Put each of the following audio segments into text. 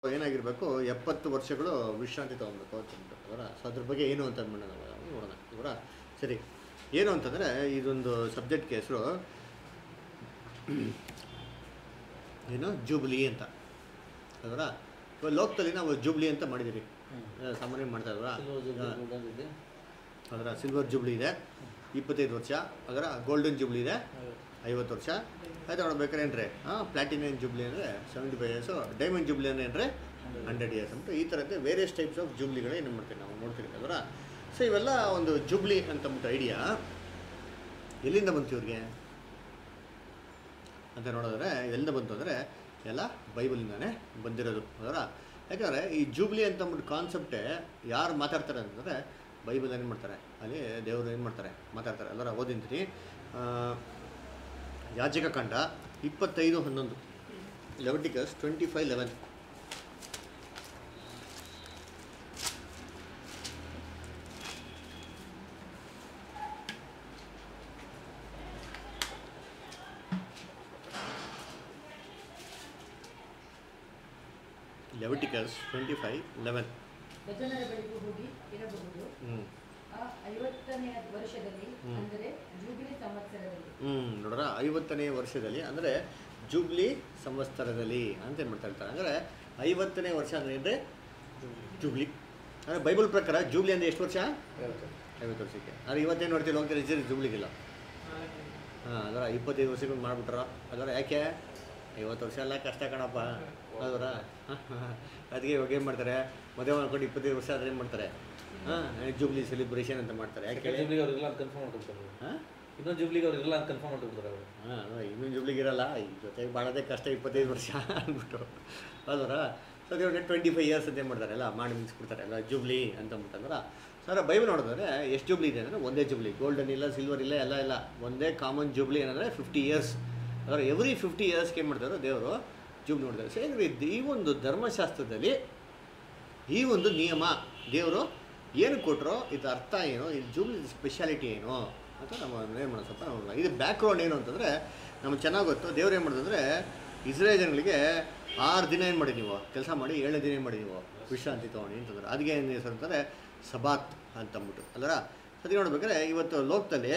ಏನಾಗಿರಬೇಕು ಎಪ್ಪತ್ತು ವರ್ಷಗಳು ವಿಶ್ರಾಂತಿ ತೊಗೊಬೇಕು ಅಂತ ಅಂದ್ಬಿಟ್ಟು ಅವರ ಸೊ ಅದ್ರ ಬಗ್ಗೆ ಏನು ಅಂತ ಅಂದ್ಬಿಟ್ಟು ನಾವು ನೋಡೋಣ ಇವರ ಸರಿ ಏನು ಅಂತಂದರೆ ಇದೊಂದು ಸಬ್ಜೆಕ್ಟ್ಗೆ ಹೆಸರು ಏನು ಜೂಬ್ಲಿ ಅಂತ ಅದರ ಇವಾಗ ಲೋಕದಲ್ಲಿ ನಾವು ಜೂಬ್ಲಿ ಅಂತ ಮಾಡಿದ್ದೀರಿ ಆ, ಸಾಮಾನ್ಯ ಮಾಡ್ತಾ ಇಲ್ವಾ ಅದರ ಸಿಲ್ವರ್ ಜೂಬ್ಲಿ ಇದೆ ಇಪ್ಪತ್ತೈದು ವರ್ಷ ಅದರ ಗೋಲ್ಡನ್ ಜೂಬ್ಲಿ ಇದೆ ಐವತ್ತು ವರ್ಷ ಆಯ್ತು ನೋಡ್ಬೇಕಾರೆ ಏನ್ರಿ ಹಾಂ ಪ್ಲಾಟಿನಿಯಂ ಜೂಬ್ಲಿ ಅಂದರೆ seventy five years diamond jubilee ಅಂದರೆ ಏನ್ರಿ ಹಂಡ್ರೆಡ್ ಇಯರ್ಸ್ ಅಂತ ಈ ಥರದ್ದು ವೇರಿಯಸ್ ಟೈಪ್ಸ್ ಆಫ್ ಜೂಬ್ಲಿಗಳು ಏನು ಮಾಡ್ತೀವಿ ನಾವು ನೋಡ್ತೀವಿ ಅದರ ಸೊ ಇವೆಲ್ಲ ಒಂದು ಜೂಬ್ಲಿ ಅಂತಂದ್ಬಿಟ್ಟು ಐಡಿಯಾ ಎಲ್ಲಿಂದ ಬಂತು ಇವ್ರಿಗೆ ಅಂತ ನೋಡಿದ್ರೆ ಎಲ್ಲಿಂದ ಬಂತು ಅಂದರೆ ಎಲ್ಲ ಬೈಬಲಿಂದಾನೇ ಬಂದಿರೋದು ಅದರ ಯಾಕಂದರೆ ಈ ಜೂಬ್ಲಿ ಅಂತಂದ್ಬಿಟ್ಟು ಕಾನ್ಸೆಪ್ಟೇ ಯಾರು ಮಾತಾಡ್ತಾರೆ ಅಂತಂದರೆ ಬೈಬಲ್ ಏನು ಮಾಡ್ತಾರೆ ಅಲ್ಲಿ ದೇವರು ಏನು ಮಾಡ್ತಾರೆ ಮಾತಾಡ್ತಾರೆ ಎಲ್ಲರ ಓದಿಂತೀನಿ ಯಾಜಕ ಕಂಡ ಇಪ್ಪತ್ತೈದು ಹನ್ನೊಂದು Leviticus twenty five eleven Leviticus twenty five eleven ಯಜನರ ಬಳಿಗೂ ಹೋಗಿ ಇರಬಹುದು ಹ್ಞೂ ಆ ಐವತ್ತನೆಯ ವರ್ಷದಲ್ಲಿ ಹ್ಮ್. ಅಂದರೆ ಜೂಬಿಲಿ ಸಂವತ್ಸರದಲ್ಲಿ ಹ್ಞೂ ನೋಡ್ರ ಐವತ್ತನೇ ವರ್ಷದಲ್ಲಿ ಅಂದರೆ ಜೂಬ್ಲಿ ಸಂವತ್ಸರದಲ್ಲಿ ಅಂತ ಏನು ಮಾಡ್ತಾ ಇರ್ತಾರೆ ಅಂದರೆ ಐವತ್ತನೇ ವರ್ಷ ಅಂದರೆ ಏನ್ರಿ ಜೂಬ್ಲಿ ಅಂದರೆ ಬೈಬಲ್ ಪ್ರಕಾರ ಜೂಬ್ಲಿ ಅಂದರೆ ಎಷ್ಟು ವರ್ಷ ಐವತ್ತು ವರ್ಷಕ್ಕೆ ಆದರೆ ಇವತ್ತೇನು ನೋಡ್ತೀವಿ ಹೋಗ್ತಾರೆ ಹೆಸರು ಜೂಬ್ಲಿಗಿಲ್ಲ ಹಾಂ ಅದರ ಇಪ್ಪತ್ತೈದು ವರ್ಷಕ್ಕೆ ಮಾಡಿಬಿಟ್ರ ಅದರ ಯಾಕೆ ಐವತ್ತು ವರ್ಷ ಎಲ್ಲ ಕಷ್ಟ ಕಣಪ್ಪ ಅದರ ಅದಕ್ಕೆ ಇವಾಗ ಏನು ಮಾಡ್ತಾರೆ ಮದುವೆ ಮಾಡ್ಕೊಂಡು ಇಪ್ಪತ್ತೈದು ವರ್ಷ ಆದರೆ ಏನು ಮಾಡ್ತಾರೆ ಹಾಂ ಜೂಬ್ಲಿ ಸೆಲಿಬ್ರೇಷನ್ ಅಂತ ಮಾಡ್ತಾರೆ ಯಾಕೆ ಜುಬ್ಲಿಗೆ ಅವ್ರಿಗೆಲ್ಲ ಅಂತ ಕನ್ಫರ್ಮ್ ಮಾಡ್ಕೊತಾರೆ ಹಾಂ ಇನ್ನೊಂದು ಜುಬ್ಲಿಗೆ ಅವ್ರಿಗೆಲ್ಲ ಅಂತ ಕನ್ಫರ್ಮ್ ಮಾಡ್ಕೊತಾರೆ ಅವರು ಹಾಂ ಇನ್ನೊಂದು ಜುಬ್ಲಿಗೆ ಇರಲ್ಲ ಈ ಜೊತೆಗೆ ಬಾಳೋದೇ ಕಷ್ಟ ಇಪ್ಪತ್ತೈದು ವರ್ಷ ಅಂದ್ಬಿಟ್ಟು ಅದರ ಸೊ ಅದೇ ಟ್ವೆಂಟಿ ಫೈವ್ ಇಯರ್ಸ್ ಅಂತ ಏನು ಮಾಡ್ತಾರೆ ಎಲ್ಲ ಮಾಡಿ ಮುಗಿಸ್ಬಿಡ್ತಾರೆ ಎಲ್ಲ ಜುಬ್ಲಿ ಅಂತ ಅಂದ್ಬಿಟ್ಟಂದ್ರೆ ಸರ್ ಬೈಬಲ್ ನೋಡಿದ್ರೆ ಎಷ್ಟು ಜುಬ್ಲಿ ಇದೆ ಅಂದರೆ ಒಂದೇ ಜುಬ್ಲಿ ಗೋಲ್ಡನ್ ಇಲ್ಲ ಸಿಲ್ವರ್ ಇಲ್ಲ ಎಲ್ಲ ಇಲ್ಲ ಒಂದೇ ಕಾಮನ್ ಜುಬ್ಲಿ ಏನಂದರೆ ಫಿಫ್ಟಿ ಇಯರ್ಸ್ ಅದರ ಎವ್ರಿ ಫಿಫ್ಟಿ ಇಯರ್ಸ್ಗೆ ಏನು ಮಾಡ್ತಾರೆ ದೇವರು ಜುಬ್ಲಿ ನೋಡ್ತಾರೆ ಸೊ ಏನ್ರಿ ಈ ಒಂದು ಧರ್ಮಶಾಸ್ತ್ರದಲ್ಲಿ ಈ ಒಂದು ನಿಯಮ ದೇವರು ಏನು ಕೊಟ್ಟರೋ ಇದು ಅರ್ಥ ಏನು ಇದು ಜೂಬ್ಲಿ ಸ್ಪೆಷಾಲಿಟಿ ಏನು ಅಂತ ನಮ್ಮ ಏನು ಮಾಡೋಣ ಸ್ವಲ್ಪ ನೋಡೋಣ ಇದು ಬ್ಯಾಕ್ಗ್ರೌಂಡ್ ಏನು ಅಂತಂದರೆ ನಮ್ಗೆ ಚೆನ್ನಾಗಿ ಗೊತ್ತು ದೇವ್ರು ಏನು ಮಾಡಿದ್ರೆ ಇಸ್ರೇಲ್ ಜನಗಳಿಗೆ ಆರು ದಿನ ಏನು ಮಾಡಿ ನೀವು ಕೆಲಸ ಮಾಡಿ ಏಳನೇ ದಿನ ಏನು ಮಾಡಿ ನೀವು ವಿಶ್ರಾಂತಿ ತೊಗೊಂಡು ಅಂತಂದ್ರೆ ಅದಕ್ಕೆ ಏನು ಹೆಸರು ಅಂತಾರೆ ಸಬಾತ್ ಅಂತಂದ್ಬಿಟ್ಟು ಅಲ್ಲರ ಅದಕ್ಕೆ ನೋಡ್ಬೇಕಾದ್ರೆ ಇವತ್ತು ಲೋಕದಲ್ಲಿ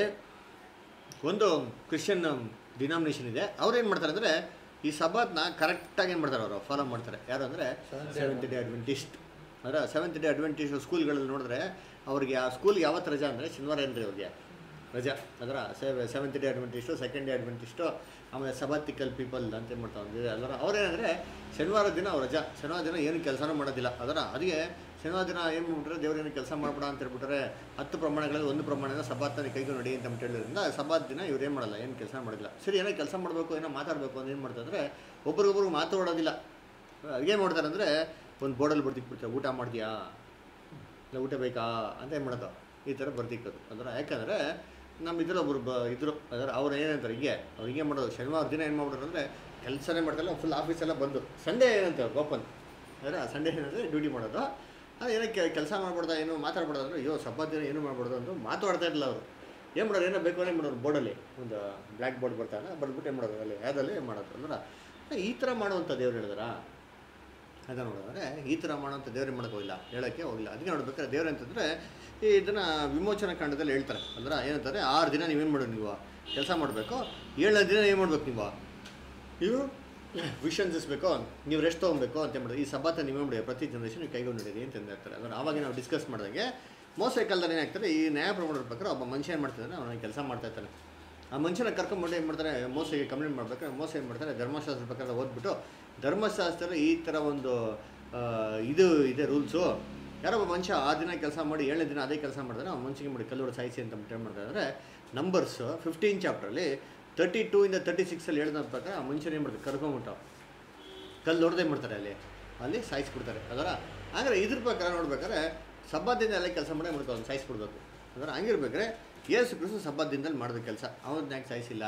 ಒಂದು ಕ್ರಿಶ್ಚಿಯನ್ ಡಿನಾಮಿನೇಷನ್ ಇದೆ ಅವ್ರು ಏನು ಮಾಡ್ತಾರೆ ಅಂದರೆ ಈ ಸಬಾತ್ನ ಕರೆಕ್ಟಾಗಿ ಏನು ಮಾಡ್ತಾರೆ ಅವರು ಫಾಲೋ ಮಾಡ್ತಾರೆ ಯಾರು ಅಂದರೆ ಸೆವೆಂತ್ ಡೇ ಅಡ್ವೆಂಟಿಸ್ಟ್ ಅಂದರೆ ಸೆವೆಂತ್ ಡೇ ಅಡ್ವೆಂಟಿಸ್ಟ್ ಸ್ಕೂಲ್ಗಳಲ್ಲಿ ನೋಡಿದ್ರೆ ಅವ್ರಿಗೆ ಆ ಸ್ಕೂಲ್ಗೆ ಯಾವತ್ತು ರಜಾ ಅಂದರೆ ಶನಿವಾರ ಏನ್ರಿ ಅವ್ರಿಗೆ ರಜಾ ಅದರ seventh day Adventist second day Adventist ಆಮೇಲೆ ಸಬಾತಿಕಲ್ ಪೀಪಲ್ ಅಂತ ಏನು ಮಾಡ್ತಾರೆ ಅದರ ಅವ್ರೇನಂದರೆ ಶನಿವಾರ ದಿನ ಅವ್ರ ರಜಾ ಶನಿವಾರ ದಿನ ಏನು ಕೆಲಸನೂ ಮಾಡೋದಿಲ್ಲ ಅದರ ಅದಕ್ಕೆ ಶನಿವಾರ ದಿನ ಏನು ಮಾಡ್ಬಿಟ್ರೆ ದೇವ್ರು ಏನು ಕೆಲಸ ಮಾಡ್ಬೇಡ ಅಂತ ಹೇಳ್ಬಿಟ್ರೆ ಹತ್ತು ಪ್ರಮಾಣಗಳಲ್ಲಿ ಒಂದು ಪ್ರಮಾಣನ ಸಬಾತನ ಕೈಗೂ ನೋಡಿ ಅಂತ ಅಂದ್ಬಿಟ್ಟು ಹೇಳಿದ್ರಿಂದ ಸಬಾತ್ ದಿನ ಇವ್ರು ಏನು ಮಾಡಲ್ಲ ಏನು ಕೆಲಸ ಮಾಡೋದಿಲ್ಲ ಸರಿ ಏನೋ ಕೆಲಸ ಮಾಡಬೇಕು ಏನೋ ಮಾತಾಡಬೇಕು ಅಂತ ಏನು ಮಾಡ್ತಾರೆ ಅಂದರೆ ಒಬ್ರಿಗೊಬ್ರು ಮಾತಾಡೋದಿಲ್ಲ ಏನು ಮಾಡ್ತಾರೆ ಅಂದರೆ ಒಂದು ಬೋರ್ಡಲ್ಲಿ ಬರ್ದಿಕ್ಬಿಡ್ತಾರೆ ಊಟ ಮಾಡ್ತೀಯಾ ಇಲ್ಲ ಊಟ ಬೇಕಾ ಅಂತ ಏನು ಮಾಡೋದು ಈ ಥರ ಬರ್ದಿಕ್ಕೋದು ಅಂದ್ರೆ ಯಾಕಂದರೆ ನಮ್ಮ ಇದ್ರಲ್ಲಿ ಒಬ್ರು ಬ ಇದ್ರು ಅದರ ಅವ್ರು ಏನಂತಾರೆ ಹಿಂಗೆ ಅವ್ರು ಹಿಂಗೆ ಮಾಡೋದು ಶನಿವಾರ ದಿನ ಏನು ಮಾಡ್ಬಿಟ್ರು ಅಂದರೆ ಕೆಲಸನೇ ಮಾಡ್ತಾರಲ್ಲ ಫುಲ್ ಆಫೀಸೆಲ್ಲ ಬಂದು ಸಂಡೇ ಏನಂತ ಓಪನ್ ಅಂದರೆ ಸಂಡೇ ಏನಂದರೆ ಡ್ಯೂಟಿ ಮಾಡೋದು ಅದು ಏನಕ್ಕೆ ಕೆಲಸ ಮಾಡ್ಬಿಡ್ದ ಏನು ಮಾತಾಡ್ಬಿಡೋದು ಅಂದರೆ ಅಯ್ಯೋ ಸಬ್ಬತ್ ದಿನ ಏನು ಮಾಡ್ಬಿಡೋದು ಅಂತ ಮಾತಾಡ್ತಾ ಇರಲಿಲ್ಲ ಅವರು ಏನು ಮಾಡೋರು ಏನೋ ಬೇಕು ಏನು ಮಾಡೋರು ಬೋರ್ಡಲ್ಲಿ ಒಂದು ಬ್ಲ್ಯಾಕ್ ಬೋರ್ಡ್ ಬರ್ತಾನೆ ಬರ್ಬಿಟ್ಟು ಏನು ಮಾಡೋದು ಅಲ್ಲಿ ಯಾವುದಲ್ಲಿ ಮಾಡೋದು ಅಂದ್ರೆ ಈ ಥರ ಮಾಡುವಂಥ ದೇವ್ರು ಹೇಳಿದಾರಾ ಅದ ನೋಡಿದ್ರೆ ಈ ಥರ ಮಾಡೋಂಥ ದೇವ್ರು ಮಾಡೋಕೆ ಹೋಗಿಲ್ಲ ಹೇಳೋಕ್ಕೆ ಹೋಗಿಲ್ಲ ಅದಕ್ಕೆ ನೋಡ್ಬೇಕಾದ್ರೆ ದೇವ್ರು ಅಂತಂದರೆ ಈ ಇದನ್ನು ವಿಮೋಚನಾ ಕಾಂಡದಲ್ಲಿ ಹೇಳ್ತಾರೆ ಅಂದ್ರೆ ಏನಂತಾರೆ ಆರು ದಿನ ನೀವೇನು ಮಾಡೋದು ನೀವು ಕೆಲಸ ಮಾಡಬೇಕು ಏಳನೇ ದಿನ ಏನು ಮಾಡ್ಬೇಕು ನೀವು ನೀವು ವಿಷನ್ಸಿಸ್ಬೇಕು ನೀವು ರೆಸ್ಟ್ ತೊಗೊಬೇಕು ಅಂತ ಮಾಡೋದು ಈ ಸಬಾತ ನೀವೇ ಮಾಡಿ ಪ್ರತಿ ಜನ್ರೇಷನ್ ನೀವು ಕೈಗೊಂಡು ನಡೀರಿ ಅಂತ ಹೇಳ್ತಾರೆ ಅಂದ್ರೆ ಆವಾಗ ನಾವು ಡಿಸ್ಕಸ್ ಮಾಡಿದಾಗೆ ಮೋಸ ಕಾಲದಲ್ಲಿ ಏನಾಗ್ತಾರೆ ಈ ನ್ಯಾಯ ಪ್ರಮಾಣದ ಪ್ರಕಾರ ಒಬ್ಬ ಮನುಷ್ಯ ಏನು ಮಾಡ್ತಿದ್ದಾನೆ ಅವನ ಕೆಲಸ ಮಾಡ್ತಾ ಇರ್ತಾನೆ ಆ ಮನುಷ್ಯನ ಕರ್ಕೊಂಡ್ಬಿಟ್ಟು ಏನು ಮಾಡ್ತಾರೆ ಮೋಸಗೆ ಕಂಪ್ಲೇಂಟ್ ಮಾಡ್ಬೇಕಾದ್ರೆ ಮೋಸ ಏನು ಮಾಡ್ತಾರೆ ಧರ್ಮಶಾಸ್ತ್ರ ಪ್ರಕಾರ ಓದ್ಬಿಟ್ಟು ಧರ್ಮಶಾಸ್ತ್ರ ಈ ಥರ ಒಂದು ಆ, ಇದು ಇದೆ ರೂಲ್ಸು ಯಾರೋ ಒಬ್ಬ ಮನುಷ್ಯ ಆ ದಿನ ಕೆಲಸ ಮಾಡಿ ಏಳನೇ ದಿನ ಅದೇ ಕೆಲಸ ಮಾಡಿದ್ರೆ ಆ ಮನುಷ್ಯಗೆ ಮಾಡಿ ಕಲ್ಲೋಡು ಸಾಯಿಸಿ ಅಂತ ಏನು ಮಾಡ್ತಾರೆ ಅಂದರೆ ನಂಬರ್ಸ್ ಫಿಫ್ಟೀನ್ ಚಾಪ್ಟ್ರಲ್ಲಿ ತರ್ಟಿ ಟೂ ಇಂದ ತರ್ಟಿ ಸಿಕ್ಸಲ್ಲಿ ಹೇಳಿದ ಪ್ರಕಾರ ಆ ಮನುಷ್ಯನ ಏನು ಮಾಡ್ತಾರೆ ಕರ್ಕೊಂಬಿಟ್ಟು ಕಲ್ಲು ಹೊಡೆದೇ ಮಾಡ್ತಾರೆ ಅಲ್ಲಿ ಅಲ್ಲಿ ಸಾಯಿಸ್ಬಿಡ್ತಾರೆ ಅದರ ಹಾಗಾದ್ರೆ ಇದ್ರ ಪ್ರಕಾರ ನೋಡ್ಬೇಕಾದ್ರೆ ಸಬ್ಬದಿಂದ ಎಲ್ಲ ಕೆಲಸ ಮಾಡೇ ಮಾಡ್ತಾರೆ ಅವ್ನು ಸಾಯಿಸ್ಬಿಡ್ಬೇಕು ಅಂದ್ರೆ ಹಂಗಿರ್ಬೇಕಾದ್ರೆ ಯೇಸು ಕ್ರಿಸ್ತು ಸಬ್ಬದಿಂದಲ್ಲಿ ಮಾಡಿದ ಕೆಲಸ ಅವನ್ನ ಯಾಕೆ ಸಾಯಿಸಿಲ್ಲ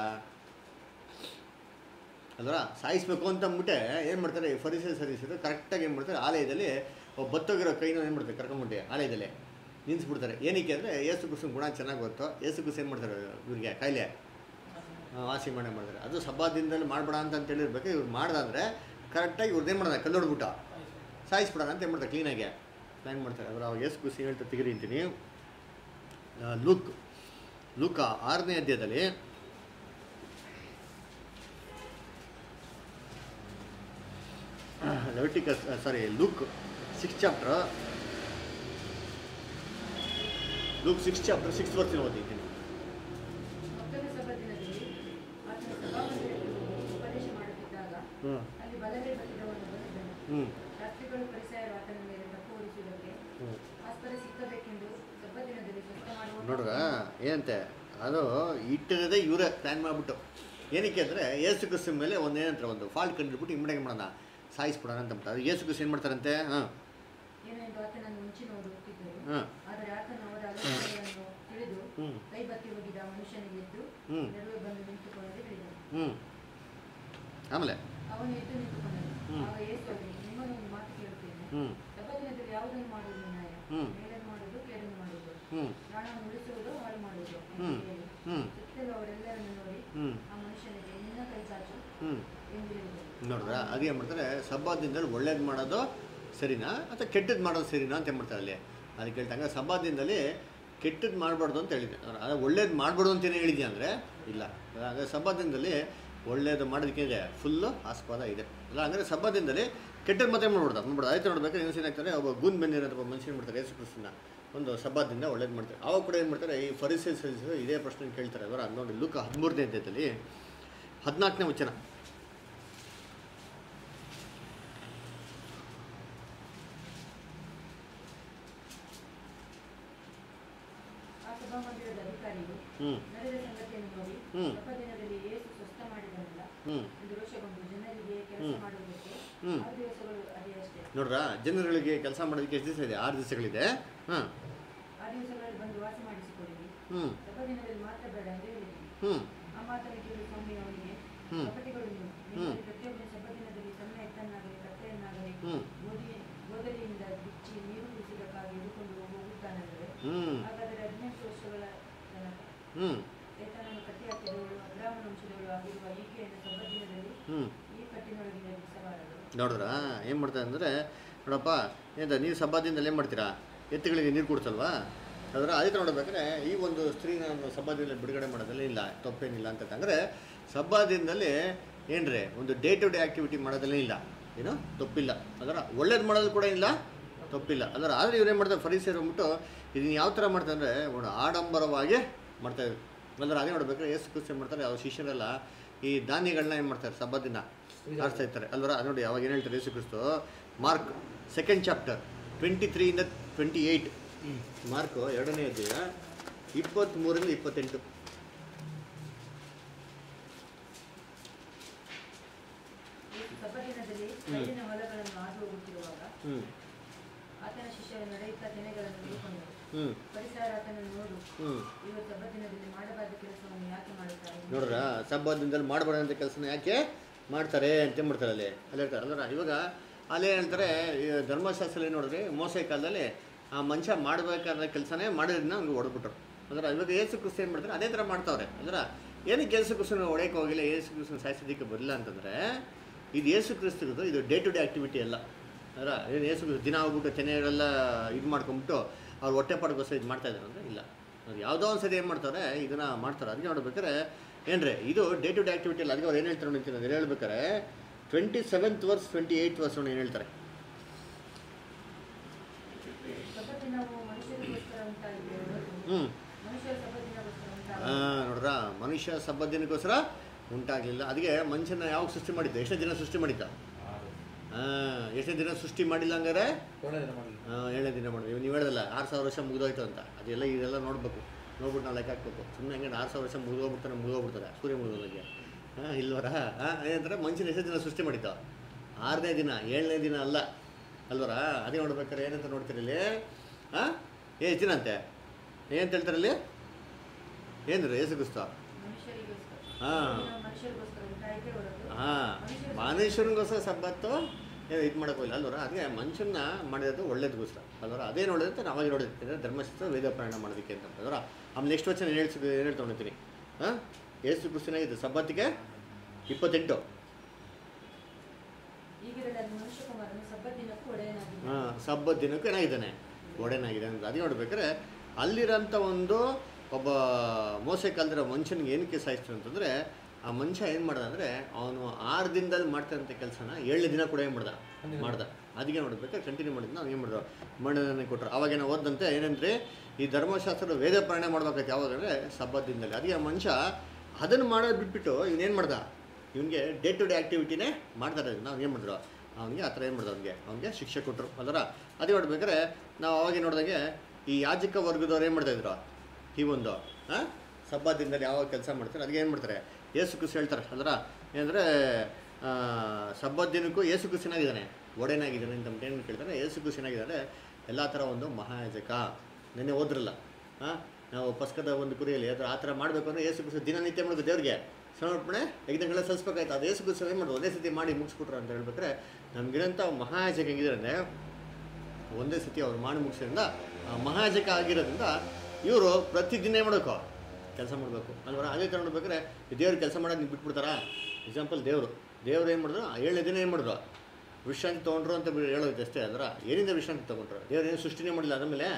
ಅಲ್ವ ಸಾಯಿಸ್ಬೇಕು ಅಂತ ಅಂದ್ಬಿಟ್ಟೆ ಏನು ಮಾಡ್ತಾರೆ ಫರಿಸೆ ಸರಿಸಿದ್ರು ಕರೆಕ್ಟಾಗಿ ಏನು ಮಾಡ್ತಾರೆ ಆಲಯದಲ್ಲಿ ಒಬ್ಬ ಬತ್ತೋಗಿರೋ ಕೈನ ಏನು ಮಾಡ್ತಾರೆ ಕರ್ಕೊಂಬಿಟ್ಟು ಆಲಯದಲ್ಲಿ ನಿಲ್ಲಿಸ್ಬಿಡ್ತಾರೆ ಏನಕ್ಕೆ ಅಂದರೆ ಏಸು ಕ್ರಿಸ್ತನ ಗುಣ ಚೆನ್ನಾಗಿ ಗೊತ್ತು ಏಸು ಕ್ರಿಸ್ತು ಏನು ಮಾಡ್ತಾರೆ ಇವ್ರಿಗೆ ಕಾಯಿಲೆ ಆ, ವಾಸಿ ಮಾಡೇ ಮಾಡ್ತಾರೆ ಅದು ಸಬ್ಬಾದಿಂದಲೇ ಮಾಡಬೇಡ ಅಂತ ಅಂತ ಹೇಳಿರ್ಬೇಕು ಇವ್ರು ಮಾಡ್ದಂದ್ರೆ ಕರೆಕ್ಟಾಗಿ ಇವ್ರದ್ದೇನು ಮಾಡೋದ ಕಲ್ಲು ಹೊಡ್ಬಿಟ್ಟ ಸಾಯಿಸ್ಬಿಡೋಣ ಅಂತ ಏನು ಮಾಡ್ತಾರೆ ಕ್ಲೀನಾಗಿ ಪ್ಲ್ಯಾನ್ ಮಾಡ್ತಾರೆ ಅದ್ರ ಅವಾಗ ಎಷ್ಟು ಖುಷಿ ಹೇಳ್ತಾ ತೆಗಿರಿ ಅಂತೀನಿ ಆ, ಲುಕ್ ಲುಕ ಆರನೇ ಅಧ್ಯಾಯದಲ್ಲಿ Leviticus sorry Luke six chapter Luke six chapter six ವರ್ಸಿನ ಓದಿದ್ದೀನಿ ಮಕ್ಕಳ ಸಭಾದಿನದಲ್ಲಿ ಆತನ ಸಭಾಮಂದಿರಕ್ಕೆ ಹೋಗಿ ಉಪದೇಶ ಮಾಡುತ್ತಿದ್ದಾಗ ಹ್ಞೂ ಅಲ್ಲಿ ಬಲಗೈ ಬತ್ತಿದವನು ಬಂದಿದ್ದನು ಹ್ಞೂ ರಾತ್ರಿಗಳು ಪರಿಸರ ಆತನ ಮೇಲೆ ತಪ್ಪು ಹೊರಿಸುವುದಕ್ಕೆ ಹ್ಞೂ ಆಸ್ಪದ ಸಿಕ್ಕಬೇಕೆಂದು ಸಬ್ಬದಿನದಲ್ಲಿ ಸ್ವಸ್ಥ ಮಾಡುವ ನೋಡ್ರ ಏನಂತೆ ಅದು ಇಟ್ಟಿರೋದೇ ಇವರೇ ಪ್ಲ್ಯಾನ್ ಮಾಡಿಬಿಟ್ಟು ಏನಕ್ಕೆ ಅಂದರೆ ಏಸು ಕ್ರಿಸ್ತನ ಮೇಲೆ ಒಂದು ಏನಂತಾರೆ ಒಂದು ಫಾಲ್ಟ್ ಕಂಡುಬಿಟ್ಟು ಇಮ್ಮಡಿಗೆ ಮಾಡೋಣ ಸಾಯಿಸ್ಬಿಡೋಣ ಅಂತ ಬಿಟ್ಟು ಅದು ಏಸು ಕ್ರಿಸ್ತ ಏನು ಮಾಡ್ತಾರಂತೆ ಹಾಂ ಏನೆಂದು ಆತನನ್ನು ಮುಂಚೆ ನೋಡುತ್ತಿದ್ದರು ಹಾಂ ಆದರೆ ಆತನು ಅವರ ಆಲೋಚನೆಗಳನ್ನು ತಿಳಿದು ಹ್ಞೂ ಕೈ ಬತ್ತಿ ಹೋಗಿದ್ದ ಆ ಮನುಷ್ಯನಿಗೆ ಎದ್ದು ಹ್ಞೂ ನಡುವೆ ಬಂದು ನಿಂತುಕೊಳ್ಳದೆ ಹೇಳಿದನು ಹ್ಞೂ ಆಮೇಲೆ ಅವನು ಎದ್ದು ನಿಂತುಕೊಂಡನು ಹ್ಮ್. ಆಗ ಯೇಸು ಅವರಿಗೆ ನಿಮ್ಮನ್ನು ಒಂದು ಮಾತು ಕೇಳುತ್ತೇನೆ ಹ್ಞೂ ಸಬ್ಬದಿನದಲ್ಲಿ ಯಾವುದನ್ನು ಮಾಡುವುದು ನ್ಯಾಯ ಹ್ಮ್. ಮೇಲನ್ನು ಮಾಡುವುದು ಕೇಡನ್ನು ಮಾಡುವುದು ಹ್ಞೂ ಪ್ರಾಣವನ್ನು ಉಳಿಸುವುದು ಹಾಳು ಮಾಡುವುದು ಎಂದು ಹ್ಮ್. ಹೇಳಿ ಹ್ಞೂ ಸುತ್ತಲೂ ಅವರೆಲ್ಲರನ್ನು ನೋಡಿ ಹ್ಞೂ ಆ ಮನುಷ್ಯನಿಗೆ ನಿನ್ನ ಕೈ ಚಾಚು ಹ್ಞೂ ಎಂದು ಹೇಳಿದರು ನೋಡ್ರ ಅದು ಏನು ಮಾಡ್ತಾರೆ ಸಬ್ಬಾದಿಂದಲ್ಲಿ ಒಳ್ಳೇದು ಮಾಡೋದು ಸರಿನಾ ಅಥವಾ ಕೆಟ್ಟದ್ದು ಮಾಡೋದು ಸರಿನಾ ಅಂತ ಏನು ಮಾಡ್ತಾರೆ ಅಲ್ಲಿ ಅದಕ್ಕೆ ಹೇಳ್ತಂಗೆ ಸಬ್ಬಾದಿಂದಲ್ಲಿ ಕೆಟ್ಟದ್ದು ಮಾಡಬಾರ್ದು ಅಂತ ಹೇಳಿದೆ ಅದು ಒಳ್ಳೇದು ಮಾಡಬಾರ್ದು ಅಂತೇನು ಹೇಳಿದ್ಯಾ ಅಂದರೆ ಇಲ್ಲ ಹಾಗೆ ಸಬ್ಬಾದಿಂದಲ್ಲಿ ಒಳ್ಳೇದು ಮಾಡೋದಕ್ಕೆ ಇದೆ ಫುಲ್ಲು ಆಸ್ಪದ ಇದೆ ಅಲ್ಲ ಅಂದರೆ ಸಬ್ಬಾದಿಂದಲ್ಲಿ ಕೆಟ್ಟದ್ದು ಮಾತ್ರ ಮಾಡ್ಬಿಡ್ತಾರೆ ಮಾಡ್ಬಿಡೋದು ಆಯ್ತು ನೋಡ್ಬೇಕಾದ್ರೆ ಏನು ಏನಾಗ್ತಾರೆ ಒಬ್ಬ ಗುಂದ್ ಬಂದಿರೋದು ಒಬ್ಬ ಮನುಷ್ಯನ ಮಾಡ್ತಾರೆ ಯೇಸು ಕ್ರಿಸ್ತನ ಒಂದು ಸಬ್ಬಾದಿಂದ ಒಳ್ಳೇದು ಮಾಡ್ತಾರೆ ಅವಾಗ ಕೂಡ ಏನು ಮಾಡ್ತಾರೆ ಈ ಫರಿಸೇಸ್ ಇದೇ ಪ್ರಶ್ನೆ ಕೇಳ್ತಾರೆ ಅವರ ನೋಡಿ ಲುಕ್ ಹದಿಮೂರನೇ ಅಧ್ಯಾಯದಲ್ಲಿ ಹದಿನಾಲ್ಕನೇ ವಚನ ಆ ಸಭಾಮಂದಿರದ ಅಧಿಕಾರಿಯು ಹ್ಞೂ ನಡೆದ ಸಂಗತಿಯನ್ನು ನೋಡಿ ಹ್ಮ್. ಸಬ್ಬದಿನದಲ್ಲಿ ಯೇಸು ಸ್ವಸ್ಥ ಮಾಡಿದನಲ್ಲ ಹ್ಞೂ ಎಂದು ರೋಷಗೊಂಡು ಜನರಿಗೆ ಕೆಲಸ ಹ್ಮ್. ಮಾಡುವುದಕ್ಕೆ ಹ್ಮ್. ಆರು ದಿವಸಗಳು ಅದೇ ಅಷ್ಟೇ ನೋಡ್ರಾ ಜನರುಗಳಿಗೆ ಕೆಲಸ ಮಾಡೋದಕ್ಕೆ ಎಷ್ಟು ದಿವಸ ಇದೆ ಆರು ದಿವಸಗಳಿದೆ ಹಾಂ ಆ ದಿವಸಗಳಲ್ಲಿ ಬಂದು ವಾಸ ಮಾಡಿಸಿಕೊಳ್ಳಿರಿ ಹ್ಞೂ ಸಬ್ಬದಿನದಲ್ಲಿ ಮಾತ್ರ ಬೇಡ ಎಂದು ಹೇಳಿದನು ಹ್ಞೂ ಆ ಮಾತನ್ನು ಕೇಳಿ ಸ್ವಾಮಿ ಅವನಿಗೆ ಹ್ಮ್. ಕಪಟಿಗಳು ನೀವು ನಿಮ್ಮಲ್ಲಿ ಪ್ರತಿಯೊಬ್ಬನು ಸಬ್ಬದಿನದಲ್ಲಿ ಸಣ್ಣ ಎತ್ತನ್ನಾಗಲಿ ಕತ್ತೆಯನ್ನಾಗಲಿ ಹ್ಞೂ ಗೋಧಿ ಗೋದಲಿಯಿಂದ ಬಿಚ್ಚಿ ನೀರು ಕುಡಿಸುವುದಕ್ಕಾಗಿ ಹಿಡಿಕೊಂಡು ಹೋಗುತ್ತಾನೆಂದರೆ ಹ್ಞೂ ಹಾಗಾದರೆ ಹದಿನೆಂಟು ವರ್ಷಗಳ ತನಕ ಹ್ಞೂ ಏತನನ್ನು ಕಟ್ಟಿ ಹಾಕಿದವಳು ಅಬ್ರಾಹ್ಮಣ ವಂಶದವಳು ಆಗಿರುವ ಈಕೆಯನ್ನು ಸಬ್ಬದಿನದಲ್ಲಿ ಹ್ಞೂ ಈ ಕಟ್ಟಿನೊಳಗಿಂದ ಬಿಡಿಸಬಾರದು ನೋಡಿದ್ರಾ ಏನು ಮಾಡ್ತಾರೆ ಅಂದರೆ ನೋಡಪ್ಪ ಏನಂತ ನೀವು ಸಬ್ಬಾದಿಂದಲ್ಲಿ ಏನು ಮಾಡ್ತೀರಾ ಎತ್ತುಗಳಿಗೆ ನೀರು ಕುಡಿಸಲ್ವಾ ಅದರ ಅದಕ್ಕೆ ನೋಡಬೇಕಾದ್ರೆ ಈ ಒಂದು ಸ್ತ್ರೀನ ಸಬ್ಬಾದಿಂದಲ್ಲಿ ಬಿಡುಗಡೆ ಮಾಡೋದ್ರಲ್ಲಿ ಇಲ್ಲ ತಪ್ಪೇನಿಲ್ಲ ಅಂತ ಅಂದರೆ ಸಬ್ಬಾದಿಂದಲ್ಲಿ ಏನ್ರಿ ಒಂದು ಡೇ ಟು ಡೇ ಆ್ಯಕ್ಟಿವಿಟಿ ಮಾಡೋದ್ರಲ್ಲೇ ಇಲ್ಲ ಏನು ತಪ್ಪಿಲ್ಲ ಅದರ ಒಳ್ಳೇದು ಮಾಡೋದು ಕೂಡ ಇಲ್ಲ ತಪ್ಪಿಲ್ಲ ಅದರ ಆದರೆ ಇವ್ರು ಏನು ಮಾಡ್ತಾರೆ ಫರೀಸರು ಅಂದ್ಬಿಟ್ಟು ಇದನ್ನು ಯಾವ ಥರ ಮಾಡ್ತಾರೆ ಅಂದರೆ ಒಂದು ಆಡಂಬರವಾಗಿ ಮಾಡ್ತಾಯಿದ್ರು ಅಂದ್ರೆ ಅದೇ ನೋಡ್ಬೇಕಾದ್ರೆ ಏಸು ಕ್ರಿಸ್ತ ಏನು ಮಾಡ್ತಾರೆ ಅವ್ರ ಶಿಷ್ಯರೆಲ್ಲ ಈ ಧಾನ್ಯಗಳನ್ನ ಏನು ಮಾಡ್ತಾರೆ ಸಬ್ಬದಿನ ಆರಿಸ್ತಾ ಇರ್ತಾರೆ ಅಲ್ವರ ಅದು ನೋಡಿ ಅವಾಗ ಏನು ಹೇಳ್ತಾರೆ ಯೇಸು ಕ್ರಿಸ್ತು ಮಾರ್ಕ್ ಸೆಕೆಂಡ್ ಚಾಪ್ಟರ್ ಟ್ವೆಂಟಿ ತ್ರೀಯಿಂದ ಟ್ವೆಂಟಿ ಏಯ್ಟ್ ಮಾರ್ಕು ಎರಡನೇ ಅಧ್ಯಾಯ ಇಪ್ಪತ್ತ್ಮೂರಿಂದ ಇಪ್ಪತ್ತೆಂಟು ಯೇಸು ಸಬ್ಬದಿನದಲ್ಲಿ ಕೈಲಿನ ಹೊಲಗಳನ್ನು ಹಾದು ಹೋಗುತ್ತಿರುವಾಗ ಹ್ಞೂ ಆತನ ಶಿಷ್ಯರು ನಡೆಯುತ್ತಾ ತೆನೆಗಳನ್ನು ತೆಗೆದುಕೊಂಡರು ಹ್ಞೂ ಪರಿಸರ ಆತನನ್ನು ನೋಡು ಹ್ಞೂ ಇವರು ಸಬ್ಬದಿನದಲ್ಲಿ ಮಾಡಬಾರದ ಕೆಲಸವನ್ನು ಯಾಕೆ ಮಾಡುತ್ತಾರೆ ನೋಡ್ರ ಸಬ್ಬಾದಿಂದಲ್ಲಿ ಮಾಡಬಾರ್ದಂಥ ಕೆಲಸನ ಯಾಕೆ ಮಾಡ್ತಾರೆ ಅಂತ ಮಾಡ್ತಾರೆ ಅಲ್ಲಿ ಅಲ್ಲಿ ಹೇಳ್ತಾರೆ ಅಲ್ಲರ ಇವಾಗ ಅಲ್ಲೇ ಹೇಳ್ತಾರೆ ಈ ಧರ್ಮಶಾಸ್ತ್ರದಲ್ಲಿ ನೋಡಿದ್ರೆ ಮೋಸ ಕಾಲದಲ್ಲಿ ಆ ಮನುಷ್ಯ ಮಾಡಬೇಕಾದ ಕೆಲಸನೇ ಮಾಡಿದ್ರನ್ನ ಅವ್ನಿಗೆ ಹೊಡೆದ್ಬಿಟ್ರು ಅಂದ್ರೆ ಇವಾಗ ಏಸು ಕ್ರಿಸ್ತ ಏನು ಮಾಡ್ತಾರೆ ಅದೇ ಥರ ಮಾಡ್ತಾವ್ರೆ ಅಂದ್ರೆ ಏನಕ್ಕೆ ಏಸು ಕ್ರಿಸ್ತನ ಹೊಡೆಯಕ್ಕೆ ಹೋಗಿಲ್ಲ ಏಸು ಕ್ರಿಸ್ತನ ಸಾಯಿಸೋದಕ್ಕೆ ಬರಲಿಲ್ಲ ಅಂತಂದರೆ ಇದು ಏಸು ಕ್ರಿಸ್ತದ್ದು ಇದು ಡೇ ಟು ಡೇ ಆ್ಯಕ್ಟಿವಿಟಿ ಅಲ್ಲ ಅದರ ಏನು ಏಸು ಕ್ರಿಸ್ತ ದಿನ ಹೋಗ್ಬಿಟ್ಟು ತೆನೆಗಳೆಲ್ಲ ಇದು ಮಾಡ್ಕೊಂಬಿಟ್ಟು ಅವ್ರು ಹೊಟ್ಟೆ ಪಾಡ್ಗೋಸ್ಕರ ಇದು ಮಾಡ್ತಾ ಇದ್ದಾರೆ ಅಂದರೆ ಇಲ್ಲ ಅವ್ರು ಯಾವುದೋ ಒಂದು ಸರಿ ಏನು ಮಾಡ್ತಾರೆ ಇದನ್ನು ಮಾಡ್ತಾರೆ ಅದಕ್ಕೆ ನೋಡ್ಬೇಕಾದ್ರೆ ಏನ್ರಿ ಇದು ಡೇ ಟು ಡೇ ಆ್ಯಕ್ಟಿವಿಟಿ ಅಲ್ಲ ಅದಕ್ಕೆ ಅವ್ರು ಏನು ಹೇಳ್ತಾರೆ ನೋಡ್ತೀನಿ ಅದು ಹೇಳ್ಬೇಕಾರೆ twenty seventh verse twenty eight verse ಏನು ಹೇಳ್ತಾರೆ ಸಬ್ಬದಿನವು ಮನುಷ್ಯರಿಗೋಸ್ಕರ ಉಂಟಾಗಿದೆ ಹೊರತು ಹ್ಞೂ ಮನುಷ್ಯರ ಸಬ್ಬದಿನಗೋಸ್ಕರ ಉಂಟಾಗಿದೆ ಹಾಂ ನೋಡ್ರ ಮನುಷ್ಯ ಸಬ್ಬದಿನಕ್ಕೋಸ್ಕರ ಉಂಟಾಗಲಿಲ್ಲ ಅದಕ್ಕೆ ಮನುಷ್ಯನ ಯಾವಾಗ ಸೃಷ್ಟಿ ಮಾಡಿದ್ದ ಎಷ್ಟನೇ ದಿನ ಸೃಷ್ಟಿ ಮಾಡಿದ್ದ ಹಾಂ ಎಷ್ಟನೇ ದಿನ ಸೃಷ್ಟಿ ಮಾಡಿಲ್ಲ ಹಂಗಾರೆ ಏಳನೇ ದಿನ ಮಾಡಲಿ ಹಾಂ ಏಳನೇ ದಿನ ಮಾಡಿದ್ವಿ ನೀವು ಹೇಳಿದಲ್ಲ ಆರು ಸಾವಿರ ವರ್ಷ ಮುಗಿದೋಯ್ತು ಅಂತ ಅದೆಲ್ಲ ಇದೆಲ್ಲ ನೋಡಬೇಕು ನೋಡ್ಬಿಟ್ಟು ನಾವು ಲೆಕ್ಕ ಹಾಕ್ಬೇಕು ಸುಮ್ಮನೆ ಹಂಗೆ ಆರು ಸಾವಿರ ವರ್ಷ ಮುಗಿದೋಗ್ಬಿಡ್ತಾನೆ ಮುಗಿದೋಗ್ಬಿಡ್ತಾರೆ ಸೂರ್ಯ ಮುಗಿದೋದಾಗೆ ಹಾಂ ಇಲ್ವರ ಹಾಂ ಏನಂತಾರೆ ಮನುಷ್ಯನ ಎಷ್ಟೇ ದಿನ ಸೃಷ್ಟಿ ಮಾಡಿದ್ದ ಆರನೇ ದಿನ ಏಳನೇ ದಿನ ಅಲ್ಲ ಅಲ್ವರ ಅದೇ ನೋಡ್ಬೇಕಾರೆ ಏನಂತ ನೋಡ್ತೀರಿ ಇಲ್ಲಿ ಹಾಂ ಎಷ್ಟು ದಿನ ಅಂತೆ ಏನಂತ ಹೇಳ್ತಾರೆ ಇಲ್ಲಿ ಏನು ಏಸು ಕ್ರಿಸ್ತ ಮನುಷ್ಯರಿಗೋಸ್ಕರ ಹಾ. ಸಬ್ಬದಿನವು ಮನುಷ್ಯರಿಗೋಸ್ಕರ ಉಂಟಾಯಿತೇ ಹೊರತು ಹಾಂ ಮನುಷ್ಯನಿಗೋಸ್ಕರ ಸಬ್ಬತ್ತು ಏನು ಇದು ಮಾಡೋಕ್ಕಿಲ್ಲ ಅಲ್ವರ ಅದಕ್ಕೆ ಮನುಷ್ಯನ ಮಾಡಿರೋದು ಒಳ್ಳೇದಕ್ಕೋಸ್ಕರ ಅಲ್ವರ ಅದೇ ನೋಡಿದ್ರೆ ನಾವಾಗ ನೋಡಿರ್ತೀನಿ ಧರ್ಮಶಾಸ್ತ್ರ ವೇದ ಪ್ರಯಾಣ ಮಾಡೋದಕ್ಕೆ ಅಂತ ಅಲ್ವರ ಆಮೇಲೆ ನೆಕ್ಸ್ಟ್ ವಚನ ಏನು ಹೇಳ್ಸಿ ಏನು ಹೇಳ್ತಾ ಹೊಣಿತೀನಿ ಹಾಂ ಏಸು ಕ್ರಿಸ್ತನಾಗಿದೆ ಸಬ್ಬತ್ತಿಗೆ ಇಪ್ಪತ್ತೆಂಟು ಈಗಿರಲಾಗಿ ಮನುಷ್ಯಕುಮಾರನು ಸಬ್ಬದಿನಕ್ಕೂ ಒಡೆಯನಾಗಿದ್ದಾನೆ ಸಬ್ಬತ್ ದಿನಕ್ಕೂ ಏನಾಗಿದ್ದಾನೆ ಒಡೆನಾಗಿದ್ದಾನೆ ಅಂತ ಅದು ನೋಡ್ಬೇಕಾದ್ರೆ ಅಲ್ಲಿರೋಂಥ ಒಂದು ಒಬ್ಬ ಮೋಸೆ ಕಲ್ದಿರೋ ಮನುಷ್ಯನಿಗೆ ಏನಕ್ಕೆ ಸಾಯಿಸ್ತಾರೆ ಅಂತಂದರೆ ಆ ಮನುಷ್ಯ ಏನು ಮಾಡ್ದ ಅಂದರೆ ಅವನು ಆರು ದಿನದಲ್ಲಿ ಮಾಡ್ತಾರಂಥ ಕೆಲಸನ ಏಳನೇ ದಿನ ಕೂಡ ಏನು ಮಾಡ್ದ ಮಾಡ್ದ ಅದಕ್ಕೆ ನೋಡ್ಬೇಕಾದ್ರೆ ಕಂಟಿನ್ಯೂ ಮಾಡಿದ್ನ ಅವ್ನು ಏನು ಮಾಡಿದ್ರು ಮಣ್ಣನ್ನು ಕೊಟ್ಟರು ಅವಾಗ ನಾವು ಓದಂತೆ ಏನಂದ್ರೆ ಈ ಧರ್ಮಶಾಸ್ತ್ರದ ವೇದ ಪಾಲನೆ ಮಾಡ್ಬೇಕಾಯ್ತು ಯಾವಾಗ ಅಂದರೆ ಸಬ್ಬತ್ ದಿನದಲ್ಲಿ ಅದಕ್ಕೆ ಆ ಮನುಷ್ಯ ಅದನ್ನು ಮಾಡೋದು ಬಿಟ್ಬಿಟ್ಟು ಇವನೇನು ಮಾಡ್ದ ಇವನಿಗೆ ಡೇ ಟು ಡೇ ಆ್ಯಕ್ಟಿವಿಟಿನೇ ಮಾಡ್ತಾರೆ ನಾವು ಏನು ಮಾಡಿದ್ರು ಅವನಿಗೆ ಆ ಥರ ಏನು ಮಾಡಿದ್ರು ಅವನಿಗೆ ಅವನಿಗೆ ಶಿಕ್ಷೆ ಕೊಟ್ಟರು ಅದರ ಅದೇ ನೋಡ್ಬೇಕಾದ್ರೆ ನಾವು ಅವಾಗ ನೋಡಿದಾಗೆ ಈ ಯಾಜಕ ವರ್ಗದವ್ರು ಏನು ಮಾಡ್ತಾಯಿದ್ರು ಈ ಒಂದು ಹಾಂ ಸಬ್ಬಾದಿಂದಲ್ಲಿ ಯಾವ ಕೆಲಸ ಮಾಡ್ತಾರೆ ಅದಕ್ಕೆ ಏನು ಮಾಡ್ತಾರೆ ಏಸು ಕುಸ್ ಹೇಳ್ತಾರೆ ಅದರ ಏನಂದರೆ ಸಬ್ಬತ್ ದಿನಕ್ಕೂ ಏಸು ಕುಸಿನಾಗಿದ್ದಾನೆ ಒಡೆನಾಗಿದ್ದಾನೆ ಅಂತ ಏನು ಕೇಳ್ತಾರೆ ಏಸು ಕುಸಿನಾಗಿದ್ದಾರೆ ಎಲ್ಲ ಥರ ಒಂದು ಮಹಾಯಾಜಕ ನೆನ್ನೆ ಓದ್ರಲ್ಲ ಹಾಂ ನಾವು ಪಸ್ಕದ ಒಂದು ಕುರಿಯಲ್ಲಿ ಅದ್ರ ಆ ಥರ ಮಾಡಬೇಕು ಅಂದರೆ ಏಸು ಕುಸ ದಿನನಿತ್ಯ ಮಾಡೋದು ದೇವ್ರಿಗೆ ಸಮರ್ಪಣೆ ಯಜ್ಞಗಳ ಸಲ್ಲಿಸ್ಬೇಕಾಯ್ತು ಅದು ಏಸು ಕುಸ ಏನು ಮಾಡೋದು ಒಂದೇ ಸತಿ ಮಾಡಿ ಮುಗಿಸ್ಬಿಟ್ರು ಅಂತ ಹೇಳ್ಬೇಕಾದ್ರೆ ನಮಗಿರೋಂಥ ಮಹಾಯಾಜಕ ಹೆಂಗಿದ್ದಾರೆ ಅಂದರೆ ಒಂದೇ ಸತಿ ಅವ್ರು ಮಾಡಿ ಮುಗಿಸೋದ್ರಿಂದ ಆ ಮಹಾಜಕ ಆಗಿರೋದ್ರಿಂದ ಇವರು ಪ್ರತಿದಿನ ಏನು ಮಾಡಬೇಕು ಕೆಲಸ ಮಾಡಬೇಕು ಅಲ್ವರ ಅದೇ ಥರ ನೋಡ್ಬೇಕಾದ್ರೆ ದೇವ್ರು ಕೆಲಸ ಮಾಡೋದು ನೀವು ಬಿಟ್ಬಿಡ್ತಾರಾ ಎಕ್ಸಾಂಪಲ್ ದೇವರು ದೇವ್ರು ಏನು ಮಾಡಿದ್ರು ಆ ಏಳನೇ ದಿನ ಏನು ಮಾಡಿದ್ರು ವಿಶ್ರಾಂತಿ ತೊಗೊಂಡ್ರು ಅಂತ ಬಿ- ಹೇಳೋದು ಅಷ್ಟೇ ಅದರ ಏನಿಂದ ವಿಶ್ರಾಂತಿ ತೊಗೊಂಡ್ರು ದೇವ್ರು ಏನು ಸೃಷ್ಟಿನೇ ಮಾಡಿಲ್ಲ ಅದಾದಮೇಲೆ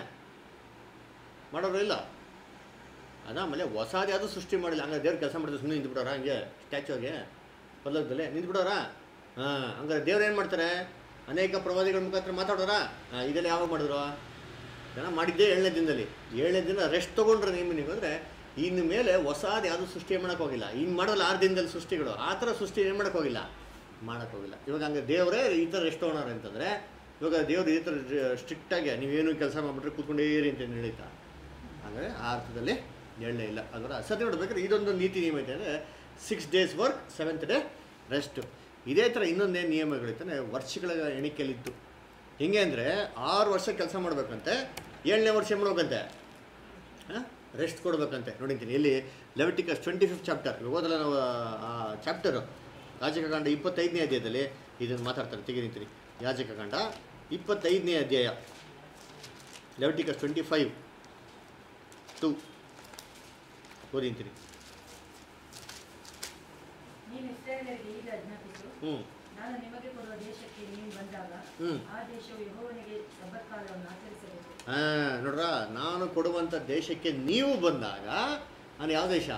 ಮಾಡೋರು ಇಲ್ಲ ಅದಾದಮೇಲೆ ಹೊಸಾದು ಯಾವುದು ಸೃಷ್ಟಿ ಮಾಡಿಲ್ಲ ಹಂಗಾರೆ ದೇವ್ರು ಕೆಲಸ ಮಾಡಿದ್ರೆ ಸುಮ್ಮನೆ ನಿಂತ್ಬಿಡೋರ ಹಂಗೆ ಸ್ಟ್ಯಾಚುಗೆ ಪಲ್ಲವದಲ್ಲಿ ನಿಂತ್ಬಿಡೋರಾ ಹಾಂ ಹಂಗಾರೆ ದೇವ್ರು ಏನು ಮಾಡ್ತಾರೆ ಅನೇಕ ಪ್ರವಾದಿಗಳ ಮುಖಾಂತರ ಮಾತಾಡೋರಾ ಹಾಂ ಇದೆಲ್ಲ ಯಾವಾಗ ಮಾಡಿದ್ರು ಜನ ಮಾಡಿದ್ದೇ ಏಳನೇ ದಿನದಲ್ಲಿ ಏಳನೇ ದಿನ ರೆಸ್ಟ್ ತೊಗೊಂಡ್ರೆ ನೀವು ನೀವು ಅಂದರೆ ಇನ್ನು ಮೇಲೆ ಹೊಸಾದು ಯಾವುದು ಸೃಷ್ಟಿ ಮಾಡೋಕೆ ಹೋಗಿಲ್ಲ ಇನ್ನು ಮಾಡೋಲ್ಲ ಆರು ದಿನದಲ್ಲಿ ಸೃಷ್ಟಿಗಳು ಆ ಥರ ಸೃಷ್ಟಿ ಏನು ಮಾಡೋಕೆ ಹೋಗಿಲ್ಲ ಮಾಡೋಕೆ ಹೋಗಿಲ್ಲ ಇವಾಗ ಹಂಗೆ ದೇವರೇ ಈ ಥರ ರೆಸ್ಟ್ ತೊಗೊಳೋರು ಅಂತಂದರೆ ಇವಾಗ ದೇವರು ಈ ಥರ ಸ್ಟ್ರಿಕ್ಟಾಗಿ ನೀವೇನು ಕೆಲಸ ಮಾಡಿಬಿಟ್ರೆ ಕೂತ್ಕೊಂಡೇ ಇರಿ ಅಂತ ನಡೀತಾ ಅಂದರೆ ಆ ಅರ್ಥದಲ್ಲಿ ಹೇಳಲೇ ಇಲ್ಲ ಅದರ ಸದ್ಯ ನೋಡ್ಬೇಕಾದ್ರೆ ಇದೊಂದು ನೀತಿ ನಿಯಮ ಐತೆ ಅಂದರೆ six days work seventh day rest ಇದೇ ಥರ ಇನ್ನೊಂದೇನು ನಿಯಮಗಳಿತ್ತಾನೆ ವರ್ಷಗಳ ಎಣಿಕೆಯಲ್ಲಿತ್ತು ಹೆಂಗೆ ಅಂದರೆ ಆರು ವರ್ಷ ಕೆಲಸ ಮಾಡಬೇಕಂತೆ ಏಳನೇ ವರ್ಷ ಏನು ಮಾಡ್ಬೇಕಂತೆ ರೆಸ್ಟ್ ಕೊಡ್ಬೇಕಂತೆ ನೋಡಿದ್ದೀನಿ ಇಲ್ಲಿ ಲೆವೆಟಿಕಸ್ ಟ್ವೆಂಟಿ ಫಿಫ್ತ್ ಚಾಪ್ಟರ್ ಓದಲ್ಲ ನಾವು ಆ ಚಾಪ್ಟರು ಯಾಜಕಕಾಂಡ ಇಪ್ಪತ್ತೈದನೇ ಅಧ್ಯಾಯದಲ್ಲಿ ಇದನ್ನು ಮಾತಾಡ್ತಾರೆ ತೆಗೆದಿರ್ತೀನಿ ಯಾಜಕಕಾಂಡ ಇಪ್ಪತ್ತೈದನೇ ಅಧ್ಯಾಯ ಲೆವೆಟಿಕಸ್ ಟ್ವೆಂಟಿ ಫೈವ್ ಟು ಓದಿಂತೀನಿ ನೀನು ಇಸ್ರಾಯೇಲರಿಗೆ ಈಗ ಆಜ್ಞಾಪಿಸು ಹ್ಞೂ ನಾನು ನಿಮಗೆ ಕೊಡುವ ದೇಶಕ್ಕೆ ನೀವು ಬಂದಾಗ ಹ್ಮ್. ಆ ದೇಶವು ಯೆಹೋವನಿಗೆ ಸಬ್ಬತ್ ಕಾಲವನ್ನು ಆಚರಿಸಬೇಕು ಹಾಂ ನೋಡ್ರ ನಾನು ಕೊಡುವಂಥ ದೇಶಕ್ಕೆ ನೀವು ಬಂದಾಗ ನಾನು ಯಾವ ದೇಶ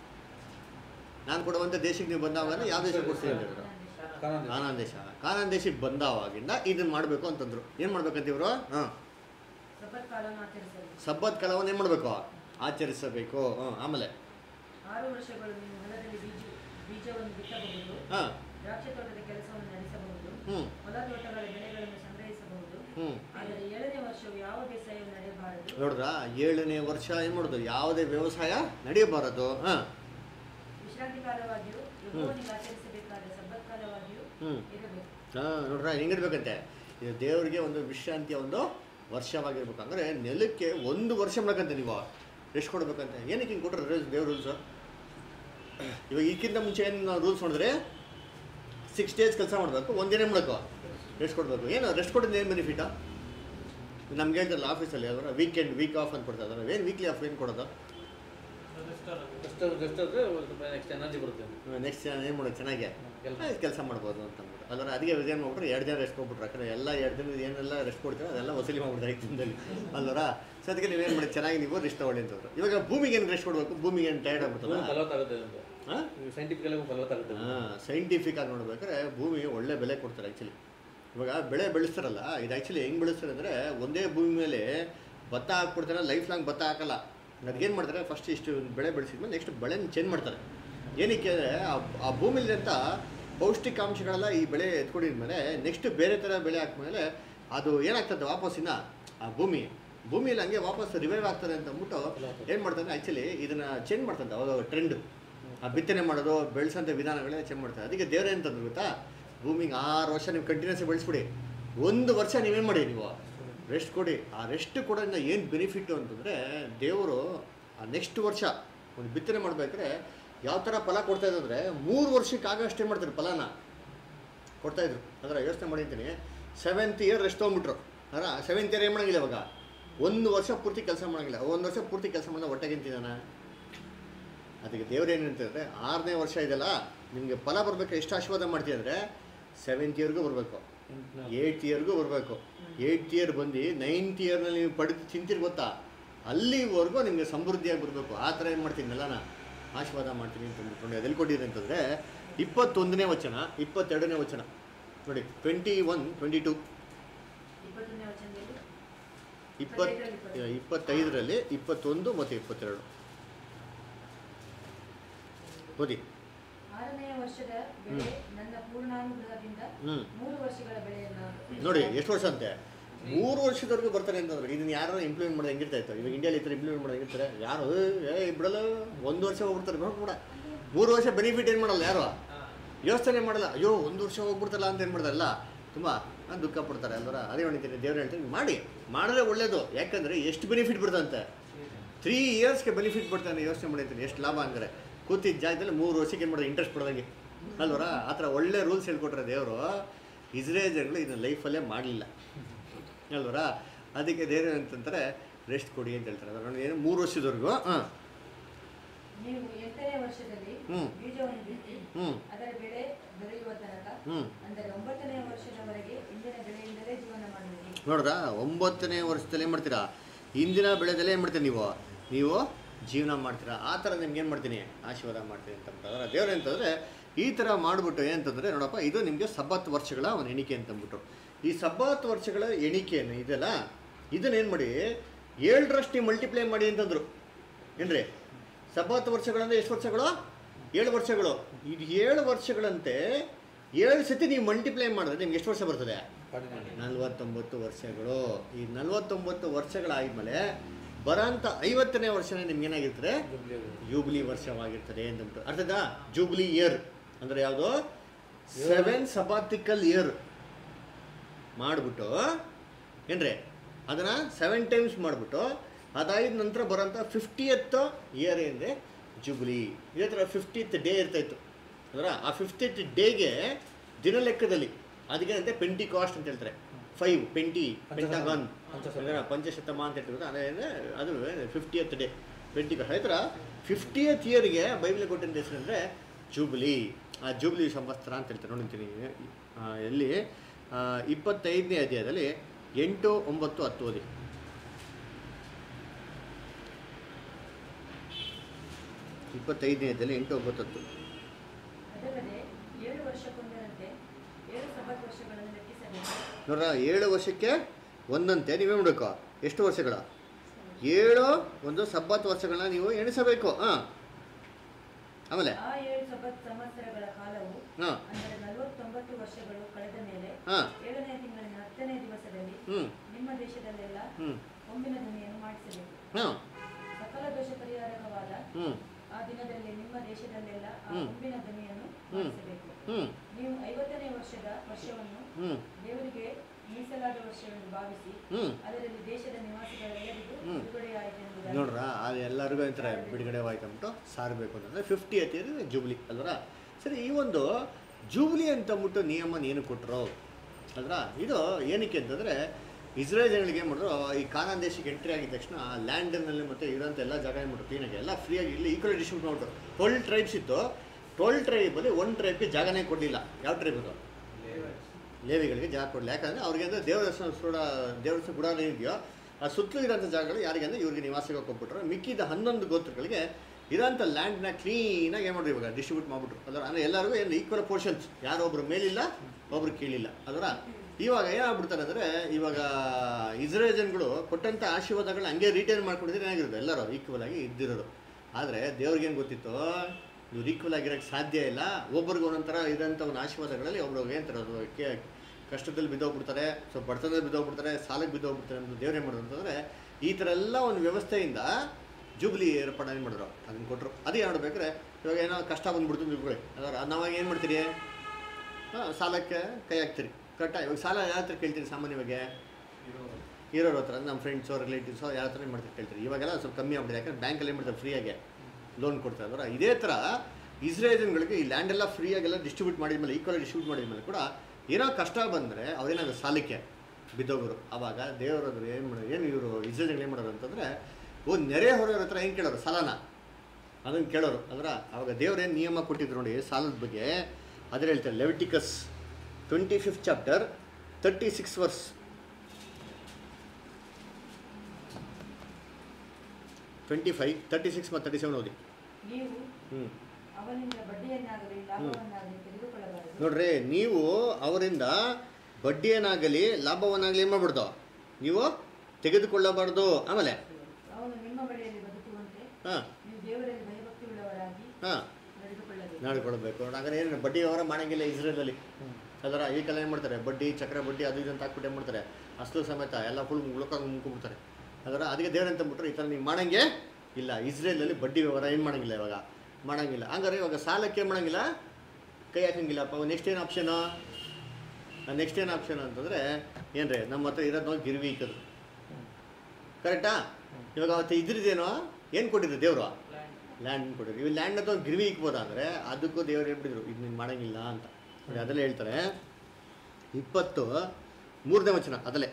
ನಾನು ಕೊಡುವಂಥ ದೇಶಕ್ಕೆ ನೀವು ಬಂದಾಗ ಅಂದ್ರೆ ಯಾವ ದೇಶ ಕೊಡ್ತೀನಿ ಅಂತ ಹೇಳಿದ್ರು ಕಾನಾನ್ ದೇಶ. ಕಾನಾನ್ ದೇಶ ಕಾನಾನ್ ದೇಶಕ್ಕೆ ಬಂದಾವಾಗಿಂದ ಇದನ್ನು ಮಾಡಬೇಕು ಅಂತಂದ್ರು ಏನು ಮಾಡ್ಬೇಕಂತ ಇವರು ಹಾಂ ಸಬ್ಬತ್ ಕಾಲವನ್ನು ಆಚರಿಸಬೇಕು ಸಬ್ಬತ್ ಕಾಲವನ್ನು ಏನು ಮಾಡಬೇಕು ಆಚರಿಸಬೇಕು ಹ್ಞೂ ಆಮೇಲೆ ಆರು ವರ್ಷಗಳು ನೀವು ಹೊಲದಲ್ಲಿ ಬೀಜ ಬೀಜವನ್ನು ಬಿತ್ತಬಹುದು ಹಾಂ ದ್ರಾಕ್ಷಿ ತೋಟದ ಕೆಲಸವನ್ನು ನಡೆಸಬಹುದು ಹ್ಞೂ ಹೊಲ ತೋಟಗಳ ಬೆಳೆಗಳನ್ನು ಸಂಗ್ರಹಿಸಬಹುದು ಹ್ಞೂ ಆದರೆ ಏಳನೇ ವರ್ಷವು ಯಾವ ಬೇಸಾಯವು ನಡೆಯಬಾರದು ನೋಡ್ರ ಏಳನೇ ವರ್ಷ ಏನು ಮಾಡೋದು ಯಾವುದೇ ವ್ಯವಸಾಯ ನಡೆಯಬಾರದು ಹಾಂ ವಿಶ್ರಾಂತಿ ಕಾಲವಾಗಿಯೂ ಯೆಹೋವನಿಗೆ ಆಚರಿಸಬೇಕಾದ ಸಬ್ಬತ್ ಕಾಲವಾಗಿಯೂ ಹ್ಞೂ ಇರಬೇಕು ಹಾಂ ನೋಡ್ರ ಹೆಂಗಿರ್ಬೇಕಂತೆ ಇದು ದೇವರಿಗೆ ಒಂದು ವಿಶ್ರಾಂತಿಯ ಒಂದು ವರ್ಷವಾಗಿರ್ಬೇಕು ಅಂದರೆ ನೆಲಕ್ಕೆ ಒಂದು ವರ್ಷ ಮಾಡಕಂತೆ ನೀವು ಎಷ್ಟು ಕೊಡ್ಬೇಕಂತೆ ಏನಕ್ಕೆ ಹಿಂಗೆ ಕೊಟ್ಟರೆ ರೂಲ್ಸ್ ದೇವ್ರ ರೂಲ್ಸು ಇವಾಗ ಈಗಿಂತ ಮುಂಚೆ ಏನು ನಾವು ರೂಲ್ಸ್ ನೋಡಿದ್ರೆ ಸಿಕ್ಸ್ ಡೇಸ್ ಕೆಲಸ ಮಾಡಬೇಕು ಒಂದಿನ ಮಾಡಬೇಕು ರೆಸ್ಟ್ ಕೊಡಬೇಕು ಏನು ರೆಸ್ಟ್ ಕೊಟ್ಟಿದ್ದು ಏನು ಬೆನಿಫಿಟಾ ನಮ್ಗೆ ಹೇಳ್ತಾರಲ್ಲ ಆಫೀಸಲ್ಲಿ ಅದರ ವೀಕೆಂಡ್ ವೀಕ್ ಆಫ್ ಅಂತ ಕೊಡ್ತಾ ಇದ್ದಾರೆ ಏನು ವೀಕ್ಲಿ ಆಫ್ ಏನು ಕೊಡೋದು ಕಷ್ಟ ಕಷ್ಟ ಆದರೆ ನೆಕ್ಸ್ಟ್ ಎನರ್ಜಿ ಬರುತ್ತೆ ನೆಕ್ಸ್ಟ್ ಏನು ಮಾಡೋದು ಚೆನ್ನಾಗಿ ಕೆಲಸ ಕೆಲಸ ಮಾಡ್ಬೋದು ಅಂತ ಅಂದ್ಬಿಟ್ಟು ಅದರ ಅದಕ್ಕೆ ಏನು ಮಾಡ್ಬಿಟ್ರೆ ಎರಡು ದಿನ ರೆಸ್ಟ್ ಕೊಟ್ಬಿಟ್ರು ಯಾಕಂದ್ರೆ ಎಲ್ಲ ಎರಡು ದಿನದ ಏನೆಲ್ಲ ರೆಸ್ಟ್ ಕೊಡ್ತೀರೋ ಅದೆಲ್ಲ ವಸೂಲಿ ಮಾಡ್ಬಿಡ್ತಾರೆ ಐದು ದಿನದಲ್ಲಿ ಅಲ್ವರ ಸೊ ಅದಕ್ಕೆ ನೀವೇನು ಮಾಡಿ ಚೆನ್ನಾಗಿ ನೀವು ರೆಸ್ಟ್ ತಗೊಳ್ಳಿ ಅಂತಂದ್ರು ಇವಾಗ ಭೂಮಿಗೆ ಏನು ರೆಸ್ಟ್ ಕೊಡಬೇಕು ಭೂಮಿಗೆ ಏನು ಟೈರ್ಡ್ ಆಗ್ಬಿಡ್ತಲ್ಲ ಫಲವತ್ತಾಗುತ್ತೆ ಅಂತ ಹಾಂ ಸೈಂಟಿಫಿಕಲ್ ಫಲವತ್ತಾಗುತ್ತೆ ಹಾಂ ಸೈಂಟಿಫಿಕ್ ಆಗಿ ನೋಡ್ಬೇಕಾದ್ರೆ ಭೂಮಿ ಒಳ್ಳೆ ಬೆಲೆ ಕೊಡ್ತಾರೆ ಆ್ಯಕ್ಚುಲಿ ಇವಾಗ ಬೆಳೆ ಬೆಳೆಸ್ತಾರಲ್ಲ ಇದು ಆ್ಯಕ್ಚುಲಿ ಹೆಂಗೆ ಬೆಳೆಸ್ತಾರೆ ಅಂದರೆ ಒಂದೇ ಭೂಮಿ ಮೇಲೆ ಭತ್ತ ಹಾಕ್ಬಿಡ್ತಾರೆ ಲೈಫ್ ಲಾಂಗ್ ಭತ್ತ ಹಾಕಲ್ಲ ಅದಕ್ಕೇನು ಮಾಡ್ತಾರೆ ಫಸ್ಟ್ ಇಷ್ಟು ಬೆಳೆ ಬೆಳೆಸಿದ್ಮೇಲೆ ನೆಕ್ಸ್ಟ್ ಬೆಳೆನ ಚೇಂಜ್ ಮಾಡ್ತಾರೆ ಏನಕ್ಕೆ ಅಂದರೆ ಆ ಭೂಮಿಲಿಂದ ಪೌಷ್ಟಿಕಾಂಶಗಳೆಲ್ಲ ಈ ಬೆಳೆ ಎತ್ಕೊಂಡಿದ್ಮೇಲೆ ನೆಕ್ಸ್ಟ್ ಬೇರೆ ಥರ ಬೆಳೆ ಹಾಕ್ಮೇಲೆ ಅದು ಏನಾಗ್ತದೆ ವಾಪಸ್ಸಿನ ಆ ಭೂಮಿ ಭೂಮಿಯಲ್ಲಿ ಹಂಗೆ ವಾಪಸ್ ರಿವೈವ್ ಆಗ್ತದೆ ಅಂತ ಅಂದ್ಬಿಟ್ಟು ಏನು ಮಾಡ್ತಾರೆ ಆ್ಯಕ್ಚುಲಿ ಇದನ್ನು ಚೇಂಜ್ ಮಾಡ್ತಂತೆ ಅವಾಗ ಟ್ರೆಂಡ್ ಆ ಬಿತ್ತನೆ ಮಾಡೋದು ಬೆಳೆಸೋಂಥ ವಿಧಾನಗಳೇ ಚೇಂಜ್ ಮಾಡ್ತಾರೆ ಅದಕ್ಕೆ ದೇವ್ರು ಅಂತಂದ್ರು ಗೊತ್ತಾ ಭೂಮಿಗೆ ಆರು ವರ್ಷ ನೀವು ಕಂಟಿನ್ಯೂಸ್ ಬೆಳೆಸ್ಬಿಡಿ ಒಂದು ವರ್ಷ ನೀವೇನು ಮಾಡಿ ನೀವು ರೆಸ್ಟ್ ಕೊಡಿ ಆ ರೆಸ್ಟ್ ಕೊಡೋದ್ರಿಂದ ಏನು ಬೆನಿಫಿಟ್ಟು ಅಂತಂದರೆ ದೇವರು ಆ ನೆಕ್ಸ್ಟ್ ವರ್ಷ ಒಂದು ಬಿತ್ತನೆ ಮಾಡಬೇಕಾದ್ರೆ ಯಾವ ಥರ ಫಲ ಕೊಡ್ತಾ ಇದ್ದಾರೆ ಮೂರು ವರ್ಷಕ್ಕೆ ಆಗಷ್ಟೇ ಮಾಡ್ತಾರೆ ಫಲನ ಕೊಡ್ತಾಯಿದ್ರು ಅದರ ಯೋಚನೆ ಮಾಡಿದ್ದೀನಿ ಸೆವೆಂತ್ ಇಯರ್ ರೆಸ್ಟ್ ತೊಗೊಂಬಿಟ್ರು ಅದರ ಸೆವೆಂತ್ ಇಯರ್ ಏನು ಮಾಡೋಂಗಿಲ್ಲ ಇವಾಗ ಒಂದು ವರ್ಷ ಪೂರ್ತಿ ಕೆಲಸ ಮಾಡೋಂಗಿಲ್ಲ ಒಂದು ವರ್ಷ ಪೂರ್ತಿ ಕೆಲಸ ಮಾಡಿದ ಹೊಟ್ಟೆಗೆ ತಿಂತಿದ್ದಾನ ಅದಕ್ಕೆ ದೇವ್ರು ಏನು ಅಂತಂದರೆ ಆರನೇ ವರ್ಷ ಇದೆಯಲ್ಲ ನಿಮಗೆ ಫಲ ಬರಬೇಕು ಎಷ್ಟು ಆಶೀರ್ವಾದ ಮಾಡ್ತೀವಿ ಅಂದರೆ ಸೆವೆಂತ್ ಇಯರ್ಗೂ ಬರಬೇಕು ಏಯ್ಟ್ ಇಯರ್ಗೂ ಬರಬೇಕು ಏಯ್ಟ್ ಇಯರ್ ಬಂದು ನೈನ್ತ್ ಇಯರ್ನಲ್ಲಿ ನೀವು ಪಡೆದು ತಿಂತೀರಿ ಗೊತ್ತಾ ಅಲ್ಲಿವರೆಗೂ ನಿಮಗೆ ಸಮೃದ್ಧಿಯಾಗಿ ಬರಬೇಕು ಆ ಥರ ಏನು ಮಾಡ್ತೀನಿ ಎಲ್ಲನ ಆಶೀರ್ವಾದ ಮಾಡ್ತೀನಿ ಅಂತ ಅಂದ್ಬಿಟ್ಟು ಅದೆಲ್ಲಿ ಕೊಟ್ಟಿದೆ ಅಂತಂದರೆ ಇಪ್ಪತ್ತೊಂದನೇ ವಚನ ಇಪ್ಪತ್ತೆರಡನೇ ವಚನ ನೋಡಿ ಟ್ವೆಂಟಿ ಒನ್ ಟ್ವೆಂಟಿ ಟು ಇಪ್ಪತ್ತೊಂದನೇ ವಚನದಲ್ಲಿ ಇಪ್ಪತ್ ಇಪ್ಪತ್ತೈದರಲ್ಲಿ ಇಪ್ಪತ್ತೊಂದು ಮತ್ತು ಇಪ್ಪತ್ತೆರಡು ಓದಿ ಆರನೆಯ ವರ್ಷದ ಬೆಳೆ ನನ್ನ ಪೂರ್ಣಾನುಗ್ರಹದಿಂದ ಹ್ಞೂ ಮೂರು ವರ್ಷಗಳ ಬೆಳೆಯನ್ನು ನೋಡಿ ಎಷ್ಟು ವರ್ಷ ಅಂತೆ ಮೂರು ವರ್ಷದವರೆಗೂ ಬರ್ತಾರೆ ಅಂತಂದ್ರೆ ಇದನ್ನ ಯಾರು ಇಂಪ್ಲಿಮೆಂಟ್ ಮಾಡೋದು ಹೆಂಗಿರ್ತಾ ಇತ್ತು ಇವಾಗ ಇಂಡಿಯಾಲಿ ಈ ಥರ ಇಂಪ್ಲಿಮೆಂಟ್ ಮಾಡೋದು ಹೆಂಗಿರ್ತಾರೆ ಯಾರು ಏ ಬಿಡಲ್ಲ ಒಂದು ವರ್ಷ ಹೋಗ್ಬಿಡ್ತಾರೆ ಕೂಡ ಮೂರು ವರ್ಷ ಬೆನಿಫಿಟ್ ಏನು ಮಾಡಲ್ಲ ಯಾರು ಯೋಚನೆ ಮಾಡಲ್ಲ ಅಯ್ಯೋ ಒಂದು ವರ್ಷ ಹೋಗ್ಬಿಡ್ತಲ್ಲ ಅಂತ ಏನು ಮಾಡ್ತಾರಲ್ಲ ತುಂಬ ದುಃಖ ಪಡ್ತಾರೆ ಅಲ್ವರ ಅದೇ ಹೇಳ್ತೀನಿ ದೇವ್ರು ಹೇಳ್ತೀನಿ ಮಾಡಿ ಮಾಡಿದ್ರೆ ಒಳ್ಳೇದು ಯಾಕಂದರೆ ಎಷ್ಟು ಬೆನಿಫಿಟ್ ಬಿಡ್ತಂತೆ ತ್ರೀ ಇಯರ್ಸ್ಗೆ ಬೆನಿಫಿಟ್ ಬಿಡ್ತಾನೆ ಯೋಚನೆ ಮಾಡಿರ್ತೀನಿ ಎಷ್ಟು ಲಾಭ ಅಂದರೆ ಕೂತಿದ್ದ ಜಾಗದಲ್ಲಿ ಮೂರು ವರ್ಷಕ್ಕೆ ಏನು ಮಾಡೋದು ಇಂಟ್ರೆಸ್ಟ್ ಕೊಡೋದಂಗೆ ಅಲ್ವರ ಆ ಥರ ಒಳ್ಳೆ ರೂಲ್ಸ್ ಹೇಳ್ಕೊಟ್ರೆ ದೇವರು ಇಸ್ರೇಲ್ ಜನಗಳು ಇದನ್ನ ಲೈಫಲ್ಲೇ ಮಾಡಲಿಲ್ಲ ಅಲ್ವರ ಅದಕ್ಕೆ ದೇವ್ರು ಅಂತಂತಾರೆ ರೆಸ್ಟ್ ಕೊಡಿ ಅಂತ ಹೇಳ್ತಾರೆ ಅದರ ಏನು ಮೂರು ವರ್ಷದವರೆಗೂ ಹಾಂ ನೀವು ಎಂಟನೇ ವರ್ಷದಲ್ಲಿ ಹ್ಮ್. ಬೀಜವನ್ನು ಬಿತ್ತಿ ಹ್ಞೂ ಅದರ ಬೆಳೆ ದೊರೆಯುವ ತನಕ ಹ್ಞೂ ಅಂದರೆ ಒಂಬತ್ತನೇ ವರ್ಷದವರೆಗೆ ಇಂದಿನ ಬೆಳೆಯಿಂದಲೇ ಜೀವನ ಮಾಡುವಿರಿ ನೋಡ್ರಾ ಒಂಬತ್ತನೇ ವರ್ಷದಲ್ಲಿ ಏನು ಮಾಡ್ತೀರಾ ಇಂದಿನ ಬೆಳೆದಲ್ಲೇ ಏನು ಮಾಡ್ತೀರಿ ನೀವು ನೀವು ಜೀವನ ಮಾಡ್ತೀರಾ ಆ ಥರ ನಿಮ್ಗೆ ಏನು ಮಾಡ್ತೀನಿ ಆಶೀರ್ವಾದ ಮಾಡ್ತೀನಿ ಅಂತ ಅದರ ದೇವ್ರು ಅಂತಂದರೆ ಈ ಥರ ಮಾಡಿಬಿಟ್ಟು ಏನಂತಂದರೆ ನೋಡಪ್ಪ ಇದು ನಿಮಗೆ ಸಬ್ಬತ್ತು ವರ್ಷಗಳ ಒಂದು ಎಣಿಕೆ ಅಂತ ಅಂದ್ಬಿಟ್ಟು ಈ ಸಬ್ಬತ್ತು ವರ್ಷಗಳ ಎಣಿಕೆಯನ್ನು ಇದೆಲ್ಲ ಇದನ್ನೇನು ಮಾಡಿ ಏಳರಷ್ಟು ನೀವು ಮಲ್ಟಿಪ್ಲೈ ಮಾಡಿ ಅಂತಂದರು ಏನ್ರಿ ಸಬ್ಬತ್ತು ವರ್ಷಗಳಂದ್ರೆ ಎಷ್ಟು ವರ್ಷಗಳು ಏಳು ವರ್ಷಗಳು ಇದು ಏಳು ವರ್ಷಗಳಂತೆ ಏಳು ಸತಿ ನೀವು ಮಲ್ಟಿಪ್ಲೈ ಮಾಡಿದ್ರೆ ನಿಮ್ಗೆ ಎಷ್ಟು ವರ್ಷ ಬರ್ತದೆ ನಲ್ವತ್ತೊಂಬತ್ತು ವರ್ಷಗಳು ಈ ನಲ್ವತ್ತೊಂಬತ್ತು ವರ್ಷಗಳಾದ್ಮೇಲೆ ಬರೋಂಥ ಐವತ್ತನೇ ವರ್ಷನೇ ನಿಮ್ಗೆ ಏನಾಗಿರ್ತದೆ ಜೂಬ್ಲಿ ವರ್ಷವಾಗಿರ್ತದೆ ಅಂತಂದ್ಬಿಟ್ಟು ಅರ್ಥದ ಜೂಬ್ಲಿ ಇಯರ್ ಅಂದರೆ ಯಾವುದು ಸೆವೆನ್ ಸಬಾತಿಕಲ್ ಇಯರ್ ಮಾಡಿಬಿಟ್ಟು ಏನ್ರಿ ಅದನ್ನು ಸೆವೆನ್ ಟೈಮ್ಸ್ ಮಾಡಿಬಿಟ್ಟು ಅದಾದ ನಂತರ ಬರೋಂಥ ಫಿಫ್ಟಿಯತ್ ಇಯರ್ ಏನಿದೆ ಜುಬ್ಲಿ ಇದೇ ಥರ ಫಿಫ್ಟಿತ್ ಡೇ ಇರ್ತಾಯಿತ್ತು ಅಂದ್ರೆ ಆ ಫಿಫ್ಟಿತ್ ಡೇಗೆ ದಿನ ಲೆಕ್ಕದಲ್ಲಿ ಅದಕ್ಕೆ ಅಂತೆ ಪೆಂಟಿ ಕಾಸ್ಟ್ ಅಂತ ಹೇಳ್ತಾರೆ ಫೈವ್ ಪೆಂಟಿ ಪೆಂಟಾಗಾನ್ ಅಂದ್ರೆ ಪಂಚಶತಮ ಅಂತ ಹೇಳ್ತಾರೆ ಅದೇ ಅದು ಫಿಫ್ಟಿಯತ್ ಡೇ ಪೆಂಟಿ ಕಾಸ್ಟ್ ಅದೇ ಥರ ಫಿಫ್ಟಿಯತ್ ಇಯರ್ಗೆ ಬೈಬಲ್ ಕೊಟ್ಟಂತ ಹೆಸರು ಅಂದರೆ ಜೂಬ್ಲಿ ಆ ಜೂಬ್ಲಿ ಸಂವತ್ಸರ ಅಂತ ಹೇಳ್ತಾರೆ ನೋಡಿರ್ತೀನಿ ಆ, ಎಲ್ಲಿ ಆ, ಇಪ್ಪತ್ತೈದನೇ ಅಧ್ಯಾಯದಲ್ಲಿ ಎಂಟು ಒಂಬತ್ತು ಹತ್ತು ಓದಿ ಇಪ್ಪತ್ತೈದನೇ ಅಧ್ಯಾಯದಲ್ಲಿ ಎಂಟು ಒಂಬತ್ತು ಹತ್ತು ಅದಲ್ಲದೆ ಏಳು ವರ್ಷಕ್ಕೊಂದರಂತೆ ಏಳು ಸಬ್ಬತ್ ವರ್ಷಗಳನ್ನು ಲೆಕ್ಕಿಸಬೇಕು ನೋಡ್ರ ಏಳು ವರ್ಷಕ್ಕೆ ಒಂದಂತೆ ನೀವೇ ಮಾಡಬೇಕು ಎಷ್ಟು ವರ್ಷಗಳ ಏಳು ಒಂದು ಸಬ್ಬತ್ತು ವರ್ಷಗಳನ್ನ ನೀವು ಎಣಿಸಬೇಕು ಹಾಂ ಆಮೇಲೆ ಆ ಏಳು ಸಬ್ಬತ್ ಸಂವತ್ಸರಗಳ ಕಾಲವು ಹಾಂ ಅಂದರೆ ನಲವತ್ತೊಂಬತ್ತು ವರ್ಷಗಳು ಕಳೆದ ಮೇಲೆ ಹಾಂ ಏಳನೇ ತಿಂಗಳಿನ ಹತ್ತನೇ ದಿವಸದಲ್ಲಿ ಹ್ಞೂ ನಿಮ್ಮ ದೇಶದಲ್ಲೆಲ್ಲ ಹ್ಞೂ ಕೊಂಬಿನ ಧ್ವನಿಯನ್ನು ಮಾಡಿಸಬೇಕು ಹಾಂ ಸಕಲ ದೋಷ ಪರಿಹಾರಕವಾದ ಹ್ಞೂ ಆ ದಿನದಲ್ಲಿ ನಿಮ್ಮ ದೇಶದಲ್ಲೆಲ್ಲ ಆ ಹ್ಮ್. ಕೊಂಬಿನ ಧ್ವನಿಯನ್ನು ಹ್ಮ್. ಮಾಡಿಸಬೇಕು ಹ್ಞೂ ನೀವು ಐವತ್ತನೇ ವರ್ಷದ ವರ್ಷವನ್ನು ಹ್ಞೂ ದೇವರಿಗೆ ಮೀಸಲಾದ ವರ್ಷವೆಂದು ಭಾವಿಸಿ ಹ್ಞೂ ಅದರಲ್ಲಿ ದೇಶದ ನಿವಾಸಿಗಳೆಲ್ಲರಿಗೂ ಹ್ಮ್. ಬಿಡುಗಡೆಯಾಯಿತೆಂಬುದಾಗಿ ನೋಡ್ರ ಅದು ಎಲ್ಲರಿಗೂ ಅಂತಾರೆ ಬಿಡುಗಡೆ ಆಯ್ತು ಅಂದ್ಬಿಟ್ಟು ಸಾರಬೇಕು ಅಂತಂದರೆ ಫಿಫ್ಟಿ ಇಯರ್ ಜೂಬ್ಲಿ ಅಲ್ವರ ಸರಿ ಈ ಒಂದು ಜೂಬ್ಲಿ ಅಂತಂದ್ಬಿಟ್ಟು ನಿಯಮನ ಏನು ಕೊಟ್ಟರು ಅಲ್ರ ಇದು ಏನಕ್ಕೆ ಅಂತಂದರೆ ಇಸ್ರೇಲ್ ಜನಗಳಿಗೆ ಏನು ಮಾಡಿದ್ರು ಈ ಕಾನಾನ್ ದೇಶಕ್ಕೆ ಎಂಟ್ರಿ ಆಗಿದ ತಕ್ಷಣ ಆ ಲ್ಯಾಂಡ್ನಲ್ಲಿ ಮತ್ತು ಇರೋಂಥ ಎಲ್ಲ ಜಾಗ ಏನು ಮಾಡ್ರು ಕ್ಲೀನಾಗಿ ಎಲ್ಲ ಫ್ರೀಯಾಗಿ ಇಲ್ಲಿ ಈಕ್ವಲ್ ಡಿಸ್ಟ್ರಿಬ್ಯೂಟ್ ಮಾಡ್ಬಿಟ್ರು ಟ್ವೆಲ್ ಟ್ರೈಬ್ಸ್ ಇತ್ತು ಟ್ವೆಲ್ ಟ್ರೈಬಲ್ಲಿ ಒನ್ ಟ್ರೈಬ್ಗೆ ಜಾಗನೇ ಕೊಡಲಿಲ್ಲ ಯಾವ ಟ್ರೈಬ್ ಅದು ಲೇವಿಗಳಿಗೆ ಜಾಗ ಕೊಡಲಿ ಯಾಕಂದರೆ ಅವ್ರಿಗೆ ಅಂದರೆ ದೇವರಸ್ಥಾನ ಸುಡ ದೇವರಸ್ಥಾನ ಗುಡಾರ ಇದೆಯೋ ಆ ಸುತ್ತಲೂ ಇರೋಂಥ ಜಾಗಗಳು ಯಾರಿಗೆ ಅಂದರೆ ಇವ್ರಿಗೆ ನಿವಾಸಿಗೆ ಕೊಟ್ಬಿಟ್ರು ಮಿಕ್ಕಿದ ಹನ್ನೊಂದು ಗೋತ್ರಗಳಿಗೆ ಇರೋಂಥ ಲ್ಯಾಂಡ್ನ ಕ್ಲೀನಾಗಿ ಏನು ಮಾಡಿದ್ರು ಇವಾಗ ಡಿಸ್ಟ್ರಿಬ್ಯೂಟ್ ಮಾಡಿಬಿಟ್ರು ಅದರ ಅಂದರೆ ಎಲ್ಲರಿಗೂ ಏನು ಈಕ್ವಲ್ ಪೋರ್ಷನ್ಸ್ ಯಾರೊಬ್ರು ಮೇಲಿಲ್ಲ ಒಬ್ರು ಕೀಳಿಲ್ಲ ಅದರ ಇವಾಗ ಏನಾಗ್ಬಿಡ್ತಾರೆ ಅಂದರೆ ಇವಾಗ ಇಸ್ರೇಲ್ ಜನಗಳು ಕೊಟ್ಟಂಥ ಆಶೀರ್ವಾದಗಳನ್ನ ಹಂಗೆ ರಿಟೈನ್ ಮಾಡ್ಕೊಂಡಿದ್ರೆ ಏನಾಗಿರೋದು ಎಲ್ಲರೂ ಈಕ್ವಲ್ ಆಗಿ ಇದ್ದಿರೋದು ಆದರೆ ದೇವ್ರಿಗೇನು ಗೊತ್ತಿತ್ತು ಇವ್ರು ಈಕ್ವಲ್ ಆಗಿರೋಕ್ಕೆ ಸಾಧ್ಯ ಇಲ್ಲ ಒಬ್ರಿಗೆ ಒಂದೊಂಥರ ಇರೋಂಥ ಒಂದು ಆಶೀರ್ವಾದಗಳಲ್ಲಿ ಒಬ್ರು ಏನಂತಾರೆ ಅದು ಕೆ ಕಷ್ಟದಲ್ಲಿ ಬಿದ್ದೋಗ್ಬಿಡ್ತಾರೆ ಸೊ ಬಡತನದಲ್ಲಿ ಬಿದ್ದೋಗ್ಬಿಡ್ತಾರೆ ಸಾಲಕ್ಕೆ ಬಿದ್ದೋಗ್ಬಿಡ್ತಾರೆ ಅಂತ ದೇವ್ರು ಏನು ಮಾಡೋದು ಅಂತಂದರೆ ಈ ಥರ ಎಲ್ಲ ಒಂದು ವ್ಯವಸ್ಥೆಯಿಂದ ಜೂಬ್ಲಿ ಏರ್ಪಾಡು ಏನು ಮಾಡಿದ್ರು ಅದನ್ನು ಕೊಟ್ಟರು ಅದೇ ನೋಡ್ಬೇಕಾದ್ರೆ ಇವಾಗ ಏನೋ ಕಷ್ಟ ಬಂದ್ಬಿಡ್ತು ನಿಮ್ಗೆ ಅದರ ನಾವಾಗ ಏನು ಮಾಡ್ತೀರಿ ಹಾಂ ಸಾಲಕ್ಕೆ ಕೈ ಹಾಕ್ತೀರಿ ಕರೆಕ್ಟಾ ಇವಾಗ ಸಾಲ ಯಾವ ಹತ್ರ ಕೇಳ್ತೀರಿ ಸಾಮಾನ್ಯವಾಗಿ ಇರೋರ ಹತ್ರ ನಮ್ಮ ಫ್ರೆಂಡ್ಸೋ ರಿಲೇಟಿವ್ಸೋ ಯಾವ ಹತ್ರ ಏನು ಮಾಡ್ತಾರೆ ಕೇಳ್ತೀರಿ ಇವಾಗೆಲ್ಲ ಸ್ವಲ್ಪ ಕಮ್ಮಿ ಆಗ್ಬಿಟ್ಟಿದೆ ಯಾಕಂದ್ರೆ ಬ್ಯಾಂಕಲ್ಲಿ ಏನು ಮಾಡ್ತಾರೆ ಫ್ರೀಯಾಗಿ ಲೋನ್ ಕೊಡ್ತಾರೆ ಅದರ ಇದೇ ಥರ ಇಸ್ರೇಜನ್ಗಳಿಗೆ ಈ ಲ್ಯಾಂಡ್ ಎಲ್ಲ ಫ್ರೀಯಾಗೆಲ್ಲ ಡಿಸ್ಟ್ರಿಬ್ಯೂಟ್ ಮಾಡಿದ್ಮೇಲೆ ಈಕ್ವಲ್ ಡಿಸ್ಟ್ರಿಬ್ಯೂಟ್ ಮಾಡಿದ್ಮೇಲೆ ಕೂಡ ಏನೋ ಕಷ್ಟ ಬಂದರೆ ಅವ್ರೇನಾದ್ರು ಸಾಲಕ್ಕೆ ಬಿದ್ದೋಗರು ಆವಾಗ ದೇವರದ್ರು ಏನು ಮಾಡೋದು ಏನು ಇವರು ಇಸ್ರೇಜನ್ಗಳು ಏನು ಮಾಡೋರು ಅಂತಂದರೆ ಓ ನೆರೆ ಹೊರೆಯವ್ರ ಹತ್ರ ಏನು ಕೇಳೋರು ಸಾಲನ ಅದನ್ನು ಕೇಳೋರು ಅಂದ್ರೆ ಅವಾಗ ದೇವ್ರೇನು ನಿಯಮ ಕೊಟ್ಟಿದ್ರು ನೋಡಿ ಸಾಲದ ಬಗ್ಗೆ ಅದ್ರ ಹೇಳ್ತಾರೆ Leviticus twenty fifth chapter thirty six verse twenty five thirty six ಮತ್ತು ತರ್ಟಿ ಸೆವೆನ್ ಓದಿ ನೀವು ಹ್ಞೂ ಅವನಿಂದ ಬಡ್ಡಿಯನ್ನಾಗಲಿ ಲಾಭವನ್ನಾಗಲಿ ತೆಗೆದುಕೊಳ್ಳಬಾರದು ನೋಡ್ರಿ ನೀವು ಅವರಿಂದ ಬಡ್ಡಿಯನ್ನಾಗಲಿ ಲಾಭವನ್ನಾಗಲಿ ಏನು ಮಾಡ್ಬಿಡ್ದು ನೀವು ತೆಗೆದುಕೊಳ್ಳಬಾರ್ದು ಆಮೇಲೆ ಅವನು ನಿಮ್ಮ ಬಳಿಯಲ್ಲಿ ಬದುಕುವಂತೆ ಹಾಂ ನೀವು ದೇವರಲ್ಲಿ ಭಯಭಕ್ತಿಯುಳ್ಳವರಾಗಿ ಹಾಂ ನಡೆದುಕೊಳ್ಳಬೇಕು ನಾಡ್ಕೊಳ್ಬೇಕು ಹಾಗಾದ್ರೆ ಏನು ಬಡ್ಡಿ ವ್ಯವಹಾರ ಮಾಡಂಗಿಲ್ಲ ಇಸ್ರೇಲಲ್ಲಿ ಅದರ ಈ ಕಾಲ ಏನು ಮಾಡ್ತಾರೆ ಬಡ್ಡಿ ಚಕ್ರ ಬಡ್ಡಿ ಅದು ಇದು ಅಂತ ಹಾಕ್ಬಿಟ್ಟು ಏನು ಮಾಡ್ತಾರೆ ಅಸಲು ಸಮೇತ ಎಲ್ಲ ಫುಲ್ ಮುಳುಕೊಂಡು ಮುನ್ಕೊಂಡ್ಬಿಡ್ತಾರೆ ಅದರ ಅದಕ್ಕೆ ದೇವ್ರು ಅಂತ ಬಿಟ್ರೆ ಈ ಥರ ನೀವು ಮಾಡಂಗೆ ಇಲ್ಲ ಇಸ್ರೇಲಲ್ಲಿ ಬಡ್ಡಿ ವ್ಯವಹಾರ ಏನು ಮಾಡಂಗಿಲ್ಲ ಇವಾಗ ಮಾಡಂಗಿಲ್ಲ ಹಂಗಾರೆ ಇವಾಗ ಸಾಲಕ್ಕೆ ಏನು ಮಾಡಂಗಿಲ್ಲ ಕೈ ಹಾಕಂಗಿಲ್ಲಪ್ಪ ನೆಕ್ಸ್ಟ್ ಏನು ಆಪ್ಷನು ನೆಕ್ಸ್ಟ್ ಏನು ಆಪ್ಷನ್ ಅಂತಂದರೆ ಏನ್ರಿ ನಮ್ಮ ಹತ್ರ ಇರೋದು ಗಿರ್ವಿ ಇಕ್ಕದು ಕರೆಕ್ಟಾ ಇವಾಗ ಅವತ್ತು ಇದ್ರದ್ದೇನೋ ಏನು ಕೊಟ್ಟಿದ್ರು ದೇವರು ಲ್ಯಾಂಡ್ ಕೊಟ್ಟಿದ್ರು ಇವು ಲ್ಯಾಂಡ್ ಅಥವಾ ಗಿರ್ವಿ ಇಕ್ಬೋದಾ ಅಂದರೆ ಅದಕ್ಕೂ ದೇವ್ರು ಹೇಳ್ಬಿಟ್ಟಿದ್ರು ಇದು ನೀನು ಮಾಡಂಗಿಲ್ಲ ಅಂತ ನೋಡಿ ಅದಲ್ಲೇ ಹೇಳ್ತಾರೆ ಇಪ್ಪತ್ತು ಮೂರನೇ ವಚನ ಅದಲ್ಲೇ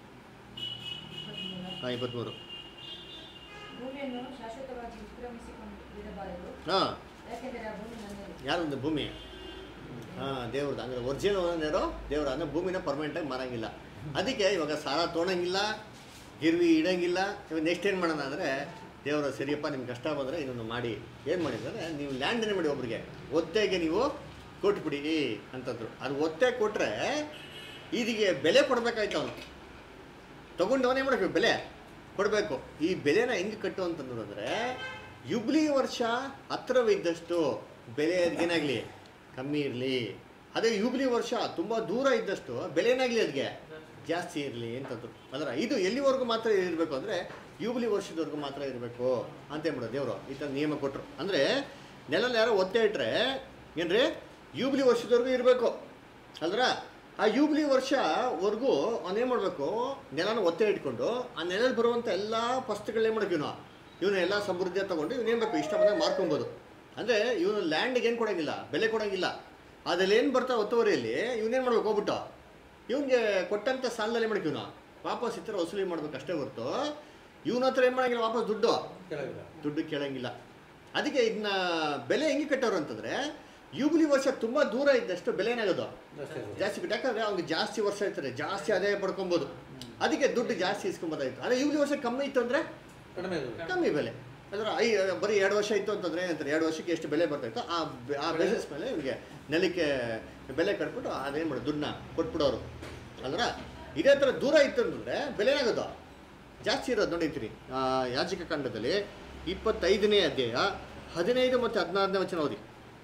ಇಪ್ಪತ್ಮೂರು. ಹಾಂ ಇಪ್ಪತ್ತ್ಮೂರು ಭೂಮಿಯನ್ನು ಶಾಶ್ವತವಾಗಿ ವಿಕ್ರಮಿಸಿಕೊಂಡು ಬಿಡಬಾರದು ಹಾಂ ಯಾಕೆಂದರೆ ಆ ಭೂಮಿ ನನ್ನದು ಯಾರೊಂದು ಭೂಮಿ ಹಾಂ ದೇವ್ರದ್ದು ಹಂಗಾರೆ ಒರಿಜಿನಲ್ ಓನರ್ ದೇವ್ರು ಅಂದರೆ ಭೂಮಿನ ಪರ್ಮನೆಂಟಾಗಿ ಮಾರಂಗಿಲ್ಲ ಅದಕ್ಕೆ ಇವಾಗ ಸಾಲ ತೊಗೊಳಂಗಿಲ್ಲ ಗಿರ್ವಿ ಇಡಂಗಿಲ್ಲ ಇವಾಗ ನೆಕ್ಸ್ಟ್ ಏನು ಮಾಡೋಣ ಅಂದರೆ ದೇವರ ಸರಿಯಪ್ಪ ನಿಮ್ಗೆ ಕಷ್ಟ ಬಂದರೆ ಇನ್ನೊಂದು ಮಾಡಿ ಏನು ಮಾಡಿದ್ದಾರೆ ನೀವು ಲ್ಯಾಂಡನ್ನೇ ಮಾಡಿ ಒಬ್ರಿಗೆ ಒತ್ತೆಗೆ ನೀವು ಕೊಟ್ಬಿಡಿ ಅಂತಂದ್ರು ಅದು ಒತ್ತೆ ಕೊಟ್ಟರೆ ಇದಕ್ಕೆ ಬೆಲೆ ಕೊಡಬೇಕಾಯ್ತು ಅವನು ತಗೊಂಡವನೇ ಮಾಡಬೇಕು ಬೆಲೆ ಕೊಡಬೇಕು ಈ ಬೆಲೆನ ಹೆಂಗೆ ಕಟ್ಟು ಅಂತಂದ್ರು ಅಂದರೆ ಯುಬ್ಲಿ ವರ್ಷ ಹತ್ರವಿದ್ದಷ್ಟು ಬೆಲೆ ಏನಾಗಲಿ ಕಮ್ಮಿ ಇರಲಿ ಅದೇ ಯುಬ್ಲಿ ವರ್ಷ ತುಂಬ ದೂರ ಇದ್ದಷ್ಟು ಬೆಲೆ ಏನಾಗಲಿ ಅದಕ್ಕೆ ಜಾಸ್ತಿ ಇರಲಿ ಅಂತಂದ್ರು ಅದರ ಇದು ಎಲ್ಲಿವರೆಗೂ ಮಾತ್ರ ಇರಬೇಕು ಅಂದರೆ ಯುಬ್ಲಿ ವರ್ಷದವರೆಗೂ ಮಾತ್ರ ಇರಬೇಕು ಅಂತ ಹೇಳ್ಬಿಡೋ ದೇವರು ಈ ಥರ ನಿಯಮ ಕೊಟ್ಟರು ಅಂದರೆ ನೆಲಲ್ಲಿ ಯಾರೋ ಒತ್ತೆ ಇಟ್ಟರೆ ಏನ್ರಿ ಯುಬ್ಲಿ ವರ್ಷದವರೆಗೂ ಇರಬೇಕು ಅಲ್ರ ಆ ಯೂಬ್ಲಿ ವರ್ಷವರೆಗೂ ಅವನೇನು ಮಾಡಬೇಕು ನೆಲನ ಒತ್ತೆ ಇಟ್ಕೊಂಡು ಆ ನೆಲದಲ್ಲಿ ಬರುವಂಥ ಎಲ್ಲ ಫಸ್ಟ್ಗಳೇನು ಮಾಡಬೇಕು ಇವನು ಇವನು ಎಲ್ಲ ಸಮೃದ್ಧಿ ತಗೊಂಡು ಇವನೇನು ಬೇಕು ಇಷ್ಟ ಬಂದಾಗ ಮಾರ್ಕೊಬೋದು ಅಂದರೆ ಇವನು ಲ್ಯಾಂಡಿಗೆ ಏನು ಕೊಡೋಂಗಿಲ್ಲ ಬೆಲೆ ಕೊಡೋಂಗಿಲ್ಲ ಅದ್ರಲ್ಲಿ ಏನು ಬರ್ತಾ ಒತ್ತುವರಿಯಲ್ಲಿ ಇವನೇನು ಮಾಡ್ಬೇಕು ಹೋಗ್ಬಿಟ್ಟು ಇವನಿಗೆ ಕೊಟ್ಟಂಥ ಸಾಲದಲ್ಲಿ ಮಾಡಬೇಕು ಇವನು ವಾಪಸ್ ಈ ಥರ ವಸೂಲಿ ಮಾಡ್ಬೇಕು ಅಷ್ಟೇ ಹೊರತು ಇವನ ಹತ್ರ ಏನು ಮಾಡೋಂಗಿಲ್ಲ ವಾಪಸ್ ದುಡ್ಡು ಕೆಳಗಿಲ್ಲ ದುಡ್ಡು ಕೇಳಂಗಿಲ್ಲ ಅದಕ್ಕೆ ಇದನ್ನ ಬೆಲೆ ಹೆಂಗೆ ಕಟ್ಟೋರು ಅಂತಂದರೆ ಯೂಬ್ಲಿ ವರ್ಷ ತುಂಬ ದೂರ ಇದ್ದಷ್ಟು ಬೆಲೆ ಏನಾಗೋದು ಜಾಸ್ತಿ ಆಗುತ್ತೆ. ಜಾಸ್ತಿ ಬಿಟ್ಟು ಯಾಕಂದ್ರೆ ಅವ್ನಿಗೆ ಜಾಸ್ತಿ ವರ್ಷ ಇರ್ತಾರೆ ಜಾಸ್ತಿ ಆದಾಯ ಪಡ್ಕೊಬೋದು ಅದಕ್ಕೆ ದುಡ್ಡು ಜಾಸ್ತಿ ಇಸ್ಕೊಂಬೋದಾಯ್ತು ಅದೇ ಯೂಬ್ಲಿ ವರ್ಷ ಕಮ್ಮಿ ಇತ್ತು ಅಂದರೆ ಕಡಿಮೆ ಆಗುತ್ತೆ. ಕಮ್ಮಿ ಬೆಲೆ ಅಂದ್ರೆ ಐ ಬರೀ ಎರಡು ವರ್ಷ ಇತ್ತು ಅಂತಂದ್ರೆ ಏನಂತಾರೆ ಎರಡು ವರ್ಷಕ್ಕೆ ಎಷ್ಟು ಬೆಲೆ ಬರ್ತಾಯಿತ್ತು ಆ ಬೆ- ಆ ಬೇಸಿಸ್ ಮೇಲೆ ಇವ್ರಿಗೆ ನೆಲಕ್ಕೆ ಬೆಲೆ ಕಟ್ಬಿಟ್ಟು ಅದೇನು ಮಾಡೋದು ದುಡ್ಡನ್ನ ಕೊಟ್ಬಿಡೋರು ಅಲ್ರ ಇದೇ ಥರ ದೂರ ಇತ್ತು ಅಂತಂದರೆ ಬೆಲೆ ಏನಾಗೋದು ಜಾಸ್ತಿ ಇರೋದು ನೋಡಿರ್ತೀರಿ ಆ, ಯಾಜಕ ಕಾಂಡದಲ್ಲಿ ಇಪ್ಪತ್ತೈದನೇ ಅಧ್ಯಾಯ ಹದಿನೈದು ಮತ್ತು ಹದಿನಾರನೇ ವಚನ ಓದಿ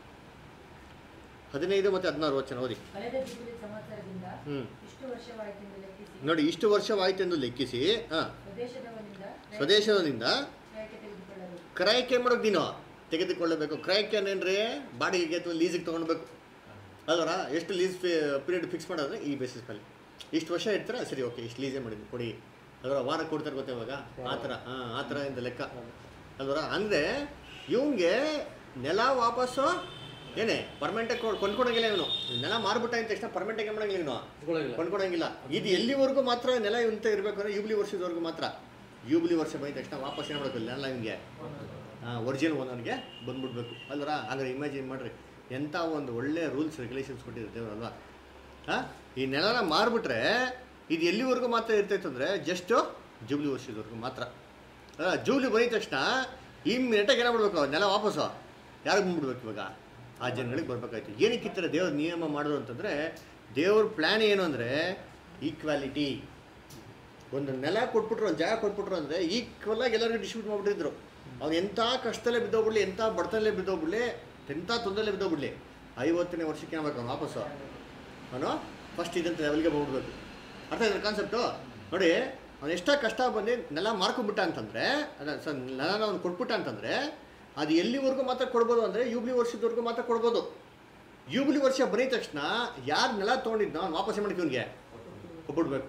ಹದಿನೈದು ಮತ್ತು ಹದಿನಾರು ವಚನ ಓದಿ ಕಳೆದ ಜೂಬಿಲಿ ಸಂವತ್ಸರದಿಂದ ಹ್ಞೂ ಇಷ್ಟು ವರ್ಷವಾಯಿತೆಂದು ಲೆಕ್ಕಿಸಿ ನೋಡಿ ಇಷ್ಟು ವರ್ಷವಾಯ್ತೆಂದು ಲೆಕ್ಕಿಸಿ ಹಾಂ ಸ್ವದೇಶದವನಿಂದ ಸ್ವದೇಶದಿಂದ ಕ್ರಯಕ್ಕೆ ತೆಗೆದುಕೊಳ್ಳಲು ಕ್ರಯಕ್ಕೆ ಮಾಡೋದು ನೀನು ತೆಗೆದುಕೊಳ್ಳಬೇಕು ಕ್ರಯಕ್ಕೆ ಏನೇನ್ರಿ ಬಾಡಿಗೆಗೆ ಅಥವಾ ಲೀಸಿಗೆ ತೊಗೊಳ್ಬೇಕು ಅಲ್ವರ ಎಷ್ಟು ಲೀಸ್ ಪೀರಿಯಡ್ ಫಿಕ್ಸ್ ಮಾಡೋದ್ರೆ ಈ ಬೇಸಿಸ್ ಮೇಲೆ ಇಷ್ಟು ವರ್ಷ ಇರ್ತಾರೆ ಸರಿ ಓಕೆ ಇಷ್ಟು ಲೀಸೇ ಮಾಡಿದ್ವಿ ಕೊಡಿ ಅದರ ವಾರ ಕೊಡ್ತಾರೆ ಗೊತ್ತಾ ಇವಾಗ ಆ ಥರ ಹಾಂ ಆ ಥರ ಇಂದ ಲೆಕ್ಕ ಅಲ್ವರ ಅಂದರೆ ಇವನಿಗೆ ನೆಲ ವಾಪಸ್ಸು ಏನೇ ಪರ್ಮನೆಂಟಾಗಿ ಕೊಂಡ್ಕೊಳಂಗಿಲ್ಲ ಇವನು ನೆಲ ಮಾರ್ಬಿಟ್ಟ ಅಂತ ತಕ್ಷಣ ಪರ್ಮನೆಂಟಾಗಿ ಮಾಡಂಗಿಲ್ಲ ಇವನು ಇಟ್ಕೊಳ್ಳೋಂಗಿಲ್ಲ. ಕೊಂಡ್ಕೊಳಂಗಿಲ್ಲ ಇದು ಎಲ್ಲಿವರೆಗೂ ಮಾತ್ರ ನೆಲ ಇಂತ ಇರಬೇಕು ಅಂದರೆ ಯೂಬ್ಲಿ ವರ್ಷದವರೆಗೂ ಮಾತ್ರ ಯೂಬ್ಲಿ ವರ್ಷ ಬಂದ ತಕ್ಷಣ ವಾಪಸ್ ಏನು ಮಾಡಬೇಕು ನೆಲ ನಿಮಗೆ ಒರಿಜಿನಲ್ ಓನರ್ಗೆ ಬಂದ್ಬಿಡ್ಬೇಕು ಅಲ್ವರ ಹಾಗಾದ್ರೆ ಇಮ್ಯಾಜಿನ್ ಮಾಡಿರಿ ಎಂಥ ಒಂದು ಒಳ್ಳೆ ರೂಲ್ಸ್ ರೆಗ್ಯುಲೇಷನ್ಸ್ ಕೊಟ್ಟಿದ್ರು ದೇವ್ರು ಅಲ್ವಾ ಹಾಂ ಈ ನೆಲನ ಮಾರ್ಬಿಟ್ರೆ ಇದು ಎಲ್ಲಿವರೆಗೂ ಮಾತ್ರ ಇರ್ತೈತೆ ಅಂದರೆ ಜಸ್ಟು ಜೂಬ್ಲಿ ವರ್ಷದವರೆಗೂ ಮಾತ್ರ ಅಲ್ಲ ಜೂಬ್ಲಿ ಬಂದಿದ ತಕ್ಷಣ ಇಮ್ಮಿಡಿಯೇಟಾಗಿ ಏನು ಮಾಡಬೇಕು ನೆಲ ವಾಪಸ್ಸು ಯಾರಿಗೆ ಬಂದ್ಬಿಡ್ಬೇಕು ಇವಾಗ ಆ ಜನಗಳಿಗೆ ಬರ್ಬೇಕಾಯ್ತು ಏನಕ್ಕೆ ಈ ಥರ ದೇವ್ರ ನಿಯಮ ಮಾಡೋದು ಅಂತಂದರೆ ದೇವ್ರ ಪ್ಲ್ಯಾನ್ ಏನು ಅಂದರೆ ಈಕ್ವಾಲಿಟಿ ಒಂದು ನೆಲ ಕೊಟ್ಬಿಟ್ರು ಒಂದು ಜಾಗ ಕೊಟ್ಬಿಟ್ರು ಅಂದರೆ ಈಕ್ವಲಾಗಿ ಎಲ್ಲರಿಗೂ ಡಿಸ್ಟ್ರಿಬ್ಯೂಟ್ ಮಾಡಿಬಿಟ್ಟಿದ್ರು ಅವ್ನು ಎಂಥ ಕಷ್ಟದಲ್ಲೇ ಬಿದ್ದೋಗ್ಬಿಡ್ಲಿ ಎಂಥ ಬಡತನಲ್ಲೇ ಬಿದ್ದೋಗ್ಬಿಡ್ಲಿ ಎಂಥ ತೊಂದರೆಲ್ಲೇ ಬಿದ್ದೋಗ್ಬಿಡ್ಲಿ ಐವತ್ತನೇ ವರ್ಷಕ್ಕೆ ಏನಾಗಬೇಕು ಅವ್ನು ವಾಪಸ್ಸು ಅವನು ಫಸ್ಟ್ ಇದಂತ ಲೆವೆಲ್ಗೆ ಹೋಗ್ಬಿಡ್ಬೇಕು ಅರ್ಥ ಆಯ್ತು ಕಾನ್ಸೆಪ್ಟು ನೋಡಿ ಅವ್ನು ಎಷ್ಟೋ ಕಷ್ಟ ಬಂದು ನೆಲ ಮಾರ್ಕೊಂಬಿಟ್ಟ ಅಂತಂದರೆ ಅದ ಸ ನೆಲನ ಅವ್ನು ಕೊಟ್ಬಿಟ್ಟ ಅಂತಂದರೆ ಅದು ಎಲ್ಲಿವರೆಗೂ ಮಾತ್ರ ಕೊಡ್ಬೋದು ಅಂದರೆ ಯೂಬ್ಲಿ ವರ್ಷದವರೆಗೂ ಮಾತ್ರ ಕೊಡ್ಬೋದು ಯೂಬ್ಲಿ ವರ್ಷ ಬರೀ ತಕ್ಷಣ ಯಾರು ನೆಲ ತೊಗೊಂಡಿದ್ನೋ ಅವ್ನು ವಾಪಸ್ ಮಾಡಿ ಇವನಿಗೆ ಕೊಟ್ಬಿಡ್ಬೇಕು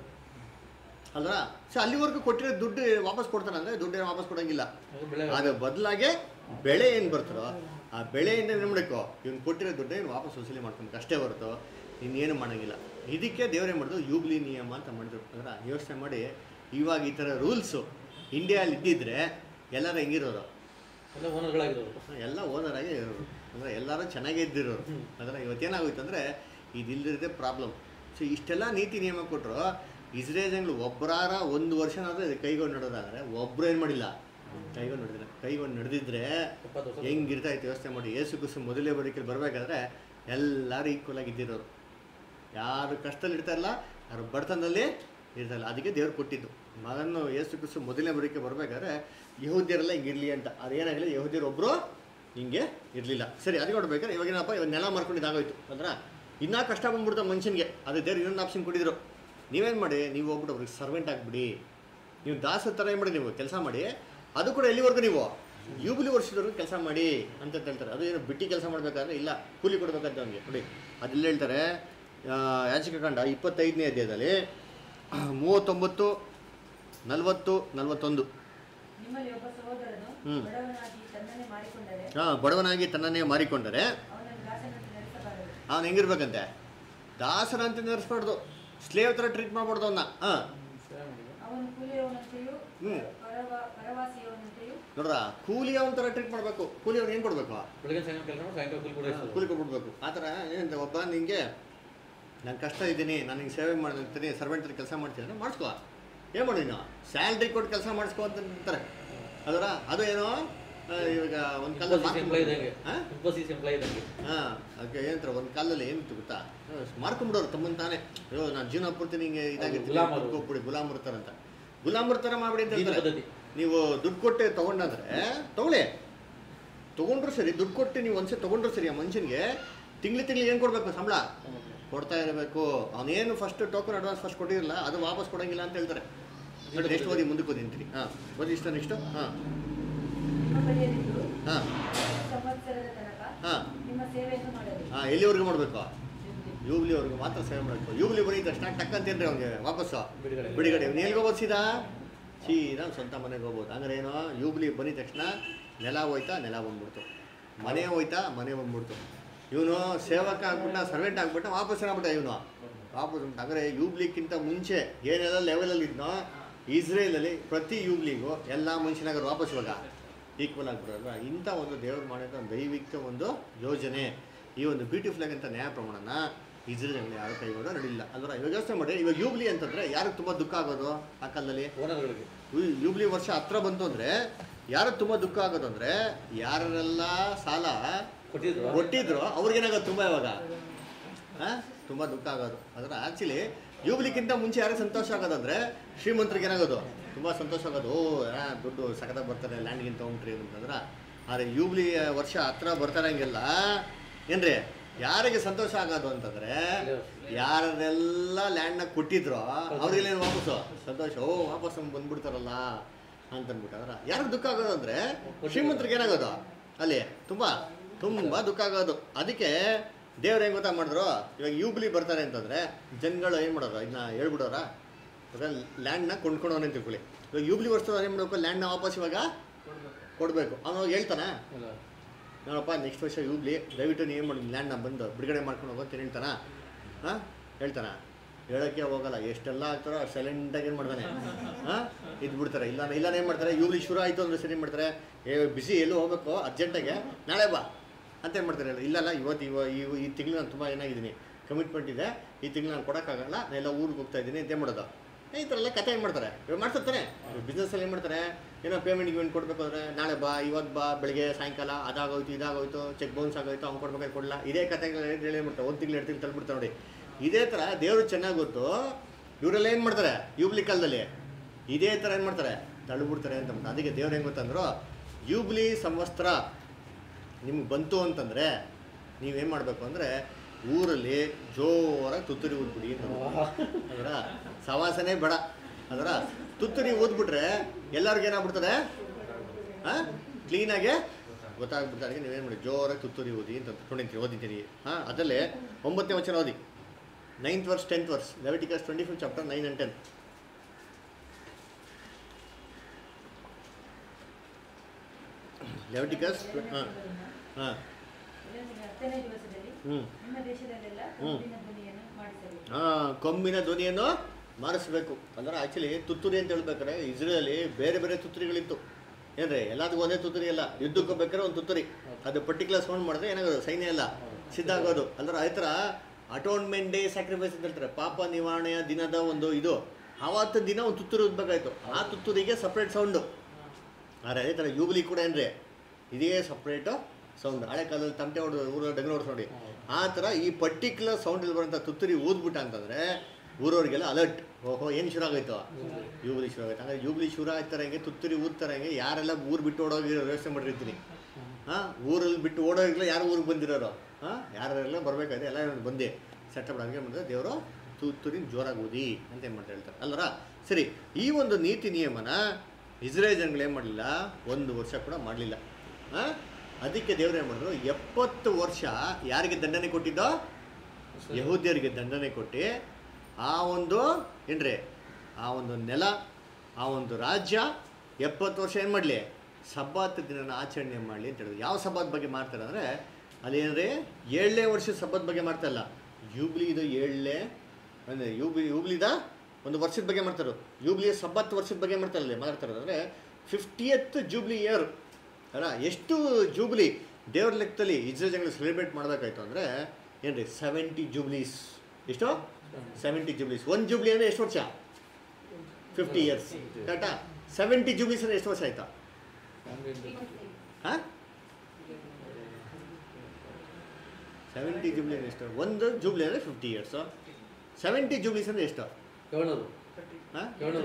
ಅಲ್ವಾ ಸೊ ಅಲ್ಲಿವರೆಗೂ ಕೊಟ್ಟಿರೋ ದುಡ್ಡು ವಾಪಸ್ ಕೊಡ್ತಾನೆ ಅಂದರೆ ದುಡ್ಡು ಏನು ವಾಪಸ್ ಕೊಡೋಂಗಿಲ್ಲ ಅದು ಬೆಳೆ ಅದು ಬದಲಾಗೆ ಬೆಳೆ ಏನು ಬರ್ತಾರೋ ಆ ಬೆಳೆಯಿಂದ ಏನು ಮಾಡಬೇಕು ಇವ್ನು ಕೊಟ್ಟಿರೋ ದುಡ್ಡು ಇವ್ನು ವಾಪಸ್ ವಸೂಲಿ ಮಾಡ್ಕೊಬೇಕು ಅಷ್ಟೇ ಹೊರತು ಇನ್ನೇನು ಮಾಡೋಂಗಿಲ್ಲ ಇದಕ್ಕೆ ದೇವರೇ ಮಾಡೋದು ಯೂಬ್ಲಿ ನಿಯಮ ಅಂತ ಮಾಡಿದ್ರು ಅಂದ್ರೆ ಯೋಚನೆ ಮಾಡಿ ಇವಾಗ ಈ ಥರ ರೂಲ್ಸು ಇಂಡಿಯಾದಲ್ಲಿ ಇದ್ದಿದ್ರೆ ಎಲ್ಲರೂ ಹೆಂಗಿರೋರು ಎಲ್ಲ ಓನರ್ಗಳಾಗಿರೋರು ಎಲ್ಲ ಓನರ್ ಆಗಿ ಇರೋರು ಅಂದರೆ ಎಲ್ಲರೂ ಚೆನ್ನಾಗೇ ಇದ್ದಿರೋರು ಅಂದರೆ ಇವತ್ತೇನಾಗೋಯ್ತು ಅಂದರೆ ಇದಿಲ್ಲದಿರದೆ ಪ್ರಾಬ್ಲಮ್ ಸೊ ಸೊ ಇಷ್ಟೆಲ್ಲ ನೀತಿ ನಿಯಮ ಕೊಟ್ಟರು ಇಸ್ರೇಲ್ ಜನಗಳು ಒಬ್ಬರಾರ ಒಂದು ವರ್ಷನಾದ್ರೂ ಇದು ಕೈಗೊಂಡು ನಡೆದಾದ್ರೆ ಒಬ್ರು ಏನು ಮಾಡಿಲ್ಲ ಕೈಗೊಂಡು ನಡೆದಿಲ್ಲ ಕೈಗೊಂಡು ನಡೆದಿದ್ರೆ ಎಪ್ಪತ್ತು ವರ್ಷ ಹೆಂಗಿರ್ತಾ ಇತ್ತು ಯೋಚನೆ ಮಾಡಿ ಏಸು ಕುಸು ಮೊದಲೇ ಬರೋಕೆ ಬರಬೇಕಾದ್ರೆ ಎಲ್ಲರೂ ಈಕ್ವಲ್ ಆಗಿದ್ದಿರೋರು ಯಾರು ಕಷ್ಟದಲ್ಲಿ ಇರ್ತಾರಲ್ಲ ಯಾರು ಬಡತನದಲ್ಲಿ ಇರ್ತಾರಲ್ಲ ಅದಕ್ಕೆ ದೇವ್ರು ಕೊಟ್ಟಿದ್ದು ಮಗನ್ನು ಏಸು ಕುಸು ಮೊದಲನೇ ಬರೋಕೆ ಬರಬೇಕಾದ್ರೆ ಯಹೂದ್ಯರೆಲ್ಲ ಹಿಂಗಿರಲಿ ಅಂತ ಅದೇನಾಗಲಿ ಯಹೂದ್ಯರು ಒಬ್ಬರು ಹಿಂಗೆ ಇರಲಿಲ್ಲ ಸರಿ ಅದಕ್ಕೆ ನೋಡ್ಬೇಕಾದ್ರೆ ಇವಾಗೇನಪ್ಪ ಇವಾಗ ನೆಲ ಮಾರ್ಕೊಂಡಿದ್ದಾಗೋಯ್ತು ಅಂದ್ರೆ ಇನ್ನೂ ಕಷ್ಟ ಬಂದ್ಬಿಡ್ತಾ ಮನುಷ್ಯನಿಗೆ ಅದು ದೇವ್ರು ಇನ್ನೊಂದು ಆಪ್ಷನ್ ಕೊಟ್ಟಿದ್ರು ನೀವೇನು ಮಾಡಿ ನೀವು ಹೋಗ್ಬಿಟ್ಟು ಅವ್ರಿಗೆ ಸರ್ವೆಂಟ್ ಆಗಿಬಿಡಿ ನೀವು ದಾಸ ಥರ ಏನು ಮಾಡಿ ನೀವು ಕೆಲಸ ಮಾಡಿ ಅದು ಕೂಡ ಎಲ್ಲಿವರೆಗೂ ನೀವು ಯೂಬ್ಲಿ ವರ್ಷದವರೆಗೂ ಕೆಲಸ ಮಾಡಿ ಅಂತ ಹೇಳ್ತಾರೆ ಅದು ಏನು ಬಿಟ್ಟು ಕೆಲಸ ಮಾಡಬೇಕಾದ್ರೆ ಇಲ್ಲ ಕೂಲಿ ಕೊಡ್ಬೇಕಂತ ಅವ್ನಿಗೆ ನೋಡಿ ಅದೆಲ್ಲ ಹೇಳ್ತಾರೆ ಆ, ಯಾಚಿಕಕಾಂಡ ಇಪ್ಪತ್ತೈದನೇ ಅಧ್ಯಾಯದಲ್ಲಿ ಮೂವತ್ತೊಂಬತ್ತು ನಲವತ್ತು ನಲವತ್ತೊಂದು ನಿಮ್ಮಲ್ಲಿ ಒಬ್ಬ ಸಹೋದರನು ಹ್ಮ್. ಬಡವನಾಗಿ ತನ್ನನ್ನೇ ಮಾರಿಕೊಂಡರೆ ಹಾಂ ಬಡವನಾಗಿ ತನ್ನನ್ನೇ ಮಾರಿಕೊಂಡರೆ ಅವನನ್ನು ದಾಸನಂತೆ ನಡೆಸಬಾರದು ಅವನು ಹೆಂಗಿರ್ಬೇಕಂತೆ ದಾಸರಂತ ನಡೆಸ್ಬಾರ್ದು ಸ್ಲೇವ್ ಥರ ಟ್ರೀಟ್ ಮಾಡ್ಬಾರ್ದು ಅವನ್ನ ಹಾಂ ಸೇವೆ ಮಾಡಿದ್ರು. ಅವನು ಕೂಲಿಯವನಂತೆಯೂ ಹ್ಮ್. ಪರವ ಪರವಾಸಿಯವನಂತೆಯೂ ನೋಡ್ರ ಕೂಲಿ ಅವನ ಥರ ಟ್ರೀಟ್ ಮಾಡಬೇಕು ಕೂಲಿ ಅವ್ನು ಏನು ಕೊಡಬೇಕು ಬೆಳಗ್ಗೆ ಸಾಯಂಕಾಲ ಕೆಲಸ ಮಾಡಿ ಸಾಯಂಕಾಲ ಕೂಲಿ ಕೂಡ ಇರ್ತದೆ. ಕೂಲಿ ಕೊಟ್ಬಿಡ್ಬೇಕು ಆ ಥರ ಏನಂತ ಒಬ್ಬ ನಿಂಗೆ ನಾನು ಕಷ್ಟ ಇದ್ದೀನಿ ನಾನು ಹಿಂಗೆ ಸೇವೆ ಮಾಡಿರ್ತೀನಿ ಸರ್ವೆಂಟ್ ಕೆಲಸ ಮಾಡ್ತೀನಿ ಅಂದ್ರೆ ಮಾಡಿಸ್ಕೋ ಏನು ಮಾಡಿ ನೀನು ಸ್ಯಾಲ್ರಿ ಕೊಟ್ಟು ಕೆಲಸ ಮಾಡಿಸ್ಕೋ ಅಂತ ಅಂತಾರೆ ಅದರ ಅದು ಏನೋ ಆ, ಇವಾಗ ಒಂದು Infosys employee ಇದ್ದಂಗೆ. ಕಾಲದಲ್ಲಿ ಹಾಂ Infosys employee ಇದ್ದಂಗೆ. ಹಾಂ ಅದಕ್ಕೆ ಏನಂತಾರೆ ಒಂದು ಕಾಲದಲ್ಲಿ ಏನಿತ್ತು ಗೊತ್ತಾ ಮಾರ್ಕೊಂಬಿಡೋರು ತಮ್ಮನ್ ತಾನೇ ಅಯ್ಯೋ ನಾನು ಜೀವನ ಪೂರ್ತಿ ನಿಂಗೆ ಇದಾಗಿರ್ತೀನಿ ಗುಲಾಮರು. ಹೋಗ್ಬಿಡಿ ಗುಲಾಮರು ಥರ ಅಂತ ಗುಲಾಮರ ಥರ ಮಾಡ್ಬಿಡಿ ಅಂತ ಜೀವನ ಹೇಳ್ತಾರೆ ಪದ್ಧತಿ. ನೀವು ದುಡ್ಡು ಕೊಟ್ಟು ತೊಗೊಂಡಂದ್ರೆ ತಗೊಳ್ಳಿ ತೊಗೊಂಡ್ರು ಸರಿ ದುಡ್ಡು ಕೊಟ್ಟು ನೀವು ಒಂದ್ಸರಿ ತೊಗೊಂಡ್ರು ಸರಿ ಆ ಮನುಷ್ಯನಿಗೆ ತಿಂಗ್ಳು ತಿಂಗ್ಳಿಗೆ ಏನು ಕೊಡಬೇಕು ಸಂಬಳ ಕೊಡ್ತಾ ಇರಬೇಕು ಅವನೇನು ಫಸ್ಟ್ ಟೋಕನ್ ಅಡ್ವಾನ್ಸ್ ಫಸ್ಟ್ ಕೊಟ್ಟಿರಲ್ಲ ಅದು ವಾಪಸ್ ಕೊಡಂಗಿಲ್ಲ ಅಂತ ಹೇಳ್ತಾರೆ ನೋಡಿ ನೆಕ್ಸ್ಟ್ ಓದಿ ಮುಂದಕ್ಕೆ ಓದಿ ನಿಂತೀನಿ ಹಾಂ ಓದಿ ಇಷ್ಟ ನೆಕ್ಸ್ಟು ಹಾಂ ನಿಮ್ಮ ಬಳಿಯಲ್ಲಿದ್ದು ಹಾಂ ಸಂವತ್ಸರದ ತನಕ ಹಾಂ ನಿಮ್ಮ ಸೇವೆಯನ್ನು ಮಾಡಲಿ ಹಾಂ ಎಲ್ಲಿವರೆಗೂ ಮಾಡಬೇಕು ಯೂಬ್ಲಿವರೆಗೂ ಮಾತ್ರ ಸೇವೆ ಮಾಡಬೇಕು ಯೂಬ್ಲಿ ಬರೀ ತಕ್ಷಣ ಟಕ್ ಅಂತೇನ್ರಿ ಅವ್ನಿಗೆ ವಾಪಸ್ಸು ಬಿಡುಗಡೆ. ಬಿಡುಗಡೆ ಇವ್ನು ಎಲ್ಲಿಗೆ ಹೋಗ್ಬೋದು ಸೀದಾ ಸೀದಾ ಅವ್ನ್ ಸ್ವಂತ ಮನೆಗೆ ಹೋಗ್ಬೋದು ಅಂದ್ರೆ ಏನು ಯೂಬ್ಲಿ ಬಂದಿದ ತಕ್ಷಣ ನೆಲ ಹೋಯ್ತಾ ನೆಲ ಬಂದ್ಬಿಡ್ತು ಮನೆ ಹೋಯ್ತಾ ಮನೆ ಬಂದ್ಬಿಡ್ತು ಇವನು ಸೇವಕ ಆಗ್ಬಿಟ್ಟ ಸರ್ವೆಂಟ್ ಆಗ್ಬಿಟ್ಟ ವಾಪಸ್ ಏನಾಗ್ಬಿಟ್ಟ ಇವನು ವಾಪಸ್ ಉಂಟು ಅಂದರೆ ಯೂಬ್ಲಿಕ್ಕಿಂತ ಮುಂಚೆ ಏನೆಲ್ಲ ಲೆವೆಲಲ್ಲಿ ಇದ್ನೋ ಇಸ್ರೇಲಲ್ಲಿ ಪ್ರತಿ ಯೂಬ್ಲಿಗೂ ಎಲ್ಲ ಮನುಷ್ಯನಾಗ ವಾಪಸ್ ಇವಾಗ ಈಕ್ವಲ್ ಆಗ್ಬಿಡಲ್ವ ಇಂಥ ಒಂದು ದೇವ್ರು ಮಾಡಿದ ಒಂದು ದೈವಿಕ ಒಂದು ಯೋಜನೆ ಈ ಒಂದು ಬ್ಯೂಟಿಫುಲ್ ಆಗಂತ ನ್ಯಾಯ ಪ್ರಮಾಣನ ಇಸ್ರೇಲ್ ಯಾರು ಕೈಗೊಂಡು ನಡೀಲಿಲ್ಲ ಅಲ್ವರ ಇವಾಗ ಯೋಚನೆ ಮಾಡಿ ಇವಾಗ ಯೂಬ್ಲಿ ಅಂತಂದ್ರೆ ಯಾರಿಗೆ ತುಂಬ ದುಃಖ ಆಗೋದು ಆ ಕಾಲದಲ್ಲಿ ಓನರ್ಗಳಿಗೆ ಯು- ಯೂಬ್ಲಿ ವರ್ಷ ಹತ್ರ ಬಂತು ಅಂದರೆ ಯಾರು ತುಂಬ ದುಃಖ ಆಗೋದು ಅಂದರೆ ಯಾರೆಲ್ಲ ಸಾಲ ಕೊಟ್ಟಿದ್ರು ಕೊಟ್ಟಿದ್ರು ಅವ್ರಿಗೇನಾಗೋದು ತುಂಬ ಇವಾಗ ಹಾಂ ತುಂಬ ದುಃಖ ಆಗೋದು ಅದರ ಆ್ಯಕ್ಚುಲಿ ಯೂಬ್ಲಿಕ್ಕಿಂತ ಮುಂಚೆ ಯಾರಿಗೆ ಸಂತೋಷ ಆಗೋದಂದ್ರೆ ಶ್ರೀಮಂತರಿಗೆ ಏನಾಗೋದು ತುಂಬ ಸಂತೋಷ ಆಗೋದು ಓ ಆ, ದುಡ್ಡು ಸಖತ್ತಾಗಿ ಬರ್ತಾರೆ ಲ್ಯಾಂಡ್ಗಿಂತ ತೊಗೊಂಡ್ರಿ ಅಂತಂದ್ರೆ ಆದರೆ ಯೂಬ್ಲಿ ವರ್ಷ ಹತ್ರ ಬರ್ತಾರಂಗೆಲ್ಲ ಏನ್ರಿ ಯಾರಿಗೆ ಸಂತೋಷ ಆಗೋದು ಅಂತಂದ್ರೆ ಯಾರೆಲ್ಲ ಲ್ಯಾಂಡ್ನ ಕೊಟ್ಟಿದ್ರೋ ಅವ್ರಿಗೇನು ವಾಪಸ್ಸು ಸಂತೋಷ ಓ ವಾಪಸ್ ನಮ್ಗೆ ಬಂದ್ಬಿಡ್ತಾರಲ್ಲ ಅಂತಂದ್ಬಿಟ್ಟು ಅದರ ಯಾರಿಗೆ ದುಃಖ ಆಗೋದು ಅಂದರೆ ಶ್ರೀಮಂತರಿಗೆ ಏನಾಗೋದು ಅಲ್ಲಿ ತುಂಬ ತುಂಬ ದುಃಖ ಆಗೋದು ಅದಕ್ಕೆ ದೇವ್ರು ಹೆಂಗೆ ಗೊತ್ತಾ ಮಾಡಿದ್ರು ಇವಾಗ ಯೂಬ್ಲಿ ಬರ್ತಾರೆ ಅಂತಂದರೆ ಜನಗಳು ಏನು ಮಾಡೋರು ಇದನ್ನ ಹೇಳ್ಬಿಡೋರ ಇವಾಗ ಲ್ಯಾಂಡ್ನ ಕೊಂಡ್ಕೊಂಡವನೇ ಅಂತ ತಿಳ್ಕೊಳ್ಳಿ ಇವಾಗ ಯೂಬ್ಲಿ ವರ್ಷದ ಏನು ಮಾಡಬೇಕು ಲ್ಯಾಂಡ್ನ ವಾಪಸ್ ಇವಾಗ ಕೊಡಬೇಕು ಅವನು ಹೇಳ್ತಾನೆ ಇಲ್ಲ. ನೋಡಪ್ಪ ನೆಕ್ಸ್ಟ್ ವರ್ಷ ಯೂಬ್ಲಿ ದಯವಿಟ್ಟು ನೀವು ಏನು ಮಾಡಿ ಲ್ಯಾಂಡ್ನ ಬಂದು ಬಿಡುಗಡೆ ಮಾಡ್ಕೊಂಡು ಹೋಗೋ ಅಂತ ಹೇಳ್ತಾನ ಹಾಂ ಹೇಳ್ತಾನ ಹೇಳೋಕ್ಕೆ ಹೋಗಲ್ಲ ಎಷ್ಟೆಲ್ಲ ಆಗ್ತಾರೋ ಸೈಲೆಂಟಾಗಿ ಏನು ಮಾಡ್ತಾನೆ ಹಾಂ ಇದು ಬಿಡ್ತಾರೆ ಇಲ್ಲ ಇಲ್ಲ ಏನು ಮಾಡ್ತಾರೆ ಯೂಬ್ಲಿ ಶುರು ಆಯಿತು ಅಂದ್ರೆ ಸರಿ ಏನು ಮಾಡ್ತಾರೆ ಏ ಬಿಸಿ ಎಲ್ಲೂ ಹೋಗ್ಬೇಕು ಅರ್ಜೆಂಟಾಗೆ ನಾಳೆ ಬಾ ಅಂತ ಏನು ಮಾಡ್ತಾರೆ ಹೇಳಿ ಇಲ್ಲಲ್ಲ ಇವತ್ತು ಇವ ಈ ಈ ತಿಂಗಳು ನಾನು ತುಂಬ ಏನಾಗಿದ್ದೀನಿ ಕಮಿಟ್ಮೆಂಟ್ ಇದೆ ಈ ತಿಂಗಳು ನಾನು ಕೊಡೋಕ್ಕಾಗಲ್ಲ ನಾನು ಎಲ್ಲ ಊರಿಗೆ ಹೋಗ್ತಾ ಇದ್ದೀನಿ ಅಂತ ಏನು ಮಾಡೋದು ಈ ಥರ ಎಲ್ಲ ಕತೆ ಏನು ಮಾಡ್ತಾರೆ ಇವಾಗ ಮಾಡ್ತಿರ್ತಾರೆ ಬಿಸ್ನೆಸ್ಸಲ್ಲಿ ಏನು ಮಾಡ್ತಾರೆ ಏನೋ ಪೇಮೆಂಟ್ ಗಿಮೆಂಟ್ ಕೊಡಬೇಕು ಅಂದರೆ ನಾಳೆ ಬಾ ಇವತ್ತು ಬಾ ಬೆಳಿಗ್ಗೆ ಸಾಯಂಕಾಲ ಅದಾಗೋಯ್ತು ಇದಾಗೋಯ್ತು ಚೆಕ್ ಬೌನ್ಸ್ ಆಗೋಯ್ತು ಅವ್ನು ಕೊಡ್ಬೇಕಾದ್ರೆ ಕೊಡಲ್ಲ ಇದೇ ಕತೆಗಳು ಹೇಳಿ ಏನು ಮಾಡ್ತಾರೆ ಒಂದು ತಿಂಗಳು ಎರಡು ತಿಂಗಳು ತಳ್ಬಿಡ್ತಾರೆ ನೋಡಿ ಇದೇ ಥರ ದೇವರು ಚೆನ್ನಾಗಿ ಗೊತ್ತು ಇವರೆಲ್ಲ ಏನು ಮಾಡ್ತಾರೆ ಯೂಬ್ಲಿ ಕಾಲದಲ್ಲಿ ಇದೇ ಥರ ಏನು ಮಾಡ್ತಾರೆ ತಳ್ಳಿಬಿಡ್ತಾರೆ ಅಂತ ಅಂದ್ಬಿಟ್ಟು. ಅದಕ್ಕೆ ದೇವ್ರು ಹೆಂಗೆ ಗೊತ್ತಂದ್ರು ಯೂಬ್ಲಿ ಸಂವತ್ಸರ ನಿಮ್ಗೆ ಬಂತು ಅಂತಂದರೆ ನೀವೇನು ಮಾಡಬೇಕು ಅಂದರೆ ಊರಲ್ಲಿ ಜೋರಾಗಿ ತುತ್ತೂರಿ ಊದ್ಬಿಡಿ ಅಂತ ಅದರ ಸವಾಸನೆ ಬೇಡ ಅದರ ತುತ್ತೂರಿ ಊದ್ಬಿಟ್ರೆ ಎಲ್ಲರಿಗೂ ಏನಾಗ್ಬಿಡ್ತದೆ ಹಾಂ ಕ್ಲೀನಾಗೆ ಗೊತ್ತಾಗ್ಬಿಡ್ತಾರೆ ಅದಕ್ಕೆ ನೀವೇನು ಮಾಡಿ ಜೋರಾಗಿ ತುತ್ತೂರಿ ಓದಿ ಅಂತ ತೊಗೊಂಡಿರ್ತೀರಿ ಓದಿದ್ದೀರಿ ಹಾಂ ಅದಲ್ಲೇ ಒಂಬತ್ತನೇ ವಚನ ಓದಿ ninth verse tenth verse Leviticus twenty fifth chapter nine and ten Leviticus ಹಾಂ ಹಾಂ ಹತ್ತನೇ ದಿವಸದಲ್ಲಿ ಹ್ಞೂ ನಿಮ್ಮ ದೇಶದಲ್ಲೆಲ್ಲ ಹ್ಮ್. ಕೊಂಬಿನ ಧ್ವನಿಯನ್ನು ಮಾಡಿಸಬೇಕು ಹಾಂ ಕೊಂಬಿನ ಧ್ವನಿಯನ್ನು ಮಾಡಿಸ್ಬೇಕು ಅಂದ್ರೆ ಆ್ಯಕ್ಚುಲಿ ತುತ್ತೂರಿ ಅಂತ ಹೇಳ್ಬೇಕಾದ್ರೆ ಇಸ್ರೇಲಿ ಬೇರೆ ಬೇರೆ ತುತ್ತೂರಿಗಳಿತ್ತು ಏನ್ರಿ ಎಲ್ಲದಕ್ಕೂ ಒಂದೇ ತುತ್ತೂರಿ ಅಲ್ಲ ಯುದ್ಧಕ್ಕೆ ಹೋಗ್ಬೇಕಾದ್ರೆ ಒಂದು ತುತ್ತೂರಿ ಅದು ಪರ್ಟಿಕ್ಯುಲರ್ ಸೌಂಡ್ ಮಾಡಿದ್ರೆ ಏನಾಗೋದು ಸೈನ್ಯ ಎಲ್ಲ ಸಿದ್ಧ ಆಗೋದು ಅಂದ್ರೆ ಆ ಥರ ಅಟೋನ್ಮೆಂಟ್ ಡೇ ಸ್ಯಾಕ್ರಿಫೈಸ್ ಅಂತ ಹೇಳ್ತಾರೆ ಪಾಪ ನಿವಾರಣೆಯ ದಿನದ ಒಂದು ಇದು ಆವತ್ತು ದಿನ ಒಂದು ತುತ್ತೂರು ಉದ್ಬೇಕಾಯ್ತು ಆ ತುತ್ತೂರಿಗೆ ಸಪ್ರೇಟ್ ಸೌಂಡು ಆದರೆ ಅದೇ ಥರ ಯೂಬ್ಲಿ ಕೂಡ ಏನ್ರಿ ಇದೇ ಸಪ್ರೇಟು ಸೌಂಡ್ ಹಳೆ ಕಾಲದಲ್ಲಿ ತಮಟೆ ಹೊಡೆದು ಊರ ಡಗನ ಹೊಡ್ಸ್ ನೋಡಿ ಆ ಥರ ಈ ಪರ್ಟಿಕ್ಯುಲರ್ ಸೌಂಡಲ್ಲಿ ಬರೋಂಥ ತುತ್ತೂರಿ ಊದ್ಬಿಟ್ಟ ಅಂತಂದರೆ ಊರವ್ರಿಗೆಲ್ಲ ಅಲರ್ಟ್ ಓಹೋ ಏನು ಶುರು ಆಗೋಯ್ತು ಯೂಬ್ಲಿ ಶುರು ಆಗೋಯ್ತು ಹಂಗಾರೆ ಯೂಬ್ಲಿ ಶುರು ಆಗ್ತಾರೆ ಹೆಂಗೆ ತುತ್ತೂರಿ ಊದ್ತಾರೆ ಹೆಂಗೆ ಯಾರೆಲ್ಲ ಊರು ಬಿಟ್ಟು ಓಡೋಗಿರೋ ವ್ಯವಸ್ಥೆ ಮಾಡಿರ್ತೀನಿ ಹಾಂ ಊರಲ್ಲಿ ಬಿಟ್ಟು ಓಡೋಗಿಲ್ಲ ಯಾರು ಊರಿಗೆ ಬಂದಿರೋರು ಹಾಂ ಯಾರೆಲ್ಲ ಬರಬೇಕಾದ್ರೆ ಎಲ್ಲ ಬಂದೆ ಸೆಟಪ್ ಹಂಗೆ ಮಾಡಿದ್ರೆ ದೇವರು ತುತ್ತೂರಿನ ಜೋರಾಗಿ ಓದಿ ಅಂತ ಏನು ಮಾಡ್ತಾ ಹೇಳ್ತಾರೆ ಅಲ್ಲರ ಸರಿ ಈ ಒಂದು ನೀತಿ ನಿಯಮನ ಇಸ್ರೇಲ್ ಜನಗಳು ಏನು ಮಾಡಲಿಲ್ಲ ಒಂದು ವರ್ಷ ಕೂಡ ಮಾಡಲಿಲ್ಲ ಹಾಂ ಅದಕ್ಕೆ ದೇವ್ರು ಏನು ಮಾಡಿದ್ರು ಎಪ್ಪತ್ತು ವರ್ಷ ಯಾರಿಗೆ ದಂಡನೆ ಕೊಟ್ಟಿದ್ದೋ ಯಹೂದ್ಯರಿಗೆ ದಂಡನೆ ಕೊಟ್ಟು ಆ ಒಂದು ಏನ್ರಿ ಆ ಒಂದು ನೆಲ ಆ ಒಂದು ರಾಜ್ಯ ಎಪ್ಪತ್ತು ವರ್ಷ ಏನು ಮಾಡಲಿ ಸಬ್ಬಾತ್ ದಿನನ ಆಚರಣೆ ಮಾಡಲಿ ಅಂತ ಹೇಳಿದ್ರು ಯಾವ ಸಬ್ಬಾತ್ ಬಗ್ಗೆ ಮಾಡ್ತಾರೆ ಅಂದರೆ ಅದೇನಂದರೆ ಏಳನೇ ವರ್ಷದ ಸಬ್ಬತ್ ಬಗ್ಗೆ ಮಾಡ್ತಾ ಇಲ್ಲ ಯೂಬ್ಲಿ ಇದು ಏಳನೇ ಅಂದರೆ ಯೂಬ್ಲಿ ಯೂಬ್ಲಿದ ಒಂದು ವರ್ಷದ ಬಗ್ಗೆ ಮಾಡ್ತಾರೆ ಯೂಬ್ಲಿಯ ಸಬ್ಬತ್ತು ವರ್ಷದ ಬಗ್ಗೆ ಮಾಡ್ತಾರಲ್ಲ ಮಾತಾಡ್ತಾರೆ ಅಂದರೆ ಫಿಫ್ಟಿಯತ್ ಜೂಬ್ಲಿ ಇಯರ್ ಅಲ್ಲ ಎಷ್ಟು ಜೂಬ್ಲಿ ದೇವ್ರ ಲೆಕ್ಕದಲ್ಲಿ ಇಸ್ರೇಲ್ ಜನಗಳು ಸೆಲೆಬ್ರೇಟ್ ಮಾಡಬೇಕಾಯ್ತು ಅಂದರೆ ಏನ್ರಿ ಸೆವೆಂಟಿ ಜೂಬ್ಲೀಸ್ ಎಷ್ಟು ಸೆವೆಂಟಿ ಜೂಬ್ಲೀಸ್ ಒಂದು ಜೂಬ್ಲಿ ಅಂದರೆ ಎಷ್ಟು ವರ್ಷ ಫಿಫ್ಟಿ ಇಯರ್ಸ್ ಕರೆಕ್ಟಾ ಸೆವೆಂಟಿ ಜೂಬ್ಲೀಸ್ ಅಂದರೆ ಎಷ್ಟು ವರ್ಷ ಆಯ್ತಾ ಹಾಂ ಸೆವೆಂಟಿ ಜೂಬ್ಲಿ ಅಂದರೆ ಎಷ್ಟು ಒಂದು ಜೂಬ್ಲಿ ಅಂದರೆ ಫಿಫ್ಟಿ ಇಯರ್ಸು ಸೆವೆಂಟಿ ಜೂಬ್ಲೀಸ್ ಅಂದರೆ ಎಷ್ಟು ಏಳ್ನೂರು ಹಾಂ ಏಳ್ನೂರು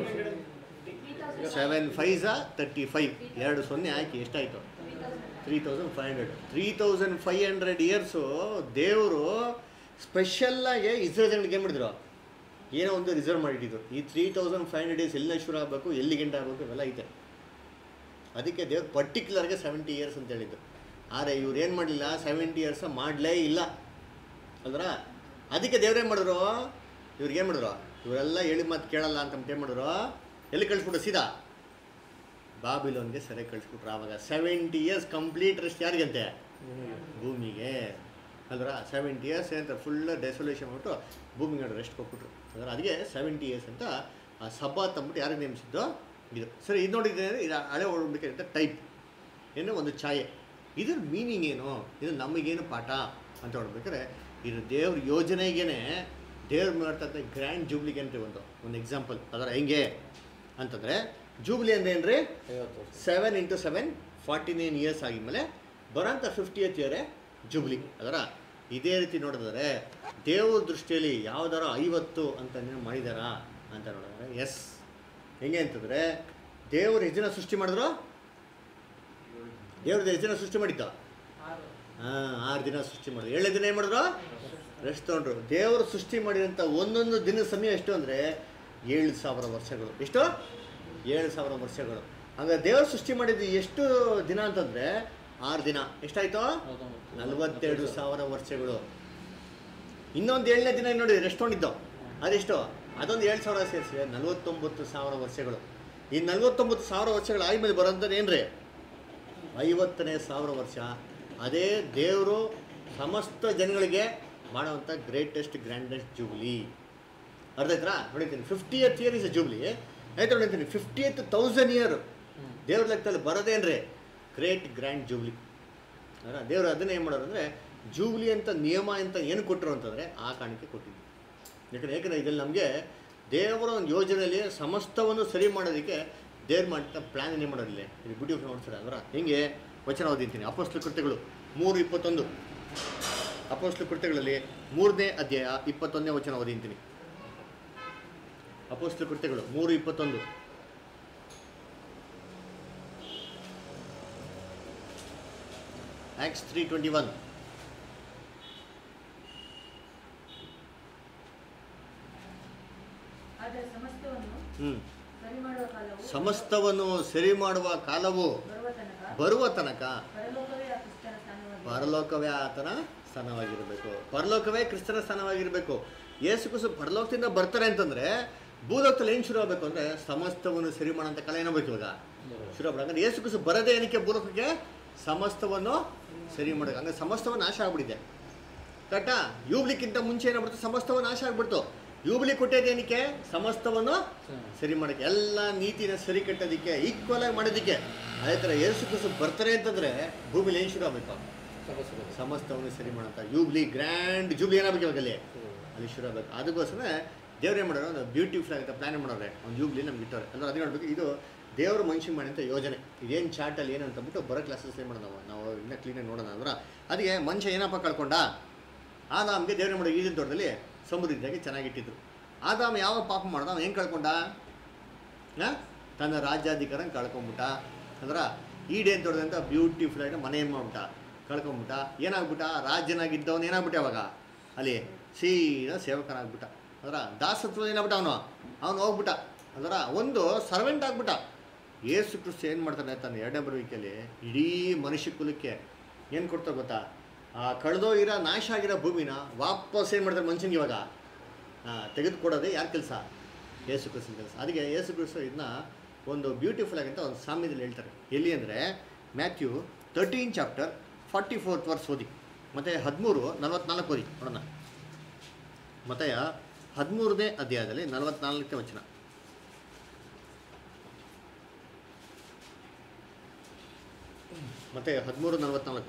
ಸೆವೆನ್ ಫೈಝಾ ತರ್ಟಿ ಫೈವ್ ಎರಡು ಸೊನ್ನೆ ಹಾಕಿ ಎಷ್ಟಾಯಿತು three thousand five hundred three thousand five hundred years ದೇವರು ಸ್ಪೆಷಲ್ಲಾಗಿ ಇಸ್ರೇಲ್ ಜನಗಳಿಗೆ ಏನು ಮಾಡಿದ್ರು ಏನೋ ಒಂದು ರಿಸರ್ವ್ ಮಾಡಿಟ್ಟಿದ್ರು ಈ three thousand five hundred days ಎಲ್ಲಿ ಶುರು ಆಗಬೇಕು ಎಲ್ಲಿ ಗಂಟೆ ಆಗಬೇಕು ಇವೆಲ್ಲ ಐತೆ ಅದಕ್ಕೆ ದೇವ್ರು ಪರ್ಟಿಕ್ಯುಲರ್ಗೆ ಸೆವೆಂಟಿ ಇಯರ್ಸ್ ಅಂತ ಹೇಳಿದ್ದು ಆದರೆ ಇವ್ರು ಏನು ಮಾಡಲಿಲ್ಲ ಸೆವೆಂಟಿ ಇಯರ್ಸ್ ಮಾಡಲೇ ಇಲ್ಲ ಅಲ್ದ್ರ ಅದಕ್ಕೆ ದೇವ್ರು ಏನು ಮಾಡಿದ್ರು ಇವ್ರಿಗೆ ಏನು ಮಾಡಿದ್ರು ಇವರೆಲ್ಲ ಹೇಳಿ ಮಾತು ಕೇಳಲ್ಲ ಅಂತ ಏನು ಮಾಡಿದ್ರು ಎಲ್ಲಿ ಕಳಿಸ್ಬಿಟ್ರು ಸೀದಾ ಬಾಬಿಲೋನ್ಗೆ ಸೆರೆ ಕಳಿಸ್ಬಿಟ್ರು ಆವಾಗ ಸೆವೆಂಟಿ ಇಯರ್ಸ್ ಕಂಪ್ಲೀಟ್ ರೆಸ್ಟ್ ಯಾರಿಗಂತೆ ಭೂಮಿಗೆ ಅಲ್ದ್ರ ಸೆವೆಂಟಿ ಇಯರ್ಸ್ ಅಂತ ಫುಲ್ ಡೆಸೊಲೇಷನ್ ಮಾಡ್ಬಿಟ್ಟು ಭೂಮಿಗೆ ರೆಸ್ಟ್ ಕೊಟ್ಬಿಟ್ರು ಅಂದ್ರೆ ಅದಕ್ಕೆ ಸೆವೆಂಟಿ ಇಯರ್ಸ್ ಅಂತ ಆ ಸಬ್ಬಾತ್ ಅಂದ್ಬಿಟ್ಟು ಯಾರಿಗೆ ನೇಮಿಸಿದ್ದು ಇದು ಸರಿ ಇದು ನೋಡಿದ್ರೆ ಇದು ಹಳೆ ಓಡಬೇಕಾದ್ರೆ ಅಂತ ಟೈಪ್ ಏನು ಒಂದು ಛಾಯೆ ಇದ್ರ ಮೀನಿಂಗ್ ಏನು ಇದು ನಮಗೇನು ಪಾಠ ಅಂತ ನೋಡ್ಬೇಕಾದ್ರೆ ಇದು ದೇವ್ರ ಯೋಜನೆಗೇನೆ ದೇವ್ರು ಮಾಡ್ತಂಥ ಗ್ರ್ಯಾಂಡ್ ಜೂಬ್ಲಿಗೆ ಅಂತ ಒಂದು ಒಂದು ಎಕ್ಸಾಂಪಲ್ ಅದರ ಹೆಂಗೆ ಅಂತಂದರೆ ಜೂಬ್ಲಿ ಅಂದ್ರೆ ಏನ್ರಿ ಐವತ್ತು ವರ್ಷ seven into seven forty nine years ಆಗಿದ್ಮೇಲೆ ಬರೋಂಥ ಫಿಫ್ಟಿಯತ್ ಇಯರೇ ಜುಬ್ಲಿ ಅದರ ಇದೇ ರೀತಿ ನೋಡಿದ್ರೆ ದೇವ್ರ ದೃಷ್ಟಿಯಲ್ಲಿ ಯಾವ್ದಾರ ಐವತ್ತು ಅಂತ ನೀವು ಮಾಡಿದಾರಾ ಅಂತ ನೋಡಿದ್ರೆ ಎಸ್ ಹೆಂಗೆ ಅಂತಂದರೆ ದೇವ್ರು ಎಷ್ಟು ಜನ ಸೃಷ್ಟಿ ಮಾಡಿದ್ರು ದೇವ್ರದ್ದು ಎಷ್ಟು ಜನ ಸೃಷ್ಟಿ ಮಾಡಿದ್ದ ಹಾಂ ಆರು ದಿನ ಸೃಷ್ಟಿ ಮಾಡಿದ್ರು ಏಳನೇ ದಿನ ಏನು ಮಾಡಿದ್ರು ರೆಸ್ಟ್ ತೊಗೊಂಡ್ರು ದೇವರು ಸೃಷ್ಟಿ ಮಾಡಿದಂಥ ಒಂದೊಂದು ದಿನದ ಸಮಯ ಎಷ್ಟು ಅಂದರೆ ಏಳು ಸಾವಿರ ವರ್ಷಗಳು ಎಷ್ಟು ಏಳು ಸಾವಿರ ವರ್ಷಗಳು ಹಂಗಾರೆ ದೇವರು ಸೃಷ್ಟಿ ಮಾಡಿದ್ದು ಎಷ್ಟು ದಿನ ಅಂತಂದರೆ ಆರು ದಿನ ಎಷ್ಟಾಯ್ತು ಹೌದೌದು. ನಲವತ್ತೆರಡು ಸಾವಿರ ವರ್ಷಗಳು ಇನ್ನೊಂದು ಏಳನೇ ದಿನ ನೋಡಿ ರೆಸ್ಟ್ ತೊಗೊಂಡಿದ್ದು ಅದೆಷ್ಟು ಅದೊಂದು ಏಳು ಸಾವಿರ ಸೇರಿಸಿ ನಲವತ್ತೊಂಬತ್ತು ಸಾವಿರ ವರ್ಷಗಳು ಈ ನಲವತ್ತೊಂಬತ್ತು ಸಾವಿರ ವರ್ಷಗಳು ಆದ್ಮೇಲೆ ಬರೋಂಥದ್ದು ಏನ್ರಿ ಐವತ್ತನೇ ಸಾವಿರ ವರ್ಷ ಅದೇ ದೇವರು ಸಮಸ್ತ ಜನಗಳಿಗೆ ಮಾಡುವಂಥ ಗ್ರೇಟೆಸ್ಟ್ ಗ್ರ್ಯಾಂಡೆಸ್ಟ್ ಜೂಬ್ಲಿ ಅರ್ಥ ಆಯ್ತಾ ನೋಡಿದ್ದೀನಿ fiftieth year is a jubilee ಆಯ್ತು ನೋಡಿದ್ದೀನಿ ಫಿಫ್ಟಿಯತ್ ತೌಸಂಡ್ ಇಯರ್ ದೇವ್ರ ಲೆಕ್ಕದಲ್ಲಿ ಬರೋದೇನ್ರಿ ಗ್ರೇಟ್ ಗ್ರ್ಯಾಂಡ್ ಜೂಬ್ಲಿ ಅಲ್ಲ ದೇವರು ಅದನ್ನೇ ಏನು ಮಾಡೋರು ಅಂದರೆ ಜೂಬ್ಲಿ ಅಂತ ನಿಯಮ ಅಂತ ಏನು ಕೊಟ್ಟರು ಅಂತಂದರೆ ಆ ಕಾರಣಕ್ಕೆ ಕೊಟ್ಟಿದ್ದು ಯಾಕಂದರೆ ಯಾಕಂದರೆ ಇದರಲ್ಲಿ ನಮಗೆ ದೇವರ ಒಂದು ಯೋಜನೆಯಲ್ಲಿ ಸಮಸ್ತವನ್ನು ಸರಿ ಮಾಡೋದಕ್ಕೆ ದೇವ್ರು ಮಾಡಿದ ಪ್ಲ್ಯಾನ್ ಏನೇ ಮಾಡೋದಿಲ್ಲ ಇದು ಬ್ಯೂಟಿಫುಲ್ ನೋಡ್ತಾರೆ ಅಲ್ವರ ಹಿಂಗೆ ವಚನ ಓದಿಂತೀನಿ ಅಪೋಸ್ಲು ಕೃತ್ಯಗಳು ಮೂರು ಇಪ್ಪತ್ತೊಂದು ಅಪೋಸ್ಲು ಕೃತ್ಯಗಳಲ್ಲಿ ಮೂರನೇ ಅಧ್ಯಾಯ ಇಪ್ಪತ್ತೊಂದನೇ ವಚನ ಓದಿಂತೀನಿ ಅಪೋಸ್ಲು ಕೃತ್ಯಗಳು ಮೂರು ಇಪ್ಪತ್ತೊಂದು ಆಕ್ಸ್ ತ್ರೀ ಟ್ವೆಂಟಿ ಒನ್ ಆದರೆ ಸಮಸ್ತವನ್ನು ಹ್ಞೂ ಸರಿ ಮಾಡುವ ಕಾಲವು ಸಮಸ್ತವನ್ನು ಸರಿ ಮಾಡುವ ಕಾಲವು ಬರುವ ತನಕ ಬರುವ ತನಕ ಪರಲೋಕವೇ ಆ ಕ್ರಿಸ್ತನ ಸ್ಥಾನವಾಗಿದೆ ಪರಲೋಕವೇ ಆತನ ಸ್ಥಾನವಾಗಿರಬೇಕು ಪರಲೋಕವೇ ಕ್ರಿಸ್ತನ ಸ್ಥಾನವಾಗಿರಬೇಕು ಯೇಸು ಕುಸು ಪರಲೋಕದಿಂದ ಬರ್ತಾರೆ ಅಂತಂದರೆ ಭೂಲೋಕದಲ್ಲಿ ಏನು ಶುರು ಆಗಬೇಕು ಅಂದರೆ ಸಮಸ್ತವನ್ನು ಸರಿ ಮಾಡೋಂಥ ಕಾಲ ಏನಾಗಬೇಕು ಇವಾಗ ಶುರು ಆಗ್ಬೇಕು ಹಂಗಾರೆ ಯೇಸು ಕುಸು ಬರದೇ ಏನಕ್ಕೆ ಭೂಲೋಕಕ್ಕೆ ಸಮಸ್ತವನ್ನು ಸರಿ ಮಾಡೋಕೆ ಹಂಗಾರೆ ಸಮಸ್ತವನ್ನು ನಾಶ ಆಗ್ಬಿಟ್ಟಿದೆ ಕರೆಕ್ಟಾ ಯೂಬ್ಲಿಕ್ಕಿಂತ ಮುಂಚೆ ಏನಾಗ್ಬಿಡ್ತು ಸಮಸ್ತವನ್ನು ನಾಶ ಆಗ್ಬಿಡ್ತು ಯೂಬ್ಲಿ ಕೊಟ್ಟಿದ್ದು ಏನಕ್ಕೆ ಸಮಸ್ತವನ್ನು ಸರಿ ಮಾಡೋಕ್ಕೆ ಎಲ್ಲ ನೀತಿನ ಸರಿ ಕಟ್ಟೋದಕ್ಕೆ ಈಕ್ವಲ್ ಆಗಿ ಮಾಡೋದಕ್ಕೆ ಅದೇ ಥರ ಯೇಸು ಕ್ರಿಸ್ತು ಬರ್ತಾರೆ ಅಂತಂದರೆ ಭೂಮಿಲಿ ಏನು ಶುರು ಆಗಬೇಕು ಸಮಸ್ಯೆ ಸಮಸ್ತವನ್ನು ಸರಿ ಮಾಡೋಂಥ ಯೂಬ್ಲಿ ಗ್ರ್ಯಾಂಡ್ ಜೂಬ್ಲಿ ಏನಾಗಬೇಕು ಇವಾಗ ಅಲ್ಲಿ ಅಲ್ಲಿ ಶುರು ಆಗಬೇಕು ಅದಕ್ಕೋಸ್ಕರ ದೇವ್ರು ಏನು ಮಾಡೋರು ಒಂದು ಬ್ಯೂಟಿಫುಲ್ ಆಗುತ್ತೆ ಪ್ಲಾನ್ ಮಾಡೋರೆ ಒಂದು ಯೂಬ್ಲಿ ನಮ್ಗೆ ಇಟ್ಟವ್ರೆ ಅಂದ್ರೆ ಅದು ನೋಡ್ಬೇಕು ಇದು ದೇವರು ಮನುಷ್ಯ ಮಾಡಿದಂಥ ಯೋಜನೆ ಇದೇನು ಚಾರ್ಟಲ್ಲಿ ಏನು ಅಂತಂದ್ಬಿಟ್ಟು ಬರೋ ಕ್ಲಾಸಸ್ ಏನು ಮಾಡೋಣ ನಾವು ನಾವು ಇನ್ನೂ ಕ್ಲೀನಾಗಿ ನೋಡೋಣ ಅಂದ್ರೆ ಅದಕ್ಕೆ ಮನುಷ್ಯ ಏನಪ್ಪ ಕಳ್ಕೊಂಡ ಆದಾಮ್ಗೆ ದೇವ್ರ ಮಾಡೋ ಈಜಿನ ತೋಟದಲ್ಲಿ ಸಮೃದ್ಧಿಯಾಗಿ ಚೆನ್ನಾಗಿಟ್ಟಿದ್ರು ಆದಾಮ್ ಯಾವ ಪಾಪ ಮಾಡ್ದ ಅವ್ನು ಏನು ಕಳ್ಕೊಂಡ ಆ? ತನ್ನ ರಾಜ್ಯಾಧಿಕಾರ ಕಳ್ಕೊಂಬಿಟ್ಟ ಅಂದ್ರೆ ಈಡೇನ್ ತೊಡೆದಂತ ಬ್ಯೂಟಿಫುಲ್ ಆಗಿ ಮನೆ ಏನ್ ಮಾಡ್ಬಿಟ್ಟ ಕಳ್ಕೊಂಬಿಟ್ಟ ಏನಾಗ್ಬಿಟ್ಟ ರಾಜ್ಯನಾಗಿದ್ದವನು ಏನಾಗ್ಬಿಟ್ಟ ಅವಾಗ ಅಲ್ಲಿ ಸೀದಾ ಸೇವಕನಾಗ್ಬಿಟ್ಟ ಅದರ ದಾಸತ್ವ ಏನಾಗ್ಬಿಟ್ಟ ಅವನು ಅವನು ಹೋಗ್ಬಿಟ್ಟ ಅದರ ಒಂದು ಸರ್ವೆಂಟ್ ಆಗ್ಬಿಟ್ಟ ಏಸು ಕ್ರಿಸ್ತ ಏನು ಮಾಡ್ತಾನೆ ತನ್ನ ಎರಡನೇ ಬರುವಿಕೆಯಲ್ಲಿ ಇಡೀ ಮನುಷ್ಯ ಕುಲಕ್ಕೆ ಏನು ಕೊಡ್ತಾರೆ ಗೊತ್ತಾ ಆ ಕಳೆದೋ ಇರೋ ನಾಶ ಆಗಿರೋ ಭೂಮಿನ ವಾಪಸ್ ಏನು ಮಾಡ್ತಾರೆ ಮನುಷ್ಯನಿಗೆ ಇವಾಗ ತೆಗೆದುಕೊಡೋದೇ ಯಾರ ಕೆಲಸ ಯೇಸು ಕ್ರಿಸ್ತನ ಕೆಲಸ ಅದಕ್ಕೆ ಯೇಸು ಕ್ರಿಸ್ತ ಇದನ್ನ ಒಂದು ಬ್ಯೂಟಿಫುಲ್ ಆಗಿಂತ ಒಂದು ಸಾಮ್ಯದಲ್ಲಿ ಹೇಳ್ತಾರೆ ಎಲ್ಲಿ ಅಂದರೆ Matthew thirteen chapter forty fourth verse ಓದಿ ಮತ್ತು ಹದಿಮೂರು ನಲವತ್ನಾಲ್ಕು ಓದಿ ನೋಡೋಣ ಮತ್ತೆ ಹದಿಮೂರನೇ ಅಧ್ಯಾಯದಲ್ಲಿ ನಲವತ್ನಾಲ್ಕನೇ ವಚನ ಮತ್ತೆ ಹದಿಮೂರು ನಲವತ್ನಾಲ್ಕು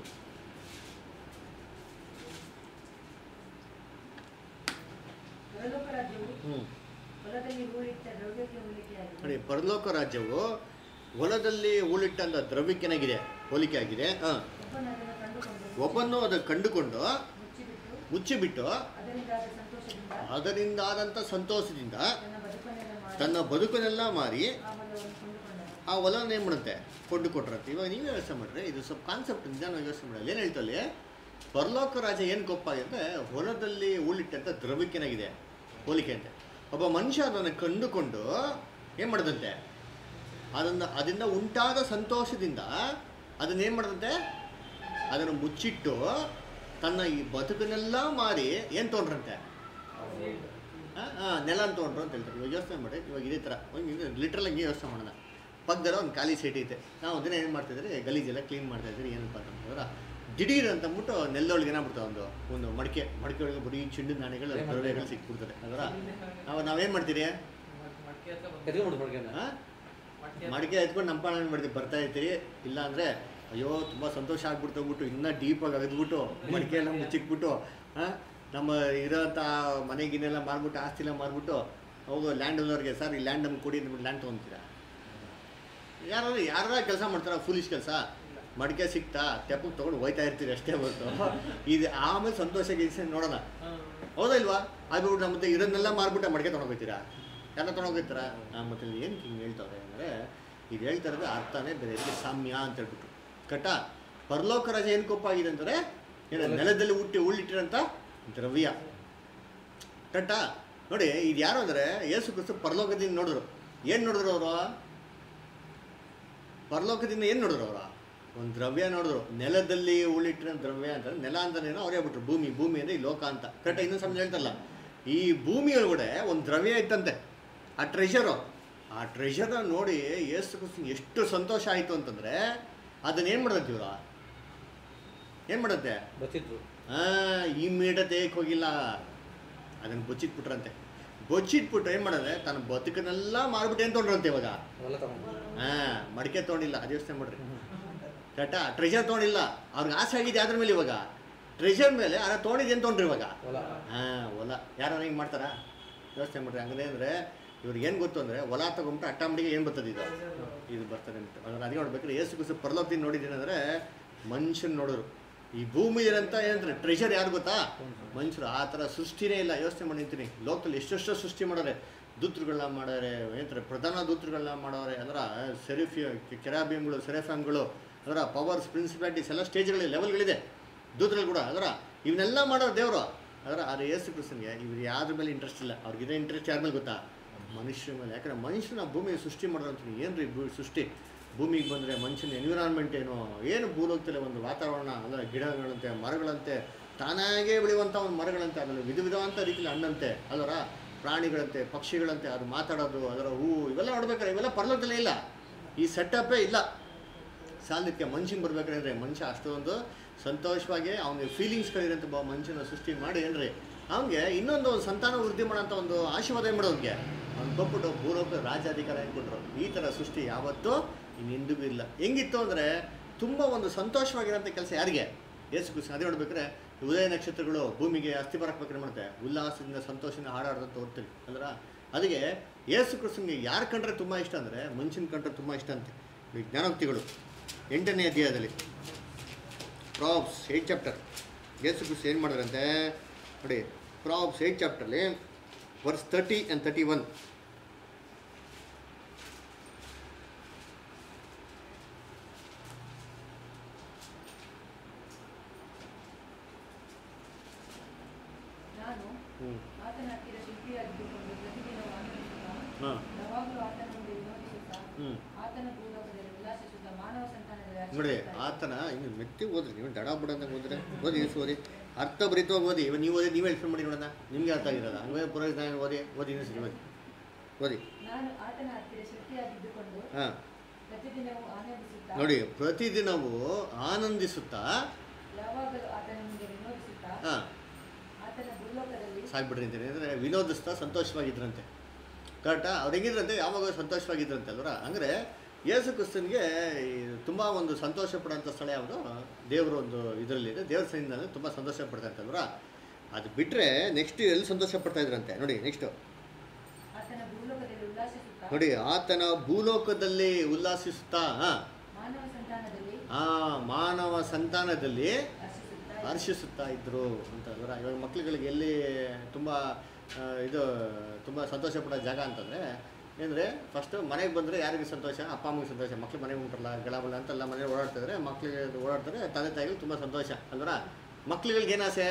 ಪರಲೋಕ ರಾಜ್ಯವು ಹ್ಞೂ ಹೊಲದಲ್ಲಿ ಹೂಳಿಟ್ಟ ದ್ರವ್ಯಕ್ಕೆ ಹೋಲಿಕೆಯಾಗಿದೆ ನೋಡಿ ಪರಲೋಕ ರಾಜ್ಯವು ಹೊಲದಲ್ಲಿ ಉಳಿಟ್ಟಂಥ ದ್ರವ್ಯಕ್ಕೆನಾಗಿದೆ ಹೋಲಿಕೆ ಆಗಿದೆ ಹಾಂ ಒಬ್ಬನು ಅದನ್ನು ಕಂಡುಕೊಂಡು ಒಬ್ಬನು ಅದು ಕಂಡುಕೊಂಡು ಮುಚ್ಚಿಬಿಟ್ಟು ಮುಚ್ಚಿಬಿಟ್ಟು ಅದರಿಂದಾದ ಸಂತೋಷದಿಂದ ಅದರಿಂದಾದಂಥ ಸಂತೋಷದಿಂದ ತನ್ನ ಬದುಕನ್ನೆಲ್ಲ ಮಾಡಿ ತನ್ನ ಬದುಕನ್ನೆಲ್ಲ ಮಾರಿ ಆ ಹೊಲವನ್ನು ಕೊಂಡುಕೊಂಡನು ಆ ಹೊಲನ ಏನು ಮಾಡುತ್ತೆ ಕೊಂಡು ಕೊಟ್ರಂತೆ ಇವಾಗ ನೀವೇ ಯೋಚನೆ ಮಾಡ್ರಿ ಇದು ಸ್ವಲ್ಪ ಕಾನ್ಸೆಪ್ಟ್ ನಿಧಾನವಾಗಿ ಯೋಚನೆ ಮಾಡಿ ಏನು ಹೇಳ್ತಲ್ಲಿ ಪರಲೋಕ ರಾಜ ಏನು ಗೊಪ್ಪಾಗಿದೆ ಅಂದರೆ ಹೊಲದಲ್ಲಿ ಉಳಿಟ್ಟಂಥ ದ್ರವ್ಯಕ್ಕೆನಾಗಿದೆ ಹೋಲಿಕೆ ಅಂತೆ ಒಬ್ಬ ಮನುಷ್ಯ ಅದನ್ನು ಕಂಡುಕೊಂಡು ಏನು ಮಾಡ್ದಂತೆ ಅದನ್ನು ಅದರಿಂದ ಉಂಟಾದ ಸಂತೋಷದಿಂದ ಅದನ್ನೇನು ಮಾಡ್ದಂತೆ ಅದನ್ನು ಮುಚ್ಚಿಟ್ಟು ತನ್ನ ಈ ಬದುಕನ್ನೆಲ್ಲ ಮಾರಿ ಏನು ತೊಗೊಂಡ್ರಂತೆ ಹಾಂ ನೆಲ ತೊಗೊಂಡ್ರು ಅಂತ ಹೇಳ್ತಾರೆ ಇವಾಗ ಯೋಚನೆ ಮಾಡಿ ಇವಾಗ ಇದೇ ಥರ ಲಿಟ್ರಲ್ ಆಗಿ ಯೋಚನೆ ಮಾಡೋಣ ಪಕ್ಕದಲ್ಲ ಒಂದು ಖಾಲಿ ಸೀಟ್ ಐತೆ ನಾವು ಅದನ್ನ ಏನು ಮಾಡ್ತಿದ್ರೆ ಗಲೀಜೆಲ್ಲ ಕ್ಲೀನ್ ಮಾಡ್ತಾ ಇದ್ರಿ ಏನಪ್ಪ ಅಂತಂದ್ರೆ ದಿಢೀರ್ ಅಂತಂದ್ಬಿಟ್ಟು ನೆಲ್ಲೊಳಗೆ ಏನಾಗ್ಬಿಡ್ತಾವೆ ಒಂದು ಒಂದು ಮಡಿಕೆ ಮಡಿಕೆ ಒಳಗೆ ಬರೀ ಚಿಂಡು ನಾಣ್ಯಗಳು ದ್ರವ್ಯಗಳು ಸಿಕ್ಬಿಡ್ತಾರೆ ಅದರ ನಾವು ನಾವೇನು ಮಾಡ್ತೀರಿ ಮಡ್ಕೆ ಹತ್ರ ಬಂದು ಎತ್ಕೊಂಡ್ಬಿಡು ಮಡ್ಕೆನ ಹಾಂ ಮಡ್ಕೆ ಮಡಿಕೆ ಎತ್ಕೊಂಡು ನಮ್ಮ ಪಾಲನೆ ಮಾಡ್ತೀವಿ ಬರ್ತಾ ಇರ್ತೀರಿ ಇಲ್ಲ ಅಂದರೆ ಅಯ್ಯೋ ತುಂಬ ಸಂತೋಷ ಆಗ್ಬಿಡ್ತು ಹೋಗ್ಬಿಟ್ಟು ಇನ್ನೂ ಡೀಪಾಗಿ ಅಗದ್ಬಿಟ್ಟು ಮಡಿಕೆ ಎಲ್ಲ ಮುಚ್ಚಿಕ್ಬಿಟ್ಟು ಹಾಂ ನಮ್ಮ ಇರೋಂಥ ಮನೆಗಿನೆಲ್ಲ ಮಾರ್ಬಿಟ್ಟು ಆಸ್ತಿ ಎಲ್ಲ ಮಾರ್ಬಿಟ್ಟು ಹೋಗೋ ಲ್ಯಾಂಡ್ ಓನರ್ಗೆ ಸರ್ ಈ ಲ್ಯಾಂಡ್ ನಮ್ಗೆ ಕೊಡಿ ಅಂದ್ಬಿಟ್ಟು ಲ್ಯಾಂಡ್ ತೊಗೊತೀರಾ ಯಾರು ಯಾರ ಕೆಲಸ ಮಾಡ್ತಾರ ಫುಲಿಶ್ ಕೆಲಸ ಮಡಿಕೆ ಸಿಕ್ತಾ ತೆಪ್ಪಗೆ ತೊಗೊಂಡು ಹೋಯ್ತಾ ಇರ್ತೀರಿ ಅಷ್ಟೇ ಹೊರತು ಇದು ಆಮೇಲೆ ಸಂತೋಷ ಗಿಲ್ಸ ನೋಡೋಣ ಹೌದಾ ಇಲ್ವಾ ಆಗ್ಬಿಟ್ಟು ನಮ್ಮ ಮತ್ತೆ ಇದನ್ನೆಲ್ಲ ಮಾರ್ಬಿಟ್ಟು ಮಡಿಕೆ ತೊಗೊಂಡೋಗ್ತೀರಾ ಎಲ್ಲ ತೊಗೊಂಡೋಗ್ತೀರಾ ಮತ್ತೆ ಏನು ಹಿಂಗೆ ಹೇಳ್ತಾರೆ ಅಂದರೆ ಇದು ಹೇಳ್ತಾ ಇರೋದು ಅರ್ಥನೇ ಬೇರೆ ಇದಕ್ಕೆ ಸಾಮ್ಯ ಅಂತ ಹೇಳ್ಬಿಟ್ಟು ಕಟ್ಟ ಪರಲೋಕ ರಾಜ ಏನು ಕೊಪ್ಪಾಗಿದೆ ಅಂದರೆ ಏನು ನೆಲದಲ್ಲಿ ಹುಟ್ಟಿ ಉಳ್ಳಿಟ್ಟಿರೋಂಥ ದ್ರವ್ಯ ಕಟ್ಟ ನೋಡಿ ಇದು ಯಾರು ಅಂದರೆ ಯೇಸು ಕ್ರಿಸ್ತು ಪರಲೋಕದಿಂದ ನೋಡಿದ್ರು ಏನು ನೋಡಿದ್ರು ಅವರು ಪರಲೋಕದಿಂದ ಏನು ನೋಡಿದ್ರು ಅವರ ಒಂದು ದ್ರವ್ಯ ನೋಡಿದ್ರು ನೆಲದಲ್ಲಿ ಉಳಿಟ್ಟಿರೋ ದ್ರವ್ಯ ಅಂತ ನೆಲ ಅಂತಾನೇನೋ ಅವ್ರು ಹೇಳ್ಬಿಟ್ರು ಭೂಮಿ ಭೂಮಿ ಅಂದರೆ ಈ ಲೋಕ ಅಂತ ಕರೆಕ್ಟ್ ಇನ್ನೊಂದು ಸಮಯ ಹೇಳ್ತಲ್ಲ ಈ ಭೂಮಿ ಒಳಗಡೆ ಒಂದು ದ್ರವ್ಯ ಇತ್ತಂತೆ ಆ ಟ್ರೆಷರು ಆ ಟ್ರೆಷರ್ನ ನೋಡಿ ಯೇಸು ಕ್ರಿಸ್ತನ್ ಎಷ್ಟು ಸಂತೋಷ ಆಯಿತು ಅಂತಂದರೆ ಅದನ್ನ ಏನು ಮಾಡತ್ತೆ ಇವ್ರು ಏನು ಮಾಡುತ್ತೆ ಬಚ್ಚಿದ್ರು ಇಮ್ಮಿಡಿಯೇಟ್ ಏಕ್ ಹೋಗಿಲ್ಲ ಅದನ್ನು ಬಚ್ಚಿಟ್ಬಿಟ್ರಂತೆ ಬಚ್ಚಿಟ್ಬಿಟ್ಟು ಏನು ಮಾಡೋದೆ ತನ್ನ ಬದುಕನ್ನೆಲ್ಲ ಮಾರ್ಬಿಟ್ಟು ಏನು ತೊಗೊಂಡ್ರಂತೆ ಇವಾಗ ಅವೆಲ್ಲ ತಗೊಂಡು ಹಾಂ ಮಡಿಕೆ ತೊಗೊಂಡಿಲ್ಲ ಅದು ಯೋಚನೆ ಮಾಡ್ರಿ ಕರೆಕ್ಟಾ ಟ್ರೆಷರ್ ತೊಗೊಂಡಿಲ್ಲ ಅವ್ರಿಗೆ ಆಸೆ ಆಗಿದೆ ಅದ್ರ ಮೇಲೆ ಇವಾಗ ಟ್ರೆಷರ್ ಮೇಲೆ ಅದ ತೊಗೊಂಡಿದ್ದು ಏನು ತೊಗೊಂಡ್ರಿ ಇವಾಗ ಹೊಲ ಹಾಂ ಹೊಲ ಯಾರು ಹಿಂಗೆ ಮಾಡ್ತಾರಾ ಯೋಚನೆ ಮಾಡ್ರಿ ಹಂಗಂದ್ರೆ ಅಂದರೆ ಇವ್ರಿಗೆ ಏನು ಗೊತ್ತು ಅಂದರೆ ಹೊಲ ತಗೊಂಬಿಟ್ಟು ಅಟ್ಟ ಮಡಿಗೆ ಏನು ಬರ್ತದೆ ಇದು ಇದು ಬರ್ತದೆ ಅಂತ ಅದನ್ನ ಅದಕ್ಕೆ ನೋಡ್ಬೇಕಾದ್ರೆ ಏಸು ಕುಸು ಪರಲೋಕದಿಂದ ನೋಡಿದ್ದೀನಿ ಅಂದರೆ ಮನುಷ್ಯನ ನೋಡಿದ್ರು ಈ ಭೂಮಿ ಇರಂತ ಏನಂದ್ರೆ ಟ್ರೆಷರ್ ಯಾರು ಗೊತ್ತಾ ಮನುಷ್ಯರು ಆ ಥರ ಸೃಷ್ಟಿನೇ ಇಲ್ಲ ಯೋಚನೆ ಮಾಡಿ ನಿಂತೀನಿ ಲೋಕದಲ್ಲಿ ಎಷ್ಟೆಷ್ಟೋ ಸೃಷ್ಟಿ ಮಾಡೋರೆ ದೂತರುಗಳನ್ನ ಮಾಡೋರೆ ಏನಂತಾರೆ ಪ್ರಧಾನ ದೂತರುಗಳನ್ನ ಮಾಡೋರೆ ಅಂದ್ರೆ ಸೆರಿಫಿ ಕೆರಾಬಿಯಂಗಳು ಸೆರೆಫಾಮ್ಗಳು ಅದರ ಪವರ್ಸ್ ಪ್ರಿನ್ಸಿಪಾಲಿಟೀಸ್ ಎಲ್ಲ ಸ್ಟೇಜ್ಗಳಿದೆ ಲೆವೆಲ್ಗಳಿದೆ ದೂತರುಗಳು ಕೂಡ ಅದರ ಇವನ್ನೆಲ್ಲ ಮಾಡೋರು ದೇವರು ಅದರ ಅದು ಏಸು ಕ್ರಿಸ್ತನ್ಗೆ ಇವ್ರು ಯಾವ್ದ್ರ ಮೇಲೆ ಇಂಟ್ರೆಸ್ಟ್ ಇಲ್ಲ ಅವ್ರಿಗಿದೆ ಇಂಟ್ರೆಸ್ಟ್ ಯಾರ ಮೇಲೆ ಗೊತ್ತಾ ಮನುಷ್ಯರ ಮೇಲೆ ಯಾಕಂದ್ರೆ ಮನುಷ್ಯನ ಭೂಮಿ ಸೃಷ್ಟಿ ಮಾಡೋದು ಅಂತೀನಿ ಏನು ರೀ ಭೂ ಸೃಷ್ಟಿ ಭೂಮಿಗೆ ಬಂದರೆ ಮನುಷ್ಯನ ಎನ್ವಿರಾನ್ಮೆಂಟ್ ಏನು ಏನು ಭೂಲೋಕದಲ್ಲಿ ಒಂದು ವಾತಾವರಣ ಅಂದರೆ ಗಿಡಗಳಂತೆ ಮರಗಳಂತೆ ತಾನಾಗೇ ಬೆಳೆಯುವಂಥ ಒಂದು ಮರಗಳಂತೆ ಆಮೇಲೆ ವಿಧ ವಿಧವಂತ ರೀತಿಯಲ್ಲಿ ಹಣ್ಣಂತೆ ಅದರ ಪ್ರಾಣಿಗಳಂತೆ ಪಕ್ಷಿಗಳಂತೆ ಅದು ಮಾತಾಡೋದು ಅದರ ಹೂವು ಇವೆಲ್ಲ ನೋಡ್ಬೇಕಾದ್ರೆ ಇವೆಲ್ಲ ಪರಲೋಕದಲ್ಲೇ ಇಲ್ಲ ಈ ಸೆಟಪ್ಪೇ ಇಲ್ಲ ಸಾಲಕ್ಕೆ ಮನುಷ್ಯಂಗೆ ಬರ್ಬೇಕಾದ್ರೆ ಮನುಷ್ಯ ಅಷ್ಟೊಂದು ಸಂತೋಷವಾಗಿ ಅವನಿಗೆ ಫೀಲಿಂಗ್ಸ್ಗಳಿರೋಂಥ ಒಬ್ಬ ಮನುಷ್ಯನ ಸೃಷ್ಟಿ ಮಾಡಿ ಏನ್ರಿ ಅವನಿಗೆ ಇನ್ನೊಂದು ಒಂದು ಸಂತಾನ ವೃದ್ಧಿ ಮಾಡೋಂಥ ಒಂದು ಆಶೀರ್ವಾದ ಏನು ಮಾಡೋರಿಗೆ ಅವ್ನು ಕೊಟ್ಬಿಟ್ಟು ಭೂಲೋಕ ರಾಜ್ಯಾಧಿಕಾರ ಕೊಟ್ಟರು ಈ ಥರ ಸೃಷ್ಟಿ ಯಾವತ್ತೂ ಇನ್ನೆಂದಿಗೂ ಇಲ್ಲ ಹೆಂಗಿತ್ತು ಅಂದರೆ ತುಂಬ ಒಂದು ಸಂತೋಷವಾಗಿರೋಂಥ ಕೆಲಸ ಯಾರಿಗೆ ಯೇಸು ಕ್ರಿಸ್ತ ಅದೇ ನೋಡ್ಬೇಕಾದ್ರೆ ಉದಯ ನಕ್ಷತ್ರಗಳು ಭೂಮಿಗೆ ಅಸ್ಥಿ ಬರಕ್ಬೇಕಾದ್ರೆ ಮಾಡುತ್ತೆ ಉಲ್ಲಾಸದಿಂದ ಸಂತೋಷದಿಂದ ಹಾಡಾಡ್ದಂತ ಓದ್ತೀವಿ ಅಂದ್ರ ಅದಕ್ಕೆ ಯೇಸು ಕ್ರಿಸ್ತನಿಗೆ ಯಾರು ಕಂಡ್ರೆ ತುಂಬ ಇಷ್ಟ ಅಂದರೆ ಮನುಷ್ಯನ ಕಂಡ್ರೆ ತುಂಬ ಇಷ್ಟ ಅಂತೆ ಈ ಜ್ಞಾನೋಕ್ತಿಗಳು ಎಂಟನೇ ಅಧ್ಯಾಯದಲ್ಲಿ ಪ್ರಾಬ್ಸ್ ಏಯ್ಟ್ ಚಾಪ್ಟರ್ ಯೇಸು ಕ್ರಿಸ್ತ ಏನು ಮಾಡಿದ್ರಂತೆ ನೋಡಿ ಪ್ರಾಬ್ಸ್ ಏಯ್ಟ್ ಚಾಪ್ಟರ್ಲಿ verse thirty and thirty one ನಾನು ಹ್ಞೂ ಆತನ ಹತ್ತಿರ ಶಿಲ್ಪಿಯಾಗಿದ್ದುಕೊಂಡು ಪ್ರತಿದಿನವೂ ಆನಂದಿಸುತ್ತಾ ಹಾಂ ಯಾವಾಗಲೂ ಆತನ ಮುಂದೆ ವಿನೋದಿಸುತ್ತಾ ಹ್ಞೂ ಆತನ ಭೂಲೋಕದಲ್ಲಿ ಉಲ್ಲಾಸಿಸುತ್ತಾ ಮಾನವ ಸಂತಾನದಲ್ಲಿ ನೋಡಿ ಹರ್ಷಿಸುತ್ತಾ ಆತನ ಇನ್ನು ಮೆತ್ತಿ ಓದ್ರಿ ನೀವು ದಡ ಬುಡ ಅಂತ ಓದಿದ್ರೆ ಓದಿ ಇನ್ಸು ಓದಿ ಅರ್ಥ ಬರೀತವಾಗಿ ಓದಿ ಇವಾಗ ನೀವು ಓದಿ ನೀವೇ ಎಕ್ಸ್ಪ್ಲೇನ್ ಮಾಡಿ ನೋಡೋಣ ನಿಮಗೆ ಅರ್ಥ ಆಗಿರಲ್ಲ ಹಂಗೆ ಪುರೋಹಿತ ಓದಿ ಓದಿ ಇನ್ಸು ಓದಿ ಓದಿ ನಾನು ಆತನ ಹತ್ತಿರ ಶಿಲ್ಪಿಯಾಗಿದ್ದುಕೊಂಡು ಹಾಂ ಪ್ರತಿದಿನವೂ ಆನಂದಿಸುತ್ತಾ ನೋಡಿ ಪ್ರತಿದಿನವೂ ಆನಂದಿಸುತ್ತಾ ಯಾವಾಗಲೂ ಆತನ ಮುಂದೆ ವಿನೋದಿಸುತ್ತಾ ಹಾಂ ಆತನ ಭೂಲೋಕದಲ್ಲಿ ಸಾಕ್ಬಿಡ್ರಿ ಅಂತೀನಿ ಅಂದರೆ ವಿನೋದಿಸ್ತಾ ಸಂತೋಷವಾಗಿದ್ರಂತೆ ಕರೆಕ್ಟಾ ಅವ್ರು ಹೆಂಗಿದ್ರಂತೆ ಯಾವಾಗ ಸಂತೋಷವಾಗಿದ್ರಂತೆ ಅಲ್ವರ ಅಂದರೆ ಯೇಸು ಕ್ರಿಸ್ತನಿಗೆ ತುಂಬ ಒಂದು ಸಂತೋಷ ಪಡೋಂಥ ಸ್ಥಳ ಯಾವುದು ದೇವರ ಒಂದು ಇದರಲ್ಲಿ ಇದೆ ದೇವ್ರ ಸೈನ್ಯದಲ್ಲಿ ತುಂಬ ಸಂತೋಷ ಪಡ್ತಾರೆ ಅಲ್ವರ ಅದು ಬಿಟ್ಟರೆ ನೆಕ್ಸ್ಟ್ ಎಲ್ಲಿ ಸಂತೋಷ ಪಡ್ತಾ ಇದ್ರಂತೆ ನೋಡಿ ನೆಕ್ಸ್ಟು ಆತನ ಭೂಲೋಕದಲ್ಲಿ ಉಲ್ಲಾಸಿಸುತ್ತಾ ನೋಡಿ ಆತನ ಭೂಲೋಕದಲ್ಲಿ ಉಲ್ಲಾಸಿಸುತ್ತಾ ಹಾಂ ಮಾನವ ಸಂತಾನದಲ್ಲಿ ಆ ಮಾನವ ಸಂತಾನದಲ್ಲಿ ಹರ್ಷಿಸುತ್ತಾ ಹರ್ಷಿಸುತ್ತಾ ಇದ್ರು ಅಂತ ಅಲ್ವರ ಇವಾಗ ಮಕ್ಳುಗಳಿಗೆ ಎಲ್ಲಿ ತುಂಬ ಆ, ಇದು ತುಂಬ ಸಂತೋಷ ಪಡೋ ಜಾಗ ಅಂತಂದರೆ ಏನಂದರೆ ಫಸ್ಟು ಮನೆಗೆ ಬಂದರೆ ಯಾರಿಗೆ ಸಂತೋಷ ಅಪ್ಪ ಅಮ್ಮಗೆ ಸಂತೋಷ ಮಕ್ಳು ಮನೆಗೆ ಉಂಟಲ್ಲ ಗಳಬಳ ಅಂತೆಲ್ಲ ಮನೆ ಓಡಾಡ್ತಿದ್ರೆ ಮಕ್ಳಿಗೆ ಓಡಾಡ್ತಾರೆ ತಂದೆ ತಾಯಿಗಳು ತುಂಬ ಸಂತೋಷ ಅಲ್ವರ ಮಕ್ಳುಗಳಿಗೆ ಏನು ಆಸೆ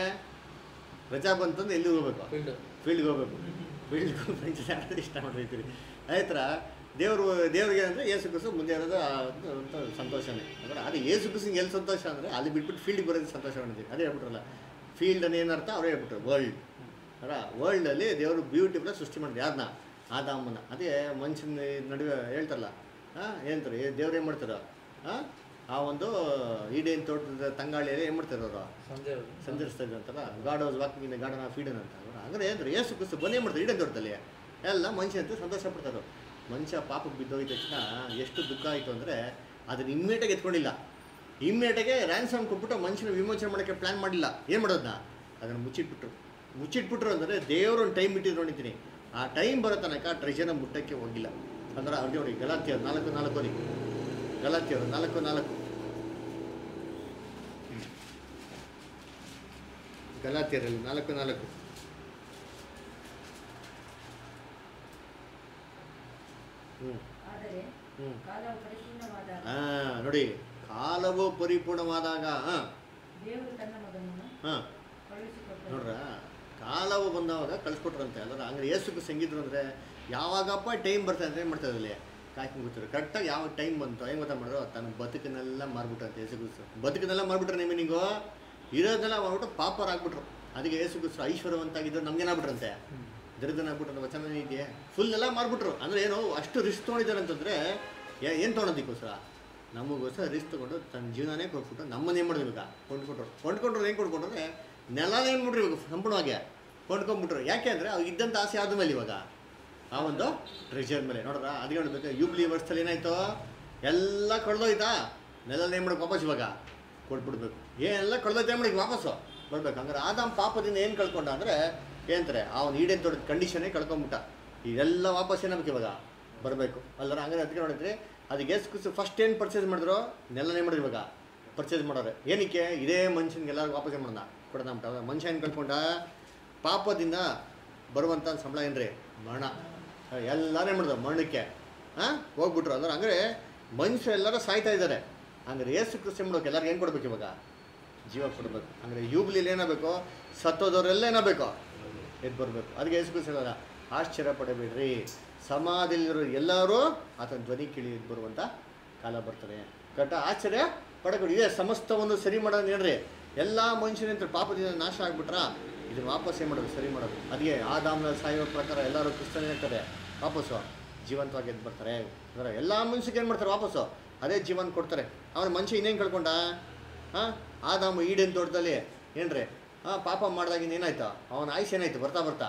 ರಜಾ ಬಂತಂದ್ರೆ ಎಲ್ಲಿ ಹೋಗ್ಬೇಕು ಫೀಲ್ಡ್ ಫೀಲ್ಡ್ಗೆ ಹೋಗ್ಬೇಕು ಫೀಲ್ಡ್ಗೆ ಫ್ರೆಂಡ್ಸ್ ಯಾರು ಇಷ್ಟ ಮಾಡಿರ್ತೀರಿ ಅದೇ ಥರ ದೇವರು ದೇವ್ರಿಗೆ ಅಂದರೆ ಏಸು ಕುಸು ಮುಂದೆ ಇರೋದು ಆ ಒಂದು ಒಂದು ಸಂತೋಷನೇ ಅಂದರೆ ಅದು ಏಸು ಕುಸಿಗೆ ಎಲ್ಲಿ ಸಂತೋಷ ಅಂದರೆ ಅಲ್ಲಿ ಬಿಟ್ಬಿಟ್ಟು ಫೀಲ್ಡ್ಗೆ ಬರೋದು ಸಂತೋಷ ಮಾಡಿದ್ವಿ ಅದೇ ಹೇಳ್ಬಿಟ್ರಲ್ಲ ಫೀಲ್ಡ್ ಅನ್ನೋ ಏನರ್ಥ ಅವರೇ ಹೇಳ್ಬಿಟ್ರು ವರ್ಲ್ಡ್ ಅಲ್ಲ ವರ್ಲ್ಡಲ್ಲಿ ದೇವರು ಬ್ಯೂಟಿಫುಲ್ ಸೃಷ್ಟಿ ಮಾಡಿದ್ರು ಯಾರನ್ನ ಆದಾಮನ ಅದೇ ಮನುಷ್ಯನ ನಡುವೆ ಹೇಳ್ತಾರಲ್ಲ ಹಾಂ ಏನಂತಾರೆ ದೇವ್ರು ಏನು ಮಾಡ್ತಾರೋ ಹಾಂ ಆ ಒಂದು ಈಡೇನ್ ತೋಟದ ತಂಗಾಳಿಯಲ್ಲಿ ಏನು ಮಾಡ್ತಾರೆ ಅವರು ಸಂಜೆ ಸಂಚರಿಸ್ತಾ ಇದ್ರು ಅಂತಲ್ಲ God was walking in garden of Eden ಅಂತ ಅವ್ರು ಅಂದ್ರೆ ಅಂದ್ರೆ ಏಸು ಕ್ರಿಸ್ತು ಬಂದೇ ಮಾಡ್ತಾರೆ ಈಡನ್ ತೋಟದಲ್ಲಿ ಎಲ್ಲ ಮನುಷ್ಯ ಅಂತ ಸಂತೋಷ ಪಡ್ತಾರೆ ಮನುಷ್ಯ ಪಾಪಕ್ಕೆ ಬಿದ್ದೋಗಿದ ತಕ್ಷಣ ಎಷ್ಟು ದುಃಖ ಆಯಿತು ಅಂದರೆ ಅದನ್ನ ಇಮ್ಮಿಡಿಯೇಟಾಗಿ ಎತ್ಕೊಂಡಿಲ್ಲ ಇಮ್ಮಿಡಿಯೇಟಾಗೆ ರ್ಯಾನ್ಸಮ್ ಕೊಟ್ಬಿಟ್ಟು ಮನುಷ್ಯನ ವಿಮೋಚನೆ ಮಾಡೋಕ್ಕೆ ಪ್ಲ್ಯಾನ್ ಮಾಡಿಲ್ಲ ಏನು ಮಾಡೋದನ್ನ ಅದನ್ನು ಮುಚ್ಚಿಟ್ಬಿಟ್ರು ಮುಚ್ಚಿಟ್ಬಿಟ್ರು ಅಂದರೆ ದೇವರು ಒಂದು ಟೈಮ್ ಇಟ್ಟಿದ್ದು ನೋಡಿದ್ದೀನಿ ಆ ಟೈಮ್ ಬರೋ ತನಕ ಟ್ರೆಷರ್ನ ಮುಟ್ಟಕ್ಕೆ ಹೋಗಿಲ್ಲ ಅಂದ್ರೆ ಅವ್ರು ನೋಡಿ ಗಲಾತಿಯರು ನಾಲ್ಕು ನಾಲ್ಕು ಓದಿ ಗಲಾತಿಯರು ನಾಲ್ಕು ನಾಲ್ಕು ಗಲಾತಿಯರಲ್ಲಿ ನಾಲ್ಕು ನಾಲ್ಕು ಹ್ಞೂ ಆದರೆ ಹ್ಞೂ ಕಾಲವು ಪರಿಪೂರ್ಣವಾದಾಗ ಹಾಂ ನೋಡಿ ಕಾಲವು ಪರಿಪೂರ್ಣವಾದಾಗ ಹಾಂ ದೇವರು ತನ್ನ ಮಗನನ್ನು ಹಾಂ ಕಳುಹಿಸಿಕೊಟ್ಟನು ನೋಡ್ರ ಕಾಲವು ಬಂದವಾಗ ಕಳ್ಸ್ಕೊಟ್ರಂತೆ ಅಲ್ಲರ ಹಂಗಾರೆ ಏಸುக்கு ಸಂಗೀತರು ಅಂದರೆ ಯಾವಾಗಪ್ಪ ಟೈಮ್ ಬರ್ತದೆ ಅಂದರೆ ಏನು ಮಾಡ್ತಾರೆ ಅಲ್ಲಿ ಕಾಯ್ಕೊಂಡು ಕೂತಿರು ಕರೆಕ್ಟಾಗಿ ಯಾವಾಗ ಟೈಮ್ ಬಂತು ಹೆಂಗೆ ಗೊತ್ತಾ ಮಾಡಿದ್ರು ತನ್ನ ಬದುಕನ್ನೆಲ್ಲ ಮಾರ್ಬಿಟ್ರಂತೆ ಏಸು ಕ್ರಿಸ್ತು ಬದುಕನ್ನೆಲ್ಲ ಮಾರ್ಬಿಟ್ರೆ ನಿಮ್ಮ ನಿಂಗು ಇರೋದೆಲ್ಲ ಮಾಡ್ಬಿಟ್ಟು ಪಾಪರ್ ಆಗ್ಬಿಟ್ರು ಅದಕ್ಕೆ ಏಸು ಕ್ರಿಸ್ತು ಐಶ್ವರ್ಯವಂತಾಗಿದ್ದು ನಮ್ಗೇನಾಗ್ಬಿಟ್ರಂತೆ ದರಿದ್ರನಾಗ್ಬಿಟ್ರೆ ವಚನ ಇದೆಯೇ ಫುಲ್ ಎಲ್ಲ ಮಾರ್ಬಿಟ್ರು ಅಂದರೆ ಏನು ಅಷ್ಟು ರಿಸ್ಕ್ ತೊಗೊಂಡಿದ್ದಾರೆ ಅಂತಂದರೆ ಏನು ತೊಗೊಳೋದಕ್ಕೋಸ್ಕರ ನಮಗೋಸ್ಕರ ರಿಸ್ಕ್ ತೊಗೊಂಡು ತನ್ನ ಜೀವನನೇ ಕೊಟ್ಬಿಟ್ಟು ನಮ್ಮನ್ನೇ ಮಾಡಿದ್ರು ಈಗ ಕೊಂಡ್ಕೊಟ್ರು ಕೊಂಡ್ಕೊಂಡ್ರು ಏನು ಕೊಂಡ್ಕೊಂಡ್ರೆ ನೆಲನೇ ಏನು ಮಾಡ್ರಿ ಇವಾಗ ಸಂಪೂರ್ಣವಾಗಿ ಕೊಂಡ್ಕೊಂಡ್ಬಿಟ್ರು ಯಾಕೆ ಅಂದರೆ ಅವ್ರಿಗೆ ಇದ್ದಂಥ ಆಸೆ ಆದ ಮೇಲೆ ಇವಾಗ ಆ ಒಂದು ಟ್ರೆಷರ್ ಮೇಲೆ ನೋಡ್ರ ಅದಕ್ಕೆ ನೋಡ್ಬೇಕು ಯೂಬ್ಲಿ ವರ್ಷದಲ್ಲಿ ಏನಾಯ್ತು ಎಲ್ಲ ಕಳ್ದೋಯ್ತಾ ನೆಲ ಏನು ಮಾಡೋಕೆ ವಾಪಸ್ ಇವಾಗ ಕೊಟ್ಬಿಡ್ಬೇಕು ಏನೆಲ್ಲ ಕಳ್ದೋಯ್ತು ಏನು ಮಾಡಿ ವಾಪಸ್ಸು ಬರ್ಬೇಕು ಹಂಗಾರೆ ಆದಾಮ್ ಪಾಪದಿಂದ ಏನು ಕಳ್ಕೊಂಡ ಅಂದರೆ ಏನಂತಾರೆ ಅವನು ಈಡೇನು ದೊಡ್ಡ ಕಂಡೀಷನ್ನೇ ಕಳ್ಕೊಂಬಿಟ್ಟ ಇದೆಲ್ಲ ವಾಪಸ್ ಏನಾಗಬೇಕು ಇವಾಗ ಬರಬೇಕು ಅಲ್ಲರ ಹಂಗಾರೆ ಅದಕ್ಕೆ ನೋಡಿದ್ರಿ ಅದಕ್ಕೆ ಎಷ್ಟು ಫಸ್ಟ್ ಏನು ಪರ್ಚೇಸ್ ಮಾಡಿದ್ರು ನೆಲನೇ ಮಾಡಿದ್ರು ಇವಾಗ ಪರ್ಚೇಸ್ ಮಾಡೋರೆ ಏನಕ್ಕೆ ಇದೇ ಮನುಷ್ಯನಿಗೆ ಎಲ್ಲರಿಗೂ ವಾಪಸ್ ಮಾಡೋಣ ಕೊಡೋಣ ಅಂತ ಅವಾಗ ಮನುಷ್ಯ ಏನು ಕಳ್ಕೊಂಡ ಪಾಪದಿಂದ ಬರುವಂಥ ಸಂಬಳ ಏನ್ರಿ ಮರಣ ಎಲ್ಲರೂ ಏನು ಮಾಡಿದ್ರು ಮರಣಕ್ಕೆ ಹಾಂ ಹೋಗ್ಬಿಟ್ರು ಅಂದ್ರೆ ಹಂಗಾರೆ ಮನುಷ್ಯರು ಎಲ್ಲರೂ ಸಾಯ್ತಾ ಇದ್ದಾರೆ ಹಂಗಾರೆ ಏಸು ಕೃಷಿ ಮಾಡೋಕೆ ಎಲ್ಲರಿಗೂ ಏನು ಕೊಡ್ಬೇಕು ಇವಾಗ ಜೀವ ಕೊಡಬೇಕು ಅಂದರೆ ಯೂಬ್ಲಿಲಿ ಏನಾಗಬೇಕು ಸತ್ತೋದವರೆಲ್ಲ ಏನಾಗಬೇಕು ಎದ್ದು ಬರಬೇಕು ಅದಕ್ಕೆ ಏಸು ಕೃಷಿ ಹೇಳೋಣ ಆಶ್ಚರ್ಯ ಪಡಬೇಡ್ರಿ ಸಮಾಧಿಯಲ್ಲಿರೋ ಎಲ್ಲರೂ ಆತನ ಧ್ವನಿ ಕೇಳಿ ಎದ್ದು ಬರುವಂಥ ಕಾಲ ಬರ್ತದೆ ಕರೆಕ್ಟ ಆಶ್ಚರ್ಯ ಪಡಬೇಡಿ ಇದೇ ಸಮಸ್ತವನ್ನು ಸರಿ ಮಾಡೋದು ಹೇಳ್ರಿ ಎಲ್ಲ ಮನುಷ್ಯನಿಂದ ಪಾಪದಿಂದ ನಾಶ ಆಗ್ಬಿಟ್ರಾ ಇದನ್ನ ವಾಪಸ್ ಏನು ಮಾಡೋದು ಸರಿ ಮಾಡೋದು ಅದಕ್ಕೆ ಆದಾಮ್ನ ಸಾಯುವ ಪ್ರಕಾರ ಎಲ್ಲರೂ ಕ್ರಿಸ್ತನೇ ಇರ್ತಾರೆ ವಾಪಸ್ಸು ಜೀವಂತವಾಗಿ ಎದ್ದು ಬರ್ತಾರೆ ಅಂದರೆ ಎಲ್ಲ ಮನುಷ್ಯಗೆ ಏನು ಮಾಡ್ತಾರೆ ವಾಪಸ್ಸು ಅದೇ ಜೀವನ ಕೊಡ್ತಾರೆ ಅವನ ಮನುಷ್ಯ ಇನ್ನೇನು ಕಳ್ಕೊಂಡ ಹಾಂ ಆದಾಮು ಈಡೇನು ತೋಟದಲ್ಲಿ ಏನ್ರಿ ಹಾಂ ಪಾಪ ಮಾಡ್ದಾಗಿಂದ ಏನಾಯ್ತು ಅವನ ಆಯುಷ್ ಏನಾಯ್ತು ಬರ್ತಾ ಬರ್ತಾ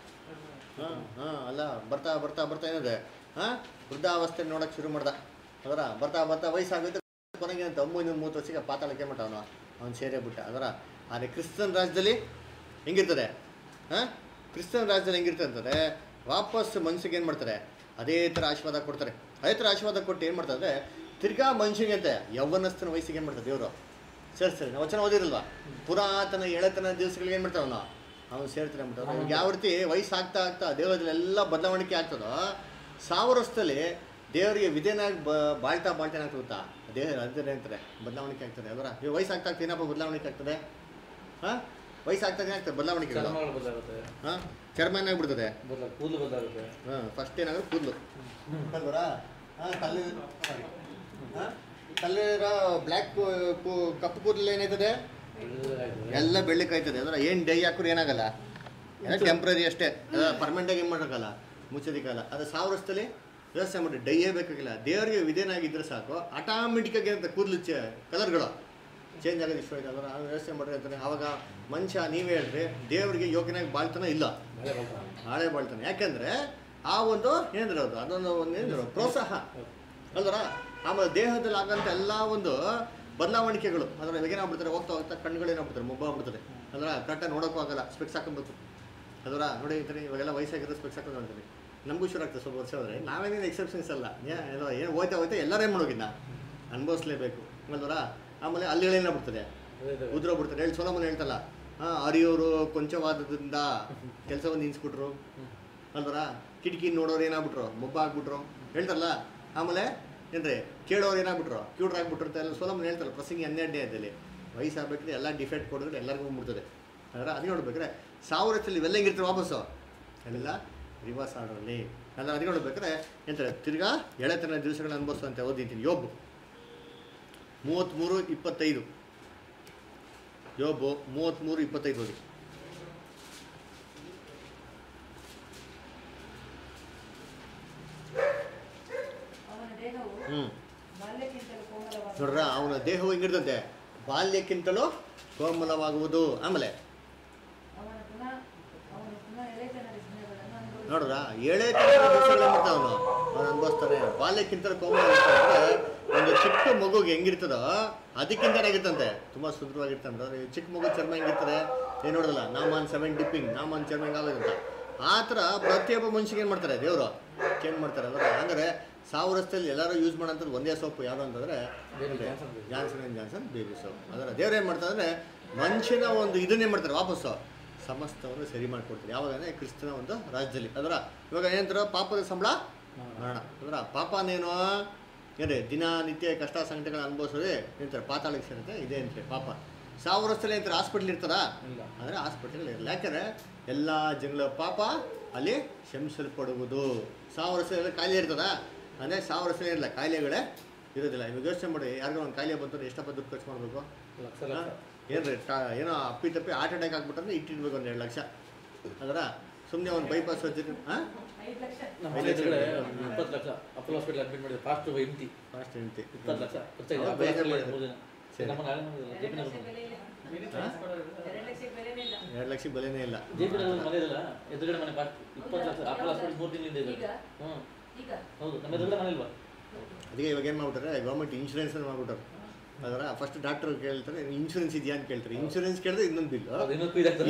ಹಾಂ ಹಾಂ ಅಲ್ಲ ಬರ್ತಾ ಬರ್ತಾ ಬರ್ತಾ ಏನಿದೆ ಹಾಂ ವೃದ್ಧಾವಸ್ಥೆ ನೋಡೋಕೆ ಶುರು ಮಾಡ್ದ ಅದರ ಬರ್ತಾ ಬರ್ತಾ ವಯಸ್ಸಾಗುತ್ತೆ ಕೊನೆಗೆ ಅಂತ ಒಂಬೈನೂರ ಮೂವತ್ತು ವರ್ಷಕ್ಕೆ ಪಾತಾಳಕ್ಕೆ ಮಟ್ಟ ಅವನು ಅವನು ಸೇರೇ ಬಿಟ್ಟ ಅದರ ಆದರೆ ಕ್ರಿಸ್ತನ್ ರಾಜ್ಯದಲ್ಲಿ ಹೆಂಗಿರ್ತದೆ ಹಾಂ ಕ್ರಿಸ್ತನ್ ರಾಜ್ಯದಲ್ಲಿ ಹೆಂಗಿರ್ತದೆ ಅಂತಂದರೆ ವಾಪಸ್ ಮನ್ಸಿಗೆ ಏನು ಮಾಡ್ತಾರೆ ಅದೇ ಥರ ಆಶೀರ್ವಾದ ಕೊಡ್ತಾರೆ ಅದೇ ಥರ ಆಶೀರ್ವಾದ ಕೊಟ್ಟು ಏನು ಮಾಡ್ತಾರೆ ಅಂದರೆ ತಿರ್ಗಾ ಮನುಷ್ಯನಿಗೆ ಅಂತೆ ಯೌವನಸ್ಥನ ವಯಸ್ಸಿಗೆ ಏನು ಮಾಡ್ತಾರೆ ದೇವರು ಸರಿ ಸರಿ ನಾವು ವಚನ ಓದಿರಲ್ವಾ ಪುರಾತನ ಎಳೆತನ ದಿವಸಗಳಿಗೆ ಏನು ಮಾಡ್ತಾವೆ ಅವನು ಅವನು ಸೇರ್ತಾನೆ ಅಂದ್ಬಿಟ್ಟು ಅವ್ನಿಗೆ ಯಾವ ರೀತಿ ವಯಸ್ಸಾಗ್ತಾ ಆಗ್ತಾ ದೇವರದಲ್ಲೆಲ್ಲ ಬದಲಾವಣೆ ಆಗ್ತದೋ ಸಾವಿರ ವರ್ಷದಲ್ಲಿ ದೇವರಿಗೆ ವಿಧೇನಾಗಿ ಬ ಬಾಳ್ತಾ ಬಾಳ್ತಾ ಏನಾಗ್ತದೆ ಗೊತ್ತಾ ದೇಹ ಅದೇ ಅಂತಾರೆ ಬದಲಾವಣೆ ಆಗ್ತದೆ ಅದರ ನೀವು ವಯಸ್ಸಾಗ್ತಾ ಆಗ್ತಾ ಏನಪ್ಪ ಬದಲಾವಣೆ ಆಗ್ತದೆ ಹಾಂ ವಯಸ್ಸಾಗ್ತಾ ಆಗ್ತದೆ ಬದಲಾವಣೆ ಚರ್ಮಗಳು ಬದಲಾಗುತ್ತೆ ಹಾಂ ಚರ್ಮ ಏನಾಗ್ಬಿಡ್ತದೆ ಬದಲ ಕೂದಲು ಬದಲಾಗುತ್ತೆ ಹಾಂ ಫಸ್ಟ್ ಏನಾಗುತ್ತೆ ಕೂದಲು ಅಲ್ವರಾ ಹಾಂ ಕಲ್ಲು ಹಾಂ ಕಲ್ಲಿರೋ ಬ್ಲ್ಯಾಕ್ ಕಪ್ಪು ಕೂದಲು ಏನಾಯ್ತದೆ ಬೆಳ್ಳಗಾಗ್ತದೆ. ಎಲ್ಲ ಬೆಳ್ಳಕ್ಕಾಯ್ತದೆ ಅಂದ್ರೆ ಏನು ಡೈ ಹಾಕಿದ್ರೆ ಏನಾಗಲ್ಲ ಟೆಂಪ್ರರಿ ಅಷ್ಟೇ ಪರ್ಮನೆಂಟಾಗಿ ಏನು ಮಾಡೋಕ್ಕಲ್ಲ ಮುಚ್ಚೋದಿಕ್ಕಲ್ಲ ಅದು ಸಾವಿರ ವರ್ಷದಲ್ಲಿ ವ್ಯವಸ್ಥೆ ಮಾಡಿ ಡೈಯೇ ಬೇಕಾಗಿಲ್ಲ ದೇವರಿಗೆ ವಿಧೇನಾಗಿದ್ದರೆ ಸಾಕು ಆಟೋಮೆಟಿಕ್ಕಾಗಿ ಅಂತ ಕೂದಲು ಚೇ ಕಲರ್ಗಳು ಚೇಂಜ್ ಆಗೋದು ಇಷ್ಟ ಆಯ್ತು ಅದರ ವ್ಯವಸ್ಥೆ ಮಾಡ್ರಿ ಅಂತಾರೆ ಆವಾಗ ಮನುಷ್ಯ ನೀವೇ ಹೇಳ್ರಿ ದೇವರಿಗೆ ಯೋಗ್ಯನಾಗಿ ಬಾಳ್ತಾನೆ ಇಲ್ಲ ಮಳೆ ಬರ್ತಾ ನಾಳೆ ಬಾಳ್ತಾನೆ ಯಾಕಂದ್ರೆ ಆ ಒಂದು ಏನಂದ್ರೆ ಅದು ಅದೊಂದು ಒಂದು ಏನಂದ್ರೆ ಪ್ರೋತ್ಸಾಹ ಅಲ್ವರ ಆಮೇಲೆ ದೇಹದಲ್ಲಿ ಆಗಂತ ಎಲ್ಲ ಒಂದು ಬದಲಾವಣಿಕೆಗಳು ಅದರ ಏನಾಗ್ಬಿಡ್ತಾರೆ ಹೋಗ್ತಾ ಹೋಗ್ತಾ ಕಣ್ಣುಗಳು ಏನಾಗ್ಬಿಡ್ತಾರೆ ಮೊಬ್ಬ ಆಗ್ಬಿಡ್ತಾರೆ ಅಂದ್ರೆ ಕರೆಕ್ಟಾಗಿ ನೋಡೋಕ್ಕೂ ಆಗಲ್ಲ ಸ್ಪೆಕ್ಸ್ ಹಾಕೊಬೇಕು ಅದರ ನೋಡಿ ಇರ್ತಾರೆ ಇವಾಗೆಲ್ಲ ವಯಸ್ಸಾಗಿರೋ ಸ್ಪೆಕ್ಸ್ ಹಾಕೊಂಡು ನೋಡ್ತೀನಿ ನಮಗೂ ಶುರು ಆಗ್ತದೆ ಸ್ವಲ್ಪ ವರ್ಷ ಹೋದರೆ ನಾವೇನೇನು ಎಕ್ಸೆಪ್ಷನ್ಸ್ ಅಲ್ಲ ಏ- ಏನೋ ಏನು ಹೋಯ್ತಾ ಹೋಯ್ತಾ ಎಲ್ಲರೂ ಏನು ಮಾಡೋಗಿನ್ನ ಅನುಭವಿಸ್ಲೇಬೇಕು ಅಲ್ವರ ಆಮೇಲೆ ಅಲ್ಲಿ ಏನಾಗ್ಬಿಡ್ತದೆ ಅದೇ ಇದೆ. ಉದ್ರೋಗ್ಬಿಡ್ತಾರೆ ಹೇಳಿ ಸೋಲಮನ್ ಹೇಳ್ತಲ್ಲ ಹಾಂ ಅರಿಯೋರು ಕೊಂಚವಾದದಿಂದ ಕೆಲಸವನ್ನು ನಿನ್ಸ್ಬಿಟ್ರು ಅಲ್ವರ ಕಿಟಕಿ ನೋಡೋರು ಏನಾಗ್ಬಿಟ್ರು ಮೊಬ್ಬ ಆಗ್ಬಿಟ್ರು ಹೇಳ್ತಾರಲ್ಲ ಆಮೇಲೆ ಏನ್ರಿ ಕೇಳೋರು ಏನಾಗ್ಬಿಟ್ರು ಕ್ಯೂಡ್ರ್ ಆಗ್ಬಿಟ್ರು ಅಂತ ಎಲ್ಲ ಸೋಲಮನ್ ಹೇಳ್ತಾರಲ್ಲ ಪ್ರಸಂಗಿ ಹನ್ನೆರಡನೇ ಅದಲ್ಲಿ ವಯಸ್ಸಾಗಬೇಕ್ರೆ ಎಲ್ಲ ಡಿಫೆಕ್ಟ್ ಕೊಡಿದ್ರೆ ಎಲ್ಲರಿಗೂ ಬಂದ್ಬಿಡ್ತದೆ ಅದರ ಅದು ನೋಡ್ಬೇಕಾದ್ರೆ ಸಾವಿರ ವರ್ಷದಲ್ಲಿ ಇವೆಲ್ಲ ಹೆಂಗಿರ್ತಾರೆ ವಾಪಸ್ಸು ಎಲ್ಲ ರಿವರ್ಸ್ ಆರ್ಡರಲ್ಲಿ ಎಲ್ಲ ಅದು ನೋಡ್ಬೇಕಾದ್ರೆ ಎಂತಾರೆ ತಿರ್ಗಾ ಎಳೆತನ ದಿವಸಗಳನ್ನ ಅನುಭವಿಸುವಂತೆ ಓದಿದ್ದೀನಿ ಯೋಬು ಮೂವತ್ತ್ಮೂರು ಇಪ್ಪತ್ತೈದು ಯೋಬು ಮೂವತ್ತ್ಮೂರು ಇಪ್ಪತ್ತೈದು ಓದಿ ಅವನ ದೇಹವು ಹ್ಞೂ ಬಾಲ್ಯಕ್ಕಿಂತಲೂ ಕೋಮಲವಾದ ನೋಡ್ರ ಅವನ ದೇಹವು ಹೆಂಗಿರ್ತಂತೆ ಬಾಲ್ಯಕ್ಕಿಂತಲೂ ಕೋಮಲವಾಗುವುದು ಆಮೇಲೆ ಅವನ ಪುನಃ ಅವನು ಪುನಃ ಎಳೆತನದ ದಿನಗಳನ್ನು ಅನುಭವಿಸಿ ನೋಡ್ರ ಏಳೇ ದಿವಸಗಳೇ ಮಾಡ್ತಾವ ಅವನು ಅವನು ಅನುಭವಿಸ್ತಾನೆ ಬಾಲ್ಯಕ್ಕಿಂತಲೂ ಕೋಮಲ ಅಂದ್ರೆ ಒಂದು ಚಿಕ್ಕ ಮಗುಗೆ ಹೆಂಗಿರ್ತದೋ ಅದಕ್ಕಿಂತ ಏನಾಗಿರ್ತಂತೆ ತುಂಬ ಸುಂದರವಾಗಿರ್ತಂತೆ ಅಂದ್ರೆ ಈ ಚಿಕ್ಕ ಮಗು ಚರ್ಮ ಹೆಂಗಿರ್ತದೆ ಏನು ನೋಡೋದಲ್ಲ ನಾಮನ್ ಸೆವೆನ್ ಡಿಪ್ಪಿಂಗ್ ನಾಮನ್ ಚರ್ಮ ಹೆಂಗಾಗೋದಂತ ಆ ಥರ ಪ್ರತಿಯೊಬ್ಬ ಮನುಷ್ಯಗೆ ಏನು ಮಾಡ್ತಾರೆ ದೇವರು ಚೇಂಜ್ ಮಾಡ್ತಾರೆ ಅಂದ್ರೆ ಹಂಗಾರೆ ಸಾವಿರ ವರ್ಷದಲ್ಲಿ ಎಲ್ಲರೂ ಯೂಸ್ ಮಾಡೋಂಥದ್ದು ಒಂದೇ ಸೋಪು ಯಾವುದು ಅಂತಂದರೆ Baby Johnson baby. Johnson and Johnson baby soap ಅದರ ದೇವ್ರು ಏನು ಮಾಡ್ತಾರೆ ಅಂದರೆ ಮನುಷ್ಯನ ಒಂದು ಇದನ್ನೇ ಮಾಡ್ತಾರೆ ವಾಪಸ್ಸು ಸಮಸ್ತವನ್ನು ಸರಿ ಮಾಡಿಕೊಡ್ತಾರೆ ಯಾವಾಗ ಅಂದರೆ ಕ್ರಿಸ್ತನ ಒಂದು ರಾಜ್ಯದಲ್ಲಿ ಅದರ ಇವಾಗ ಏನಂತಾರೆ ಪಾಪದ ಸಂಬಳ ಮರಣ ಅದರ ಪಾಪನೇನು ಏನ್ರಿ ದಿನನಿತ್ಯ ಕಷ್ಟ ಸಂಕಟಗಳ ಅನುಭವಿಸೋದೇ ಏನಂತಾರೆ ಪಾತಾಳಕ್ಕೆ ಸೇರುತ್ತೆ ಇದೇ ಅಂತಾರೆ ಪಾಪ ಸಾವಿರ ವರ್ಷದಲ್ಲಿ ಏನಂತಾರೆ ಹಾಸ್ಪಿಟ್ಲ್ ಇರ್ತದಾ ಇಲ್ಲ ಅಂದರೆ ಹಾಸ್ಪಿಟಲ್ ಇರಲ್ಲ ಯಾಕಂದರೆ ಎಲ್ಲ ಜನಗಳ ಪಾಪ ಅಲ್ಲಿ ಶಮಿಸಲ್ಪಡುವುದು ಸಾವಿರ ವರ್ಷದಲ್ಲಿ ಕಾಯಿಲೆ ಇರ್ತದಾ ಅಂದರೆ ಸಾವಿರ ವರ್ಷ ಇರಲ್ಲ ಕಾಯಿಲೆಗಳೇ ಇರೋದಿಲ್ಲ ಇವಾಗ ಯೋಚನೆ ಮಾಡಿ ಯಾರಿಗೋ ಒಂದು ಕಾಯಿಲೆ ಬಂತು ಅಂದ್ರೆ ಎಷ್ಟಪ್ಪ ದುಡ್ಡು ಖರ್ಚು ಮಾಡಬೇಕು ಲಕ್ಷ ಲಕ್ಷ ಏನ್ರಿ ಟಾ ಏನೋ ಅಪ್ಪಿ ತಪ್ಪಿ ಹಾರ್ಟ್ ಅಟ್ಯಾಕ್ ಆಗ್ಬಿಟ್ಟಂದ್ರೆ ಇಟ್ಟಿರ್ಬೇಕು ಒಂದು ಎರಡು ಲಕ್ಷ ಅದರ ಸುಮ್ಮನೆ ಒಂದು ಬೈಪಾಸ್ ಸರ್ಜರಿ ಹಾಂ ಐದು ಲಕ್ಷ ನಮ್ಮ ಮನೆ ಎದುರುಗಡೆ ಇಪ್ಪತ್ತು ಲಕ್ಷ ಅಪೋಲೋ ಹಾಸ್ಪಿಟಲ್ ಅಡ್ಮಿಟ್ ಮಾಡಿದ್ರು ಫಾಸ್ಟ್ ಎಂಟಿ ಫಾಸ್ಟ್ ಹೆಂಡ್ತಿ ಇಪ್ಪತ್ತು ಲಕ್ಷ ಖರ್ಚಾಗಿದೆ ಅವ್ರು ಅಪೋಲೋ ಬೇಜಾರ್ ಹಾಸ್ಪಿಟಲ್ ಮಾಡಿದ್ರು. ಮೂರು ದಿನ ಸರಿ. ನಮ್ಮ ನಾಳೆ ಮಾಡಿದ್ರು ಜೆ ಎರಡು ಪಿ ಲಕ್ಷ ಬೆಲೆ ಇಲ್ಲ ಎರಡು ಲಕ್ಷಕ್ಕೆ ಬೆಲೆನೇ ಇಲ್ಲ ಎರಡು ಲಕ್ಷ ಬೆಲೆನೇ ಇಲ್ಲ ಜೆ ಪಿ ಮನೆ ಇದಲ್ಲ ಎದುರುಗಡೆ ಮನೆ ಫಾಸ್ಟ್ ಇಪ್ಪತ್ತು ಲಕ್ಷ ಅಪೋಲೋ ಹಾಸ್ಪಿಟಲ್ ಮೂರು ತಿಂಗಳಿಂದ ಇದೆ ಈಗ ಹ್ಞೂ ಈಗ ಹೌದು ನಮ್ಮ ಎದುರುಗಡೆ ಮನೆ ಇಲ್ವಾ ಅದಕ್ಕೆ ಇವಾಗ ಏನು ಮಾಡ್ಬಿಟ್ರೆ ಗೌರ್ಮೆಂಟ್ ಇನ್ಶೂರೆನ್ಸ್ ಮಾಡ್ಬಿಟ್ಟಾರೆ ಅದರ ಫಸ್ಟ್ ಡಾಕ್ಟರ್ ಕೇಳ್ತಾರೆ ಇನ್ಶೂರೆನ್ಸ್ ಇದೆಯಾ ಅಂತ ಕೇಳ್ತಾರೆ ಇನ್ಶೂರೆನ್ಸ್ ಕೇಳಿದ್ರೆ ಇನ್ನೊಂದು ಬಿಲ್ಲು ಅದು ಇನ್ನೊಂದು ಇದಾಗ್ತದೆ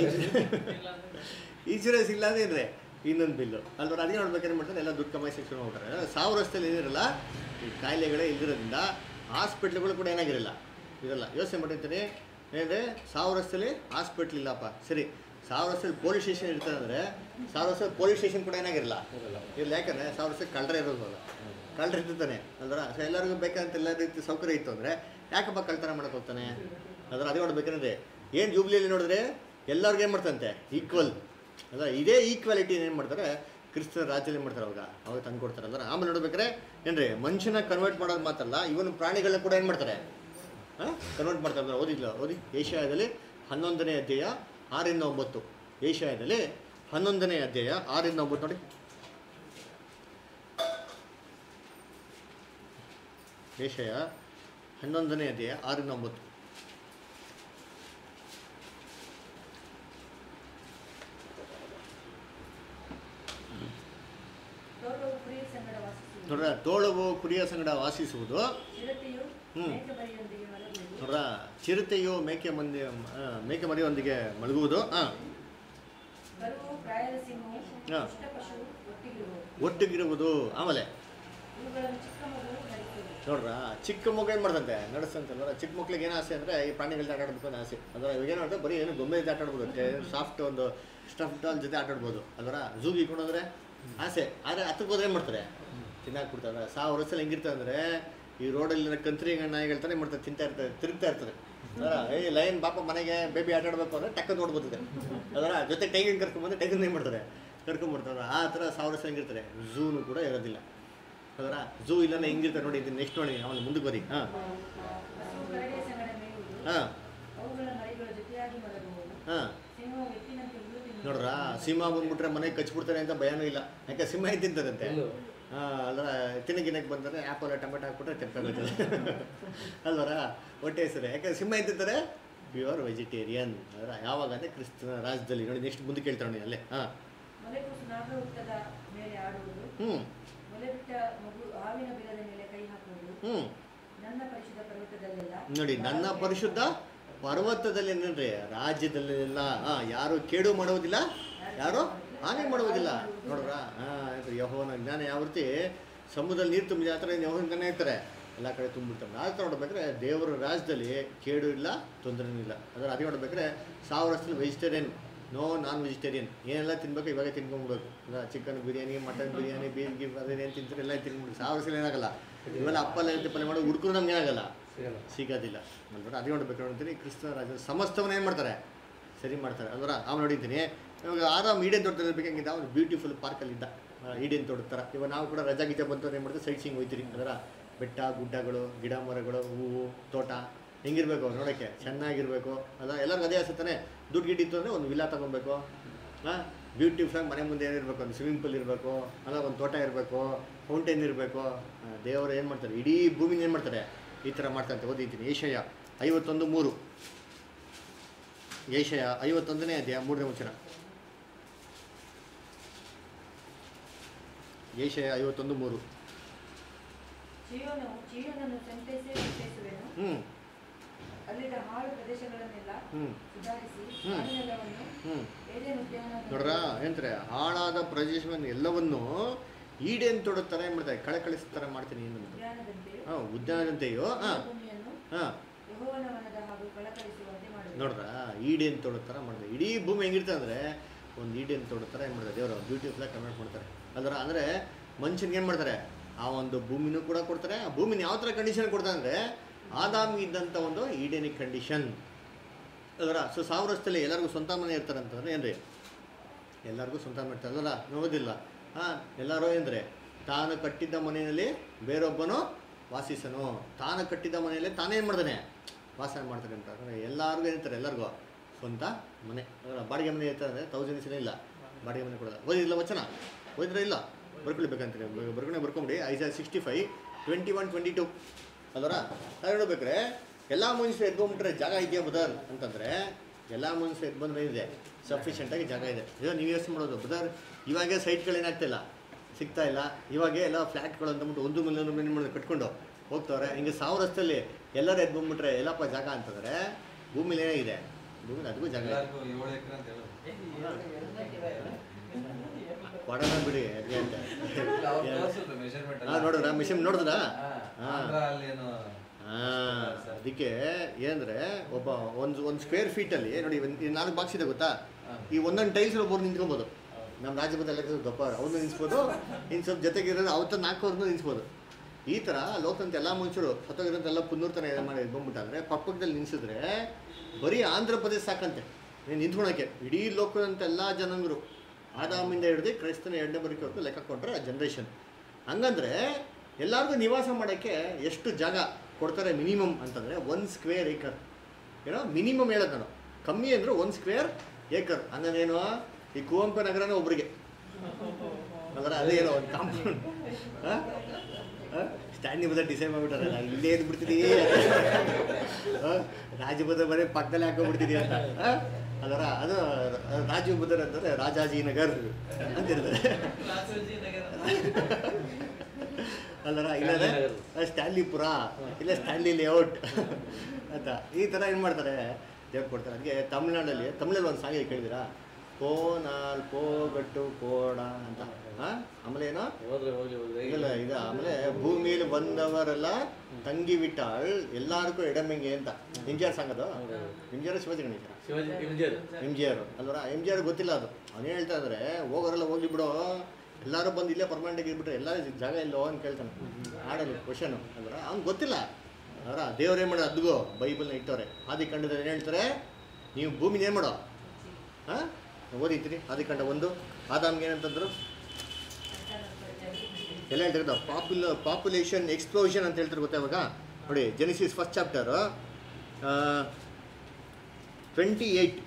ಇನ್ಶೂರೆನ್ಸ್ ಇಲ್ಲ ಅಂದ್ರೆ ಇನ್ನೊಂದು ಬಿಲ್ಲು ಅಲ್ವಾ ಅದೇ ನೋಡ್ಬೇಕಾದ್ರೆ ಮಾಡ್ತಾರೆ ಎಲ್ಲ ದುಡ್ಡು ಕಮಾಯಿಸಿ ಶುರು ಮಾಡ್ತಾರೆ ಸಾವಿರ ವರ್ಷದಲ್ಲಿ ಏನಿರಲ್ಲ ಈ ಕಾಯಿಲೆಗಳೇ ಇಲ್ದಿರೋದ್ರಿಂದ ಹಾಸ್ಪಿಟ್ಲ್ಗಳು ಕೂಡ ಏನಾಗಿರಲ್ಲ ಇರಲ್ಲ ಯೋಚನೆ ಮಾಡಿರ್ತೀನಿ ಏನಂದರೆ ಸಾವಿರ ವರ್ಷದಲ್ಲಿ ಹಾಸ್ಪಿಟ್ಲ್ ಇಲ್ಲಪ್ಪ ಸರಿ ಸಾವಿರ ವರ್ಷದಲ್ಲಿ ಪೊಲೀಸ್ ಸ್ಟೇಷನ್ ಇರ್ತದೆ ಅಂದರೆ ಸಾವಿರ ವರ್ಷದಲ್ಲಿ ಪೊಲೀಸ್ ಸ್ಟೇಷನ್ ಕೂಡ ಏನಾಗಿರಲ್ಲ ಇರಲ್ಲ. ಇಲ್ಲ ಯಾಕಂದರೆ ಸಾವಿರ ವರ್ಷಕ್ಕೆ ಕಳ್ಳರೇ ಇರೋದಲ್ಲ ಕಳ್ಳರು ಇರ್ತಾನೆ ಅಲ್ದ್ರ ಸೊ ಎಲ್ಲರಿಗೂ ಬೇಕಂತ ಎಲ್ಲ ರೀತಿ ಸೌಕರ್ಯ ಇತ್ತು ಅಂದರೆ ಯಾಕಪ್ಪ ಕಳ್ತನ ಮಾಡಕ್ಕೆ ಹೋಗ್ತಾನೆ ಅದ್ರ ಅದೇ ನೋಡ್ಬೇಕಂದ್ರೆ ಏನು ಜೂಬ್ಲಿಯಲ್ಲಿ ನೋಡಿದ್ರೆ ಎಲ್ಲರಿಗೂ ಏನು ಮಾಡ್ತಂತೆ ಈಕ್ವಲ್ ಅಲ್ಲ ಇದೇ ಈಕ್ವಾಲಿಟಿ ಏನು ಮಾಡ್ತಾರೆ ಕ್ರಿಸ್ತನ ರಾಜ್ಯದಲ್ಲಿ ಏನು ಮಾಡ್ತಾರೆ ಅವಾಗ ಅವಾಗ ತಂದು ಕೊಡ್ತಾರೆ ಅಂದ್ರೆ ಆಮೇಲೆ ನೋಡ್ಬೇಕಾದ್ರೆ ಏನ್ರಿ ಮನುಷ್ಯನ ಕನ್ವರ್ಟ್ ಮಾಡೋದು ಮಾತಲ್ಲ ಇವನು ಪ್ರಾಣಿಗಳನ್ನ ಕೂಡ ಏನು ಮಾಡ್ತಾರೆ ಹಾಂ ಕನ್ವರ್ಟ್ ಮಾಡ್ತಾರೆ ಅಂದ್ರೆ ಓದಿಲ್ಲ ಓದಿ ಏಷ್ಯಾದಲ್ಲಿ ಹನ್ನೊಂದನೇ ಅಧ್ಯಾಯ ಆರಿಂದ ಒಂಬತ್ತು ಏಷ್ಯಾದಲ್ಲಿ ಹನ್ನೊಂದನೇ ಅಧ್ಯಾಯ ಆರಿಂದ ಒಂಬತ್ತು ನೋಡಿ ಏಷಯ ಹನ್ನೊಂದನೇ ಅಧ್ಯಾಯ ಆರಿಂದ ಒಂಬತ್ತು ತೋಟವು ಕುರಿಯ ಸಂಗಡ ವಾಸಿಸುವುದು ನೋಡ್ರ ತೋಳವು ಕುರಿಯ ಸಂಗಡ ವಾಸಿಸುವುದು ಚಿರತೆಯು ಹ್ಮ್. ಮೇಕಬರಿಯೊಂದಿಗೆ ಹೊರಗುವುದು ನೋಡ್ರ ಚಿರತೆಯು ಮೇಕೆ ಮಂದಿ ಆ, ಮೇಕೆ ಮರಿಯೊಂದಿಗೆ ಮಲಗುವುದು ಹಾಂ ಕರು ಪ್ರಾಯದ ಸಿಂಹವು ಹಾ. ದುಷ್ಟ ಪಶು ಒಟ್ಟಿಗಿರುವುದು ಒಟ್ಟಿಗಿರುವುದು ಆಮೇಲೆ ಇವುಗಳನ್ನು ಚಿಕ್ಕ ಮಗು ನಡೆಸುವುದು ನೋಡ್ರ ಚಿಕ್ಕ ಮಗು ಏನು ಮಾಡ್ದಂತೆ ನಡೆಸ್ತಂತಂದ್ರೆ ಚಿಕ್ಕ ಮಕ್ಳಿಗೆ ಏನು ಆಸೆ ಅಂದರೆ ಈ ಪ್ರಾಣಿಗಳ ಆಟ ಆಡಬೇಕು ಅನ್ನೋ ಆಸೆ ಅದರ ಇವಾಗ ಏನು ಮಾಡ್ತಾರೆ ಬರೀ ಏನು ಗೊಂಬೆ ಜೊತೆ ಆಟ ಆಡ್ಬೋದು ಸಾಫ್ಟ್ ಒಂದು ಸ್ಟಫ್ ಡಾಲ್ ಜೊತೆ ಆಟ ಆಡ್ಬೋದು ಅದರ ಝೂಗೆ ಇಟ್ಕೊಂಡೋದ್ರೆ ಆಸೆ ಆದರೆ ಹತ್ತಕ್ಕೆ ಹೋದ್ರೆ ಏನು ಮಾಡ್ತಾರೆ ತಿನ್ನಾಕ್ ಬಿಡ್ತಾರೆ ಸಾವಿರ ವರ್ಷದಲ್ಲಿ ಹೆಂಗಿರ್ತದೆ ಅಂದರೆ ಈ ರೋಡಲ್ಲಿ ಕಂತ್ರಿ ನಾಯಿಗಳು ತಾನೇ ಮಾಡ್ತಾರೆ ತಿಂತಾ ಇರ್ತಾರೆ ತಿರುಗ್ತಾ ಇರ್ತಾರೆ ಅದರ ಏ ಲೈನ್ ಪಾಪ ಮನೆಗೆ ಬೇಬಿ ಆಟ ಆಡಬೇಕು ಅಂದರೆ ಟಕ್ಕ ನೋಡ್ಬೋದಿದೆ ಅದರ ಜೊತೆ ಟೈಗನ್ ಕರ್ಕೊಂಡ್ಬಂದು ಟೈಗನ್ ಏನು ಮಾಡ್ತಾರೆ ಕರ್ಕೊಂಡ್ಬರ್ತಾರೆ ಆ ಥರ ಸಾವಿರ ವರ್ಷ ಹೆಂಗಿರ್ತಾರೆ ಝೂನು ಕೂಡ ಇರೋದಿಲ್ಲ ಅದರ ಝೂ ಇಲ್ಲನೇ ಹೆಂಗಿರ್ತಾರೆ ನೋಡಿ ಇದು ನೆಕ್ಸ್ಟ್ ನೋಡಿ ಆಮೇಲೆ ಮುಂದಕ್ಕೆ ಬರಿ ಹಾಂ ಹಸು ಕರಡಿಯ ಸಂಗಡ ಮೇಯುವುದು ಹಾಂ ಅವುಗಳ ಮರಿಗಳು ಜೊತೆಯಾಗಿ ಮಲಗುವುದು ಹಾಂ ಸಿಂಹವು ಎತ್ತಿನಂತೆ ಹುಲ್ಲು ತಿನ್ನುವುದು ನೋಡ್ರ ಸಿಂಹ ಬಂದ್ಬಿಟ್ರೆ ಮನೆಗೆ ಕಚ್ಬಿಡ್ತಾರೆ ಅಂತ ಭಯನೂ ಇಲ್ಲ ಯಾಕೆ ಸಿಂಹ ಏನ್ ತಿಂತದಂತೆ ಹುಲ್ಲು. ಹಾಂ ಅಲ್ವರ ತಿನ್ನಗಿನಕ್ಕೆ ಬಂದರೆ ಆ್ಯಪಲ್ ಟೊಮೆಟೊ ಹಾಕ್ಬಿಟ್ರೆ ತಿನ್ಕೊಂಡ್ಬಿಡ್ತದೆ ಅಲ್ವರ ಹೊಟ್ಟೆ ಹೆಸರು ಯಾಕೆ ಸಿಂಹ ಏನ್ ತಿಂತಾರೆ ಪ್ಯೂರ್ ವೆಜಿಟೇರಿಯನ್ ಅದರ ಯಾವಾಗ ಅಂದರೆ ಕ್ರಿಸ್ತನ ರಾಜ್ಯದಲ್ಲಿ ನೋಡಿ ನೆಕ್ಸ್ಟ್ ಮುಂದಕ್ಕೆ ಹೇಳ್ತಾರೆ ನೋಡಿ ಅಲ್ಲೇ ಹಾಂ ಮೊಲೆಕೂಸು ನಾಗವೃತ್ತದ ಮೇಲೆ ಆಡುವುದು ಹ್ಞೂ ಮೊಲೆ ಬಿಟ್ಟ ಮಗು ಹಾವಿನ ಬಿಲದ ಮೇಲೆ ಕೈ ಹಾಕುವುದು ಹ್ಞೂ ನನ್ನ ಪರಿಶುದ್ಧ ಪರ್ವತದಲ್ಲೆಲ್ಲ ನೋಡಿ ನನ್ನ ಪರಿಶುದ್ಧ ಪರ್ವತದಲ್ಲಿ ಏನೇನ್ರಿ ರಾಜ್ಯದಲ್ಲೆಲ್ಲ ಹಾಂ ಯಾರು ಕೇಡು ಮಾಡುವುದಿಲ್ಲ ಯಾರು ಹಾನಿ ಮಾಡುವುದಿಲ್ಲ ನೋಡ್ರ ಹಾಂ ಯಹೋವನ ಜ್ಞಾನ ಯಾವ ರೀತಿ ಸಮುದ್ರದಲ್ಲಿ ನೀರು ತುಂಬಿದ ಆ ಥರ ಯಹೋವನ ಇರ್ತಾರೆ ಎಲ್ಲ ಕಡೆ ತುಂಬಿಡ್ತಾರೆ ಆ ಥರ ನೋಡ್ಬೇಕಾದ್ರೆ ದೇವರ ರಾಜ್ಯದಲ್ಲಿ ಕೇಡು ಇಲ್ಲ ತೊಂದರೆನೂ ಇಲ್ಲ ಅದರ ಅದೇ ನೋಡ್ಬೇಕಾದ್ರೆ ಸಾವಿರ ವರ್ಷದಲ್ಲಿ ವೆಜಿಟೇರಿಯನ್ ನೋ ನಾನ್ ವೆಜಿಟೇರಿಯನ್ ಏನೆಲ್ಲ ತಿನ್ಬೇಕು ಇವಾಗ ತಿನ್ಕೊಂಡ್ಬಿಡೋದು ಇಲ್ಲ chicken biryani mutton biryani beef ಗಿಫ್ ಅದೇನೇನು ತಿಂತಾರೆ ಎಲ್ಲ ತಿನ್ಬಿಡು ಸಾವಿರ ವರ್ಷದಲ್ಲಿ ಏನಾಗಲ್ಲ ಇವೆಲ್ಲ ಅಪ್ಪಲ್ಲ ಅಂತ ಪಲ್ಯ ಮಾಡಿ ಹುಡುಕರು ನಮ್ಗೆ ಏನಾಗಲ್ಲ ಸಿಗಲ್ಲ ಸಿಗೋದಿಲ್ಲ ಅಲ್ವರ ಅದೇ ನೋಡ್ಬೇಕು ನೋಡ್ತೀನಿ ಕ್ರಿಸ್ತ ರಾಜ ಸಮಸ್ತವನ್ನ ಏನು ಮಾಡ್ತಾರೆ ಸರಿ ಮಾಡ್ತಾರೆ ಅಲ್ವರ ಅವ್ನು ನೋಡಿದ್ದೀನಿ ಇವಾಗ ಆರಾಮ್ ಈಡೇನ್ ತೋಟದಲ್ಲಿ ಬೇಕಂಗಿದ್ದ ಅವ್ನು ಬ್ಯೂಟಿಫುಲ್ ಪಾರ್ಕಲ್ಲಿದ್ದ ಈಡೇನ್ ತೋಟದ ಥರ ಇವಾಗ ನಾವು ಕೂಡ ರಜಾ ಗೀತೆ ಬಂತು ಏನು ಮಾಡ್ತೀವಿ ಸೈಟ್ ಸೀಂಗ್ ಹೋಯ್ತೀರಿ ಅದರ ಬೆಟ್ಟ ಗುಡ್ಡಗಳು ಗಿಡ ಮರಗಳು ಹೂವು ತೋಟ ಹೆಂಗಿರ್ಬೇಕು ನೋಡೋಕ್ಕೆ ಚೆನ್ನಾಗಿರ್ಬೇಕು ಅದ ಎಲ್ಲರಿಗೂ ಅದೇ ಆಸೆ ತಾನೆ ದುಡ್ಡು ಗಿಟ್ಟಿತ್ತು ಅಂದರೆ ಒಂದು ವಿಲ್ಲ ತಗೊಬೇಕು ಹಾಂ ಬ್ಯೂಟಿಫುಲ್ ಆಗಿ ಮನೆ ಮುಂದೆ ಏನಿರಬೇಕು ಒಂದು ಸ್ವಿಮ್ಮಿಂಗ್ ಪೂಲ್ ಇರಬೇಕು ಅಲ್ಲ ಒಂದು ತೋಟ ಇರಬೇಕು ಫೌಂಟೇನ್ ಇರಬೇಕು ದೇವರು ಏನು ಮಾಡ್ತಾರೆ ಇಡೀ ಭೂಮಿನ ಏನು ಮಾಡ್ತಾರೆ ಈ ಥರ ಮಾಡ್ತಾರೆ ಓದಿದ್ದೀನಿ ಏಷಯ ಐವತ್ತೊಂದು ಮೂರು ಏಷಯ ಐವತ್ತೊಂದನೇ ಅಧ್ಯಾಯ ಮೂರನೇ ವಚನ ಏಷಯ ಐವತ್ತೊಂದು ಮೂರು ಚೀಯೋನು ಚೀಯೋನನ್ನು ಸಂತೈಸೇ ಸಂತೈಸುವೆನು ಹ್ಞೂ ಅಲ್ಲಿನ ಹಾಳು ಪ್ರದೇಶಗಳನ್ನೆಲ್ಲ ಹ್ಞೂ ಸುಧಾರಿಸಿ ಹ್ಮ್. ಕಾಡಿನೆಲ್ಲವನ್ನು ಹ್ಞೂ ಏದೇನು ಉದ್ಯಾನ ನೋಡ್ರ ಏನಂತಾರೆ ಹಾಳಾದ ಪ್ರದೇಶವನ್ನು ಎಲ್ಲವನ್ನು ಈಡೇನ್ ತೊಡೋ ಥರ ಏನು ಮಾಡ್ತಾರೆ ಕಳಕಳಿಸೋ ಥರ ಮಾಡ್ತೀನಿ ಏನು ಉದ್ಯಾನದಂತೆಯೂ ಹಾಂ ಉದ್ಯಾನದಂತೆಯೋ ಹಾಂ ಭೂಮಿಯನ್ನು ಹಾಂ ಯೆಹೋವನ ವನದ ಹಾಗೂ ಕಳಕಳಿಸುವಂತೆ ಮಾಡುವುದು ನೋಡ್ರ ಈಡೇನ್ ತೋಡೋ ಥರ ಮಾಡಿದೆ ಇಡೀ ಭೂಮಿ ಹೆಂಗಿರ್ತದೆ ಅಂದರೆ ಒಂದು ಈಡೇನ್ ತೋಡೋ ಥರ ಏನು ಮಾಡ್ತಾರೆ ದೇವರು ಬ್ಯೂಟಿಫುಲ್ಲಾಗಿ ಕನ್ವರ್ಟ್ ಮಾಡ್ತಾರೆ ಅದರ ಅಂದರೆ ಮನುಷ್ಯನಿಗೆ ಏನು ಮಾಡ್ತಾರೆ ಆ ಒಂದು ಭೂಮಿನೂ ಕೂಡ ಕೊಡ್ತಾರೆ ಆ ಭೂಮಿನ ಯಾವ ಥರ ಕಂಡೀಷನ್ ಕೊಡ್ತಾರೆ ಅಂದರೆ ಆದಾಮಿ ಇದ್ದಂಥ ಒಂದು ಈಡೇನಿಕ್ ಕಂಡೀಷನ್ ಅದರ ಸೊ ಸಾವಿರ ವರ್ಷದಲ್ಲಿ ಎಲ್ಲರಿಗೂ ಸ್ವಂತ ಮನೆ ಇರ್ತಾರೆ ಅಂತಂದ್ರೆ ಏನ್ರಿ ಎಲ್ಲರಿಗೂ ಸ್ವಂತ ಮನೆ ಇರ್ತಾರೆ ಅದಲ್ಲ ನೋಡೋದಿಲ್ಲ ಹಾಂ ಎಲ್ಲರೂ ಏನಂದರೆ ತಾನು ಕಟ್ಟಿದ್ದ ಮನೆಯಲ್ಲಿ ಬೇರೊಬ್ಬನು ವಾಸಿಸನು ತಾನು ಕಟ್ಟಿದ್ದ ಮನೆಯಲ್ಲಿ ತಾನೇ ಏನು ಮಾಡ್ತಾನೆ ವಾಸ ಮಾಡ್ತಾನೆ ಅಂತ ಅಂದರೆ ಎಲ್ಲರಿಗೂ ಏನಂತಾರೆ ಎಲ್ಲರಿಗೂ ಸ್ವಂತ ಮನೆ ಅದರ ಬಾಡಿಗೆ ಮನೆ ಇರ್ತಾರೆ ಅಂದರೆ ತೌಸಂಡ್ ಇಸಿನೇ ಇಲ್ಲ ಬಾಡಿಗೆ ಮನೆ ಕೊಡೋಲ್ಲ ಓದಿಲ್ಲ ವಚನ ಓದಿದ್ರೆ ಇಲ್ಲ ಬರ್ಕೊಳ್ಬೇಕಂತಾರೆ ಬರ್ಕೊಂಡೆ ಬರ್ಕೊಂಬಿಡಿ ಐದು sixty five twenty one twenty two ಅದರ ಅದು ನೋಡ್ಬೇಕ್ರೆ ಎಲ್ಲ ಮನುಷ್ಯರು ಎದ್ಕೊಂಡ್ಬಿಟ್ರೆ ಜಾಗ ಇದೆಯಾ ಬದರ್ ಅಂತಂದರೆ ಎಲ್ಲ ಮನುಷ್ಯರು ಎದ್ದು ಬಂದ್ರೆ ಏನಿದೆ ಸಫಿಷಿಯೆಂಟಾಗಿ ಜಾಗ ಇದೆ ಇದು ನೀವು ಯೋಚನೆ ಮಾಡೋದು ಬದರ್ ಇವಾಗೆ ಸೈಟ್ಗಳು ಏನಾಗ್ತಿಲ್ಲ ಸಿಗ್ತಾ ಇಲ್ಲ ಇವಾಗೆ ಎಲ್ಲ ಫ್ಲ್ಯಾಟ್ಗಳು ಅಂತಂದ್ಬಿಟ್ಟು ಒಂದು ಮೇಲೆ ಒಂದು ಮೇಲೆ ಮಾಡೋದು ಕಟ್ಕೊಂಡು ಹೋಗ್ತವ್ರೆ ಹಿಂಗೆ ಸಾವಿರ ವರ್ಷದಲ್ಲಿ ಎಲ್ಲರೂ ಎದ್ದು ಬಂದ್ಬಿಟ್ರೆ ಎಲ್ಲಪ್ಪ ಜಾಗ ಅಂತಂದರೆ ಭೂಮಿಲಿ ಏನಾಗಿದೆ ಭೂಮಿಲಿ ಅದಕ್ಕೂ ಜಾಗ ಇದೆ ಎಲ್ಲರಿಗೂ ಏಳು ಎಕರೆ ಅಂತ ಹೇಳೋದು ಕೊಡೋಣ ಬಿಡಿ ಅದ್ಕೆ ಅಂತ ಅವ್ರು ತೋರ್ಸಿದ್ರು measurement ಎಲ್ಲ. ಹಾಂ ನೋಡಿದ್ರ ಮಿಷನ್ ನೋಡಿದ್ರಾ ಹಾ, ಹಾ. ಆಂಧ್ರ ಅಲ್ಲೇನೋ ಹಾಂ ಅದಕ್ಕೆ ಏನಂದರೆ ಒಬ್ಬ ಒಂದು ಒಂದು ಸ್ಕ್ವೇರ್ ಫೀಟಲ್ಲಿ ನೋಡಿ ಒಂದ್- ಈ ನಾಲ್ಕು ಬಾಕ್ಸ್ ಇದೆ ಗೊತ್ತಾ ಹಾ. ಈ ಒಂದೊಂದು ಟೈಲ್ಸ್ ಒಬ್ಬರು ನಿಂತ್ಕೊಬೋದು ನಮ್ಮ ರಾಜ್ಯಬದ್ಧ ಎಲ್ಲ ದಪ್ಪ ಅವ್ರನ್ನ ನಿಲ್ಸ್ಬೋದು ಇನ್ನು ಸ್ವಲ್ಪ ಜೊತೆಗೆ ಇರೋದು ಅವತ್ತ ನಾಲ್ಕವ್ರನ್ನ ನಿಲ್ಸ್ಬೋದು ಈ ಥರ ಲೋಕಂತ ಎಲ್ಲ ಮನುಷ್ಯರು ಸತ್ತೋಗಿರೋಂತೆಲ್ಲ ಪುನೂರ್ತನ ಇದು ಮಾಡಿ ಬಂದ್ಬಿಟ್ಟಾದ್ರೆ ಪಕ್ಕದಲ್ಲಿ ನಿಲ್ಸಿದ್ರೆ ಬರೀ ಆಂಧ್ರ ಪ್ರದೇಶ ಸಾಕಂತೆ ನೀನು ನಿಂತ್ಕೊಳಕ್ಕೆ ಇಡೀ ಲೋಕದಂತ ಎಲ್ಲ ಜನಾಂಗರು ಆದಾಮಿಂದ ಹಿಡಿದು ಕ್ರೈಸ್ತನ ಎರಡನೇ ಬರೀಕವರೆಗೂ ಲೆಕ್ಕ ಕೊಟ್ಟರೆ ಆ ಜನ್ರೇಷನ್ ಹಂಗಂದ್ರೆ ಎಲ್ಲರಿಗೂ ನಿವಾಸ ಮಾಡೋಕ್ಕೆ ಎಷ್ಟು ಜಾಗ ಕೊಡ್ತಾರೆ ಮಿನಿಮಮ್ ಅಂತಂದರೆ ಒನ್ ಸ್ಕ್ವೇರ್ ಏಕರ್ ಏನೋ ಮಿನಿಮಮ್ ಹೇಳೋದು ನಾನು ಕಮ್ಮಿ ಅಂದರೆ ಒನ್ ಸ್ಕ್ವೇರ್ ಏಕರ್ ಹಂಗಂದೇನು ಈ ಕುವೆಂಪು ನಗರನೇ ಒಬ್ರಿಗೆ ಅಂದ್ರೆ ಅದೇನೋ ಒಂದು ಕಾಂಪೌಂಡ್ ಸ್ಟ್ಯಾಂಡಿಂಗ್ ಬದ ಡಿಸೈನ್ ಮಾಡಿಬಿಟ್ಟಾರೆ ನಾನು ಇಲ್ಲೇ ಎದ್ದು ಬಿಡ್ತೀನಿ ರಾಜಬುದ್ಧ ಬರೀ ಪಕ್ಕದಲ್ಲೇ ಹಾಕೊಂಡ್ಬಿಡ್ತೀನಿ ಅಂತ ಆ? ಅದರ ಅದು ರಾಜೀವ್ ಬುದ್ಧರ್ ಅಂತಂದ್ರೆ ರಾಜಾಜಿ ನಗರ್ ಅಂತಿರ್ತದೆ ರಾಜೋಜಿ ನಗರ ಅಲ್ಲರ ಇಲ್ಲದೆ ಸ್ಟ್ಯಾನ್ಲಿಪುರ ಇಲ್ಲ ಸ್ಟ್ಯಾನ್ಲಿ ಲೇಔಟ್ ಅಂತ ಈ ಥರ ಏನು ಮಾಡ್ತಾರೆ ದೇವ್ರು ಕೊಡ್ತಾರೆ ಅದಕ್ಕೆ ತಮಿಳ್ನಾಡಲ್ಲಿ ತಮಿಳಲ್ಲಿ ಒಂದು ಸಾಂಗ್ ಕೇಳಿದಿರಾ ಕೋನಾಲ್ ಕೋಗಟ್ಟು ಕೋಡ ಅಂತ ಹಾಂ ಆಮೇಲೆ ಏನೋ ಹೋದ್ರೆ ಹೋಗ್ಲಿ ಹೋಗ್ಲಿ ಇಲ್ಲ ಇದು ಆಮೇಲೆ ಭೂಮಿಯಲ್ಲಿ ಬಂದವರೆಲ್ಲ ತಂಗಿ ಬಿಟ್ಟಾಳ್ ಎಲ್ಲಾರ್ಗೂ ಎಡಮೆಂಗೆ ಅಂತ ಎಂ ಜಿ ಆರ್ ಸಾಂಗ್ ಅದು M G R Shivaji Ganesha Shivaji MGR M G R ಅಲ್ವರ ಎಂ ಜಿ ಆರ್ ಗೊತ್ತಿಲ್ಲ ಅದು ಅವನು ಹೇಳ್ತಾ ಇದ್ರೆ ಹೋಗೋರೆಲ್ಲ ಹೋಗ್ಲಿ ಬಿಡು ಎಲ್ಲರೂ ಬಂದು ಇಲ್ಲೇ ಪರ್ಮನೆಂಟ್ ಆಗಿ ಇದ್ಬಿಟ್ರೆ ಎಲ್ಲ ಜಾಗ ಇಲ್ಲೋ ಅಂತ ಕೇಳ್ತಾನೆ ಆಡೋದು ಕ್ವಶನು ಅಲ್ವರ ಅವ್ನು ಗೊತ್ತಿಲ್ಲ ಅವರ ದೇವ್ರು ಏನು ಮಾಡೋದು ಅದ್ಗೋ ಬೈಬಲ್ನ ಇಟ್ಟವ್ರೆ ಆದಿ ಕಂಡದಲ್ಲಿ ಏನು ಹೇಳ್ತಾರೆ ನೀವು ಭೂಮಿನ ಏನು ಮಾಡೋ ಹಾಂ ಓದಿತ್ರಿ ಆದಿ ಕಂಡ ಒಂದು ಆದಾಮ್ಗೆ ಏನಂತಂದ್ರು ಎಲ್ಲ ಹೇಳ್ತಾರೆ ಪಾಪ್ಯುಲ ಪಾಪ್ಯುಲೇಷನ್ ಎಕ್ಸ್ಪ್ಲೋಷನ್ ಅಂತ ಹೇಳ್ತಾರೆ ಗೊತ್ತಾ ಇವಾಗ ನೋಡಿ Genesis first chapter twenty eight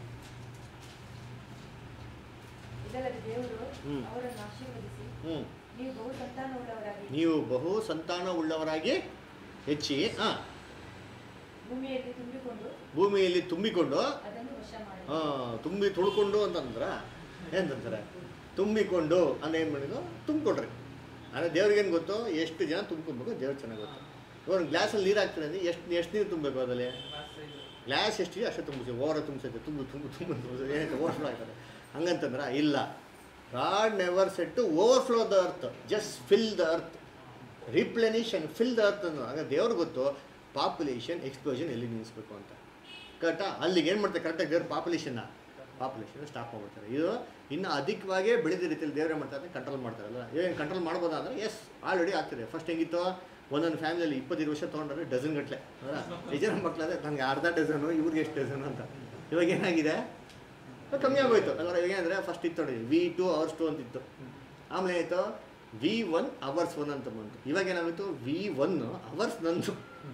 ಇದಲ್ಲದೆ ದೇವರು ಹ್ಮ್. ಅವರನ್ನು ಆಶೀರ್ವದಿಸಿ ಹ್ಞೂ ನೀವು ಬಹು ಸಂತಾನವುಳ್ಳವರಾಗಿ ನೀವು ಬಹು ಸಂತಾನ ಉಳ್ಳವರಾಗಿ ಹೆಚ್ಚಿ ಹಾಂ ಭೂಮಿಯಲ್ಲಿ ತುಂಬಿಕೊಂಡು ಭೂಮಿಯಲ್ಲಿ ತುಂಬಿಕೊಂಡು ಅದನ್ನು ವಶ ಮಾಡಿ ಆ, ತುಂಬಿ ತುಳ್ಕೊಂಡು ಅಂತಂದ್ರ ಏನಂತಾರೆ ತುಂಬಿಕೊಂಡು ಅಂದ್ರೆ ಏನು ಮಾಡಿದ್ರು ತುಂಬಿಕೊಡ್ರಿ ಅಂದರೆ ದೇವ್ರಿಗೇನು ಗೊತ್ತು ಎಷ್ಟು ಜನ ತುಂಬ್ಕೊಬೇಕು ದೇವ್ರಿಗೆ ಚೆನ್ನಾಗಿ ಗೊತ್ತು ಇವಾಗ ಗ್ಲಾಸಲ್ಲಿ ನೀರು ಹಾಕ್ತಾರೆ ಅಂದರೆ ಎಷ್ಟು ಎಷ್ಟು ನೀರು ತುಂಬಬೇಕು ಅದರಲ್ಲಿ ಗ್ಲಾಸ್ ಎಷ್ಟಿದೆ ಅಷ್ಟೇ ತುಂಬಿಸಿ ಓವರ ತುಂಬಿಸುತ್ತೆ ತುಂಬು ತುಂಬು ತುಂಬು ತುಂಬಿಸಿ ಏನೈತೆ ಓವರ್ಫ್ಲೋ ಆಗ್ತದೆ ಹಂಗಂತಂದ್ರೆ ಇಲ್ಲ God never set to overflow the earth just fill the earth replenish and fill the earth ಅನ್ನೋ ಹಾಗೆ ದೇವ್ರಿಗೆ ಗೊತ್ತು ಪಾಪ್ಯುಲೇಷನ್ ಎಕ್ಸ್ಪ್ಲೋಷನ್ ಎಲ್ಲಿ ನಿಲ್ಲಿಸ್ಬೇಕು ಅಂತ ಕರೆಕ್ಟಾ ಅಲ್ಲಿಗೆ ಏನು ಮಾಡ್ತಾರೆ ಕರೆಕ್ಟಾಗಿ ದೇವ್ರ ಪಾಪ್ಯುಲೇಷನ್ನ ಪಾಪ್ಯುಲೇಷನ್ ಸ್ಟಾಪ್ ಮಾಡ್ಬಿಡ್ತಾರೆ ಇದು ಇನ್ನು ಅಧಿಕವಾಗೇ ಬೆಳೆದ ರೀತಿಯಲ್ಲಿ ದೇವ್ರು ಏನು ಮಾಡ್ತಾರೆ ಕಂಟ್ರೋಲ್ ಮಾಡ್ತಾರಲ್ಲ ಏನು ಕಂಟ್ರೋಲ್ ಮಾಡ್ಬೋದಾ ಅಂದರೆ ಎಸ್ ಆಲ್ರೆಡಿ ಆಗ್ತಿದೆ ಫಸ್ಟ್ ಹೆಂಗಿತ್ತು ಒಂದೊಂದು ಫ್ಯಾಮಿಲಿಯಲ್ಲಿ ಇಪ್ಪತ್ತೈದು ವರ್ಷ ತೊಗೊಂಡ್ರೆ ಡಜನ್ ಗಟ್ಟಲೆ ಅವರ ನಿಜನ ಮಕ್ಕಳಾದ್ರೆ ನನಗೆ ಅರ್ಧ ಡಜನು ಇವ್ರಿಗೆ ಎಷ್ಟು ಡಜನ್ ಅಂತ ಇವಾಗ ಏನಾಗಿದೆ ಅದು ಕಮ್ಮಿ ಆಗೋಯ್ತು ಅದರ ಇವಾಗ ಏನಂದರೆ ಫಸ್ಟ್ ಇತ್ತು ನೋಡಿ ವಿ ಟು ಅವರ್ಸ್ ಟು ಅಂತ ಇತ್ತು ಆಮೇಲೆ ಆಯಿತು ವಿ ಒನ್ ಅವರ್ಸ್ ಒನ್ ಅಂತ ಬಂತು ಇವಾಗ ಏನಾಗೋಯ್ತು ವಿ ಒನ್ ಅವರ್ಸ್ ನಂದು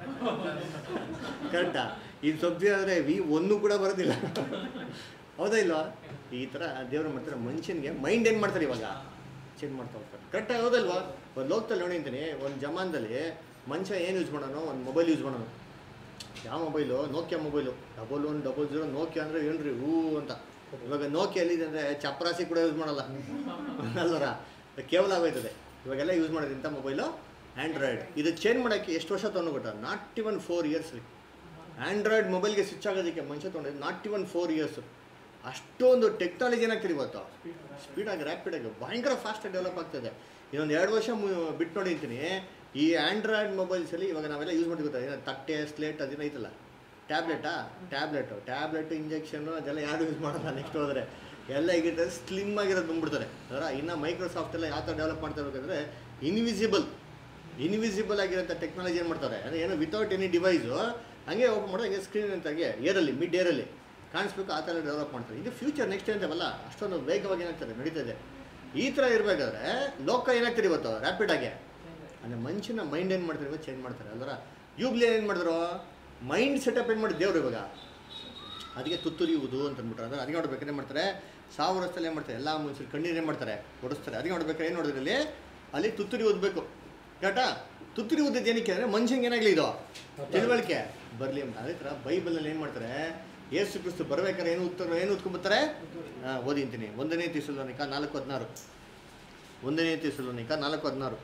ಕರೆಕ್ಟಾ ಇದು ಸಬ್ಜಿ ಆದರೆ ವಿ ಒನ್ನು ಕೂಡ ಬರೋದಿಲ್ಲ ಹೌದಾ ಇಲ್ವಾ ಈ ಥರ ದೇವ್ರು ಮಾಡ್ತಾರೆ ಮನುಷ್ಯನಿಗೆ ಮೈಂಡ್ ಏನು ಮಾಡ್ತಾರೆ ಇವಾಗ ಚೇಂಜ್ ಮಾಡ್ತಾ ಹೋಗ್ತಾರೆ ಕರೆಕ್ಟಾಗಿ ಹೌದಲ್ವಾ ಒಂದು ಲೋಕದಲ್ಲಿ ನೋಡಿ ಅಂತೀನಿ ಒಂದು ಜಮಾನದಲ್ಲಿ ಮನುಷ್ಯ ಏನು ಯೂಸ್ ಮಾಡೋನು ಒಂದು ಮೊಬೈಲ್ ಯೂಸ್ ಮಾಡೋನು ಯಾವ mobile Nokia mobile double one double zero Nokia ಅಂದರೆ ಏನ್ರಿ ಹೂ ಅಂತ ಇವಾಗ ನೋಕಿಯಾ ಎಲ್ಲಿದೆ ಅಂದರೆ ಚಪ್ರಾಸಿ ಕೂಡ ಯೂಸ್ ಮಾಡಲ್ಲ ಅಲ್ವರ ಕೇವಲ ಆಗೋಯ್ತದೆ ಇವಾಗೆಲ್ಲ ಯೂಸ್ ಮಾಡೋದು ಇಂಥ ಮೊಬೈಲು ಆ್ಯಂಡ್ರಾಯ್ಡ್ ಇದು ಚೇಂಜ್ ಮಾಡೋಕ್ಕೆ ಎಷ್ಟು ವರ್ಷ ತೊಗೊಂಡು ನಾಟ್ ಇವನ್ ಫೋರ್ ಇಯರ್ಸ್ ರೀ ಆ್ಯಂಡ್ರಾಯ್ಡ್ ಮೊಬೈಲ್ಗೆ ಸ್ವಿಚ್ ಆಗೋದಕ್ಕೆ ಮನುಷ್ಯ ತೊಗೊಂಡಿದ್ದು ನಾಟ್ ಇವನ್ ಫೋರ್ ಇಯರ್ಸು ಅಷ್ಟೊಂದು ಟೆಕ್ನಾಲಜಿ ಏನಾಗ್ತಿದೆ ಇವತ್ತು ಸ್ಪೀಡಾಗಿ ರ್ಯಾಪಿಡಾಗಿ ಭಯಂಕರ ಫಾಸ್ಟಾಗಿ ಡೆವಲಪ್ ಆಗ್ತದೆ ಇನ್ನೊಂದು ಎರಡು ವರ್ಷ ಮು- ಬಿಟ್ಟು ನೋಡಿರ್ತೀನಿ ಈ ಆ್ಯಂಡ್ರಾಯ್ಡ್ ಮೊಬೈಲ್ಸಲ್ಲಿ ಇವಾಗ ನಾವೆಲ್ಲ ಯೂಸ್ ಮಾಡ್ತೀವಿ ಗೊತ್ತಾ ಏನೋ ತಟ್ಟೆ ಸ್ಲೇಟ್ ಅದೇನೋ ಐತಲ್ಲ ಟ್ಯಾಬ್ಲೆಟಾ ಟ್ಯಾಬ್ಲೆಟು ಟ್ಯಾಬ್ಲೆಟ್ ಇಂಜೆಕ್ಷನ್ನು ಅದೆಲ್ಲ ಯಾರು ಯೂಸ್ ಮಾಡಲ್ಲ ನೆಕ್ಸ್ಟ್ ಹೋದರೆ ಎಲ್ಲ ಈಗಿರ್ತದೆ ಸ್ಲಿಮ್ ಆಗಿರೋದು ಬಂದ್ಬಿಡ್ತಾರೆ ಅದರ ಇನ್ನು ಮೈಕ್ರೋಸಾಫ್ಟ್ ಎಲ್ಲ ಯಾವ ಥರ ಡೆವಲಪ್ ಮಾಡ್ತಾ ಇರ್ಬೇಕಂದ್ರೆ ಇನ್ವಿಸಿಬಲ್ ಇನ್ವಿಸಿಬಲ್ ಆಗಿರೋಂಥ ಟೆಕ್ನಾಲಜಿ ಏನು ಮಾಡ್ತಾರೆ ಅಂದರೆ ಏನೋ ವಿತೌಟ್ ಎನಿ ಡಿವೈಸು ಹಂಗೆ ಓಪನ್ ಮಾಡೋದು ಹಂಗೆ ಸ್ಕ್ರೀನ್ ಅಂತಾಗೆ ಏರಲ್ಲಿ ಮಿಡ್ ಏರಲ್ಲಿ ಕಾಣಿಸ್ಬೇಕು ಆ ಥರ ಡೆವಲಪ್ ಮಾಡ್ತಾರೆ ಇದು ಫ್ಯೂಚರ್ ನೆಕ್ಸ್ಟ್ ಅಂತವಲ್ಲ ಅಷ್ಟೊಂದು ವೇಗವಾಗಿ ಏನಾಗ್ತದೆ ನಡೀತದೆ ಈ ಥರ ಇರಬೇಕಾದ್ರೆ ಲೋಕ ಏನಾಗ್ತದೆ ಇವತ್ತು ರ್ಯಾಪಿಡಾಗಿ ಅಂದರೆ ಮನುಷ್ಯನ ಮೈಂಡ್ ಏನು ಮಾಡ್ತಾರೆ ಇವತ್ತು ಚೇಂಜ್ ಮಾಡ್ತಾರೆ ಅಲ್ವರ ಯೂಬ್ಲಿ ಏನು ಮಾಡಿದ್ರು ಮೈಂಡ್ ಸೆಟಪ್ ಏನು ಮಾಡಿ ದೇವ್ರು ಇವಾಗ ಅದಕ್ಕೆ ತುತ್ತುರಿಯುವುದು ಅಂತ ಅಂದ್ಬಿಟ್ರೆ ಅಂದ್ರೆ ಅದಕ್ಕೆ ನೋಡ್ಬೇಕಾದ್ರೆ ಏನು ಮಾಡ್ತಾರೆ ಸಾವಿರ ವರ್ಷದಲ್ಲಿ ಏನು ಮಾಡ್ತಾರೆ ಎಲ್ಲ ಮನುಷ್ಯರು ಕಣ್ಣೀರು ಏನು ಮಾಡ್ತಾರೆ ಹೊಡಿಸ್ತಾರೆ ಅದಕ್ಕೆ ನೋಡ್ಬೇಕಾದ್ರೆ ಏನು ನೋಡಿದ್ರೆ ಅಲ್ಲಿ ಅಲ್ಲಿ ತುತ್ತುರಿ ಓದಬೇಕು ಕರೆಕ್ಟಾ ತುತ್ತುರಿ ಓದಿದ್ದು ಏನಕ್ಕೆ ಅಂದರೆ ಮನುಷ್ಯಂಗೆ ಏನಾಗಲಿ ಇದು ತಿಳುವಳಿಕೆ ಬರಲಿ ಅಂತ ಅದೇ ಥರ ಬೈಬಲಲ್ಲಿ ಏನು ಮಾಡ್ತಾರೆ ಏಸು ಕ್ರಿಸ್ತು ಬರ್ಬೇಕಾದ್ರೆ ಏನು ಉತ್ತರ ಏನು ಉತ್ಕೊಂಡ್ಬರ್ತಾರೆ ಹಾಂ ಓದಿಂತೀನಿ ಒಂದನೇ ತಿಸಲೋನಿಕ ನಾಲ್ಕು ಹದಿನಾರು ಒಂದನೇ ತಿಸಲೋನಿಕ ನಾಲ್ಕು ಹದಿನಾರು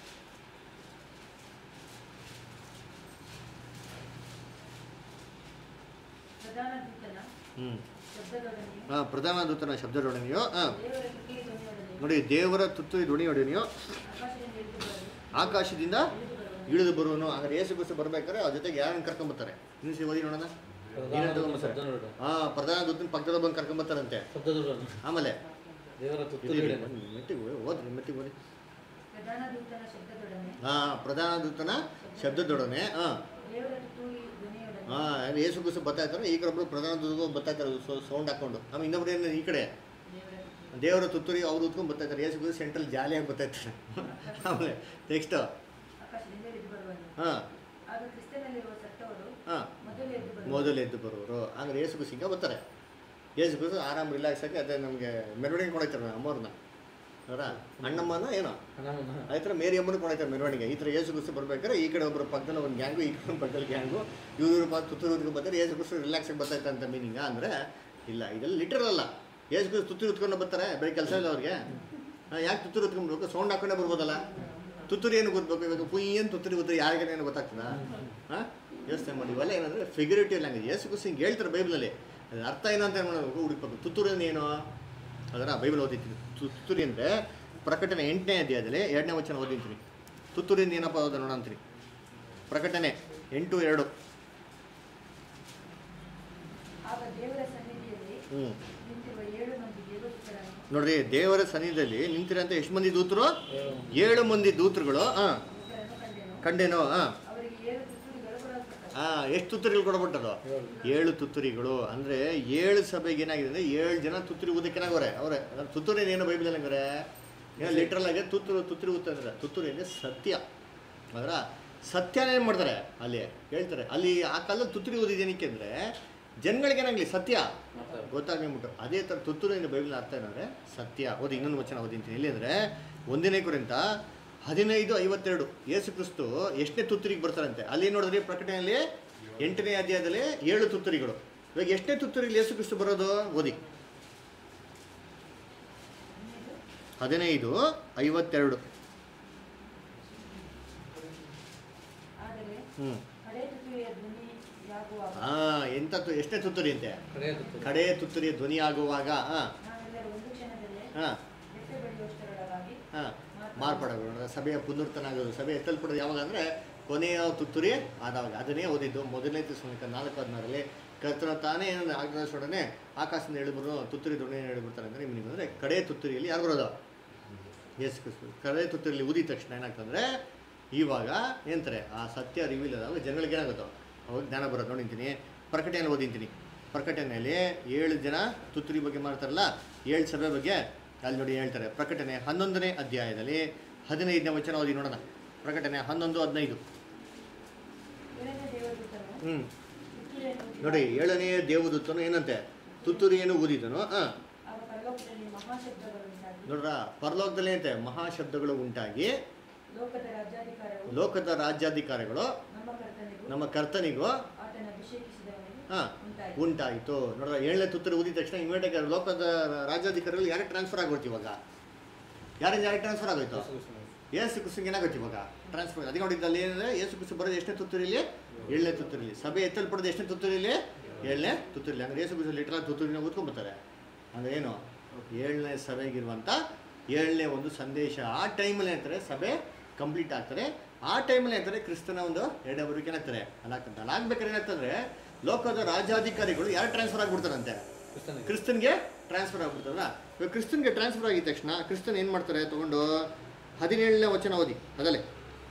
ಪ್ರಧಾನ ದೂತನ ಹ್ಞೂ ಶಬ್ದದೊಡನೆಯೂ ಹಾಂ ಪ್ರಧಾನ ದೂತನ ಶಬ್ದದೊಡನೆಯೋ ಹಾಂ ದೇವರ ತುಟಿಯ ಧ್ವನಿಯೊಡನೆಯೂ ನೋಡಿ ದೇವರ ತುತ್ತುರಿ ಧ್ವನಿಯೊಡನೆಯೋ ಆಕಾಶದಿಂದ ಇಳಿದು ಬರಲು ಆಕಾಶದಿಂದ ಇಳಿದು ಬರುವನು ಇಳಿದು ಬರುವನು ಹಾಗಾದ್ರೆ ಏಸು ಕ್ರಿಸ್ತು ಬರ್ಬೇಕಾದ್ರೆ ಅವ್ರ ಜೊತೆಗೆ ಯಾರನ್ನು ಕರ್ಕೊಂಬರ್ತಾರೆ ನಿಲ್ಲಿಸಿ ಓದಿ ನೋಡೋಣ ಏನಂತ ತಗೊಂಬರ್ತಾರೆ ಶಬ್ದ ನೋಡು ಹಾಂ ಪ್ರಧಾನ ದೂತನ ಪಕ್ಕದ ಬಂದು ಕರ್ಕೊಂಬರ್ತಾರಂತೆ ಶಬ್ದ ನೋಡು ಆಮೇಲೆ ದೇವರ ಇರಿ, ತುತ್ತೂರಿ ಇರಿ, ಬನ್ನಿ, ಮೆಟ್ಟಿಗೆ ಓದಿ, ಓದ್ರಿ ಮೆಟ್ಟಿಗೆ ಓದಿ ಪ್ರಧಾನ ದೂತನ ಶಬ್ದದೊಡನೆ ಹಾಂ ಪ್ರಧಾನ ದೂತನ ಶಬ್ದದೊಡನೆ ಹಾಂ ದೇವರ ತುಟಿ ಧ್ವನಿಯೊಡನೆ ಹಾಂ ಏಸು ಕ್ರಿಸ್ತು ಬರ್ತಾ ಇರ್ತಾರೆ ಈಗ ಒಬ್ರು ಪ್ರಧಾನ ದೂತ ಬರ್ತಾ ಇರ್ತಾರೆ ಸೌಂಡ್ ಹಾಕೊಂಡು ಆಮೇಲೆ ಇನ್ನೊಬ್ರು ಏನು ಈ ಕಡೆ ದೇವರ ತುಟಿ ದೇವರ ತುತ್ತೂರಿ ಅವ್ರು ಉತ್ಕೊಂಡು ಬರ್ತಾ ಇರ್ತಾರೆ ಏಸು ಕ್ರಿಸ್ತು ಸೆಂಟ್ರಲ್ ಜಾಲಿಯಾಗಿ ಬರ್ತಾ ಇರ್ತಾರೆ ಆಮೇಲೆ ನೆಕ್ಸ್ಟ್ ಆಕಾಶದಿಂದ ಇಳಿದು ಬರುವನು ಹಾಂ ಆಗ ಕ್ರಿಸ್ತನಲ್ಲಿರುವ ಸತ್ತವರು ಹಾಂ ಮೊದಲು ಎದ್ದು ಬರುವರು ಮೊದಲು ಎದ್ದು ಬರೋರು ಹಂಗಾರೆ ಏಸು ಕ್ರಿಸ್ತು ಹಿಂಗೆ ಬರ್ತಾರೆ ಏಸು ಕ್ರಿಸ್ತು ಆರಾಮ್ ರಿಲ್ಯಾಕ್ಸ್ ಆಗಿ ಅದೇ ನಮಗೆ ಮೆರವಣಿಗೆ ಕೊಡೈತಾರೆ ಅಮ್ಮವ್ರನ್ನ ಅವರ ಅಣ್ಣಮ್ಮನ ಏನೋ ಹಣವನ್ನ ಆ ಥರ ಮೇರಿ ಅಮ್ಮನ ಕೊಡೈತಾರೆ ಮೆರವಣಿಗೆ ಈ ಥರ ಏಸು ಕ್ರಿಸ್ತು ಬರ್ಬೇಕಾದ್ರೆ ಈ ಕಡೆ ಒಬ್ಬರು ಪಕ್ಕದಲ್ಲಿ ಒಂದು ಗ್ಯಾಂಗು ಈ ಕಡೆ ಒಂದು ಪಕ್ಕದಲ್ಲಿ ಗ್ಯಾಂಗು ಇವರು ತುತ್ತೂರು ಉತ್ಕೊಂಡು ಬರ್ತಾರೆ ಏಸು ಕ್ರಿಸ್ತು ರಿಲ್ಯಾಕ್ಸ್ ಆಗಿ ಬರ್ತೈತೆ ಅಂತ ಮೀನಿಂಗ ಅಂದರೆ ಇಲ್ಲ ಇದೆಲ್ಲ ಲಿಟರ್ ಅಲ್ಲ ಏಸು ಕ್ರಿಸ್ತು ತುತ್ತೂರು ಉತ್ಕೊಂಡು ಬರ್ತಾರೆ ಬೇರೆ ಕೆಲಸ ಇಲ್ಲ ಅವ್ರಿಗೆ ಯಾಕೆ ತುತ್ತೂರು ಉತ್ಕೊಂಡ್ಬೇಕು ಸೌಂಡ್ ಹಾಕೊಂಡೇ ಬರ್ಬೋದಲ್ಲ ತುತ್ತೂರಿ ಏನು ಗೊತ್ತಬೇಕು ಇವಾಗ ಪುಯ್ಯನ್ ತುತ್ತೂರಿ ಗೊತ್ತಾರೆ ಯಾರಿಗಾನ ಏನು ಗೊತ್ತಾಗ್ತದ ಹಾಂ ಯೋಚನೆ ಮಾಡಿ ಇವೆಲ್ಲ ಏನಂದ್ರೆ ಫಿಗರೇಟಿವ್ ಲ್ಯಾಂಗ್ವೇಜ್ ಯೇಸು ಕ್ರಿಸ್ತು ಹಿಂಗೆ ಹೇಳ್ತಾರೆ ಬೈಬಲಲ್ಲಿ ಅದ್ರ ಅರ್ಥ ಏನು ಅಂತ ಏನು ಮಾಡಬೇಕು ಹುಡುಕ್ಬೇಕು ತುತ್ತೂರಿ ಅಂದ್ರೆ ಏನು ಅದರ ಬೈಬಲ್ ಓದಿದ್ದೀನಿ ತುತ್ತೂರಿ ಅಂದರೆ ಪ್ರಕಟಣೆ ಎಂಟನೇ ಅಧ್ಯಾಯದಲ್ಲಿ ಎರಡನೇ ವಚನ ಓದಿದ್ದೀನಿ ತುತ್ತೂರಿಂದ ಏನಪ್ಪ ಓದ ನೋಡ ಅಂತೀನಿ ಪ್ರಕಟಣೆ ಎಂಟು ಎರಡು ಆಗ ದೇವರ ಸನ್ನಿಧಿಯಲ್ಲಿ ಹ್ಞೂ ನಿಂತಿರುವ ಏಳು ಮಂದಿ ದೇವದೂತರನ್ನು ನೋಡ್ರಿ ದೇವರ ಸನ್ನಿಧಿಯಲ್ಲಿ ನಿಂತಿರಂತ ಎಷ್ಟು ಮಂದಿ ದೂತರು ಏಳು ಮಂದಿ ದೂತರುಗಳು ಹಾಂ ದೂತರನ್ನು ಕಂಡೆನು ಕಂಡೇನೋ ಹಾಂ ಅವರಿಗೆ ಏಳು ತುತ್ತೂರಿಗಳು ಕೊಡಲ್ಪಟ್ಟವು ಹಾಂ ಎಷ್ಟು ತುತ್ತೂರಿಗಳು ಕೊಡಬಿಟ್ಟದು ಏಳು ತುತ್ತೂರಿಗಳು ಅಂದರೆ ಏಳು ಸಭೆಗೆ ಏನಾಗಿದೆ ಅಂದರೆ ಏಳು ಜನ ತುತ್ತೂರಿ ಊದಕ್ಕೇನಾಗವ್ರೆ ಅವರೇ ತುತ್ತೂರಿ ಏನು ಬೈಬಲ್ ಹಂಗಾರೆ ಏನೋ ಲಿಟ್ರಲ್ ಆಗಿ ತುತ್ತೂರು ತುತ್ತೂರಿ ಊತ ಅಂದ್ರೆ ತುತ್ತೂರಿ ಅಂದರೆ ಸತ್ಯ ಅದರ ಸತ್ಯನೇ ಏನು ಮಾಡ್ತಾರೆ ಅಲ್ಲಿ ಹೇಳ್ತಾರೆ ಅಲ್ಲಿ ಆ ಕಾಲದಲ್ಲಿ ತುತ್ತೂರಿ ಓದಿದ್ದೇನಕ್ಕೆ ಅಂದರೆ ಜನಗಳಿಗೆ ಏನಾಗಲಿ ಸತ್ಯ ಗೊತ್ತಾಗ್ಬಿಟ್ಟು ಅದೇ ಥರ ತುತ್ತೂರಿನ ಬೈಬಲ್ ಅರ್ಥ ಏನಂದರೆ ಸತ್ಯ ಓದಿ ಇನ್ನೊಂದು ವಚನ ಓದಿಂತೀನಿ ಎಲ್ಲಿ ಅಂದರೆ ಒಂದನೇ ಕುರಿತ ಹದಿನೈದು ಐವತ್ತೆರಡು ಯೇಸು ಕ್ರಿಸ್ತು ಎಷ್ಟನೇ ತುತ್ತೂರಿಗೆ ಬರ್ತಾರಂತೆ ಅಲ್ಲಿ ನೋಡಿದ್ರಿ ಪ್ರಕಟಣೆಯಲ್ಲಿ ಎಂಟನೇ ಅಧ್ಯಾಯದಲ್ಲಿ ಏಳು ತುತ್ತೂರಿಗಳು ಇವಾಗ ಎಷ್ಟನೇ ತುತ್ತೂರಿಗೆ ಯೇಸು ಕ್ರಿಸ್ತು ಬರೋದು ಓದಿ ಹದಿನೈದು ಐವತ್ತೆರಡು ಆದರೆ ಹ್ಞೂ ಕಡೆ ತುತ್ತೂರಿಯ ಧ್ವನಿಯಾಗುವಾಗ ಹಾಂ ಎಂಥ ತು ಎಷ್ಟನೇ ತುತ್ತೂರಿ ಅಂತೆ ಕಡೆ ತುತ್ತು. ಕಡೆ ತುತ್ತೂರಿಯ ಧ್ವನಿ ಆಗುವಾಗ ಹಾಂ ನಾವೆಲ್ಲರೂ ಒಂದು ಕ್ಷಣದಲ್ಲೇ ಹಾಂ ಬೆಟ್ಟ ಬೆಳೆಯುವಷ್ಟರೊಳಗಾಗಿ ಹಾಂ ಮಾರ್ಪಾಡೋದು ಸಭೆಯ ಪುನರ್ತನ ಆಗೋದು ಸಭೆ ಎತ್ತಲ್ಪಡೋದು ಯಾವಾಗ ಅಂದರೆ ಕೊನೆಯ ತುತ್ತೂರಿ ಆದಾಗ ಅದನ್ನೇ ಓದಿದ್ದು ಮೊದಲನೇ ತಿಸ್ಸೋನಿಕ ನಾಲ್ಕು ಹದಿನಾರಲ್ಲಿ ಕರ್ತನ ತಾನೇ ಏನಂದ್ರೆ ಆಗದಷ್ಟೊಡನೆ ಆಕಾಶದಿಂದ ಹೇಳಿಬರು ತುತ್ತೂರಿ ಧ್ವನಿ ಹೇಳಿಬಿಡ್ತಾರೆ ಅಂದರೆ ನಿಮಗೆ ಅಂದರೆ ಕಡೆ ತುತ್ತೂರಿಯಲ್ಲಿ ಯಾರು ಬರೋದು ಯೇಸು ಕ್ರಿಸ್ತು ಕಡೆ ತುತ್ತೂರಿಯಲ್ಲಿ ಊದಿದ ತಕ್ಷಣ ಏನಾಗ್ತಂದ್ರೆ ಇವಾಗ ಏನಂತಾರೆ ಆ ಸತ್ಯ ರಿವೀಲ್ ಆದಾಗ ಜನಗಳಿಗೆ ಏನಾಗುತ್ತೋ ಅವಾಗ ಜ್ಞಾನ ಬರೋದು ನೋಡಿಂತೀನಿ ಪ್ರಕಟಣೆಯಲ್ಲಿ ಓದಿಂತೀನಿ ಪ್ರಕಟಣೆಯಲ್ಲಿ ಏಳು ಜನ ತುತ್ತೂರಿ ಬಗ್ಗೆ ಮಾಡ್ತಾರಲ್ಲ ಏಳು ಸಭೆ ಬಗ್ಗೆ ಅಲ್ಲಿ ನೋಡಿ ಹೇಳ್ತಾರೆ ಪ್ರಕಟಣೆ ಹನ್ನೊಂದನೇ ಅಧ್ಯಾಯದಲ್ಲಿ ಹದಿನೈದನೇ ವಚನ ಓದಿ ನೋಡೋಣ ಪ್ರಕಟಣೆ ಹನ್ನೊಂದು ಹದಿನೈದು ಏಳನೇ ದೇವದೂತನು ಹ್ಞೂ ತುತ್ತೂರಿಯನ್ನು ಊದಿದ. ನೋಡಿ ಏಳನೇ ದೇವದೂತನು ಏನಂತೆ ತುತ್ತೂರಿಯನ್ನು ಊದಿದನು ಹಾಂ ಆಗ ಪರಲೋಕದಲ್ಲಿ ಮಹಾಶಬ್ದಗಳುಂಟಾಗಿ ನೋಡ್ರ ಪರಲೋಕದಲ್ಲಿ ಅಂತೆ ಮಹಾಶಬ್ದಗಳು ಉಂಟಾಗಿ ಲೋಕದ ರಾಜ್ಯಾಧಿಕಾರವು ಲೋಕದ ರಾಜ್ಯಾಧಿಕಾರಿಗಳು ನಮ್ಮ ಕರ್ತನಿಗೂ ನಮ್ಮ ಕರ್ತನಿಗೂ ಆತನ ಅಭಿಷೇಕಿಸಿದವನಿಗೂ ಹಾಂ ಉಂಟಾಯಿತು ಉಂಟಾಯಿತು ನೋಡ್ರ ಏಳನೇ ತುತ್ತೂರಿ ಊದಿದ ತಕ್ಷಣ ಇಮಿಡಿಯೇಟ್ ಲೋಕದ ರಾಜ್ಯಾಧಿಕಾರಿಗಳು ಯಾರಿಗೆ ಟ್ರಾನ್ಸ್ಫರ್ ಆಗೋಯ್ತು ಇವಾಗ ಯಾರಿಂದ ಯಾರಿಗೆ ಟ್ರಾನ್ಸ್ಫರ್ ಆಗೋಯ್ತು ಏಸು ಕುಸಿಂಗ್ ಏನಾಗುತ್ತೆ ಇವಾಗ ಟ್ರಾನ್ಸ್ಫರ್ ಅದಕ್ಕೆ ನೋಡಿದ್ದು ಅಲ್ಲಿ ಏನಂದ್ರೆ ಏಸು ಕುಸು ಬರೋದು ಎಷ್ಟನೇ ತುತ್ತೂರಿಲಿ ಏಳನೇ ತುತ್ತೂರಿಲಿ ಸಭೆ ಎತ್ತಲ್ಪಡೋದು ಎಷ್ಟನೇ ತುತ್ತೂರಿಲಿ ಏಳನೇ ತುತ್ತೂರಿಲಿ ಅಂದ್ರೆ ಏಸು ಕುಸು ಲಿಟ್ರಲ್ ತುತ್ತೂರಿನ ಓದ್ಕೊಂಡ್ಬರ್ತಾರೆ ಅಂದ್ರೆ ಏನು ಏಳನೇ ಸಭೆಗಿರುವಂಥ ಏಳನೇ ಒಂದು ಸಂದೇಶ ಆ ಟೈಮಲ್ಲಿ ಹೇಳ್ತಾರೆ ಸಭೆ ಕಂಪ್ಲೀಟ್ ಆಗ್ತಾರೆ ಆ ಟೈಮಲ್ಲಿ ಹೇಳ್ತಾರೆ ಕ್ರಿಸ್ತನ ಒಂದು ಎರಡನೇ ಬರೋಕೆ ಏನಾಗ್ತಾರೆ ಅಲ್ಲಾಗ್ತದೆ ಅಲ್ಲಾಗ್ಬೇಕಾದ್ರೆ ಏನಾಗ್ತಂದ್ರೆ ಲೋಕದ ರಾಜ್ಯಾಧಿಕಾರಿಗಳು ಯಾರು ಟ್ರಾನ್ಸ್ಫರ್ ಆಗ್ಬಿಡ್ತಾರಂತೆ ಕ್ರಿಸ್ತನಿಗೆ. ಕ್ರಿಸ್ತನ್ಗೆ ಟ್ರಾನ್ಸ್ಫರ್ ಆಗ್ಬಿಡ್ತಾರಲ್ಲ ಇವಾಗ ಕ್ರಿಸ್ತನ್ಗೆ ಟ್ರಾನ್ಸ್ಫರ್ ಆಗಿದ ತಕ್ಷಣ ಕ್ರಿಸ್ತನ್ ಏನು ಮಾಡ್ತಾರೆ ತಗೊಂಡು ಹದಿನೇಳನೇ ವಚನ ಓದಿ ಅದಲ್ಲೇ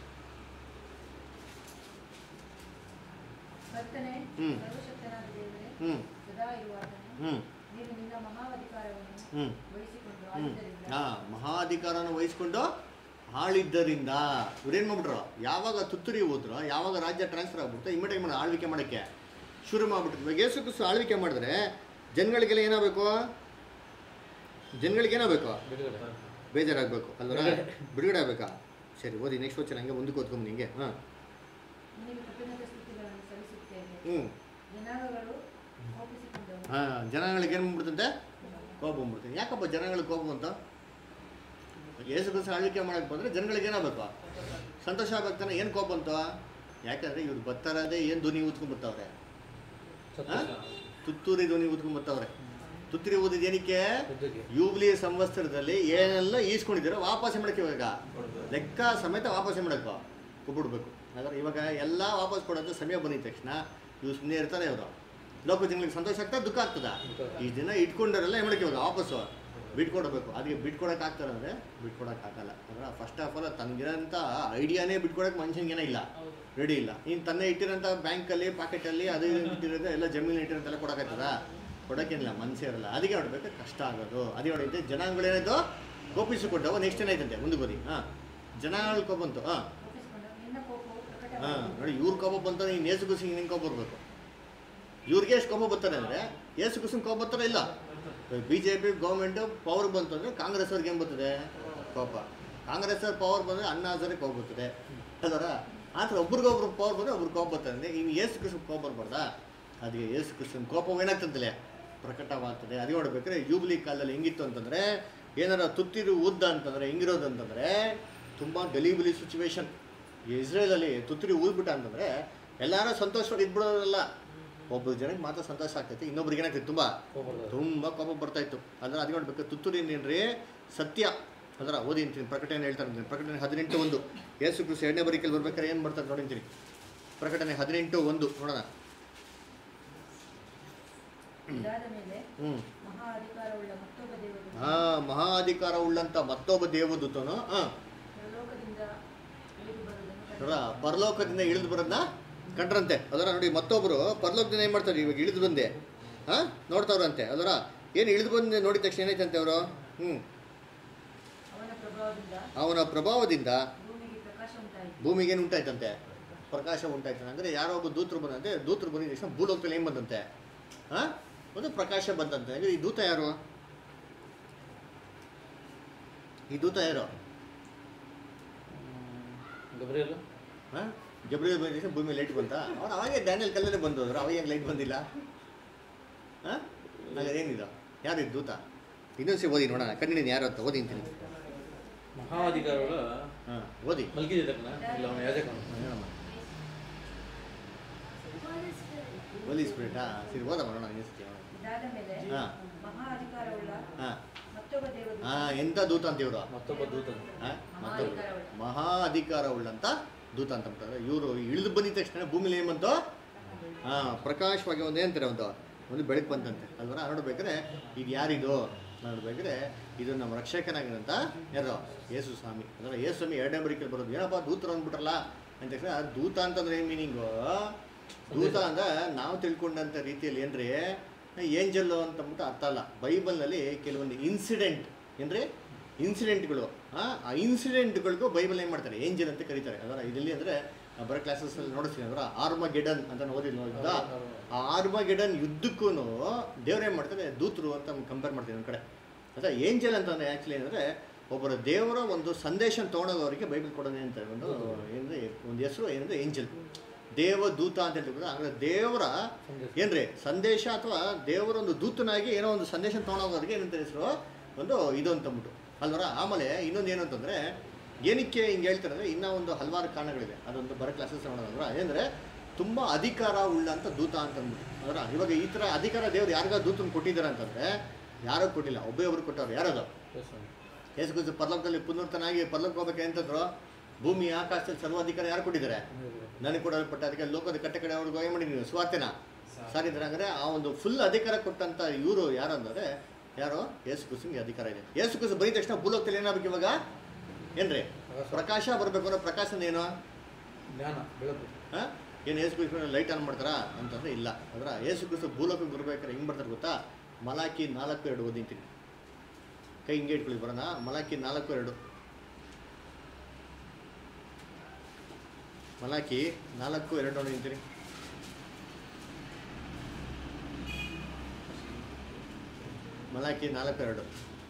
ಕರ್ತನೆ ಹ್ಮ್. ಸರ್ವಶಕ್ತನಾದ ದೇವರೇ ಹ್ಞೂ ಸದಾ ಇರುವಾತನೇ ಹ್ಞೂ ನೀನು ನಿನ್ನ ಮಹಾಧಿಕಾರವನ್ನು ಹ್ಞೂ ವಹಿಸಿಕೊಂಡು ಹ್ಞೂ ಆಳಿದ್ದರಿಂದ ಹಾಂ ಮಹಾಧಿಕಾರನ ವಹಿಸ್ಕೊಂಡು ಆಳಿದ್ದರಿಂದ ಇವ್ರೇನು ಮಾಡ್ಬಿಟ್ರು ಯಾವಾಗ ತುತ್ತೂರಿ ಹೋದ್ರು ಯಾವಾಗ ರಾಜ್ಯ ಟ್ರಾನ್ಸ್ಫರ್ ಆಗ್ಬಿಡ್ತು ಇಮಿಡಿಯೇಟ್ ಮಾಡಿ ಆಳ್ವಿಕೆ ಮಾಡೋಕ್ಕೆ ಶುರು ಮಾಡ್ಬಿಟ್ರು ಇವಾಗ ಯೇಸು ಕ್ರಿಸ್ತು ಆಳ್ವಿಕೆ ಮಾಡಿದ್ರೆ ಜನಗಳಿಗೆಲ್ಲ ಏನಾಗಬೇಕು ಜನಗಳಿಗೆ ಏನಾಗಬೇಕು ಬಿಡುಗಡೆ ಬೇಜಾರಾಗಬೇಕು ಅಲ್ವರ ಬಿಡುಗಡೆ ಆಗಬೇಕಾ ಸರಿ ಓದಿ ನೆಕ್ಸ್ಟ್ ವಚನ ಹಂಗೆ ಮುಂದಕ್ಕೆ ಓದ್ಕೊಂಬ ಹಿಂಗೆ ಹಾಂ ನಿನಗೆ ಕಠಿಣದ ಸ್ತುತಿಗಳನ್ನು ಸಲ್ಲಿಸುತ್ತೇನೆ ಹ್ಞೂ ಜನಾಂಗಗಳು ಕೋಪಿಸಿಕೊಂಡವು ಹಾಂ ಜನಗಳಿಗೆ ಏನು ಬಂದ್ಬಿಡ್ತಂತೆ ಕೋಪ ಬಂದ್ಬಿಡ್ತೀನಿ ಯಾಕಪ್ಪ ಜನಗಳಿಗೆ ಕೋಪ ಅಂತ ಯೇಸು ಕ್ರಿಸ್ತ ಆಳ್ವಿಕೆ ಮಾಡಕ್ಕೆ ಬಂದರೆ ಜನಗಳಿಗೆ ಏನಾಗಬೇಕು ಸಂತೋಷ ಆಗ್ಬೇಕಾನೆ ಏನು ಕೋಪ ಅಂತ ಯಾಕಂದರೆ ಇವ್ರು ಬರ್ತಾರದೇ ಏನು ಧ್ವನಿ ಊದ್ಕೊಂಡ್ಬರ್ತಾವ್ರೆ ಸಂತೋಷ. ತುತ್ತೂರಿ ಧ್ವನಿ ಊದ್ಕೊಂಡ್ಬರ್ತಾವ್ರೆ ತುತ್ತೂರಿ ಊದಿದ ಏನಕ್ಕೆ ಯುದ್ಧಕ್ಕೆ. ಯೂಬ್ಲಿ ಸಂವತ್ಸರದಲ್ಲಿ ಏನೆಲ್ಲ ಈಸ್ಕೊಂಡಿದ್ದೀರೋ ವಾಪಸ್ ಮಾಡಕ್ಕೆ ಇವಾಗ ಲೆಕ್ಕ ಸಮೇತ ವಾಪಸ್ ಮಾಡಬೇಕು ಕೊಟ್ಬಿಡ್ಬೇಕು ಹಾಗಾದ್ರೆ ಇವಾಗ ಎಲ್ಲ ವಾಪಸ್ ಕೊಡೋದು ಸಮಯ ಬಂದಿದ ತಕ್ಷಣ ಇವ್ರು ಸುಮ್ಮನೆ ಇರ್ತಾರೆ ಇವರು ಲೋಕ ಜನಗಳಿಗೆ ಸಂತೋಷ ಆಗ್ತದೆ ದುಃಖ ಆಗ್ತದ ಈ ದಿನ ಇಟ್ಕೊಂಡವರೆಲ್ಲ ಏನು ಮಾಡಕ್ಕೆ ಇವಾಗ ವಾಪಸ್ಸು ಬಿಟ್ಕೊಡ್ಬೇಕು ಅದಕ್ಕೆ ಬಿಟ್ಕೊಡಕ್ಕೆ ಆಗ್ತಾರೆ ಅಂದರೆ ಬಿಟ್ಕೊಡಕ್ಕೆ ಆಗಲ್ಲ ಅಂದ್ರೆ ಫಸ್ಟ್ ಆಫ್ ಆಲ್ ತನಗಿರೋಂಥ ಐಡಿಯಾನೇ ಬಿಟ್ಕೊಡಕ್ಕೆ ಮನುಷ್ಯನಿಗೇನೇ ಇಲ್ಲ ರೆಡಿ ಇಲ್ಲ ನೀನು ತನ್ನೇ ಇಟ್ಟಿರೋಂಥ ಬ್ಯಾಂಕಲ್ಲಿ ಪಾಕೆಟಲ್ಲಿ ಅದು ಇದು ಇಟ್ಟಿರೋದು ಎಲ್ಲ ಜಮೀನು ಇಟ್ಟಿರೋಂತೆಲ್ಲ ಕೊಡೋಕ್ಕಾಗ್ತದ ಕೊಡೋಕ್ಕೇನಿಲ್ಲ ಮನಸ್ಸೇ ಇರಲ್ಲ ಅದಕ್ಕೆ ನೋಡ್ಬೇಕು ಕಷ್ಟ ಆಗೋದು ಅದೇ ನೋಡೈತೆ ಜನಾಂಗಗಳೇನಾಯ್ತು ಕೋಪಿಸಿಕೊಂಡವು ನೆಕ್ಸ್ಟ್ ಏನಾಯ್ತಂತೆ ಮುಂದೆ ಬರೀ ಹಾಂ ಜನಾಂಗಗಳು ಕೋಪ ಬಂತು ಹಾಂ ಕೋಪಿಸಿಕೊಂಡವು ನಿನ್ನ ಕೋಪವು ಹಾಂ ಪ್ರಕಟವಾಯಿತು ನೋಡಿ ಇವ್ರ ಕೋಪ ಬಂತ ನೀನು ಏಸು ಕುಸಿಂಗ್ ನಿಂಗೆ ಕೋಪ ಬರಬೇಕು ಇವ್ರಿಗೆ ಎಷ್ಟು ಕೋಪ ಬರ್ತಾರೆ ಅಂದರೆ ಏಸು ಕುಸಿಂಗ್ ಕೋಪ ಬರ್ತಾರೆ ಇಲ್ಲ B J P government power ಬಂತು ಅಂದರೆ ಕಾಂಗ್ರೆಸ್ ಅವ್ರಿಗೆ ಏನು ಬರ್ತದೆ ಕೋಪ ಕಾಂಗ್ರೆಸ್ ಅವ್ರ ಪವರ್ ಬಂದರೆ ಅಣ್ಣ ಹಜಾರಿಗೆ ಕೋಪ ಬರ್ತದೆ ಅದರ ಆ ಥರ ಒಬ್ರಿಗೊಬ್ರು ಪವರ್ ಬಂದರೆ ಒಬ್ರು ಕೋಪ ಬರ್ತಾರೆ ಅಂದರೆ ಇನ್ನು ಏಸು ಕೃಷ್ಣ ಕೋಪ ಬರ್ಬಾರ್ದಾ ಅದಕ್ಕೆ ಏಸು ಕೃಷ್ಣನ ಕೋಪ ಏನಾಗ್ತಂತಲೇ ಪ್ರಕಟವಾಗ್ತದೆ ಅದೇ ನೋಡ್ಬೇಕಾದ್ರೆ ಯೂಬ್ಲಿ ಕಾಲದಲ್ಲಿ ಹೆಂಗಿತ್ತು ಅಂತಂದರೆ ಏನಾರ ತುತ್ತಿರು ಉದ್ದ ಅಂತಂದರೆ ಹೆಂಗಿರೋದು ಅಂತಂದರೆ ತುಂಬ ಗಲೀಬಲಿ ಸಿಚುವೇಶನ್ ಇಸ್ರೇಲಲ್ಲಿ ತುತ್ತೂರಿ ಊದ್ಬಿಟ್ಟ ಅಂತಂದರೆ ಎಲ್ಲರೂ ಸಂತೋಷವಾಗಿ ಇದ್ಬಿಡೋರಲ್ಲ ಒಬ್ಬರು ಜನಕ್ಕೆ ಮಾತ್ರ ಸಂತೋಷ ಆಗ್ತೈತಿ ಇನ್ನೊಬ್ರಿಗೆ ಏನಾಗ್ತೈತೆ ತುಂಬ ತುಂಬ ಕೋಪ ಬರ್ತಾ ಇತ್ತು ಅಂದ್ರೆ ಅದು ನೋಡ್ಬೇಕು ತುತ್ತೂರಿ ಏನ್ರಿ ಸತ್ಯ ಅದರ ಓದಿ ಅಂತೀನಿ ಪ್ರಕಟಣೆ ಹೇಳ್ತಾ ಇರ್ತೀನಿ ಪ್ರಕಟಣೆ ಹದಿನೆಂಟು ಒಂದು ಯೇಸು ಕ್ರಿಸ್ತು ಎರಡನೇ ಬರಿಕೆಯಲ್ಲಿ ಬರ್ಬೇಕಾದ್ರೆ ಏನು ಬರ್ತಾರೆ ನೋಡಿಂತೀನಿ ಪ್ರಕಟಣೆ ಹದಿನೆಂಟು ಒಂದು ನೋಡೋಣ ಇದಾದ ಮೇಲೆ ಹ್ಞೂ ಮಹಾ ಅಧಿಕಾರವುಳ್ಳ ಮತ್ತೊಬ್ಬ ದೇವರು ಹಾಂ ಮಹಾ ಅಧಿಕಾರ ಉಳ್ಳಂಥ ಮತ್ತೊಬ್ಬ ದೇವದೂತನು ಹಾಂ ಪರಲೋಕದಿಂದ ಇಳಿದು ಬರುವುದನ್ನು ನೋಡ ಕಂಡೆನು. ಪರಲೋಕದಿಂದ ಇಳಿದು ಬರೋದನ್ನ ಕಂಡ್ರಂತೆ ಅದರ ನೋಡಿ ಮತ್ತೊಬ್ಬರು ಪರಲೋಕದಿಂದ ಏನು ಮಾಡ್ತಾರೆ ಇವಾಗ ಇಳಿದು ಬಂದೆ ಹಾಂ ನೋಡ್ತಾವ್ರಂತೆ ಅದರ ಏನು ಇಳಿದು ಬಂದು ನೋಡಿದ ತಕ್ಷಣ ಏನಾಯ್ತಂತೆ ಅವರು ಹ್ಞೂ ಅವನ ಪ್ರಭಾವದಿಂದ ಅವನ ಪ್ರಭಾವದಿಂದ ಭೂಮಿಗೆ ಪ್ರಕಾಶ ಉಂಟಾಯಿತು ಭೂಮಿಗೆ ಏನು ಉಂಟಾಯ್ತಂತೆ ಪ್ರಕಾಶ ಉಂಟಾಯ್ತಂತೆ ಅಂದರೆ ಯಾರೋ ಒಬ್ಬ ದೂತರು ಬಂದಂತೆ ದೂತರು ಬಂದಿದ ತಕ್ಷಣ ಭೂಲೋಕದಲ್ಲಿ ಏನು ಬಂದಂತೆ ಹಾಂ ಒಂದು ಪ್ರಕಾಶ ಬಂದಂತೆ ಅಂದರೆ ಈ ದೂತ ಯಾರು ಈ ದೂತ ಯಾರು ಗಬ್ರಿಯಲ್ ಹಾಂ ಜಬ್ರಿಲ್ ಬಂದ ತಕ್ಷಣ ಭೂಮಿ ಲೈಟ್ ಬಂತ ಅವ್ರು ಅವಾಗೇ ಡ್ಯಾನಿಯಲ್ ಕಲ್ಲಲ್ಲೇ ಬಂದು ಹೋದ್ರು ಅವಾಗ ಲೈಟ್ ಬಂದಿಲ್ಲ ಹಾಂ ಹಾಗಾದ್ರೆ ಏನಿದು ಯಾರು ಇದು ದೂತ ಇನ್ನೊಂದ್ಸಿ ಓದಿ ನೋಡೋಣ ಕಣ್ಣಿನ ಯಾರು ಅಂತ ಓದಿ ಅಂತೀನಿ ಮಹಾ ಅಧಿಕಾರಗಳು ಹಾಂ ಓದಿ ಮಲ್ಕಿದ್ದಕ್ಕನ ಇಲ್ಲ ಅವನ ಯಾಜಕನು ಹೇಳಮ್ಮ ಹೋಲಿ ಸ್ಪಿರಿಟಾ ಸರಿ ಓದಮ್ಮ ನೋಡೋಣ ಇನ್ನೊಂದ್ಸತಿ ಇದಾದ ಮೇಲೆ ಹಾಂ ಮಹಾ ಅಧಿಕಾರವುಳ್ಳ ಹಾಂ ಮತ್ತೊಬ್ಬ ದೇವರು ಹಾಂ ಎಂಥ ದೂತ ಅಂತ ಇವರು ಮತ್ತೊಬ್ಬ ದೂತನು ಹಾಂ ಮಹಾ ಮತ್ತೊಬ್ಬ ಅಧಿಕಾರವುಳ್ಳ. ಮಹಾ ಅಧಿಕಾರ ಉಳ್ಳಂತ ದೂತ ಅಂತ ಅಂತಾರೆ ಇವರು ಇಳಿದು ಬಂದಿದ ತಕ್ಷಣ ಭೂಮಿಲಿ ಏನು ಬಂತು ಹಾಂ ಪ್ರಕಾಶವಾಗಿ ಒಂದು ಏನಂತಾರೆ ಒಂದು ಒಂದು ಬೆಳಕು ಬಂತಂತೆ ಅಲ್ವರ ನೋಡ್ಬೇಕಾದ್ರೆ ಇದು ಯಾರಿದು ನೋಡ್ಬೇಕಾದ್ರೆ ಇದು ನಮ್ಮ ರಕ್ಷಕನಾಗಿರಂತ ಯಾರು ಯೇಸು ಸ್ವಾಮಿ ಅಂದ್ರೆ ಯೇಸು ಸ್ವಾಮಿ ಎರಡನೇ ಬರಿಕೆಯಲ್ಲಿ ಬರೋದು ಏನಪ್ಪ ದೂತರು ಅಂದ್ಬಿಟ್ರಲ್ಲ ಅಂತ ತಕ್ಷಣ ದೂತ ಅಂತಂದ್ರೆ ಏನು ಮೀನಿಂಗು ದೂತ ಅಂದ್ರೆ ನಾವು ತಿಳ್ಕೊಂಡಂಥ ರೀತಿಯಲ್ಲಿ ಏನ್ರಿ ಏಂಜಲ್ಲು ಅಂತಂದ್ಬಿಟ್ಟು ಅರ್ಥ ಅಲ್ಲ ಬೈಬಲ್ನಲ್ಲಿ ಕೆಲವೊಂದು ಇನ್ಸಿಡೆಂಟ್ ಏನ್ರಿ ಇನ್ಸಿಡೆಂಟ್ಗಳು ಆ ಆ ಇನ್ಸಿಡೆಂಟ್ಗಳಿಗೂ ಬೈಬಲ್ ಏನು ಮಾಡ್ತಾರೆ ಏಂಜಲ್ ಅಂತ ಕರೀತಾರೆ ಅದರ ಇದರಲ್ಲಿ ಅಂದರೆ ಬರೋ ಕ್ಲಾಸಸ್ಸಲ್ಲಿ ನೋಡಿಸ್ತೀನಿ ಅಂದ್ರೆ ಆರ್ಮ ಗೆಡನ್ ಅಂತ ಓದಿ ನೋಡಿದ ಆ ಆರ್ಮ ಗೆಡನ್ ಯುದ್ಧಕ್ಕೂ ದೇವ್ರೇನು ಮಾಡ್ತಾರೆ ದೂತರು ಅಂತ ಕಂಪೇರ್ ಮಾಡ್ತೀವಿ ಒಂದು ಕಡೆ ಅಥವಾ ಏಂಜಲ್ ಅಂತಂದ್ರೆ ಆ್ಯಕ್ಚುಲಿ ಏನಂದರೆ ಒಬ್ಬರ ದೇವರ ಒಂದು ಸಂದೇಶ ತೊಗೊಂಡೋಗೋರಿಗೆ ಬೈಬಲ್ ಕೊಡೋದೇ ಅಂತ ಒಂದು ಏನಂದ್ರೆ ಒಂದು ಹೆಸರು ಏನಂದ್ರೆ ಏಂಜಲ್ ದೇವದೂತ ಅಂತ ಹೇಳ್ತಾರೆ ಅಂದರೆ ದೇವರ ಏನ್ರಿ ಸಂದೇಶ ಅಥವಾ ದೇವರ ಒಂದು ದೂತನಾಗಿ ಏನೋ ಒಂದು ಸಂದೇಶ ತೊಗೊಂಡೋಗೋರಿಗೆ ಏನಂತ ಹೆಸರು ಒಂದು ಇದು ಅಂತಂದ್ಬಿಟ್ಟು ಅಲ್ವರ ಆಮೇಲೆ ಇನ್ನೊಂದು ಏನು ಅಂತಂದರೆ ಏನಕ್ಕೆ ಹಿಂಗೆ ಹೇಳ್ತಾರೆ ಅಂದರೆ ಇನ್ನೂ ಒಂದು ಹಲವಾರು ಕಾರಣಗಳಿದೆ ಅದೊಂದು ಬರೋ ಕ್ಲಾಸಸ್ ಮಾಡೋದಂದ್ರೆ ಏನಂದರೆ ತುಂಬ ಅಧಿಕಾರ ಉಳ್ಳಂಥ ದೂತ ಅಂತಂದ್ಬಿಟ್ಟು ಅದರ ಇವಾಗ ಈ ಥರ ಅಧಿಕಾರ ದೇವ್ರು ಯಾರಿಗ ದೂತನ ಕೊಟ್ಟಿದ್ದಾರೆ ಅಂತಂದರೆ ಯಾರೂ ಕೊಟ್ಟಿಲ್ಲ ಒಬ್ಬೇ ಒಬ್ರು ಕೊಟ್ಟವ್ರು ಯಾರದು ಯೇಸು ಕ್ರಿಸ್ತು ಪರ್ಲೋಕದಲ್ಲಿ ಪುನರ್ತನಾಗಿ ಪರ್ಲೋಕ ಹೋಗ್ಬೇಕು ಅಂತಂದ್ರು ಭೂಮಿ ಆಕಾಶದಲ್ಲಿ ಸರ್ವಾಧಿಕಾರ ಯಾರು ಕೊಟ್ಟಿದ್ದಾರೆ ನನಗೆ ಕೊಡಲ್ಪಟ್ಟ ಅದಕ್ಕೆ ಲೋಕದ ಕಟ್ಟೆ ಕಡೆ ಅವ್ರಿಗೆ ಏನು ಮಾಡಿದ್ದೀನಿ ಸ್ವಾರ್ಥನ ಸಾರಿದ್ರೆ ಅಂದರೆ ಆ ಒಂದು ಫುಲ್ ಅಧಿಕಾರ ಕೊಟ್ಟಂಥ ಇವರು ಯಾರು ಅಂದರೆ ಯಾರು ಯೇಸು ಕ್ರಿಸ್ತನಿಗೆ ಅಧಿಕಾರ ಇದೆ ಯೇಸು ಕ್ರಿಸ್ತು ಬರೀ ತಕ್ಷಣ ಭೂಲೋಕದಲ್ಲಿ ಏನಾಗಬೇಕು ಇವಾಗ ಏನ್ರಿ ಪ್ರಕಾಶ ಬರಬೇಕು ಅನ್ನೋ ಪ್ರಕಾಶನ ಏನು ಜ್ಞಾನ ಬೆಳಕು ಹಾಂ ಏನು ಯೇಸು ಕ್ರಿಸ್ತನ ಲೈಟ್ ಆನ್ ಮಾಡ್ತಾರಾ ಅಂತಂದರೆ ಇಲ್ಲ ಅದರ ಯೇಸು ಕ್ರಿಸ್ತು ಭೂಲೋಕಕ್ಕೆ ಬರ್ಬೇಕಾದ್ರೆ ಹೆಂಗೆ ಬರ್ತಾರೆ ಗೊತ್ತಾ ಮಲಾಕಿ ನಾಲ್ಕು ಎರಡು ಓದಿಂತೀನಿ ಕೈ ಹಿಂಗೆ ಇಟ್ಕೊಳ್ಳಿ ಬರೋಣ ಮಲಾಕಿ ನಾಲ್ಕು ಎರಡು ಮಲಾಕಿ ನಾಲ್ಕು ಎರಡು ನೋಡಿ ನಿಂತೀನಿ ಮಲಾಕಿ ನಾಲ್ಕು ಎರಡು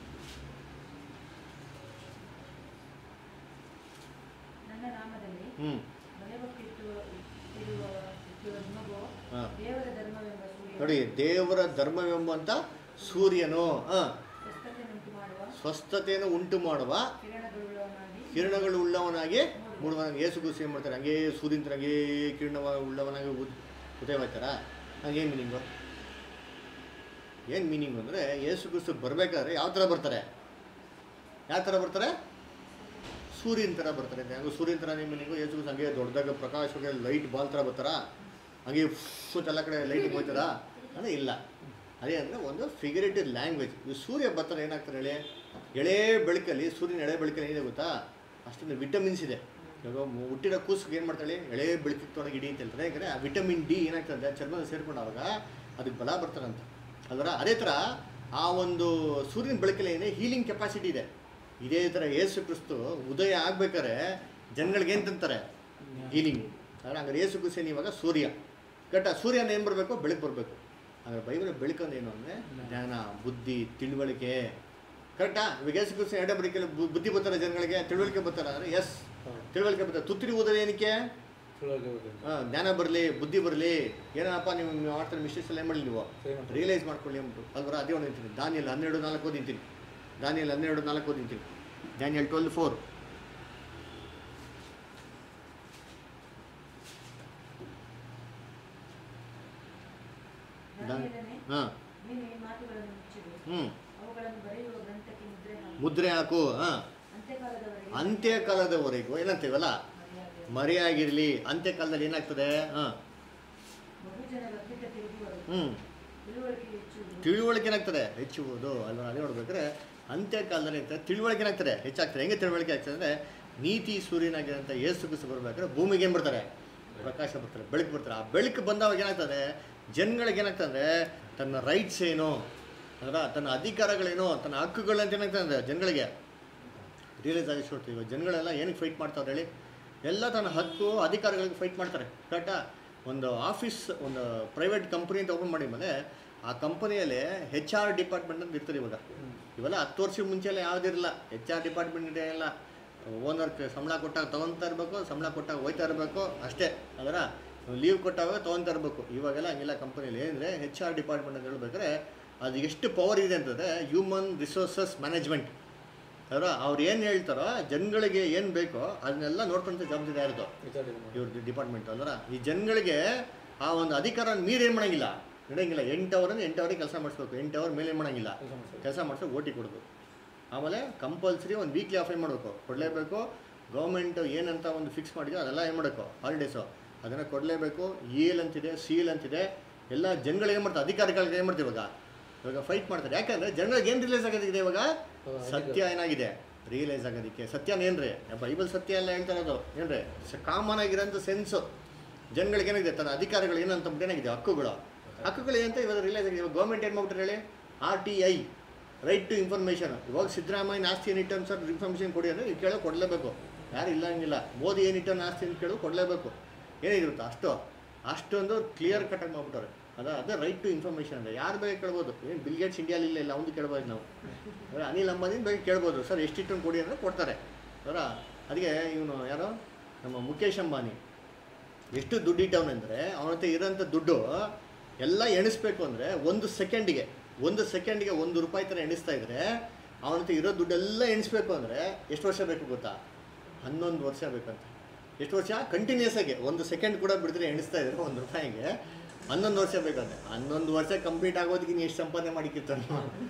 ನನ್ನ ನಾಮದಲ್ಲಿ ಹ್ಞೂ ಭಯಭಕ್ತಿಟ್ಟು ಇರುವ ಇರುವ ನಿಮಗೋ ಹಾಂ ದೇವರ ಧರ್ಮವೆಂಬ ಸೂರ್ಯ ನೋಡಿ ದೇವರ ಧರ್ಮವೆಂಬಂಥ ಸೂರ್ಯನು ಹಾಂ ಸ್ವಸ್ಥತೆಯನ್ನುಂಟು ಮಾಡುವ ಸ್ವಸ್ಥತೆಯನ್ನು ಉಂಟು ಮಾಡುವ ಕಿರಣಗಳುಳ್ಳವನಾಗಿ ಕಿರಣಗಳು ಉಳ್ಳವನಾಗಿ ಮೂಡುವನಾಗಿ ಏಸು ಕೂಸು ಏನು ಮಾಡ್ತಾರೆ ಹಂಗೇ ಸೂರ್ಯನ ಥರ ಹಂಗೇ ಕಿರಣ ಉಳ್ಳವನಾಗಿ ಉದ್ ಉದಯ ಮಾಡ್ತಾರಾ ಹಂಗೇನು ಮೀನಿಂಗು ಏನು ಮೀನಿಂಗು ಅಂದರೆ ಏಸು ಕ್ರಿಸ್ತು ಬರಬೇಕಾದ್ರೆ ಯಾವ ಥರ ಬರ್ತಾರೆ ಯಾವ ಥರ ಬರ್ತಾರೆ ಸೂರ್ಯನ ಥರ ಬರ್ತಾರೆ ಹಂಗೆ ಸೂರ್ಯನ ಥರ ನಿಮ್ಮ ಮೀನಿಂಗು ಏಸು ಕ್ರಿಸ್ತು ಹಂಗೆ ದೊಡ್ಡದಾಗ ಪ್ರಕಾಶವಾಗಿ ಲೈಟ್ ಬಾಲ್ ಥರ ಬರ್ತಾರಾ ಹಂಗೆ ಫುಟ್ ಎಲ್ಲ ಕಡೆ ಲೈಟಿಂಗ್ ಹೋಗ್ತಾರಾ ಅಂದರೆ ಇಲ್ಲ ಅದೇ ಅಂದರೆ ಒಂದು ಫಿಗರೇಟಿವ್ ಲ್ಯಾಂಗ್ವೇಜ್ ಈ ಸೂರ್ಯ ಬರ್ತಾರೆ ಏನಾಗ್ತಾರೆ ಹೇಳಿ ಎಳೆ ಬೆಳಕಲ್ಲಿ ಸೂರ್ಯನ ಎಳೆ ಬೆಳಕಲ್ಲಿ ಏನಿದೆ ಗೊತ್ತಾ ಅಷ್ಟೊಂದು ವಿಟಮಿನ್ಸ್ ಇದೆ ಇವಾಗ ಮು- ಹುಟ್ಟಿರೋ ಕೂಸಿಗೆ ಏನು ಮಾಡ್ತಾಳೆ ಎಳೆ ಬೆಳಕಿಗೆ ತೊಡಗಿ ಇಡಿ ಅಂತ ಹೇಳ್ತಾರೆ ಯಾಕಂದರೆ ಆ ವಿಟಮಿನ್ ಡಿ ಏನಾಗ್ತದೆ ಚರ್ಮದ ಸೇರ್ಕೊಂಡಾಗ ಅದಕ್ಕೆ ಬಲ ಬರ್ತಾರಂತ ಅಲ್ವರ ಅದೇ ಥರ ಆ ಒಂದು ಸೂರ್ಯನ ಬೆಳಕಲ್ಲಿ ಏನೇ ಹೀಲಿಂಗ್ ಕೆಪಾಸಿಟಿ ಇದೆ ಇದೇ ಥರ ಏಸು ಕ್ರಿಸ್ತು ಉದಯ ಆಗ್ಬೇಕಾದ್ರೆ ಜನಗಳಿಗೆ ಏನು ತಂತಾರೆ ಹೀಲಿಂಗ್ ಅಂದರೆ ಹಂಗಾರೆ ಏಸು ಕ್ರಿಸ್ತೇನು ಇವಾಗ ಸೂರ್ಯ ಕರೆಕ್ಟಾ ಸೂರ್ಯನ ಏನು ಬರಬೇಕು ಬೆಳಕು ಬರಬೇಕು ಅಂದರೆ ಬೈಬಲ್ ಬೆಳಕಂದು ಏನು ಅಂದರೆ ಜ್ಞಾನ ಬುದ್ಧಿ ತಿಳುವಳಿಕೆ ಕರೆಕ್ಟಾ ಇವಾಗ ಏಸು ಕ್ರಿಸ್ತ ಎರಡೇ ಬರಿಕೆಲ್ಲ ಬುದ್ಧಿ ಬರ್ತಾರೆ ಜನಗಳಿಗೆ ತಿಳುವಳಿಕೆ ಬರ್ತಾರೆ ಅಂದರೆ ಎಸ್ ತಿಳುವಳಿಕೆ ಬರ್ತಾರೆ ತುತ್ತಿರಿ ಓದೋದು ಏನಕ್ಕೆ ತಿಳುವಳಿಕೆ ಬರ್ತದೆ. ಆ, ಜ್ಞಾನ ಬರಲಿ ಬುದ್ಧಿ ಬರಲಿ ಏನಪ್ಪ ನೀವು ನೀವು ಮಾಡ್ತಾರೆ ಮಿಸ್ಟೇಕ್ಸ್ ಎಲ್ಲ ಏನು ಮಾಡಲಿ ನೀವು ಸರಿ ಮಾಡ್ತಾರೆ. ರಿಯಲೈಸ್ ಮಾಡ್ಕೊಳ್ಳಿ ಅಂದ್ಬಿಟ್ಟು ಅಲ್ವರ ಅದೇ ಒಂದು ನಿಂತೀನಿ ದಾನಿಯಲ್ಲಿ ಹನ್ನೆರಡು ನಾಲ್ಕು ಓದಿಂತೀನಿ ದಾನಿಯಲ್ಲಿ ಹನ್ನೆರಡು ನಾಲ್ಕು ಓದಿಂತೀನಿ ದಾನಿಯಲ್ ಟ್ವೆಲ್ ಫೋರ್ ದಾನಿಯೇಲನೇ, ಹಾಂ ನೀನು ಈ ಮಾತುಗಳನ್ನು ಮುಚ್ಚಿಡು ಹ್ಞೂ ಅವುಗಳನ್ನು ಬರೆಯುವ ಗ್ರಂಥಕ್ಕೆ ಮುದ್ರೆ ಹಾಕು ಮುದ್ರೆ ಹಾಕು ಹಾಂ ಅಂತ್ಯಕಾಲದವರೆಗೆ ಅಂತ್ಯಕಾಲದವರೆಗೂ ಏನಂತೀವಲ್ಲ ಮರೆಯಾದೆ. ಮರೆಯಾಗಿರಲಿ ಅಂತ್ಯಕಾಲದಲ್ಲಿ ಏನಾಗ್ತದೆ ಹಾಂ ಬಹು ಜನರ ಅದ್ಭುತ ತಿರುಗುವರು ಹ್ಞೂ ತಿಳುವಳಿಕೆ ಹೆಚ್ಚುವುದು ತಿಳುವಳಿಕೆ ಏನಾಗ್ತದೆ ಹೆಚ್ಚುವುದು ಅಲ್ವಾ ಅದೇ ನೋಡ್ಬೇಕಾದ್ರೆ ಅಂತ್ಯಕಾಲದಲ್ಲಿ ಅಂತ ತಿಳುವಳಿಕೆ ಏನಾಗ್ತದೆ ಹೆಚ್ಚಾಗ್ತದೆ ಹೆಂಗೆ ತಿಳುವಳಿಕೆ ಆಗ್ತದೆ ಅಂದರೆ ನೀತಿ ಸೂರ್ಯನಾಗಿರೋಂಥ ಏಸು ಕುಸು ಬರ್ಬೇಕಾದ್ರೆ ಭೂಮಿಗೆ ಏನು ಬರ್ತಾರೆ ಪ್ರಕಾಶ ಬರ್ತಾರೆ ಬೆಳಕು ಬರ್ತಾರೆ ಆ ಬೆಳಕು ಬಂದವಾಗ ಏನಾಗ್ತದೆ ಜನಗಳಿಗೆ ಏನಾಗ್ತದೆ ತನ್ನ ರೈಟ್ಸ್ ಏನು ಅದರ ತನ್ನ ಅಧಿಕಾರಗಳೇನು ತನ್ನ ಹಕ್ಕುಗಳು ಅಂತ ಏನಾಗ್ತದೆ ಅಂದ್ರೆ ಜನಗಳಿಗೆ ರಿಯಲೈಸ್ ಆಗಿ ಶೋರ್ಟ್ ಇವಾಗ ಜನಗಳೆಲ್ಲ ಏನಕ್ಕೆ ಫೈಟ್ ಮಾಡ್ತಾವ್ರೆ ಹೇಳಿ ಎಲ್ಲ ತನ್ನ ಹಕ್ಕು ಅಧಿಕಾರಗಳಿಗೆ ಫೈಟ್ ಮಾಡ್ತಾರೆ ಕರೆಕ್ಟಾ ಒಂದು ಆಫೀಸ್ ಒಂದು ಪ್ರೈವೇಟ್ ಕಂಪ್ನಿ ಅಂತ ಓಪನ್ ಮಾಡಿದ್ಮೇಲೆ ಆ ಕಂಪನಿಯಲ್ಲಿ ಹೆಚ್ ಆರ್ ಡಿಪಾರ್ಟ್ಮೆಂಟ್ ಅಂತ ಇರ್ತದೆ ಇವಾಗ ಇವೆಲ್ಲ ಹತ್ತು ವರ್ಷದ ಮುಂಚೆಲ್ಲ ಯಾವುದಿರಲ್ಲ ಹೆಚ್ ಆರ್ ಡಿಪಾರ್ಟ್ಮೆಂಟ್ ಇಲ್ಲ ಓನರ್ಗೆ ಸಂಬಳ ಕೊಟ್ಟಾಗ ತೊಗೊತಾ ಇರಬೇಕು ಸಂಬಳ ಕೊಟ್ಟಾಗ ಹೋಯ್ತಾ ಇರಬೇಕು ಅಷ್ಟೇ ಅದರ ಲೀವ್ ಕೊಟ್ಟಾಗ ತೊಗೊತಾ ಇರಬೇಕು ಇವಾಗೆಲ್ಲ ಹಂಗಿಲ್ಲ ಕಂಪನಿಯಲ್ಲಿ ಏನಂದರೆ ಹೆಚ್ ಆರ್ ಡಿಪಾರ್ಟ್ಮೆಂಟ್ ಅಂತ ಹೇಳ್ಬೇಕಾದ್ರೆ ಅದು ಎಷ್ಟು ಪವರ್ ಇದೆ ಅಂತಂದರೆ ಹ್ಯೂಮನ್ ರಿಸೋರ್ಸಸ್ ಮ್ಯಾನೇಜ್ಮೆಂಟ್ ಅದರ ಅವ್ರು ಏನು ಹೇಳ್ತಾರೋ ಜನಗಳಿಗೆ ಏನು ಬೇಕೋ ಅದನ್ನೆಲ್ಲ ನೋಡ್ಕೊಂತ ಜವಾಬ್ದಾರಿ ಯಾರ್ದು ಇವ್ರ ಡಿಪಾರ್ಟ್ಮೆಂಟ್ ಅಂದ್ರೆ ಈ ಜನಗಳಿಗೆ ಆ ಒಂದು ಅಧಿಕಾರ ಮೀರಿ ಏನು ಮಾಡಂಗಿಲ್ಲ ನಡೆಯಂಗಿಲ್ಲ ಎಂಟು ಅವರನ್ನು ಎಂಟು ಅವರಿಗೆ ಕೆಲಸ ಮಾಡಿಸ್ಬೇಕು ಎಂಟು ಅವರ್ ಮೇಲೆ ಏನು ಮಾಡಂಗಿಲ್ಲ ಕೆಲಸ ಮಾಡಿಸ್ಬೇಕು ಓಟಿ ಕೊಡೋದು ಆಮೇಲೆ ಕಂಪಲ್ಸರಿ ಒಂದು ವೀಕ್ಲಿ ಆಫ್ ಏನು ಮಾಡಬೇಕು ಕೊಡಲೇಬೇಕು ಗೌರ್ಮೆಂಟ್ ಏನಂತ ಒಂದು ಫಿಕ್ಸ್ ಮಾಡಿದೆಯೋ ಅದೆಲ್ಲ ಏನು ಮಾಡಬೇಕು ಹಾಲಿಡೇಸು ಅದನ್ನು ಕೊಡಲೇಬೇಕು ಏಲ್ ಅಂತಿದೆ ಸೀಲ್ ಅಂತಿದೆ ಎಲ್ಲ ಜನಗಳಿಗೆ ಏನು ಮಾಡ್ತಾರೆ ಅಧಿಕಾರಿಗಳಿಗೆ ಏನು ಮಾಡ್ತೀವಿ ಇವಾಗ ಇವಾಗ ಫೈಟ್ ಮಾಡ್ತಾರೆ ಯಾಕಂದರೆ ಜನಗಳಿಗೆ ಏನು ರಿಲೀಸ್ ಆಗೋದಿದೆ ಇವಾಗ ಸತ್ಯ ಏನಾಗಿದೆ ರಿಯಲೈಸ್ ಆಗೋದಕ್ಕೆ ಸತ್ಯನ ಏನ್ರಿ ಬೈಬಲ್ ಸತ್ಯ ಎಲ್ಲ ಹೇಳ್ತಾ ಇರೋದು ಏನ್ರಿ ಕಾಮನ್ ಆಗಿರೋಂಥ ಸೆನ್ಸು ಜನಗಳಿಗೆ ಏನಾಗಿದೆ ತನ್ನ ಅಧಿಕಾರಗಳು ಏನಂತ ಏನಾಗಿದೆ ಹಕ್ಕುಗಳು ಹಕ್ಕುಗಳು ಏನಂತ ಇವಾಗ ರಿಲೈಸ್ ಆಗಿದೆ ಇವಾಗ ಗೌರ್ಮೆಂಟ್ ಏನು ಮಾಡ್ಬಿಟ್ರೆ ಹೇಳಿ R T I right to information ಇವಾಗ ಸಿದ್ದರಾಮಯ್ಯ ಆಸ್ತಿ ಏನಿಟ್ಟು ಅಂತ ಸರ್ ಇನ್ಫಾರ್ಮೇಷನ್ ಕೊಡಿ ಅಂದರೆ ನೀವು ಕೇಳೋ ಕೊಡಲೇಬೇಕು ಯಾರು ಇಲ್ಲ ಹಂಗಿಲ್ಲ ಮೋದಿ ಏನಿಟ್ಟು ಆಸ್ತಿ ಅಂತ ಕೇಳೋ ಕೊಡಲೇಬೇಕು ಏನಿರುತ್ತೆ ಅಷ್ಟು ಅಷ್ಟೊಂದು ಕ್ಲಿಯರ್ ಕಟಾಗಿ ಮಾಡ್ಬಿಟ್ಟವ್ರೆ ಅದ ಅದೇ ರೈಟ್ ಟು ಇನ್ಫಾರ್ಮೇಷನ್ ಅಂದರೆ ಯಾರು ಬೇಗ ಕೇಳ್ಬೋದು ಏನು ಬಿಲ್ಗೇಟ್ಸ್ ಇಂಡಿಯಾಲಿ ಇಲ್ಲ ಇಲ್ಲ ಒಂದು ಕೇಳ್ಬೋದು ನಾವು ಅಂದ್ರೆ ಅನಿಲ್ ಅಂಬಾನಿನ ಬೇಗ ಕೇಳ್ಬೋದು ಸರ್ ಎಷ್ಟಿಟ್ಟು ಕೊಡಿ ಅಂದರೆ ಕೊಡ್ತಾರೆ ಅವರ ಅದಕ್ಕೆ ಇವನು ಯಾರು ನಮ್ಮ ಮುಖೇಶ್ ಅಂಬಾನಿ ಎಷ್ಟು ದುಡ್ಡು ಇಟ್ಟವನೆಂದರೆ ಅವನ ಹತ್ರ ಇರೋಂಥ ದುಡ್ಡು ಎಲ್ಲ ಎಣಿಸ್ಬೇಕು ಅಂದರೆ ಒಂದು ಸೆಕೆಂಡಿಗೆ ಒಂದು ಸೆಕೆಂಡಿಗೆ ಒಂದು ರೂಪಾಯಿ ಥರ ಎಣಿಸ್ತಾ ಇದ್ರೆ ಅವನ ಹತ್ರ ಇರೋ ದುಡ್ಡೆಲ್ಲ ಎಣಿಸ್ಬೇಕು ಅಂದರೆ ಎಷ್ಟು ವರ್ಷ ಬೇಕು ಗೊತ್ತಾ ಹನ್ನೊಂದು ವರ್ಷ ಬೇಕಂತ ಎಷ್ಟು ವರ್ಷ ಕಂಟಿನ್ಯೂಸ್ ಆಗಿ ಒಂದು ಸೆಕೆಂಡ್ ಕೂಡ ಬಿಡಿದ್ರೆ ಎಣಿಸ್ತಾ ಇದ್ರೆ ಒಂದು ರೂಪಾಯಿಗೆ ಹನ್ನೊಂದು ವರ್ಷ ಬೇಕಂತೆ ಹನ್ನೊಂದು ವರ್ಷ ಕಂಪ್ಲೀಟ್ ಆಗೋದಕ್ಕೆ ನೀನು ಎಷ್ಟು ಸಂಪಾದನೆ ಮಾಡಿಕ್ಕಿರ್ತಾನೆ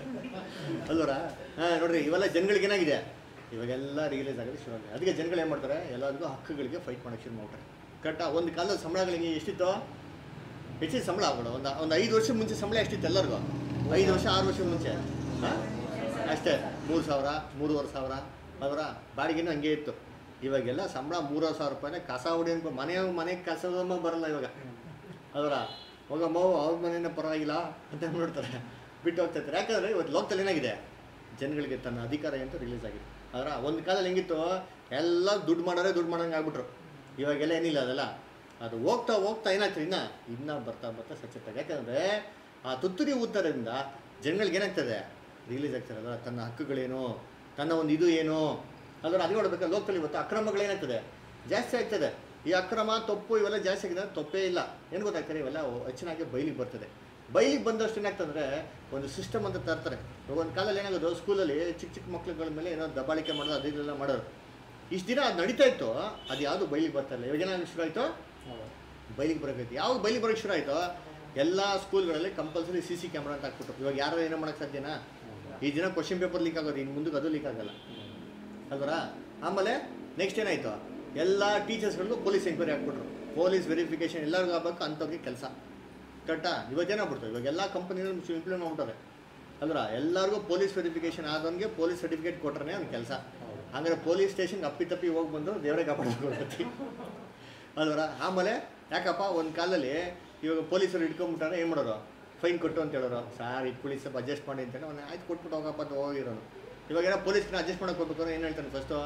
ಅಲ್ವರ ಹಾಂ ನೋಡ್ರಿ ಇವೆಲ್ಲ ಜನಗಳಿಗೆ ಏನಾಗಿದೆ ಇವಾಗೆಲ್ಲ ರಿಯಲೈಸ್ ಆಗೋದು ಶುರು ಆಗಿದೆ ಅದಕ್ಕೆ ಜನಗಳು ಏನು ಮಾಡ್ತಾರೆ ಎಲ್ಲರಿಗೂ ಹಕ್ಕುಗಳಿಗೆ ಫೈಟ್ ಮಾಡೋಕ್ಕೆ ಶುರು ಮಾಡ್ತಾರೆ ಕರೆಕ್ಟಾ ಒಂದು ಕಾಲದ ಸಂಬಳಗಳಿಗೆ ಎಷ್ಟಿತ್ತು ಹೆಚ್ಚಿನ ಸಂಬಳ ಆಗ್ಬಿಡು ಒಂದು ಒಂದು ಐದು ವರ್ಷ ಮುಂಚೆ ಸಂಬಳ ಎಷ್ಟಿತ್ತು ಎಲ್ಲರಿಗೂ ಐದು ವರ್ಷ ಆರು ವರ್ಷ ಮುಂಚೆ ಹಾಂ ಅಷ್ಟೇ ಮೂರು ಸಾವಿರ ಮೂರುವರೆ ಸಾವಿರ ಅವರ ಬಾಡಿಗೆನೂ ಹಂಗೆ ಇತ್ತು ಇವಾಗೆಲ್ಲ ಸಂಬಳ ಮೂರುವರೆ ಸಾವಿರ ರೂಪಾಯಿನ ಕಸ ಹೊಡಿ ಅನ್ಕೊ ಮನೆ ಮನೆಗೆ ಕಸದಮ್ಮ ಬರಲ್ಲ ಇವಾಗ ಅದರ ಹೋಗಮ್ಮ ಅವ್ರ ಮನೇನ ಪರವಾಗಿಲ್ಲ ಅಂತ ನೋಡ್ತಾರೆ ಬಿಟ್ಟು ಹೋಗ್ತಾ ಇರ್ತಾರೆ ಯಾಕಂದರೆ ಇವತ್ತು ಲೋಕದಲ್ಲಿ ಏನಾಗಿದೆ ಜನಗಳಿಗೆ ತನ್ನ ಅಧಿಕಾರ ಅಂತ ರಿಲೀಸ್ ಆಗಿದೆ ಅದರ ಒಂದು ಕಾಲದಲ್ಲಿ ಹೆಂಗಿತ್ತು ಎಲ್ಲ ದುಡ್ಡು ಮಾಡೋರೆ ದುಡ್ಡು ಮಾಡೋಂಗೆ ಆಗ್ಬಿಟ್ರು ಇವಾಗೆಲ್ಲ ಏನಿಲ್ಲ ಅದೆಲ್ಲ ಅದು ಹೋಗ್ತಾ ಹೋಗ್ತಾ ಏನಾಗ್ತದೆ ಇನ್ನ ಇನ್ನೂ ಬರ್ತಾ ಬರ್ತಾ ಸಚ್ಚತ್ತಾಗ ಯಾಕಂದರೆ ಆ ತುತ್ತೂರಿ ಉತ್ತರದಿಂದ ಜನಗಳಿಗೆ ಏನಾಗ್ತದೆ ರಿಲೀಸ್ ಆಗ್ತಾರಲ್ಲ ತನ್ನ ಹಕ್ಕುಗಳೇನು ತನ್ನ ಒಂದು ಇದು ಏನು ಅದರ ಅದು ನೋಡ್ಬೇಕು ಲೋಕದಲ್ಲಿ ಇವತ್ತು ಅಕ್ರಮಗಳೇನಾಗ್ತದೆ ಜಾಸ್ತಿ ಆಗ್ತದೆ ಈ ಅಕ್ರಮ ತಪ್ಪು ಇವೆಲ್ಲ ಜಾಸ್ತಿ ಆಗಿದೆ ತಪ್ಪೇ ಇಲ್ಲ ಏನು ಗೊತ್ತಾಗ್ತಾರೆ ಇವೆಲ್ಲ ಹೆಚ್ಚಿನಾಗಿ ಬೈಲಿಗೆ ಬರ್ತದೆ ಬೈಲಿಗೆ ಬಂದಷ್ಟು ಏನಾಗ್ತಂದ್ರೆ ಒಂದು ಸಿಸ್ಟಮ್ ಅಂತ ತರ್ತಾರೆ ಇವಾಗ ಒಂದು ಕಾಲದಲ್ಲಿ ಏನಾಗೋದು ಸ್ಕೂಲಲ್ಲಿ ಚಿಕ್ಕ ಚಿಕ್ಕ ಮಕ್ಳುಗಳ ಮೇಲೆ ಏನೋ ದಬ್ಬಾಳಿಕೆ ಮಾಡೋದು ಅದು ಇದೆಲ್ಲ ಮಾಡೋರು ಇಷ್ಟು ದಿನ ಅದು ನಡೀತಾ ಇತ್ತು ಅದು ಯಾವುದು ಬೈಲಿಗೆ ಬರ್ತಾ ಇಲ್ಲ ಇವಾಗ ಏನಾಗಲಿಕ್ಕೆ ಶುರು ಆಯಿತು ಬೈಲಿಗೆ ಬರೋಕೈತಿ ಯಾವಾಗ ಬೈಲಿಗೆ ಬರೋಕ್ಕೆ ಶುರು ಆಯಿತು ಎಲ್ಲ ಸ್ಕೂಲ್ಗಳಲ್ಲಿ ಕಂಪಲ್ಸರಿ ಸಿ ಸಿ ಕ್ಯಾಮ್ರಾ ಅಂತ ಹಾಕ್ಬಿಟ್ರು ಇವಾಗ ಯಾರು ಏನೋ ಮಾಡೋಕ್ಕೆ ಸಾಧ್ಯನಾ ಈ ದಿನ ಕ್ವಶನ್ ಪೇಪರ್ ಲೀಕ್ ಆಗೋದು ಇನ್ನು ಮುಂದಕ್ಕೆ ಅದು ಲೀಕ್ ಆಗಲ್ಲ ಅಲ್ವರ ಆಮೇಲೆ ನೆಕ್ಸ್ಟ್ ಏನಾಯಿತು ಎಲ್ಲ ಟೀಚರ್ಸ್ಗಳಿಗೂ ಪೊಲೀಸ್ ಎಂಕ್ವೈರಿ ಹಾಕ್ಬಿಟ್ರು ಪೊಲೀಸ್ ವೆರಿಫಿಕೇಷನ್ ಎಲ್ಲರಿಗೂ ಆಗ್ಬೇಕು ಅಂಥವ್ರಿಗೆ ಕೆಲಸ ಕರೆಕ್ಟಾ ಇವತ್ತೇನಾಗ್ಬಿಡ್ತು ಇವಾಗ ಎಲ್ಲ ಕಂಪನಿಗಳು ಇಂಪ್ಲಿಮೆಂಟ್ ಮಾಡ್ಬಿಟ್ಟಾರೆ ಅಲ್ವರ ಎಲ್ಲರಿಗೂ ಪೊಲೀಸ್ ವೆರಿಫಿಕೇಷನ್ ಆದವನಿಗೆ ಪೊಲೀಸ್ ಸರ್ಟಿಫಿಕೇಟ್ ಕೊಟ್ರೆ ಅವ್ನ ಕೆಲಸ ಹಂಗಾರೆ ಪೊಲೀಸ್ ಸ್ಟೇಷನ್ಗೆ ಅಪ್ಪಿ ತಪ್ಪಿ ಹೋಗಿ ಬಂದು ದೇವರೇ ಕಾಪಾಡ್ಕೊಳ್ತಿ ಅಲ್ವರ ಆಮೇಲೆ ಯಾಕಪ್ಪ ಒಂದು ಕಾಲದಲ್ಲಿ ಇವಾಗ ಪೊಲೀಸರು ಇಟ್ಕೊಂಡ್ಬಿಟ್ಟಾರೆ ಏನು ಮಾಡೋರು ಫೈನ್ ಕೊಟ್ಟು ಅಂತ ಹೇಳೋರು ಸಾರ್ ಇಟ್ಕೊಳ್ಳಿ ಸ್ವಲ್ಪ ಅಡ್ಜಸ್ಟ್ ಮಾಡಿ ಅಂತೇಳಿ ಅವ್ನು ಆಯ್ತು ಕೊಟ್ಬಿಟ್ಟು ಹೋಗಪ್ಪ ಅಂತ ಹೋಗಿರೋನು ಇವಾಗ ಏನೋ ಪೊಲೀಸ್ನ ಅಡ್ಜಸ್ಟ್ ಮಾಡಕ್ಕೆ ಹೋಗ್ಬೇಕು ಅಂದ್ರೆ ಏನು ಹೇಳ್ತಾನೆ ಫಸ್ಟು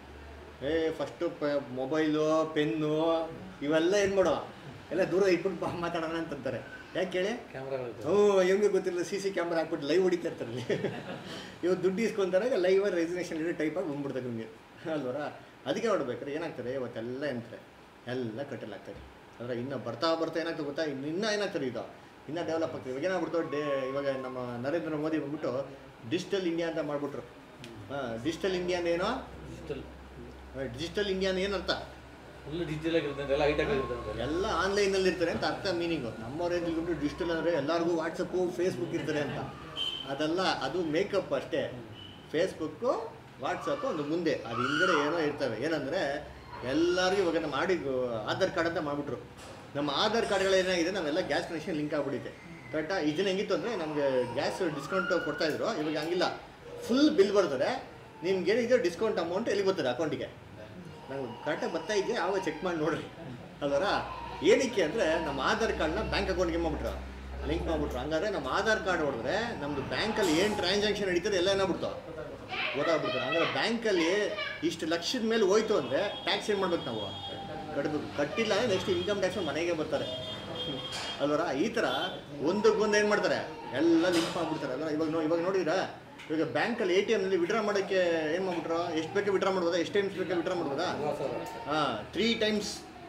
ಏ ಫಸ್ಟು ಪ ಮೊಬೈಲು ಪೆನ್ನು ಇವೆಲ್ಲ ಏನು ಮಾಡೋ ಎಲ್ಲ ದೂರ ಇಟ್ಬಿಟ್ಟು ಬಾ ಮಾತಾಡೋಣ ಅಂತಂತಾರೆ ಯಾಕೆ ಕೇಳಿ ಕ್ಯಾಮ್ರಾಗಳು ಓ ಹೆಂಗೆ ಗೊತ್ತಿಲ್ಲ ಸಿ ಸಿ ಕ್ಯಾಮ್ರಾ ಹಾಕ್ಬಿಟ್ಟು ಲೈವ್ ಹೊಡಿತಾ ಇರ್ತಾರೆ ಅಲ್ಲಿ ಇವಾಗ ದುಡ್ಡು ಇಸ್ಕೊಂತಾರೆ ಲೈವ್ ರೆಸಿಗ್ನೇಷನ್ ಇರೋ ಟೈಪಾಗಿ ಬಂದ್ಬಿಡ್ತಾರೆ ನಿಮಗೆ ಅಲ್ವರ ಅದಕ್ಕೆ ನೋಡ್ಬೇಕಾದ್ರೆ ಏನಾಗ್ತದೆ ಇವತ್ತೆಲ್ಲ ಎಂತಾರೆ ಎಲ್ಲ ಕಟ್ಟಲಾಗ್ತದೆ ಅಂದರೆ ಇನ್ನು ಬರ್ತಾ ಬರ್ತಾ ಏನಾಗ್ತದೆ ಗೊತ್ತಾ ಇನ್ನು ಇನ್ನೂ ಏನಾಗ್ತದೆ ಇದು ಇನ್ನೂ ಡೆವಲಪ್ ಆಗ್ತದೆ ಇವಾಗ ಏನಾಗ್ಬಿಡ್ತು ಡೇ ಇವಾಗ ನಮ್ಮ ನರೇಂದ್ರ ಮೋದಿ ಬಂದ್ಬಿಟ್ಟು ಡಿಜಿಟಲ್ ಇಂಡಿಯಾ ಅಂತ ಮಾಡಿಬಿಟ್ರು ಹಾಂ ಡಿಜಿಟಲ್ ಇಂಡಿಯಾ ಏನೋ ಡಿಜಿಟಲ್ ಡಿಜಿಟಲ್ ಇಂಡಿಯಾ ಏನರ್ಥ ಫುಲ್ ಡಿಜಿಟಲ್ ಆಗಿರುತ್ತೆ ಎಲ್ಲ ಹೈಟೆಕ್ ಆಗಿರುತ್ತೆ ಎಲ್ಲ ಆನ್ಲೈನಲ್ಲಿ ಇರ್ತಾರೆ ಅಂತ ಅರ್ಥ ಮೀನಿಂಗು ನಮ್ಮ ರೇಂಜ್ಗೆ ಡಿಜಿಟಲ್ ಅಂದರೆ ಎಲ್ಲರಿಗೂ ವಾಟ್ಸಪ್ಪು ಫೇಸ್ಬುಕ್ ಇರ್ತಾರೆ ಅಂತ ಅದೆಲ್ಲ ಅದು ಮೇಕಪ್ ಅಷ್ಟೇ ಫೇಸ್ಬುಕ್ಕು ವಾಟ್ಸಪ್ಪು ಒಂದು ಮುಂದೆ ಅದು ಹಿಂದ್ಗಡೆ ಏನೋ ಇರ್ತವೆ ಏನಂದರೆ ಎಲ್ಲರಿಗೂ ಇವಾಗ ನಮ್ಮ ಮಾಡಿ ಆಧಾರ್ ಕಾರ್ಡ್ ಅಂತ ಮಾಡಿಬಿಟ್ರು ನಮ್ಮ ಆಧಾರ್ ಕಾರ್ಡ್ಗಳು ಏನಾಗಿದೆ ನಾವೆಲ್ಲ ಗ್ಯಾಸ್ ಕನೆಕ್ಷನ್ ಲಿಂಕ್ ಆಗ್ಬಿಟ್ಟಿದೆ ಕರೆಕ್ಟಾ ಇದನ್ನ ಹೆಂಗಿತ್ತು ಅಂದರೆ ನಮಗೆ ಗ್ಯಾಸ್ ಡಿಸ್ಕೌಂಟ್ ಕೊಡ್ತಾ ಇದ್ರು ಇವಾಗ ಹಂಗಿಲ್ಲ ಫುಲ್ ಬಿಲ್ ಬರ್ತದೆ ನಿಮ್ಗೆ ಏನಿದೆ ಡಿಸ್ಕೌಂಟ್ ಅಮೌಂಟ್ ಎಲ್ಲಿ ಬರ್ತಾರೆ ಅಕೌಂಟಿಗೆ ನಂಗೆ ಕರೆಕ್ಟಾಗಿ ಬರ್ತಾ ಇದೆಯಾ ಆವಾಗ ಚೆಕ್ ಮಾಡಿ ನೋಡ್ರಿ ಅಲ್ವರ ಏನಕ್ಕೆ ಅಂದರೆ ನಮ್ಮ ಆಧಾರ್ ಕಾರ್ಡ್ನ ಬ್ಯಾಂಕ್ ಅಕೌಂಟ್ಗೆ ಮಾಡ್ಬಿಟ್ರು ಲಿಂಕ್ ಮಾಡ್ಬಿಟ್ರು ಹಂಗಾದ್ರೆ ನಮ್ಮ ಆಧಾರ್ ಕಾರ್ಡ್ ಹೊಡೆದ್ರೆ ನಮ್ಮದು ಬ್ಯಾಂಕಲ್ಲಿ ಏನು ಟ್ರಾನ್ಸಾಕ್ಷನ್ ನಡೀತದೆ ಎಲ್ಲ ಏನಾಗ್ಬಿಡ್ತು ಗೊತ್ತಾಗ್ಬಿಡ್ತಾರೆ ಹಂಗಾದ್ರೆ ಬ್ಯಾಂಕಲ್ಲಿ ಇಷ್ಟು ಲಕ್ಷದ ಮೇಲೆ ಹೋಯ್ತು ಅಂದರೆ ಟ್ಯಾಕ್ಸ್ ಏನು ಮಾಡ್ಬೇಕು ನಾವು ಕಟ್ಬೇಕು ಕಟ್ಟಿಲ್ಲ ಅಂದರೆ ನೆಕ್ಸ್ಟ್ ಇನ್ಕಮ್ ಟ್ಯಾಕ್ಸ್ ಮನೆಗೆ ಬರ್ತಾರೆ ಅಲ್ವರ ಈ ಥರ ಒಂದಕ್ಕೊಂದು ಏನು ಮಾಡ್ತಾರೆ ಎಲ್ಲ ಲಿಂಕ್ ಮಾಡ್ಬಿಡ್ತಾರೆ ಅಲ್ವ ಇವಾಗ ನೋ ಇವಾಗ ನೋಡಿದ್ರೆ ಇವಾಗ ಬ್ಯಾಂಕಲ್ಲಿ ಎ ಟಿ ಎಮ್ನಲ್ಲಿ ವಿಡ್ರಾ ಮಾಡೋಕ್ಕೆ ಏನು ಮಾಡ್ಬಿಟ್ರು ಎಷ್ಟು ಬೇಕು ವಿಡ್ರಾ ಮಾಡ್ಬೋದಾ ಎಷ್ಟು ಟೈಮ್ಸ್ ಬೇಕು ವಿಡ್ರಾ ಮಾಡ್ಬೋದಾ ಹಾಂ ತ್ರೀ ಟೈಮ್ಸ್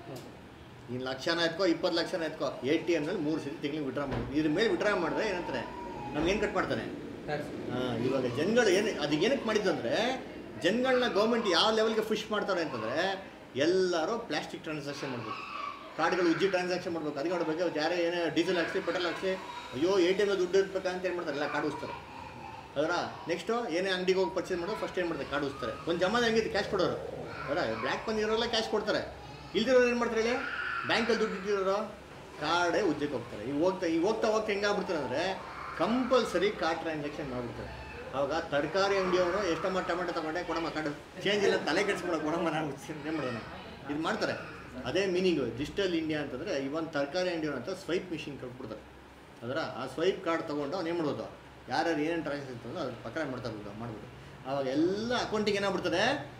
ನೀನು ಲಕ್ಷನ ಎತ್ಕೋ ಇಪ್ಪತ್ತು ಲಕ್ಷನ ಎತ್ಕೋ ಎ ಟಿ ಎಮ್ನಲ್ಲಿ ಮೂರು ಸತಿ ತಿಂಗಳಿಗೆ ವಿಡ್ರಾ ಮಾಡ್ಬೋದು ಇದ್ರ ಮೇಲೆ ವಿಡ್ರಾ ಮಾಡಿದ್ರೆ ಏನಂತಾರೆ ನಮ್ಗೆ ಏನು ಕಟ್ ಮಾಡ್ತಾನೆ ಹಾಂ ಇವಾಗ ಜನಗಳು ಏನು ಅದು ಏನಕ್ಕೆ ಮಾಡಿದ್ದು ಅಂದರೆ ಜನಗಳನ್ನ ಗೌರ್ಮೆಂಟ್ ಯಾವ ಲೆವೆಲ್ಗೆ ಫುಷ್ ಮಾಡ್ತಾರೆ ಅಂತಂದರೆ ಎಲ್ಲರೂ ಪ್ಲಾಸ್ಟಿಕ್ ಟ್ರಾನ್ಸಾಕ್ಷನ್ ಮಾಡಬೇಕು ಕಾರ್ಡ್ಗಳು ಉಜ್ಜಿ ಟ್ರಾನ್ಸಾಕ್ಷನ್ ಮಾಡಬೇಕು ಅದಕ್ಕೆ ನೋಡ್ಬೇಕು ಅವತ್ತು ಯಾರೇ ಏನೇ ಡೀಸೆಲ್ ಹಾಕ್ಸಿ ಪೆಟ್ರೋಲ್ ಹಾಕ್ಸಿ ಅಯ್ಯೋ ಎ ಟಿ ಎಮ್ ದುಡ್ಡು ಇರ್ಬೇಕಂತ ಏನು ಮಾಡ್ತಾರೆ ಎಲ್ಲ ಕಾರ್ಡ್ ಉಸ್ತಾರೆ ಅದರ ನೆಕ್ಸ್ಟು ಏನೇ ಅಂಗಡಿಗೆ ಹೋಗಿ ಪರ್ಚೇಸ್ ಮಾಡೋದು ಫಸ್ಟ್ ಏನು ಮಾಡ್ತಾರೆ ಕಾರ್ಡ್ ಉಸ್ತಾರೆ ಒಂದು ಜಮಾನ ಹೆಂಗಿದೆ ಕ್ಯಾಶ್ ಕೊಡೋರು ಅದರ ಬ್ಲ್ಯಾಕ್ ಬಂದಿರೋಲ್ಲ ಕ್ಯಾಶ್ ಕೊಡ್ತಾರೆ ಇಲ್ದಿರೋರು ಏನು ಮಾಡ್ತಾರೆ ಹೇಳಿ ಬ್ಯಾಂಕಲ್ಲಿ ದುಡ್ಡು ಇಟ್ಟಿರೋರು ಕಾರ್ಡೇ ಉಜ್ಜಕ್ಕೆ ಹೋಗ್ತಾರೆ ಈಗ ಹೋಗ್ತಾ ಈಗ ಹೋಗ್ತಾ ಹೋಗ್ತಾ ಹೆಂಗಾಗ್ಬಿಡ್ತಾರೆ ಅಂದರೆ ಕಂಪಲ್ಸರಿ ಕಾರ್ಡ್ ಟ್ರಾನ್ಸಾಕ್ಷನ್ ಮಾಡಿಬಿಡ್ತಾರೆ ಅವಾಗ ತರಕಾರಿ ಅಂಗಡಿಯವರು ಎಷ್ಟಮ್ಮ ಟೊಮೆಟೊ ತಗೊಂಡೆ ಕೊಡಮ್ಮ ಕಾರ್ಡು ಚೇಂಜ್ ಇಲ್ಲ ತಲೆ ಕೆಡಿಸ್ಬಿಡೋ ಕೊಡಮ್ಮ ನಾನು ಏನು ಮಾಡೋಣ ಇದು ಮಾಡ್ತಾರೆ ಅದೇ ಮೀನಿಂಗು ಡಿಜಿಟಲ್ ಇಂಡಿಯಾ ಅಂತಂದರೆ ಇವನ್ ತರಕಾರಿ ಅಂಗಡಿಯವರು ಅಂತ ಸ್ವೈಪ್ ಮಿಷಿನ್ ಕೊಟ್ಬಿಡ್ತಾರೆ ಅದರ ಆ ಸ್ವೈಪ್ ಕಾರ್ಡ್ ತೊಗೊಂಡು ಅವ್ನು ಏನು ಮಾಡ್ಬೋದು ಯಾರ್ಯಾರು ಏನೇನು ಟ್ರಾನ್ಸಾಕ್ಷನ್ ತೊಗೊಂಡು ಅದ್ರ ಪ್ರಕಾರ ಮಾಡ್ತಾ ಇರ್ಬೋದು ಮಾಡ್ಬೋದು ಆವಾಗ ಎಲ್ಲ ಅಕೌಂಟಿಗೆ ಏನಾಗ್ಬಿಡ್ತದೆ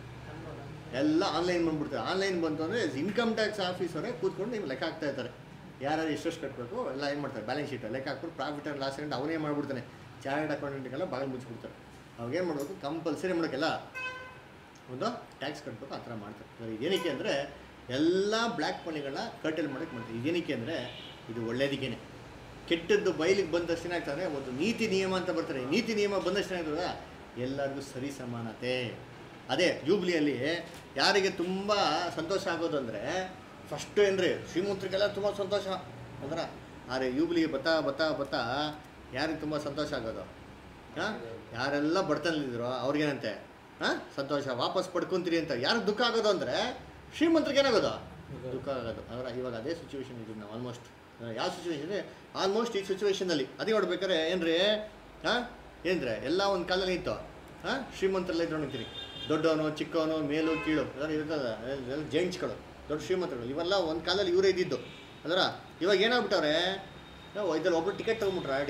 ಎಲ್ಲ ಆನ್ಲೈನ್ ಬಂದ್ಬಿಡ್ತಾರೆ ಆನ್ಲೈನ್ ಬಂತು ಅಂದರೆ ಇನ್ಕಮ್ ಟ್ಯಾಕ್ಸ್ ಆಫೀಸರೇ ಕೂತ್ಕೊಂಡು ನೀವು ಲೆಕ್ಕ ಹಾಕ್ತಾ ಇರ್ತಾರೆ ಯಾರ್ಯಾರು ಎಷ್ಟೆಷ್ಟು ಕಟ್ಟಬೇಕು ಎಲ್ಲ ಏನು ಮಾಡ್ತಾರೆ ಬ್ಯಾಲೆನ್ಸ್ ಶೀಟ್ ಲೆಕ್ಕ ಹಾಕ್ಬಿಟ್ಟು ಪ್ರಾಫಿಟ್ ಆ್ಯಂಡ್ ಲಾಸ್ ಅಂತ ಅವನೇ ಮಾಡ್ಬಿಡ್ತಾನೆ ಚಾರ್ಟೆಡ್ ಅಕೌಂಟೆಂಟ್ಗೆಲ್ಲ ಬಾಗಿಲು ಮುಚ್ಚಿಬಿಡ್ತಾರೆ ಅವಾಗ ಏನು ಮಾಡಬೇಕು ಕಂಪಲ್ಸರಿ ಮಾಡೋಕ್ಕೆಲ್ಲ ಒಂದು ಟ್ಯಾಕ್ಸ್ ಕಟ್ಟಬೇಕು ಆ ಥರ ಮಾಡ್ತಾರೆ ಇವಾಗ ಇದೇನಕ್ಕೆ ಅಂದರೆ ಎಲ್ಲ ಬ್ಲ್ಯಾಕ್ ಮನಿಗಳನ್ನ ಕರ್ಟಲ್ ಮಾಡೋಕ್ಕೆ ಮಾಡ್ತಾರೆ ಇದೇನಕ್ಕೆ ಅಂದರೆ ಇದು ಒಳ್ಳೇದಿಗೇನೆ ಕೆಟ್ಟದ್ದು ಬಯಲಿಗೆ ಬಂದ ತಕ್ಷಣ ಆಗ್ತದೆ ಒಂದು ನೀತಿ ನಿಯಮ ಅಂತ ಬರ್ತಾರೆ ನೀತಿ ನಿಯಮ ಬಂದ ತಕ್ಷಣ ಆಗ್ತದ ಎಲ್ಲರಿಗೂ ಸರಿ ಸಮಾನತೆ ಅದೇ ಜೂಬ್ಲಿಯಲ್ಲಿ ಯಾರಿಗೆ ತುಂಬ ಸಂತೋಷ ಆಗೋದು ಅಂದರೆ ಫಸ್ಟ್ ಏನ್ರಿ ಶ್ರೀಮಂತರಿಗೆಲ್ಲ ತುಂಬ ಸಂತೋಷ ಅಂದ್ರೆ ಆದರೆ ಯೂಬ್ಲಿಗೆ ಬತ್ತಾ ಬತ್ತಾ ಬತ್ತಾ ಯಾರಿಗೆ ತುಂಬ ಸಂತೋಷ ಆಗೋದು ಹಾಂ ಯಾರೆಲ್ಲ ಬಡತನಲ್ಲಿದ್ರು ಅವ್ರಿಗೇನಂತೆ ಹಾಂ ಸಂತೋಷ ವಾಪಸ್ ಪಡ್ಕೊಂತೀರಿ ಅಂತ ಯಾರಿಗೆ ದುಃಖ ಆಗೋದು ಅಂದರೆ ಶ್ರೀಮಂತರಿಗೆ ಏನಾಗೋದು ದುಃಖ ಆಗೋದು ಅವರ ಇವಾಗ ಅದೇ ಸಿಚುವೇಶನ್ ಇದ್ದೀವಿ ನಾವು ಆಲ್ಮೋಸ್ಟ್ ಯಾವ ಸಿಚುವೇಶನ್ ಆಲ್ಮೋಸ್ಟ್ ಈ ಸಿಚುವೇಶನಲ್ಲಿ ಅದೇ ನೋಡ್ಬೇಕಾದ್ರೆ ಏನ್ರಿ ಹಾಂ ಏನ್ರೆ ಎಲ್ಲ ಒಂದು ಕಾಲದಲ್ಲಿ ಇತ್ತು ಹಾಂ ಶ್ರೀಮಂತರೆಲ್ಲ ಇದ್ರು ಅಂತೀರಿ ದೊಡ್ಡವನು ಚಿಕ್ಕವನು ಮೇಲು ಕೀಳು ಅದರ ಇರ್ತದೆ ಎಲ್ಲ ಜೈಂಟ್ಸ್ಗಳು ದೊಡ್ಡ ಶ್ರೀಮಂತರು ಇವೆಲ್ಲ ಒಂದು ಕಾಲದಲ್ಲಿ ಇವರೇ ಇದ್ದಿದ್ದು ಅದರ ಇವಾಗ ಏನಾಗ್ಬಿಟ್ಟವ್ರೆ ನಾವು ಇದ್ರಲ್ಲಿ ಒಬ್ರು ಟಿಕೆಟ್ ತೊಗೊಂಬಿಟ್ರು ಆಡಿ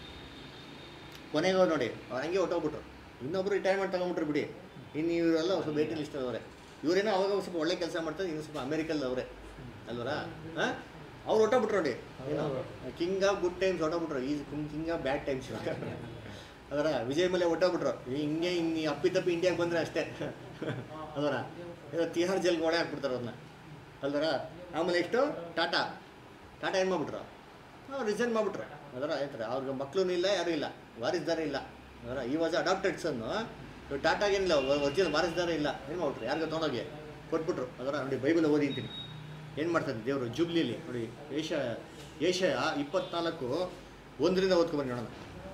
ಕೊನೆಗೆ ಅವ್ರು ನೋಡಿ ಅವ್ರು ಹಂಗೆ ಹೊಟ್ಟೋಗ್ಬಿಟ್ರು ಇನ್ನೊಬ್ರು ರಿಟೈರ್ಮೆಂಟ್ ತೊಗೊಂಬಿಟ್ರು ಬಿಡಿ ಇನ್ನು ಇವರೆಲ್ಲ ಸ್ವಲ್ಪ ವೇಟಿಂಗ್ ಲಿಸ್ಟ್ ಅವರೇ ಇವರೇನೋ ಅವಾಗ ಒಂದ್ ಸ್ವಲ್ಪ ಒಳ್ಳೆ ಕೆಲಸ ಮಾಡ್ತಾರೆ ಇನ್ನು ಸ್ವಲ್ಪ ಅಮೇರಿಕಲ್ ಅವರೇ ಅಲ್ವರ ಹಾಂ ಅವ್ರು ಹೊಟ್ಟೋಗ್ಬಿಟ್ರು ನೋಡಿ ಕಿಂಗ್ ಆಫ್ ಗುಡ್ ಟೈಮ್ಸ್ ಹೊಟ್ಟೋಗ್ಬಿಟ್ರು ಈ ಕಿಂಗ್ ಆಫ್ ಬ್ಯಾಡ್ ಟೈಮ್ಸ್ ಅದರ ವಿಜಯ್ ಮೇಲೆ ಹೊಟ್ಟೋಗ್ಬಿಟ್ರು ಹಿಂಗೆ ಇನ್ನು ಅಪ್ಪಿ ತಪ್ಪಿ ಇಂಡಿಯಾಗೆ ಬಂದರೆ ಅಷ್ಟೇ ಅದರ ಏನೋ ತಿಹಾರ್ ಜೈಲ್ಗೆ ಒಡೆ ಹಾಕ್ಬಿಡ್ತಾರೆ ಅವ್ರನ್ನ ಅಲ್ವರ ಆಮೇಲೆ ಎಷ್ಟು ಟಾಟಾ ಟಾಟಾ ಏನು ಮಾಡ್ಬಿಟ್ರು ಅವ್ರು ರಿಸೈನ್ ಮಾಡ್ಬಿಟ್ರು ಅದರ ಹೇಳ್ತಾರೆ ಅವ್ರಿಗೆ ಮಕ್ಕಳು ಇಲ್ಲ ಯಾರೂ ಇಲ್ಲ ವಾರಿಸ್ದಾರ ಇಲ್ಲ ಅದರ ಈ ವಾಸ್ ಅಡಾಪ್ಟೆಡ್ ಸನ್ನು ಟಾಟಾಗೇನಿಲ್ಲ ಒರಿಜಿನಲ್ ವಾರಿಸ್ದಾರ ಇಲ್ಲ ಏನು ಮಾಡ್ಬಿಟ್ರು ಯಾರಿಗ ತೊಗೊಂಡೋಗಿ ಕೊಟ್ಬಿಟ್ರು ಅದರ ನೋಡಿ ಬೈಬಲ್ ಓದಿ ಅಂತೀನಿ ಏನು ಮಾಡ್ತಾರೆ ದೇವರು ಜುಬ್ಲಿಯಲ್ಲಿ ನೋಡಿ ಏಷ ಏಷಯ ಇಪ್ಪತ್ನಾಲ್ಕು ಒಂದರಿಂದ ಓದ್ಕೊಬನ್ನಿ ನೋಡೋಣ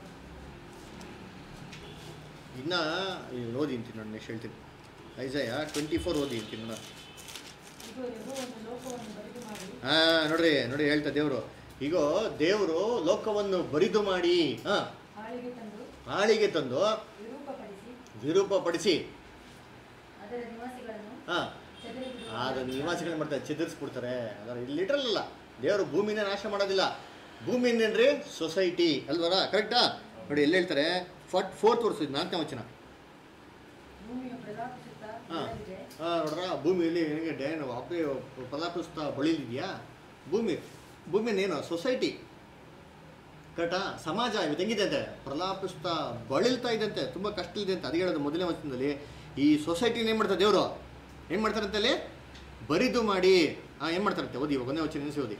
ಇನ್ನು ಇಲ್ಲಿ ಓದಿ ಅಂತೀನಿ ನೋಡಿ ನೆಕ್ಸ್ಟ್ ಹೇಳ್ತೀನಿ ಐಸಯ ಟ್ವೆಂಟಿ ಫೋರ್ ಓದಿ ಅಂತೀನಿ ನೋಡೋಣ ಇದು ಯೆಹೋವನು ಲೋಕವನ್ನು ಬರಿದು ಮಾಡಿ ಹಾಂ ನೋಡ್ರಿ ನೋಡಿ ಹೇಳ್ತಾ ದೇವರು ಈಗ ದೇವರು ಲೋಕವನ್ನು ಬರಿದು ಮಾಡಿ ಹಾಂ ಹಾಳಿಗೆ ತಂದು ಹಾಳಿಗೆ ತಂದು ವಿರೂಪಪಡಿಸಿ ವಿರೂಪಪಡಿಸಿ ಅದರ ನಿವಾಸಿಗಳನ್ನು ಹಾಂ ಚದುರಿಬಿಡುವ ಆದ ನಿವಾಸಿಗಳು ಮಾಡ್ತಾರೆ ಚೆದರಿಸ್ಬಿಡ್ತಾರೆ ಅದರ ಲಿಟ್ರಲ್ ಅಲ್ಲ ದೇವರು ಭೂಮಿನ ನಾಶ ಮಾಡೋದಿಲ್ಲ ಭೂಮಿ ಏನೇನ್ರಿ ಸೊಸೈಟಿ ಅಲ್ವರ ಕರೆಕ್ಟಾ ನೋಡಿ ಎಲ್ಲಿ ಹೇಳ್ತಾರೆ ಫಟ್ ಫೋರ್ತ್ ವರ್ಷ ನಾಲ್ಕನೇ ವಚನ ಭೂಮಿಯು ಪ್ರಲಾಪಿಸುತ್ತಾ ಹಾಂ ಬೆಳೆದಿದೆ ಹಾಂ ನೋಡ್ರ ಭೂಮಿಯಲ್ಲಿ ನಿನಗೆ ಡೇನು ಅಪ್ಪೆ ಫಲಾಪಿಸ್ತಾ ಬಳಿಲಿದೆಯಾ ಭೂಮಿ ಭೂಮಿನೇನು ಸೊಸೈಟಿ ಕರೆಕ್ಟಾ ಸಮಾಜ ಇವತ್ತು ಹೆಂಗಿದೆ ಅಂತೆ ಪ್ರಲಾಪಿಸ್ತಾ ಬಳಲ್ತಾ ಇದ್ದಂತೆ ತುಂಬ ಕಷ್ಟ ಇದೆ ಅಂತ ಅದೇ ಹೇಳೋದು ಮೊದಲನೇ ವಚನದಲ್ಲಿ ಈ ಸೊಸೈಟಿನ ಏನು ಮಾಡ್ತಾರೆ ದೇವರು ಏನು ಮಾಡ್ತಾರಂತೆ ಅಲ್ಲಿ ಬರಿದು ಮಾಡಿ ಹಾಂ ಏನು ಮಾಡ್ತಾರಂತೆ ಓದಿ ಇವಾಗ ಒಂದನೇ ವಚನ ನೆನೆಸಿ ಓದಿ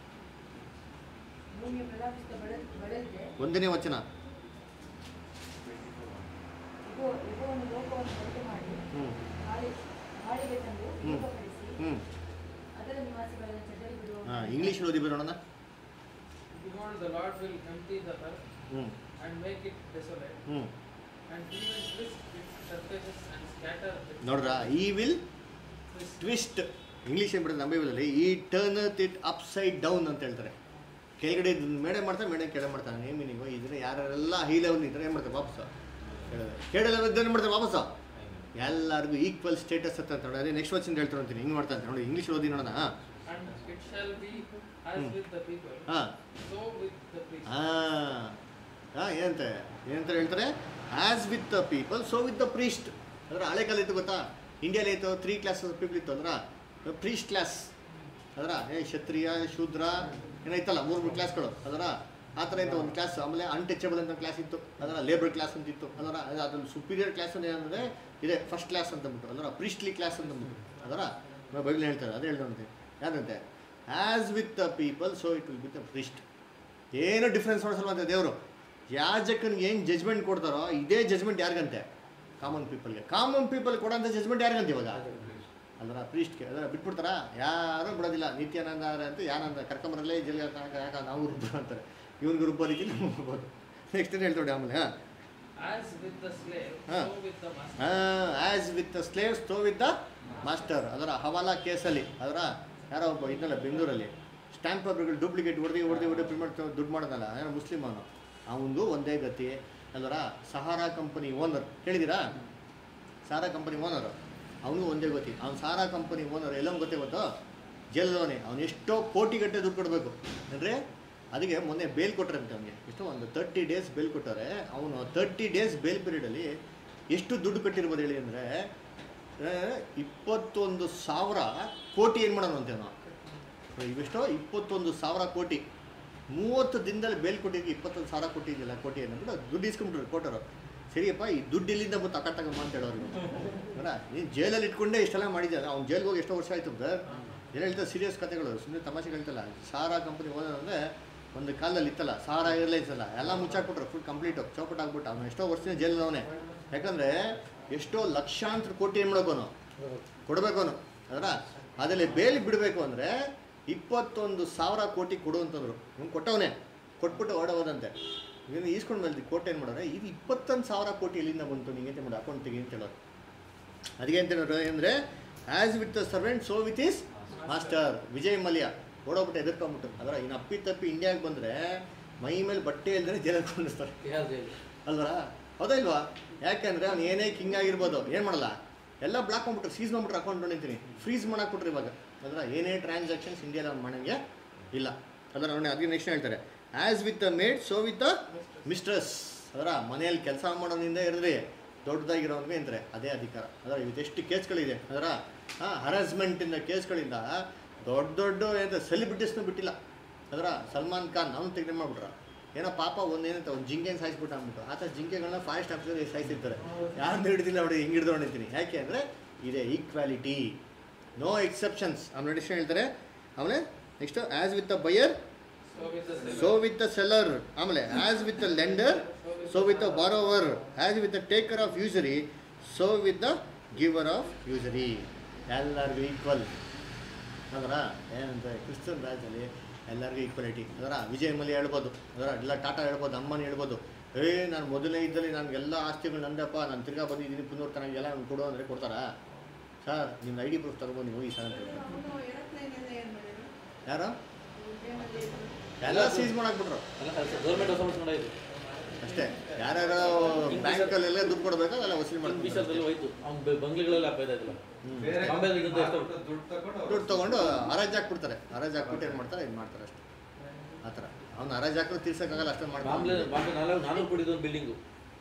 ಭೂಮಿಯು ಪ್ರಲಾಪಿಸುತ್ತಾ ಬೆಳೆ ಬೆಳೆದಿದೆ ಒಂದನೇ ವಚನ ಇಗೋ ಯೆಹೋವನು ಲೋಕವನ್ನು ಬರಿದು ಮಾಡಿ ಹ್ಞೂ ಹಾಳಿ ಹಾಳಿಗೆ ತಂದು ಹ್ಮ್. ವಿರೂಪಪಡಿಸಿ ಹ್ಞೂ ನಿವಾಸಿಗಳನ್ನು ಚದರಿಬಿಡುವ ಹಾಂ ಇಂಗ್ಲೀಷ್ ಓದಿ ನೋಡೋಣ Behold, the Lord will empty the earth ಹ್ಞೂ and make it desolate, ಹ್ಞೂ and he will twist its surfaces and scatter its ನೋಡ್ರ ಈ ವಿಲ್ twist. ಟ್ವಿಸ್ಟ್ ಇಂಗ್ಲೀಷ್ ಏನು ಬಿಡುತ್ತೆ ನಮ್ಮ ಬೈಬಲಲ್ಲಿ ಈ turn it up side down ಅಂತ ಹೇಳ್ತಾರೆ ಕೆಳಗಡೆ ಇದನ್ನ ಮೇಡೆ ಮಾಡ್ತಾನೆ ಮೇಡೆ ಕೆಳಗೆ ಮಾಡ್ತಾನೆ ಏನು ಮೀನಿಂಗು ಇದನ್ನ ಯಾರೆಲ್ಲ ಹೈ ಲೆವೆಲ್ ಇದ್ರೆ ಏನು ಮಾಡ್ತಾರೆ ವಾಪಸ್ಸು ಕೆಳಗೆ ಕೆಳ ಲೆವೆಲ್ ಏನು ಮಾಡ್ತಾರೆ ವಾಪಸ್ಸು ಎಲ್ಲರಿಗೂ ಈಕ್ವಲ್ ಸ್ಟೇಟಸ್ ಅಂತ ನೋಡಿ ಅದೇ ನೆಕ್ಸ್ಟ್ ವರ್ಷ ಹೇಳ್ತಾರೆ ಅಂತೀನಿ ಹಿಂಗೆ ಮಾಡ್ತಾ ಅಂತ ನೋಡಿ ಇಂಗ್ಲೀಷ್ ಓದಿ ನೋಡೋಣ And it shall be as Hmm. with the people, ಹಾಂ so with the priests. ಹಾಂ ಹಾಂ ಏನಂತೆ ಏನಂತ ಹೇಳ್ತಾರೆ as with the people so with the priest ಅಂದ್ರೆ ಹಳೆ ಕಾಲ ಇತ್ತು ಗೊತ್ತಾ ಇಂಡಿಯಾಲಿ ಇತ್ತು ತ್ರೀ ಕ್ಲಾಸ್ ಪೀಪಲ್ ಇತ್ತು ಅಂದ್ರೆ ಪ್ರೀಸ್ಟ್ ಕ್ಲಾಸ್ ಅದರ ಏ ಕ್ಷತ್ರಿಯ ಶೂದ್ರ ಏನೈತಲ್ಲ ಮೂರು ಮೂರು ಕ್ಲಾಸ್ಗಳು ಅದರ ಆ ಥರ ಇತ್ತು ಒಂದು ಕ್ಲಾಸ್ ಆಮೇಲೆ ಅನ್ಟಚಬಲ್ ಅಂತ ಕ್ಲಾಸ್ ಇತ್ತು ಅದರ ಲೇಬರ್ ಕ್ಲಾಸ್ ಅಂತ ಇತ್ತು ಅದರ ಅದ್ರಲ್ಲಿ ಸುಪೀರಿಯರ್ ಕ್ಲಾಸ್ ಅಂತ ಏನಂದರೆ ಇದೆ ಫಸ್ಟ್ ಕ್ಲಾಸ್ ಅಂತ ಅಂದ್ಬಿಟ್ಟು ಅದರ ಪ್ರೀಸ್ಟ್ಲಿ ಕ್ಲಾಸ್ ಅಂತ ಅಂದ್ಬಿಟ್ಟು ಅದರ ಬೈಬಲ್ ಹೇಳ್ತಾರೆ ಅದೇ ಹೇಳ್ದಂತೆ ಯಾರಂತೆ as with the people so it will be the priest ಏನು ಡಿಫ್ರೆನ್ಸ್ ನೋಡಿಸಲ್ವಂತೆ ದೇವರು ಯಾಜಕನಿಗೆ ಏನು ಜಜ್ಮೆಂಟ್ ಕೊಡ್ತಾರೋ ಇದೇ ಜಜ್ಮೆಂಟ್ ಯಾರಿಗಂತೆ ಕಾಮನ್ ಪೀಪಲ್ಗೆ ಕಾಮನ್ ಪೀಪಲ್ ಕೊಡೋಂಥ ಜಜ್ಮೆಂಟ್ ಯಾರಿಗಂತೆ ಇವಾಗ ಅಲ್ವರ ಪ್ರೀಸ್ಟ್ಗೆ ಅದರ ಬಿಟ್ಬಿಡ್ತಾರ ಯಾರೂ ಬಿಡೋದಿಲ್ಲ ನಿತ್ಯಾನಂದ ಅಂತ ಯಾನಂದ ಕರ್ಕೊಂಬರಲ್ಲೇ ಜಲ್ ಯಾಕೆ ನಾವು ರುಬ್ಬ ಅಂತಾರೆ ಇವ್ನಿಗೆ ರುಬ್ಬಲಿಕ್ಕೆ ನಮ್ಗೆ ರುಬ್ಬೋದು ನೆಕ್ಸ್ಟ್ ಏನು ಹೇಳ್ತೋಡಿ ಆಮೇಲೆ ಹಾಂ As with the slave, Ah. so with the master. As with slaves so with the master ಅದರ ಹವಾಲಾ ಕೇಸಲ್ಲಿ ಅದರ ಯಾರೋ ಒಬ್ಬ ಇದ್ನಲ್ಲ ಬೆಂಗಳೂರಲ್ಲಿ ಸ್ಟ್ಯಾಂಪ್ ಪೇಪರ್ಗಳು ಡೂಪ್ಲಿಕೇಟ್ ಹೊಡೆದು ಹೊಡೆದು ಹೊಡೆದು ಪ್ರಿಂಟ್ ದುಡ್ಡು ಮಾಡೋದಲ್ಲ ಏನೋ ಮುಸ್ಲಿಮ್ ಅವನು ಅವನದು ಒಂದೇ ಗತಿ ಅಲ್ವರ ಸಹಾರಾ ಕಂಪನಿ ಓನರ್ ಕೇಳಿದ್ದೀರಾ ಸಾರಾ ಕಂಪನಿ ಓನರು ಅವನು ಒಂದೇ ಗತಿ ಅವ್ನು ಸಾರಾ ಕಂಪನಿ ಓನರ್ ಎಲ್ಲೋ ಗೊತ್ತೇ ಗೊತ್ತೋ ಜೈಲವನೇ ಅವನು ಎಷ್ಟೋ ಕೋಟಿ ಗಟ್ಟೆ ದುಡ್ಡು ಕೊಡಬೇಕು ಅಂದರೆ ಅದಕ್ಕೆ ಮೊನ್ನೆ ಬೇಲ್ ಕೊಟ್ಟರಂತೆ ಅವನಿಗೆ ಎಷ್ಟೋ ಒಂದು ತರ್ಟಿ ಡೇಸ್ ಬೇಲ್ ಕೊಟ್ಟಾರೆ ಅವನು ತರ್ಟಿ ಡೇಸ್ ಬೇಲ್ ಪೀರಿಯಡಲ್ಲಿ ಎಷ್ಟು ದುಡ್ಡು ಕಟ್ಟಿರ್ಬೋದು ಹೇಳಿ ಅಂದರೆ ಇಪ್ಪತ್ತೊಂದು ಸಾವಿರ ಕೋಟಿ ಏನು ಮಾಡೋಣ ಅಂತೆ ನಾವು ಇವೆಷ್ಟೋ ಇಪ್ಪತ್ತೊಂದು ಸಾವಿರ ಕೋಟಿ ಮೂವತ್ತು ದಿನದಲ್ಲಿ ಬೇಲ್ ಕೊಟ್ಟಿದ್ದು ಇಪ್ಪತ್ತೊಂದು ಸಾವಿರ ಕೋಟಿ ಇದೆಯಲ್ಲ ಕೋಟಿ ಅಂದ್ಬಿಟ್ಟು ದುಡ್ಡು ಇಸ್ಕೊಂಡ್ಬಿಟ್ರು ಕೊಟ್ಟರು ಸರಿಯಪ್ಪ ಈ ದುಡ್ಡು ಇಲ್ಲಿಂದ ಬಂತು ಅಕ್ಕ ತಗೊಂಬ ಅಂತ ಹೇಳೋರು ಅಲ್ಲ ನೀನು ಜೈಲಲ್ಲಿ ಇಟ್ಕೊಂಡೇ ಇಷ್ಟೆಲ್ಲ ಮಾಡಿದ್ದೆ ಅವ್ನು ಜೈಲ್ಗೆ ಹೋಗಿ ಎಷ್ಟೋ ವರ್ಷ ಆಯ್ತು ಸರ್ ಏನು ಹೇಳ್ತಾರೆ ಸೀರಿಯಸ್ ಕಥೆಗಳು ಸುಮ್ಮನೆ ತಮಾಷೆ ಹೇಳ್ತಲ್ಲ ಸಾರಾ ಕಂಪನಿ ಓನರ್ ಒಂದು ಕಾಲದಲ್ಲಿ ಇತ್ತಲ್ಲ ಸಾರಾ ಏರ್ಲೈನ್ಸ್ ಅಲ್ಲ ಎಲ್ಲ ಮುಚ್ಚಾಕ್ಬಿಟ್ರು ಫುಲ್ ಕಂಪ್ಲೀಟು ಚೌಕಟ್ ಆಗ್ಬಿಟ್ಟು ಅವನು ಎಷ್ಟೋ ವರ್ಷದಿಂದ ಜೈಲವನೇ ಯಾಕಂದರೆ ಎಷ್ಟೋ ಲಕ್ಷಾಂತರ ಕೋಟಿ ಏನು ಮಾಡ್ಕೋನು ಕೊಡಬೇಕು ಅವನು ಅದರ ಅದರಲ್ಲಿ ಬೇಲಿ ಬಿಡಬೇಕು ಅಂದರೆ ಇಪ್ಪತ್ತೊಂದು ಸಾವಿರ ಕೋಟಿ ಕೊಡು ಅಂತಂದ್ರು ಅವ್ನು ಕೊಟ್ಟವನೇ ಕೊಟ್ಬಿಟ್ಟು ಓಡೋದಂತೆ ನೀನು ಈಸ್ಕೊಂಡು ಮೇಲೆ ಕೋಟೆ ಏನು ಮಾಡೋರೆ ಇದು ಇಪ್ಪತ್ತೊಂದು ಸಾವಿರ ಕೋಟಿ ಎಲ್ಲಿಂದ ಬಂತು ನಿಂಗೆ ಮಾಡು ಅಕೌಂಟ್ ತೆಗಿ ಅಂತ ಹೇಳೋರು ಅದಕ್ಕೆ ಅಂತ ಹೇಳೋರು ಅಂದರೆ as with the servant so with his master Vijay Mallya ಓಡೋಗ್ಬಿಟ್ಟು ಎದುರ್ಕೊಂಬಿಟ್ಟು ಅದರ ಇನ್ನು ಅಪ್ಪಿ ತಪ್ಪಿ ಇಂಡಿಯಾಗೆ ಬಂದರೆ ಮೈ ಮೇಲೆ ಬಟ್ಟೆ ಇಲ್ದೇ ಜೈಲಿಗೆ ಕೊಂಡಿಸ್ತಾರೆ ಅಲ್ವಾ ಹೌದಾ ಇಲ್ವಾ ಯಾಕೆಂದರೆ ಅವ್ನು ಏನೇ ಕಿಂಗ್ ಆಗಿರ್ಬೋದು ಏನು ಮಾಡಲ್ಲ ಎಲ್ಲ ಬ್ಲಾಕ್ ಮಾಡ್ಬಿಟ್ರು ಸೀಸ್ ಮಾಡ್ಬಿಟ್ರೆ ಅಕೌಂಟ್ ನೋಡಿರ್ತೀನಿ ಫ್ರೀಸ್ ಮಾಡಾಕ್ಬಿಟ್ರು ಇವಾಗ ಅದರ ಏನೇ ಟ್ರಾನ್ಸಾಕ್ಷನ್ಸ್ ಇಂಡಿಯಾದ ಅವ್ನು ಮಾಡಂಗೆ ಇಲ್ಲ ಅದರ ನೋಡಿ ಅದಕ್ಕೆ ನೆಕ್ಸ್ಟ್ ಹೇಳ್ತಾರೆ as with the maid so with the mistress ಅದರ ಮನೆಯಲ್ಲಿ ಕೆಲಸ ಮಾಡೋದ್ರಿಂದ ಇರದ್ರಿ ದೊಡ್ಡದಾಗಿರೋನ್ಗೆ ಅಂತಾರೆ ಅದೇ ಅಧಿಕಾರ ಅದರ ಇವತ್ತೆಷ್ಟು ಕೇಸ್ಗಳಿದೆ ಅದರ ಹಾಂ ಹರಾಸ್ಮೆಂಟಿಂದ ಕೇಸ್ಗಳಿಂದ ದೊಡ್ಡ ದೊಡ್ಡ ಏನು ಸೆಲಿಬ್ರಿಟೀಸ್ನೂ ಬಿಟ್ಟಿಲ್ಲ ಅದರ ಸಲ್ಮಾನ್ ಖಾನ್ ಅವ್ನು ತೆಗೆದು ಮಾಡ್ಬಿಟ್ರ ಏನೋ ಪಾಪ ಒಂದೇನಂತ ಒಂದು ಜಿಂಕೆನ ಸಾಯಿಸ್ಬಿಟ್ಟು ಅಂದ್ಬಿಟ್ಟು ಆ ಥರ ಜಿಂಕೆಗಳನ್ನ ಫಾರೆಸ್ಟ್ ಆಫೀಸರ್ ಸಾಯಿಸಿರ್ತಾರೆ ಯಾರನ್ನ ಹಿಡಿದಿಲ್ಲ ನೋಡಿ ಹಿಂಗೆ ಹಿಡಿದು ಹೊಡಿತೀನಿ ಯಾಕೆ ಅಂದರೆ ಇದೆ ಈಕ್ವಾಲಿಟಿ ನೋ ಎಕ್ಸೆಪ್ಷನ್ಸ್ ಅವ್ನು ನೆಕ್ಸ್ಟ್ ಹೇಳ್ತಾರೆ ಆಮೇಲೆ next as with the buyer So with the seller. So with the seller ಆಮೇಲೆ as with the lender so with the borrower as with the taker of usury so with the giver of usury ಎಲ್ಲರಿಗೂ equal ಅದರ ಏನಂತ Christian ರಾಜ್ಯದಲ್ಲಿ ಎಲ್ಲರಿಗೂ equality ಅದರ ವಿಜಯ್ ಮಲ್ಯ ಹೇಳ್ಬೋದು ಅದರ ಎಲ್ಲ ಟಾಟಾ ಹೇಳ್ಬೋದು ಅಮ್ಮನ ಹೇಳ್ಬೋದು ಏ ನಾನು ಮೊದಲನೇ ಇದ್ದಲ್ಲಿ ನನಗೆಲ್ಲ ಆಸ್ತಿಗಳು ನಂದಪ್ಪ ನಾನು ತಿರ್ಗಾ ಬಂದಿದ್ದೀನಿ ಪುನೂರ್ ತನಕ ಎಲ್ಲ ನಾನು ಕೊಡು ಅಂದರೆ ಕೊಡ್ತಾರಾ ಸರ್ ನಿಮ್ಮ ಐ ಡಿ ಪ್ರೂಫ್ ತಗೊಬಂದು ನೀವು ಹೋಗಿ ಸರ್ ಅಂತ ಹೇಳ್ತಾರೆ. ಅವನು ಏರೋಪ್ಲೇನಿಂದ ಏನ್ ಮಾಡಿದ್ರು? ಯಾರು ಉಡ್ಯಾನದಲ್ಲಿ ಇದ್ರು. ಎಲ್ಲ ಸೀಸ್ ಮಾಡಾಕ್ಬಿಟ್ರು ಗೌರ್ಮೆಂಟ್ ಹೊಸ ಮಾಡಿದ್ದು ಅಷ್ಟೇ ಯಾರ್ಯಾರೋ ಬ್ಯಾಂಕಲ್ಲೆಲ್ಲ ದುಡ್ಡು ಕೊಡಬೇಕು ಅದೆಲ್ಲ ವಸೂಲಿ ಮಾಡ್ತಾರೆ ಬೀಸದಲ್ಲಿ ಹೋಯ್ತು ಅವ್ನು ಬಂಗ್ಲೆಗಳೆಲ್ಲ ಹಾಕೋಯ್ತಾ ಇದ್ದಿಲ್ಲ ಬೇರೆ ಬಾಂಬೆಲಿ ಇದ್ದಂತೆ ಎಷ್ಟೋ ದುಡ್ಡು ತಗೊಂಡು ಅವ್ರು ದುಡ್ಡು ತೊಗೊಂಡು ಹರಾಜ್ ಹಾಕ್ಬಿಡ್ತಾರೆ ಹರಾಜ್ ಹಾಕ್ಬಿಟ್ಟು ಏನು ಮಾಡ್ತಾರೆ ಇದು ಮಾಡ್ತಾರೆ ಅಷ್ಟೇ ಆ ಥರ ಅವ್ನು ಹರಾಜ್ ಹಾಕಿದ್ರೆ ತೀರ್ಸೋಕ್ಕಾಗಲ್ಲ ಅಷ್ಟೇ ಬಾಂಬೆ ಮಾಡ್ತಾರೆ ಬಾಂಬೆ ನಾಲ್ಕು ನಾನೂರು ಕೋಟಿದು ಒಂದು ಬಿಲ್ಡಿಂಗು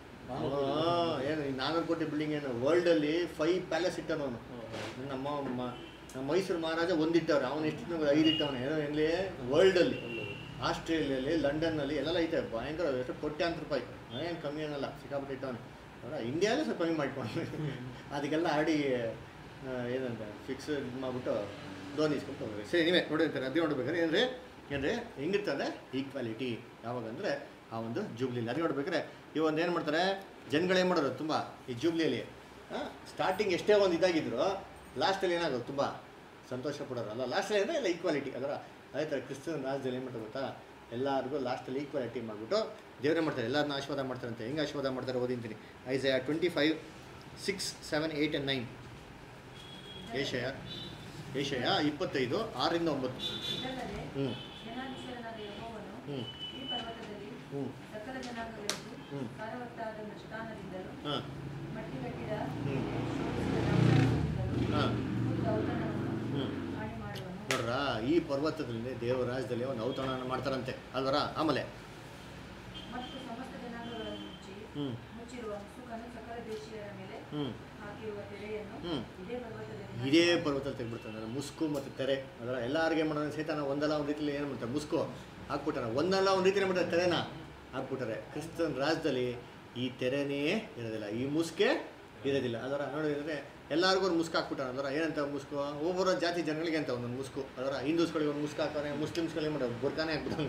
ಏನು ಈ ನಾನ್ನೂರು ಕೋಟಿ ಬಿಲ್ಡಿಂಗ್ ಏನು ವರ್ಲ್ಡಲ್ಲಿ ಫೈವ್ ಪ್ಯಾಲೇಸ್ ಇಟ್ಟನು ಅವನು ನಮ್ಮ ಮ- ನಮ್ಮ ಮೈಸೂರು ಮಹಾರಾಜ ಒಂದಿಟ್ಟವ್ರೆ ಅವನು ಎಷ್ಟು ಐದು ಇಟ್ಟವನು ಏನೋ ಎಲ್ಲಿ ವರ್ಲ್ಡಲ್ಲಿ ಆಸ್ಟ್ರೇಲಿಯಲ್ಲಿ ಲಂಡನ್ನಲ್ಲಿ ಎಲ್ಲೆಲ್ಲ ಐತೆ ಭಯಂಕರ ಎಷ್ಟು ಕೋಟ್ಯಾಂತರ ರೂಪಾಯಿ ಏನು ಕಮ್ಮಿ ಏನಲ್ಲ ಸಿಕ್ಕಾಪಟ್ಟೆ ಇಟ್ಟವನು ಅವರ ಇಂಡಿಯಾಲೇ ಸ್ವಲ್ಪ ಕಮ್ಮಿ ಮಾಡ್ಕೊಂಡು ಅದಕ್ಕೆಲ್ಲ ಆಡಿ ಆ, ಏನಂತ ಫಿಕ್ಸ್ ಇದು ಮಾಡ್ಬಿಟ್ಟು ಲೋನ್ ಇಸ್ಕೊಂಡು ಹೋಗ್ಬೇಕು ಸರಿ ನೀವೇ ನೋಡಿರ್ತಾರೆ ಅದೇ ನೋಡ್ಬೇಕಾದ್ರೆ ಏನ್ರಿ ಏನ್ರಿ ಹೆಂಗಿರ್ತದೆ ಈಕ್ವಾಲಿಟಿ ಯಾವಾಗಂದರೆ ಆ ಒಂದು ಜೂಬ್ಲಿಲಿ ಅದು ನೋಡ್ಬೇಕಾದ್ರೆ ಈ ಒಂದು ಏನು ಮಾಡ್ತಾರೆ ಜನಗಳೇನು ಮಾಡೋರು ತುಂಬ ಈ ಜೂಬ್ಲಿಯಲ್ಲಿ ಸ್ಟಾರ್ಟಿಂಗ್ ಎಷ್ಟೇ ಒಂದು ಇದಾಗಿದ್ರು ಲಾಸ್ಟಲ್ಲಿ ಏನಾಗೋದು ತುಂಬ ಸಂತೋಷ ಪಡೋರು ಅಲ್ಲ ಲಾಸ್ಟಲ್ಲಿ ಅಂದರೆ ಎಲ್ಲ ಈಕ್ವಾಲಿಟಿ ಅದರ ಅದೇ ಥರ ಕ್ರಿಸ್ತನ ರಾಜ್ಯದಲ್ಲಿ ಏನು ಮಾಡ್ತಾರೆ ಗೊತ್ತಾ ಎಲ್ಲರಿಗೂ ಲಾಸ್ಟಲ್ಲಿ ಈಕ್ವಾಲಿಟಿ ಮಾಡಿಬಿಟ್ಟು ದೇವರೇ ಮಾಡ್ತಾರೆ ಎಲ್ಲರನ್ನ ಆಶೀರ್ವಾದ ಮಾಡ್ತಾರಂತೆ ಹೆಂಗೆ ಆಶೀರ್ವಾದ ಮಾಡ್ತಾರೆ ಓದಿಂತೀನಿ Isaiah twenty five six seven eight and nine Isaiah Isaiah ಇಪ್ಪತ್ತೈದು ಆರರಿಂದ ಒಂಬತ್ತು ಇದಲ್ಲದೆ ಹ್ಞೂ ಜನಾಧೀಶನಾದ ಯೆಹೋವನು ಹ್ಞೂ ಈ ಪರ್ವತದಲ್ಲಿ ಹ್ಞೂ ಸಕಲ ಜನಾಂಗಗಳಿಗೂ ಹ್ಮ್. ಸಾರವತ್ತಾದ ಮೃಷ್ಟಾನದಿಂದಲೂ ಹಾಂ ಮಟ್ಟಿಗಟ್ಟಿದ ಹ್ಮ್. ಶೋಧಿಸಿದ ದ್ರಾಕ್ಷಾರಸದಿಂದಲೂ ಹಾಂ ಒಂದು ಔತಣವನ್ನು ಹ್ಞೂ ಹಾನಿ ಮಾಡುವನು ನೋಡ್ರಾ ಈ ಪರ್ವತದಲ್ಲಿ ದೇವರ ರಾಜ್ಯದಲ್ಲಿ ಒಂದು ಔತಣನ ಮಾಡ್ತಾರಂತೆ ಅಲ್ವರ ಆಮೇಲೆ ಮತ್ತು ಸಮಸ್ತ ಜನಾಂಗಗಳನ್ನು ಮುಚ್ಚಿ ಹ್ಞೂ ಮುಚ್ಚಿರುವ ಮುಸುಕನ್ನು ಸಕಲ ದೇಶೀಯರ ಮೇಲೆ ಹ್ಞೂ ಹಾಕಿರುವ ತೆರೆಯನ್ನು ಹ್ಞೂ ಇದೇ ಪರ್ವತದಲ್ಲಿ ಇದೇ ಪರ್ವತದಲ್ಲಿ ತೆಗ್ಬಿಡ್ತಾನೆ ಅಂದ್ರೆ ಮುಸ್ಕು ಮತ್ತು ತೆರೆ ಅದರ ಎಲ್ಲರಿಗೆ ಮಾಡೋಣ ಸಹಿತ ಒಂದಲ್ಲ ಒಂದು ರೀತಿಯಲ್ಲಿ ಏನು ಮಾಡ್ತಾರೆ ಮುಸ್ಕು ಹಾಕ್ಬಿಟ್ಟಾರೆ ಒಂದಲ್ಲ ಒಂದು ರೀತಿಯಲ್ಲಿ ಮಾಡ್ತಾರೆ ತೆರೆನ ಹಾಕ್ಬಿಟ್ಟಾರೆ ಕ್ರಿಸ್ತನ ರಾಜ್ಯದಲ್ಲಿ ಈ ತೆರೆನೇ ಇರೋದಿಲ್ಲ ಈ ಮುಸ್ಕೆ ಇರೋದಿಲ್ಲ ಅದರ ನೋಡಿದ್ರೆ ಎಲ್ಲರಿಗೂ ಒಂದು ಮುಸ್ಕು ಹಾಕ್ಬಿಟ್ಟಾರೆ ಅದರ ಏನಂತ ಮುಸ್ಕು ಒಬ್ಬೊಬ್ಬರ ಜಾತಿ ಜನಗಳಿಗೆ ಅಂತ ಒಂದೊಂದು ಮುಸ್ಕು ಅದರ ಹಿಂದೂಸ್ಗಳಿಗೆ ಒಂದು ಮುಸ್ಕು ಹಾಕೋನೆ ಮುಸ್ಲಿಮ್ಸ್ಗಳಿಗೆ ಏನು ಮಾಡೋದು ಬುರ್ಕಾನೆ ಹಾಕ್ಬಿಟ್ಟಾನೆ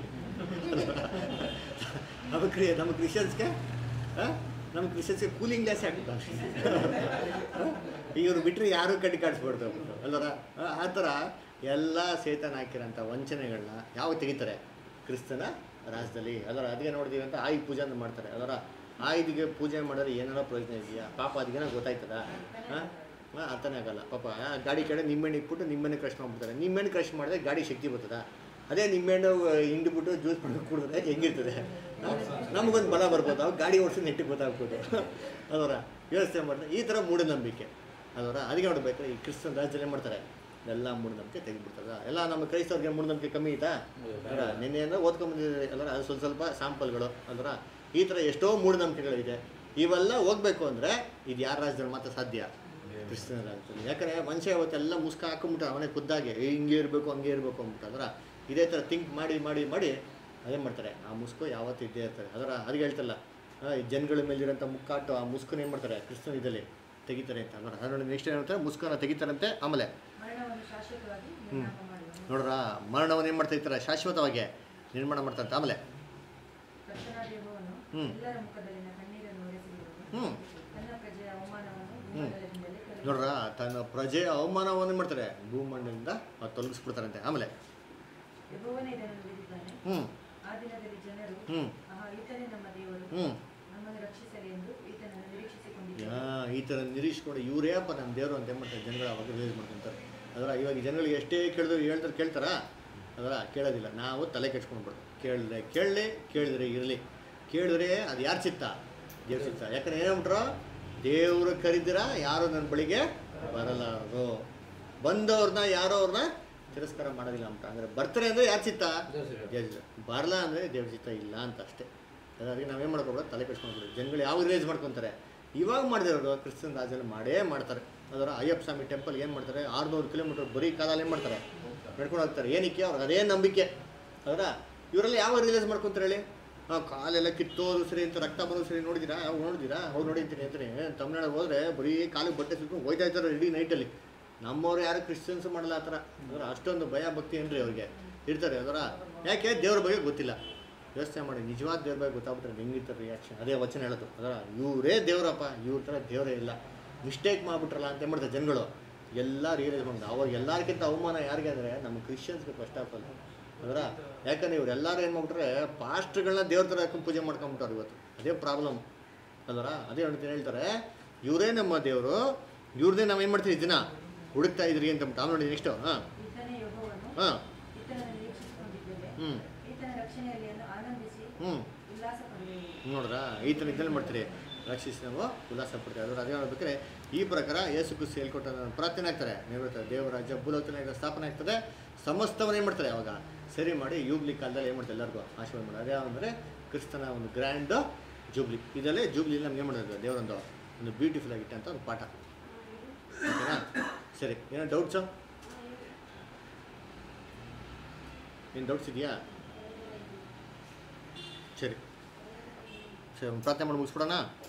ನಮ್ಮ ಕ್ರಿ ನಮ್ಮ ಕ್ರಿಶ್ಚಿಯನ್ಸ್ಗೆ ನಮ್ಮ ಕ್ರಿಶ್ಚಿಯನ್ಸ್ಗೆ ಕೂಲಿಂಗ್ ಗ್ಲಾಸ್ ಹಾಕ್ಬಿಟ್ಟಾನೆ ಇವ್ರು ಬಿಟ್ಟರೆ ಯಾರೂ ಕಡ್ಡಿ ಕಾಡಿಸ್ಬಾರ್ದು ಅಂದ್ಬಿಟ್ಟು ಅಲ್ಲರ ಆ ಥರ ಎಲ್ಲ ಸೇತನ ಹಾಕಿರೋಂಥ ವಂಚನೆಗಳನ್ನ ಯಾವಾಗ ತೆಗಿತಾರೆ ಕ್ರಿಸ್ತನ ರಾಜ್ಯದಲ್ಲಿ ಅದರ ಅದಕ್ಕೆ ನೋಡ್ತೀವಿ ಅಂತ ಆಯುಧ ಪೂಜೆ ಅಂತ ಮಾಡ್ತಾರೆ ಅದರ ಆಯುಧಿಗೆ ಪೂಜೆ ಮಾಡಿದ್ರೆ ಏನಾರ ಪ್ರಯೋಜನ ಇದೆಯಾ ಪಾಪ ಅದಕ್ಕೇನೋ ಗೊತ್ತಾಯ್ತದ ಹಾಂ ಹಾಂ ಅರ್ಥನೇ ಆಗಲ್ಲ ಪಾಪ ಆ ಗಾಡಿ ಕಡೆ ನಿಮ್ಮೆಣ್ಣೆ ಇಟ್ಬಿಟ್ಟು ನಿಮ್ಮೆಣ್ಣೆ ಕ್ರಶ್ ಮಾಡ್ಬಿಡ್ತಾರೆ ನಿಮ್ಮೆಣ್ಣೆ ಕ್ರಶ್ ಮಾಡಿದ್ರೆ ಗಾಡಿ ಶಕ್ತಿ ಬರ್ತದ ಅದೇ ನಿಮ್ಮೆಣ್ಣು ಹಿಂಡ್ಬಿಟ್ಟು ಜ್ಯೂಸ್ ಮಾಡ್ಕೊಂಡು ಕುಡಿದ್ರೆ ಹೆಂಗಿರ್ತದೆ ನಮಗೊಂದು ಬಲ ಬರ್ಬೋದು ಅವಾಗ ಗಾಡಿ ಓಡಿಸಿ ನೆಟ್ಟಿಗೆ ಗೊತ್ತಾಗ್ಬೋದು ಅದರ ಯೋಚನೆ ಮಾಡ್ತಾರೆ ಈ ಥರ ಮೂಢನಂಬಿಕೆ ಅದರ ಅದಕ್ಕೆ ನೋಡ್ಬೇಕು ಈ ಕ್ರಿಸ್ತನ ರಾಜ್ಯದಲ್ಲಿ ಏನು ಮಾಡ್ತಾರೆ ಎಲ್ಲ ಮೂಢನಂಬಿಕೆ ತೆಗೆದುಬಿಡ್ತಾರೆ ಎಲ್ಲ ನಮ್ಮ ಕ್ರೈಸ್ತವ್ರಿಗೆ ಮೂಢನಂಬಿಕೆ ಕಮ್ಮಿ ಐತಾ ಅಲ್ಲ ನಿನ್ನೆ ಅಂದರೆ ಓದ್ಕೊಂಬಂದಿದ್ದಾರೆ ಅಲ್ಲರ ಅದು ಸ್ವಲ್ಪ ಸ್ವಲ್ಪ ಸ್ಯಾಂಪಲ್ಗಳು ಅಲ್ವರ ಈ ಥರ ಎಷ್ಟೋ ಮೂಢನಂಬಿಕೆಗಳಿದೆ ಇವೆಲ್ಲ ಹೋಗ್ಬೇಕು ಅಂದರೆ ಇದು ಯಾರ ರಾಜ್ಯದಲ್ಲಿ ಮಾತ್ರ ಸಾಧ್ಯ ಕ್ರಿಸ್ತನ ರಾಜ್ಯದಲ್ಲಿ ಯಾಕಂದರೆ ಮನುಷ್ಯ ಇವತ್ತೆಲ್ಲ ಮುಸ್ಕ ಹಾಕೊಂಬಿಟ್ಟ ಅವನೇ ಖುದ್ದಾಗೆ ಏ, ಹಿಂಗೆ ಇರಬೇಕು ಹಂಗೆ ಇರಬೇಕು ಅಂದ್ಬಿಟ್ಟು ಅದರ ಇದೇ ಥರ ಥಿಂಕ್ ಮಾಡಿ ಮಾಡಿ ಮಾಡಿ ಅದೇ ಮಾಡ್ತಾರೆ ಆ ಮುಸ್ಕು ಯಾವತ್ತೂ ಇದ್ದೇ ಇರ್ತಾರೆ ಅದರ ಅದಕ್ಕೆ ಹೇಳ್ತಲ್ಲ ಆ, ಈ ಜನಗಳ ಮೇಲಿರೋಂಥ ಮುಕ್ಕಾಟು ಆ ಮುಸ್ಕನ್ನ ಏನು ಮಾಡ್ತಾರೆ ಕ್ರಿಸ್ತನ ಇದರಲ್ಲಿ ತೆಗಿತಾರೆ ಅಂತ ಅದರ ಅದರಲ್ಲಿ ನೆಕ್ಸ್ಟ್ ಏನು ಹೇಳ್ತಾರೆ ಮುಸ್ಕನ್ನ ತೆಗಿತಾರಂತೆ ಆಮೇಲೆ ಮರಣವನ್ನು ಶಾಶ್ವತವಾಗಿ ನಿರ್ನಾಮ ಮಾಡುವನು ನೋಡ್ರ ಮರಣವನ್ನು ಏನು ಮಾಡ್ತಾ ಇರ್ತಾರೆ ಶಾಶ್ವತವಾಗಿ ನಿರ್ಮಾಣ ಮಾಡ್ತಾರಂತೆ ಆಮೇಲೆ ಕರ್ತನಾದ ಯೆಹೋವನು ಹ್ಮ್. ಎಲ್ಲರ ಮುಖದಲ್ಲಿನ ಕಣ್ಣೀರನ್ನು ಒರೆಸಿರುವನು ಹ್ಞೂ ತನ್ನ ಪ್ರಜೆಯ ಅವಮಾನವನ್ನು ಹ್ಮ್. ಭೂಮಂಡಲದಿಂದಲೇ ತೊಲಗಿಸುವನು. ನೋಡ್ರ ತನ್ನ ಪ್ರಜೆಯ ಅವಮಾನವನ್ನು ಏನು ಮಾಡ್ತಾರೆ ಭೂಮಂಡಲದಿಂದ ಅವ್ರು ತೊಲಗಿಸ್ಬಿಡ್ತಾರಂತೆ ಆಮೇಲೆ ಯೆಹೋವನೇ ಇದನ್ನು ನುಡಿದಿದ್ದಾನೆ ಹ್ಞೂ ಆ ದಿನದಲ್ಲಿ ಜನರು ಹ್ಞೂ ಆಹಾ ಈತನೇ ನಮ್ಮ ದೇವರು ಹ್ಞೂ ನಮ್ಮನ್ನು ರಕ್ಷಿಸಲಿ ಎಂದು ಈತನನ್ನು ನಿರೀಕ್ಷಿಸಿಕೊಂಡಿದ್ದೇವೆ ಯಾ ಈ ಥರ ನಿರೀಕ್ಷೆಕೊಂಡು ಇವರೇ ಅಪ್ಪ ನಮ್ಮ ದೇವರು ಅಂತ ಏನು ಮಾಡ್ತಾರೆ ಜನಗಳು ಅವಾಗ ರಿಲೀಸ್ ಮಾಡ್ಕೊಂತಾರೆ ಅದರ ಇವಾಗ ಈ ಜನಗಳಿಗೆ ಎಷ್ಟೇ ಕೇಳಿದ್ರು ಹೇಳ್ತಾರೆ ಕೇಳ್ತಾರಾ ಅದರ ಕೇಳೋದಿಲ್ಲ ನಾವು ತಲೆ ಕೆಡ್ಸ್ಕೊಂಡ್ಬಿಡ್ತು ಕೇಳಿದ್ರೆ ಕೇಳಲಿ ಕೇಳಿದ್ರೆ ಇರಲಿ ಕೇಳಿದ್ರೆ ಅದು ಯಾರು ಚಿತ್ತ ದೇವ್ರ ಚಿತ್ತ ಯಾಕಂದ್ರೆ ಏನೇಳ್ಬಿಟ್ರು ದೇವರು ಕರಿದಿರ ಯಾರು ನನ್ನ ಬಳಿಗೆ ಬರಲಾರದು ಬಂದವ್ರನ್ನ ಯಾರೋ ಅವ್ರನ್ನ ತಿರಸ್ಕಾರ ಮಾಡೋದಿಲ್ಲ ಅಂತ ಅಂದರೆ ಬರ್ತಾರೆ ಅಂದರೆ ಯಾರು ಚಿತ್ತ ದೇವ್ರ ಚಿತ್ತ. ದೇವ್ರ ಚಿತ್ತ ಬರಲ್ಲ ಅಂದರೆ ದೇವ್ರ ಚಿತ್ತ ಇಲ್ಲ ಅಂತ ಅಷ್ಟೇ ಅದಕ್ಕೆ ನಾವೇನು ಮಾಡ್ಕೊಬಿಡೋದು ತಲೆ ಕೆಡ್ಸ್ಕೊಂಡ್ಬಿಡೋದು ಜನಗಳು ಯಾವಾಗ ರಿಲೀಸ್ ಮಾಡ್ಕೊತಾರೆ ಇವಾಗ ಮಾಡಿದಿರೋದು ಕ್ರಿಶ್ಚಿಯನ್ ರಾಜ್ಯದಲ್ಲಿ ಮಾಡೇ ಮಾಡ್ತಾರೆ ಅದರ ಅಯ್ಯಪ್ಪ ಸ್ವಾಮಿ ಟೆಂಪಲ್ ಏನು ಮಾಡ್ತಾರೆ ಆರುನೂರು ಕಿಲೋಮೀಟರ್ ಬರೀ ಕಾಲಲ್ಲಿ ಏನು ಮಾಡ್ತಾರೆ ನಡ್ಕೊಂಡು ಹೋಗ್ತಾರೆ ಏನಕ್ಕೆ ಅವ್ರಿಗೆ ಅದೇ ನಂಬಿಕೆ ಅದರ ಇವರೆಲ್ಲ ಯಾವಾಗ ರಿಲೀಸ್ ಮಾಡ್ಕೊತಾರೆ ಹೇಳಿ ಹಾಂ ಕಾಲೆಲ್ಲ ಕಿತ್ತೋದು ಸರಿ ಅಂತ ರಕ್ತ ಬರೋದು ಸರಿ ನೋಡಿದ್ದೀರಾ ಅವಾಗ ನೋಡಿದ್ದೀರಾ ಅವ್ರು ನೋಡಿರ್ತೀನಿ ಅಂತೀನಿ ತಮಿಳ್ನಾಡಿಗೆ ಹೋದರೆ ಬರೀ ಕಾಲಿಗೆ ಬಟ್ಟೆ ಸಿಕ್ಕೊಂಡು ಹೋಯ್ತಾ ಇರ್ತಾರೆ ಇಡೀ ನೈಟಲ್ಲಿ ನಮ್ಮವ್ರು ಯಾರು ಕ್ರಿಶ್ಚಿಯನ್ಸ್ ಮಾಡಲ್ಲ ಆ ಥರ ಅಂದ್ರೆ ಅಷ್ಟೊಂದು ಭಯ ಭಕ್ತಿ ಏನ್ರಿ ಅವ್ರಿಗೆ ಇರ್ತಾರೆ ಅದರ ಯಾಕೆ ದೇವ್ರ ಬಗ್ಗೆ ಗೊತ್ತಿಲ್ಲ ಯೋಚನೆ ಮಾಡಿ ನಿಜವಾದ ದೇವ್ರ ಬಗ್ಗೆ ಗೊತ್ತಾಗ್ಬಿಟ್ರೆ ಹೆಂಗಿರ್ತಾರೆ ರಿಯಾಕ್ಷನ್ ಅದೇ ವಚನ ಹೇಳೋದು ಅದರ ಇವರೇ ದೇವರಪ್ಪ ಇವ್ರ ಥರ ದೇವರೇ ಇಲ್ಲ ಮಿಸ್ಟೇಕ್ ಮಾಡ್ಬಿಟ್ರಲ್ಲ ಅಂತ ಏನ್ ಮಾಡ್ತಾರೆ ಜನಗಳು ಎಲ್ಲ ರಿಯಲೈಸ್ ಮಾಡ್ತಾರೆ ಅವಾಗ ಎಲ್ಲರಿಗಿಂತ ಅವಮಾನ ಯಾರಿಗೆ ಅಂದರೆ ನಮ್ಮ ಕ್ರಿಶ್ಚಿಯನ್ಸ್ಗೆ ಫಸ್ಟ್ ಆಫ್ ಆಲ್ ಅದರ ಯಾಕಂದ್ರೆ ಇವರೆಲ್ಲರೂ ಏನು ಮಾಡ್ಬಿಟ್ರೆ ಪಾಸ್ಟ್ಗಳನ್ನ ದೇವ್ರ ಥರ ಹಾಕೊಂಡು ಪೂಜೆ ಮಾಡ್ಕೊಂಬಿಟ್ಟಾರೆ ಇವತ್ತು ಅದೇ ಪ್ರಾಬ್ಲಮ್ ಅಲ್ವರ ಅದೇ ಹೇಳ್ತೀನಿ ಹೇಳ್ತಾರೆ ಇವರೇ ನಮ್ಮ ದೇವರು ಇವ್ರದೇ ನಾವು ಏನು ಮಾಡ್ತೀವಿ ದಿನ ಹುಡುಕ್ತಾ ಇದ್ರಿ ಅಂತ ಆಮೇಲೆ ನೋಡಿ ನೆಕ್ಸ್ಟು ಹಾಂ ಈತನೇ ಯೆಹೋವನು ಹಾಂ ಈತನನ್ನು ನಿರೀಕ್ಷಿಸಿಕೊಂಡಿದ್ದೇವೆ ಹ್ಞೂ ಈತನ ರಕ್ಷಣೆಯಲ್ಲಿ ಆನಂದಿಸಿ ಹ್ಞೂ ಉಲ್ಲಾಸ ಪಡೆಯುವೆವು ನೋಡ್ರಾ ಈ ಥರ ಇದ್ದಲ್ಲಿ ಮಾಡ್ತೀರಿ ರಕ್ಷಿಸಿ ನಾವು ಉಲ್ಲಾಸ ಪಡ್ತೀವಿ ಅದರ ಅದೇ ಹೇಳ್ಬೇಕಾದ್ರೆ ಈ ಪ್ರಕಾರ ಯೇಸು ಕ್ರಿಸ್ತು ಹೇಳ್ಕೊಟ್ಟ ಪ್ರಾರ್ಥನೆ ಆಗ್ತಾರೆ ನೆರವೇರ್ತಾರೆ ದೇವರಾಜ್ಯ ಭೂಲೋಕನ ಸ್ಥಾಪನೆ ಆಗ್ತದೆ ಸಮಸ್ತವನ್ನ ಏನು ಮಾಡ್ತಾರೆ ಅವಾಗ ಸರಿ ಮಾಡಿ ಯೂಬ್ಲಿ ಕಾಲದಲ್ಲಿ ಏನು ಮಾಡ್ತಾರೆ ಎಲ್ಲರಿಗೂ ಆಶೀರ್ವಾದ ಮಾಡಿ ಅದೇ ಅಂದರೆ ಕ್ರಿಸ್ತನ ಒಂದು ಗ್ರ್ಯಾಂಡ್ ಜೂಬ್ಲಿ ಇದಲ್ಲೇ ಜೂಬ್ಲಿ ನಮ್ಗೆ ಏನು ಮಾಡೋದು ದೇವರೊಂದು ಒಂದು ಬ್ಯೂಟಿಫುಲ್ ಆಗಿಟ್ಟಂಥ ಒಂದು ಪಾಠ ಓಕೆನಾ ಸರಿ ಏನೋ ಡೌಟ್ಸು ಏನು ಡೌಟ್ಸ್ ಇದೆಯಾ ಸರಿ ಸರಿ ಒಂದು ಪ್ರಾರ್ಥನೆ ಮಾಡಿ ಮುಗಿಸ್ಬಿಡೋಣ